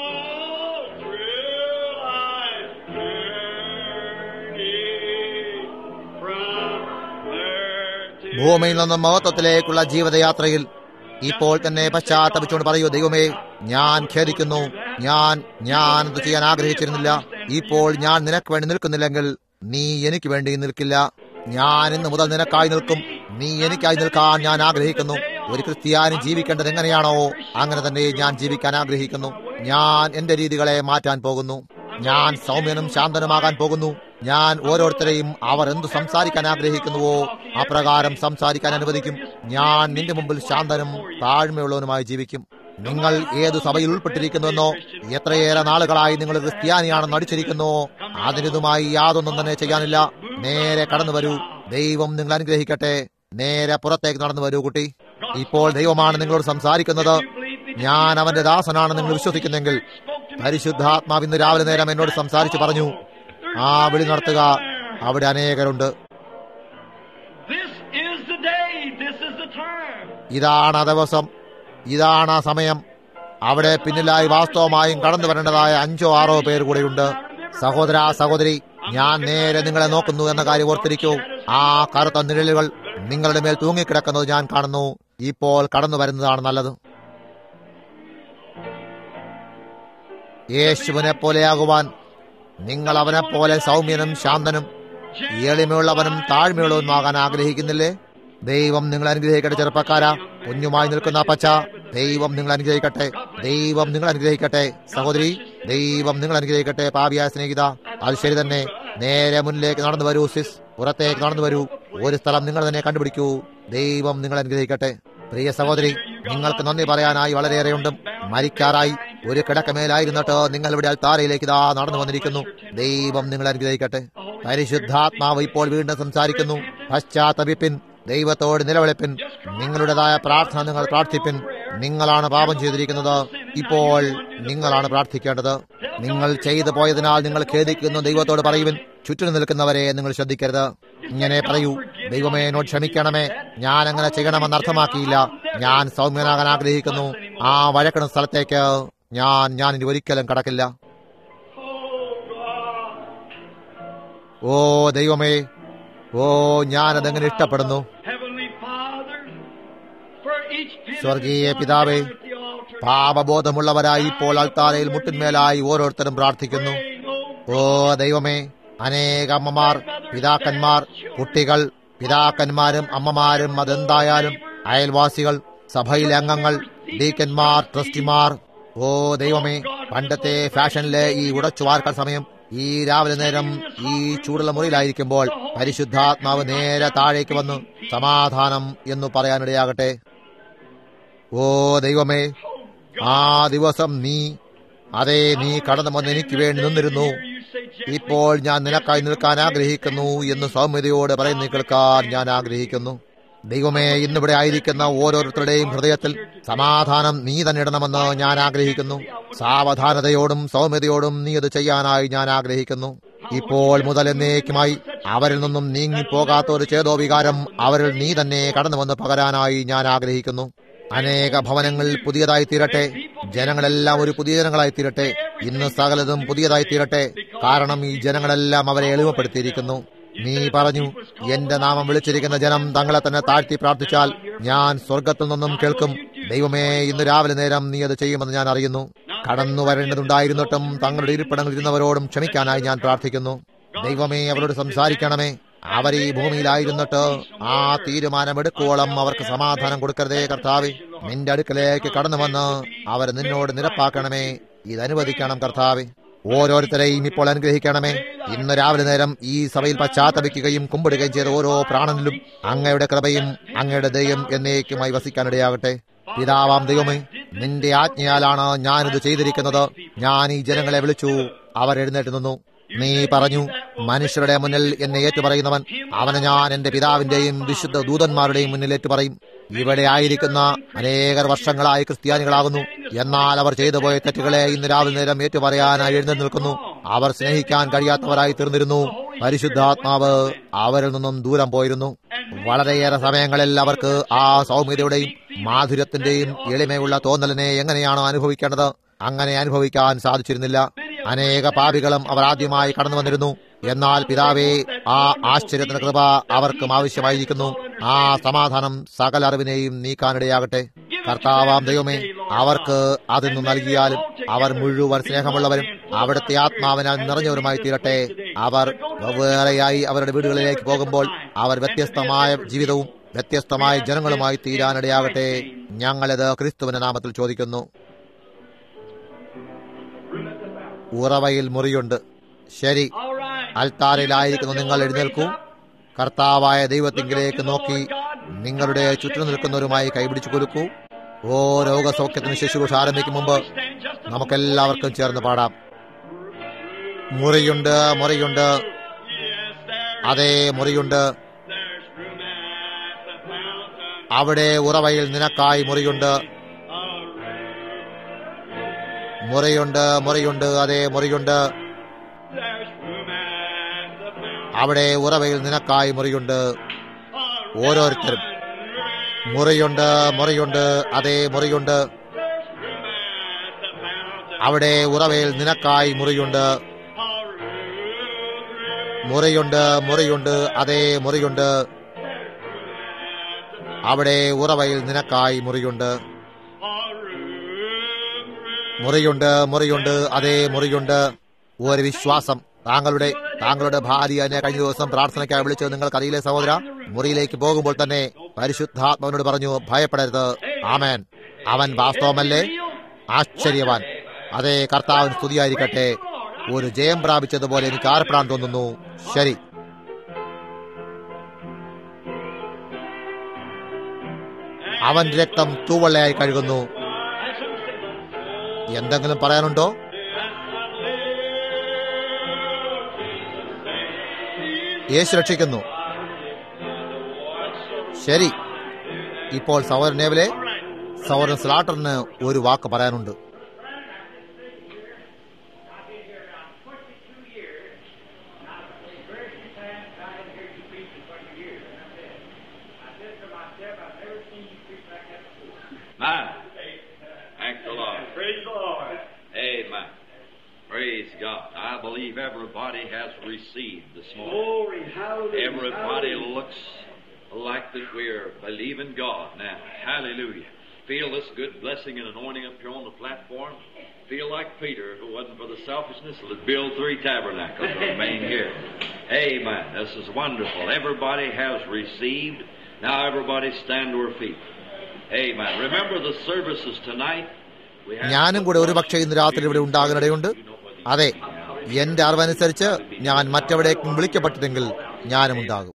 ഭൂമിയിൽ നിന്നും മഹത്വത്തിലേക്കുള്ള ജീവിതയാത്രയിൽ ഇപ്പോൾ തന്നെ പശ്ചാത്തപിച്ചുകൊണ്ട് പറയൂ ദൈവമേ ഞാൻ ഖേദിക്കുന്നു ഞാൻ ഞാൻ ഇത് ചെയ്യാൻ ആഗ്രഹിച്ചിരുന്നില്ല ഇപ്പോൾ ഞാൻ നിനക്ക് വേണ്ടി നിൽക്കുന്നില്ലെങ്കിൽ നീ എനിക്ക് വേണ്ടി നിൽക്കില്ല ഞാൻ ഇന്ന് മുതൽ നിനക്കായി നിൽക്കും നീ എനിക്കായി നിൽക്കാൻ ഞാൻ ആഗ്രഹിക്കുന്നു ഒരു ക്രിസ്ത്യാനി ജീവിക്കേണ്ടത് എങ്ങനെയാണോ അങ്ങനെ തന്നെ ഞാൻ ജീവിക്കാൻ ആഗ്രഹിക്കുന്നു ഞാൻ എന്റെ രീതികളെ മാറ്റാൻ പോകുന്നു ഞാൻ സൗമ്യനും ശാന്തനുമാകാൻ പോകുന്നു ഞാൻ ഓരോരുത്തരെയും അവർ എന്തു സംസാരിക്കാൻ ആഗ്രഹിക്കുന്നുവോ അപ്രകാരം സംസാരിക്കാൻ അനുവദിക്കും ഞാൻ നിന്റെ മുമ്പിൽ ശാന്തനും താഴ്മയുള്ളവനുമായി ജീവിക്കും നിങ്ങൾ ഏതു സഭയിൽ ഉൾപ്പെട്ടിരിക്കുന്നുവെന്നോ എത്രയേറെ നാളുകളായി നിങ്ങൾ ക്രിസ്ത്യാനിയാണെന്ന് നടിച്ചിരിക്കുന്നുവോ അതിനിതുമായി യാതൊന്നും തന്നെ ചെയ്യാനില്ല നേരെ കടന്നു വരൂ ദൈവം നിങ്ങൾ അനുഗ്രഹിക്കട്ടെ നേരെ പുറത്തേക്ക് നടന്നു വരൂ കുട്ടി ഇപ്പോൾ ദൈവമാണ് നിങ്ങളോട് സംസാരിക്കുന്നത് ഞാൻ അവന്റെ ദാസനാണ് നിങ്ങൾ വിശ്വസിക്കുന്നെങ്കിൽ പരിശുദ്ധാത്മാവ് ഇന്ന് രാവിലെ നേരം എന്നോട് സംസാരിച്ചു പറഞ്ഞു ആ വിളി നടത്തുക അവിടെ അനേകരുണ്ട് ഇതാണ് ആ ദിവസം ഇതാണ് ആ സമയം അവിടെ പിന്നിലായി വാസ്തവമായും കടന്നു വരേണ്ടതായ അഞ്ചോ ആറോ പേർ കൂടെയുണ്ട് സഹോദര സഹോദരി ഞാൻ നേരെ നിങ്ങളെ നോക്കുന്നു എന്ന കാര്യം ഓർത്തിരിക്കൂ ആ കറുത്ത നിഴലുകൾ നിങ്ങളുടെ മേൽ തൂങ്ങിക്കിടക്കുന്നത് ഞാൻ കാണുന്നു ഇപ്പോൾ കടന്നു വരുന്നതാണ് നല്ലത് യേശുവിനെ പോലെയാകുവാൻ നിങ്ങൾ അവനെ പോലെ സൗമ്യനും ശാന്തനും എളിമയുള്ളവനും താഴ്മയുള്ളവനുമാകാൻ ആഗ്രഹിക്കുന്നില്ലേ ദൈവം നിങ്ങൾ അനുഗ്രഹിക്കട്ടെ ചെറുപ്പക്കാരാ കുഞ്ഞുമായി നിൽക്കുന്ന പച്ച ദൈവം നിങ്ങൾ അനുഗ്രഹിക്കട്ടെ ദൈവം നിങ്ങൾ അനുഗ്രഹിക്കട്ടെ സഹോദരി ദൈവം നിങ്ങൾ അനുഗ്രഹിക്കട്ടെ പാപിയായ സ്നേഹിത അത് ശരി തന്നെ നേരെ മുന്നിലേക്ക് നടന്നു വരൂ സിസ് പുറത്തേക്ക് നടന്നു വരൂ ഒരു സ്ഥലം നിങ്ങൾ തന്നെ കണ്ടുപിടിക്കൂ ദൈവം നിങ്ങൾ അനുഗ്രഹിക്കട്ടെ പ്രിയ സഹോദരി നിങ്ങൾക്ക് നന്ദി പറയാനായി വളരെയേറെയുണ്ട് മരിക്കാറായി ഒരു കിടക്കമേലായിരുന്നിട്ട് നിങ്ങൾ ഇവിടെ അൽത്താരയിലേക്ക് ഇതാ നടന്നു വന്നിരിക്കുന്നു ദൈവം നിങ്ങൾ അനുഗ്രഹിക്കട്ടെ പരിശുദ്ധാത്മാവ് ഇപ്പോൾ വീണ്ടും സംസാരിക്കുന്നു പശ്ചാത്തപിപ്പിൻ ദൈവത്തോട് നിലവിളിപ്പിൻ നിങ്ങളുടേതായ പ്രാർത്ഥന നിങ്ങൾ പ്രാർത്ഥിപ്പിൻ നിങ്ങളാണ് പാപം ചെയ്തിരിക്കുന്നത് ഇപ്പോൾ നിങ്ങളാണ് പ്രാർത്ഥിക്കേണ്ടത് നിങ്ങൾ ചെയ്തു പോയതിനാൽ നിങ്ങൾ ഖേദിക്കുന്നു ദൈവത്തോട് പറയുവിൻ ചുറ്റിനും നിൽക്കുന്നവരെ നിങ്ങൾ ശ്രദ്ധിക്കരുത് ഇങ്ങനെ പറയൂ ദൈവമേ എന്നോട് ക്ഷമിക്കണമേ ഞാൻ അങ്ങനെ ചെയ്യണമെന്ന് അർത്ഥമാക്കിയില്ല ഞാൻ സൗമ്യനാകാൻ ആഗ്രഹിക്കുന്നു ആ വഴക്കണ സ്ഥലത്തേക്ക് ഞാൻ ഞാൻ ഇനി ഒരിക്കലും കടക്കില്ല ഓ ദൈവമേ ഓ ഞാനതെങ്ങനെ ഇഷ്ടപ്പെടുന്നു Heavenly Father, for each സ്വർഗീയ പിതാവേ പാപബോധമുള്ളവരായി ഇപ്പോൾ അൾത്താരയിൽ മുട്ടിന്മേലായി ഓരോരുത്തരും പ്രാർത്ഥിക്കുന്നു ഓ ദൈവമേ അനേക അമ്മമാർ പിതാക്കന്മാർ കുട്ടികൾ പിതാക്കന്മാരും അമ്മമാരും അതെന്തായാലും അയൽവാസികൾ സഭയിലെ അംഗങ്ങൾ ഡീക്കന്മാർ ട്രസ്റ്റിമാർ ഓ ദൈവമേ പണ്ടത്തെ ഫാഷനിലെ ഈ ഉടച്ചുവാർക്കൽ സമയം ഈ രാവിലെ നേരം ഈ ചൂടുള്ള മുറിയിലായിരിക്കുമ്പോൾ പരിശുദ്ധാത്മാവ് നേരെ താഴേക്ക് വന്ന് സമാധാനം എന്ന് പറയാനിടയാകട്ടെ ഓ ദൈവമേ ആ ദിവസം നീ അതെ നീ കടന്നു വന്ന് എനിക്ക് വേണ്ടി നിന്നിരുന്നു ഇപ്പോൾ ഞാൻ നിനക്കായി നിൽക്കാൻ ആഗ്രഹിക്കുന്നു എന്ന് സൗമ്യതയോട് പറയുന്ന കേൾക്കാൻ ഞാൻ ആഗ്രഹിക്കുന്നു ദൈവമേ ഇന്നിവിടെ ആയിരിക്കുന്ന ഓരോരുത്തരുടെയും ഹൃദയത്തിൽ സമാധാനം നീ തന്നെ ഇടണമെന്ന് ഞാൻ ആഗ്രഹിക്കുന്നു സാവധാനതയോടും സൗമ്യതയോടും നീ അത് ചെയ്യാനായി ഞാൻ ആഗ്രഹിക്കുന്നു ഇപ്പോൾ മുതൽ എന്നേക്കുമായി അവരിൽ നിന്നും നീങ്ങിപ്പോകാത്ത ഒരു ചേതോവികാരം അവരിൽ നീ തന്നെ കടന്നു വന്ന് പകരാനായി ഞാൻ ആഗ്രഹിക്കുന്നു അനേക ഭവനങ്ങൾ പുതിയതായി തീരട്ടെ ജനങ്ങളെല്ലാം ഒരു പുതിയ ജനങ്ങളായി തീരട്ടെ ഇന്ന് സകലതും പുതിയതായി തീരട്ടെ കാരണം ഈ ജനങ്ങളെല്ലാം അവരെ എളിമപ്പെടുത്തിയിരിക്കുന്നു നീ പറഞ്ഞു എന്റെ നാമം വിളിച്ചിരിക്കുന്ന ജനം തങ്ങളെ തന്നെ താഴ്ത്തി പ്രാർത്ഥിച്ചാൽ ഞാൻ സ്വർഗത്തിൽ നിന്നും കേൾക്കും ദൈവമേ ഇന്ന് രാവിലെ നേരം നീ അത് ചെയ്യുമെന്ന് ഞാൻ അറിയുന്നു കടന്നു വരേണ്ടതുണ്ടായിരുന്നിട്ടും തങ്ങളുടെ ഇരിപ്പിടങ്ങളിൽ ഇരുന്നവരോടും ക്ഷമിക്കാനായി ഞാൻ പ്രാർത്ഥിക്കുന്നു ദൈവമേ അവരോട് സംസാരിക്കണമേ അവർ ഈ ഭൂമിയിലായിരുന്നിട്ട് ആ തീരുമാനമെടുക്കോളം അവർക്ക് സമാധാനം കൊടുക്കരുതേ കർത്താവെ നിന്റെ അടുക്കലേക്ക് കടന്നു വന്ന് അവർ നിന്നോട് നിരപ്പാക്കണമേ ഇത് അനുവദിക്കണം കർത്താവെ ഓരോരുത്തരെയും ഇപ്പോൾ അനുഗ്രഹിക്കണമേ ഇന്ന് രാവിലെ നേരം ഈ സഭയിൽ പശ്ചാത്തപിക്കുകയും കുമ്പിടുകയും ചെയ്ത ഓരോ പ്രാണനിലും അങ്ങയുടെ കൃപയും അങ്ങയുടെ ദയം എന്നേക്കുമായി വസിക്കാനിടയാകട്ടെ പിതാവാം ദൈവമേ നിന്റെ ആജ്ഞയാലാണ് ഞാനിത് ചെയ്തിരിക്കുന്നത് ഞാൻ ഈ ജനങ്ങളെ വിളിച്ചു അവർ എഴുന്നേറ്റ് നിന്നു നീ പറഞ്ഞു മനുഷ്യരുടെ മുന്നിൽ എന്നെ ഏറ്റുപറയുന്നവൻ അവനെ ഞാൻ എന്റെ പിതാവിന്റെയും വിശുദ്ധ ദൂതന്മാരുടെയും മുന്നിൽ ഏറ്റുപറയും ഇവിടെ ആയിരിക്കുന്ന അനേകർ വർഷങ്ങളായി ക്രിസ്ത്യാനികളാകുന്നു എന്നാൽ അവർ ചെയ്തു പോയ തെറ്റുകളെ ഇന്ന് രാവിലെ നേരം ഏറ്റുപറയാനായി എഴുന്നേറ്റ് നിൽക്കുന്നു അവർ സ്നേഹിക്കാൻ കഴിയാത്തവരായി തീർന്നിരുന്നു പരിശുദ്ധാത്മാവ് അവരിൽ നിന്നും ദൂരം പോയിരുന്നു വളരെയേറെ സമയങ്ങളിൽ അവർക്ക് ആ സൗമ്യതയുടെയും മാധുര്യത്തിന്റെയും എളിമയുള്ള തോന്നലിനെ എങ്ങനെയാണ് അനുഭവിക്കേണ്ടത് അങ്ങനെ അനുഭവിക്കാൻ സാധിച്ചിരുന്നില്ല അനേക പാപികളും അവർ ആദ്യമായി കടന്നു വന്നിരുന്നു എന്നാൽ പിതാവേ ആ ആശ്ചര്യത്തിന് കൃപ അവർക്കും ആവശ്യമായിരിക്കുന്നു ആ സമാധാനം സകല അറിവിനെയും നീക്കാനിടയാകട്ടെ കർത്താവാം ദൈവമേ അവർക്ക് അതിൽ നൽകിയാലും അവർ മുഴുവൻ സ്നേഹമുള്ളവരും അവിടുത്തെ ആത്മാവിനാൽ നിറഞ്ഞവരുമായി തീരട്ടെ അവർ വെവ്വേറെയായി അവരുടെ വീടുകളിലേക്ക് പോകുമ്പോൾ അവർ വ്യത്യസ്തമായ ജീവിതവും വ്യത്യസ്തമായ ജനങ്ങളുമായി തീരാനിടയാകട്ടെ ഞങ്ങളിത് ക്രിസ്തുവിന്റെ നാമത്തിൽ ചോദിക്കുന്നു ഉറവയിൽ മുറിയുണ്ട് ശരി അൽത്താരയിലായിരിക്കുന്ന നിങ്ങൾ എഴുന്നേൽക്കൂ കർത്താവായ ദൈവത്തിങ്കിലേക്ക് നോക്കി നിങ്ങളുടെ ചുറ്റും നിൽക്കുന്നവരുമായി കൈപിടിച്ചു കൊടുക്കൂ ഓ രോഗസൗഖ്യത്തിന് ശുശ്രൂഷ ആരംഭിക്കും മുമ്പ് നമുക്കെല്ലാവർക്കും ചേർന്ന് പാടാം മുറിയുണ്ട് മുറിയുണ്ട് അതേ മുറിയുണ്ട് അവിടെ ഉറവയിൽ നിനക്കായി മുറിയുണ്ട് മുറിയുണ്ട് മുറിയുണ്ട് അതേ മുറിയുണ്ട് അവിടെ ഉറവയിൽ നിനക്കായി മുറിയുണ്ട് ഓരോരുത്തരും മുറിയുണ്ട് മുറിയുണ്ട് അതേ മുറിയുണ്ട് There's room at the mountain. അവിടെ ഉറവയിൽ നിനക്കായി മുറിയുണ്ട് A room, room. മുറിയുണ്ട് മുറിയുണ്ട് അതേ മുറിയുണ്ട് അവിടെ ഉറവയിൽ നിനക്കായി മുറിയുണ്ട് A room, room. മുറിയുണ്ട് മുറിയുണ്ട് അതേ മുറിയുണ്ട് ഒരു വിശ്വാസം താങ്കളുടെ താങ്കളുടെ ഭാര്യ എന്നെ കഴിഞ്ഞ ദിവസം പ്രാർത്ഥനയ്ക്കായി വിളിച്ചത് നിങ്ങൾക്കറിയില്ലേ സഹോദര മുറിയിലേക്ക് പോകുമ്പോൾ തന്നെ പരിശുദ്ധാത്മാവിനോട് പറഞ്ഞു ഭയപ്പെടരുത് ആമേൻ അവൻ വാസ്തവമല്ലേ ആശ്ചര്യവാൻ അതേ കർത്താവിന് സ്തുതിയായിരിക്കട്ടെ ഒരു ജയം പ്രാപിച്ചതുപോലെ എനിക്ക് ആർപ്പെടാൻ തോന്നുന്നു ശരി അവൻ രക്തം തൂവള്ളയായി കഴുകുന്നു That's what I'm saying. എന്തെങ്കിലും പറയാനുണ്ടോ യേശു രക്ഷിക്കുന്നു ശരി ഇപ്പോൾ സഹോദരൻ നേവലെ സഹോദരൻ സ്ലാട്ടറിന് ഒരു വാക്ക് പറയാനുണ്ട് Man. Thank the Lord. Praise the Lord. Amen. Praise God. I believe everybody has received this morning. Glory, hallelujah. Everybody hallelujah. looks like that we're believing God now. Hallelujah. Feel this good blessing and anointing up here on the platform. Feel like Peter, if it wasn't for the selfishness, would build three tabernacles and remain here. Amen. This is wonderful. Everybody has received. Now everybody stand to our feet. Amen. Remember the services tonight. We have- ഞാനും കൂടെ ഒരുപക്ഷെ ഇന്ന് രാത്രി ഇവിടെ ഉണ്ടാകാനിടയുണ്ട് അതെ എന്റെ അറിവനുസരിച്ച് ഞാൻ മറ്റെവിടേക്കും വിളിക്കപ്പെട്ടതെങ്കിൽ ഞാനും ഉണ്ടാകും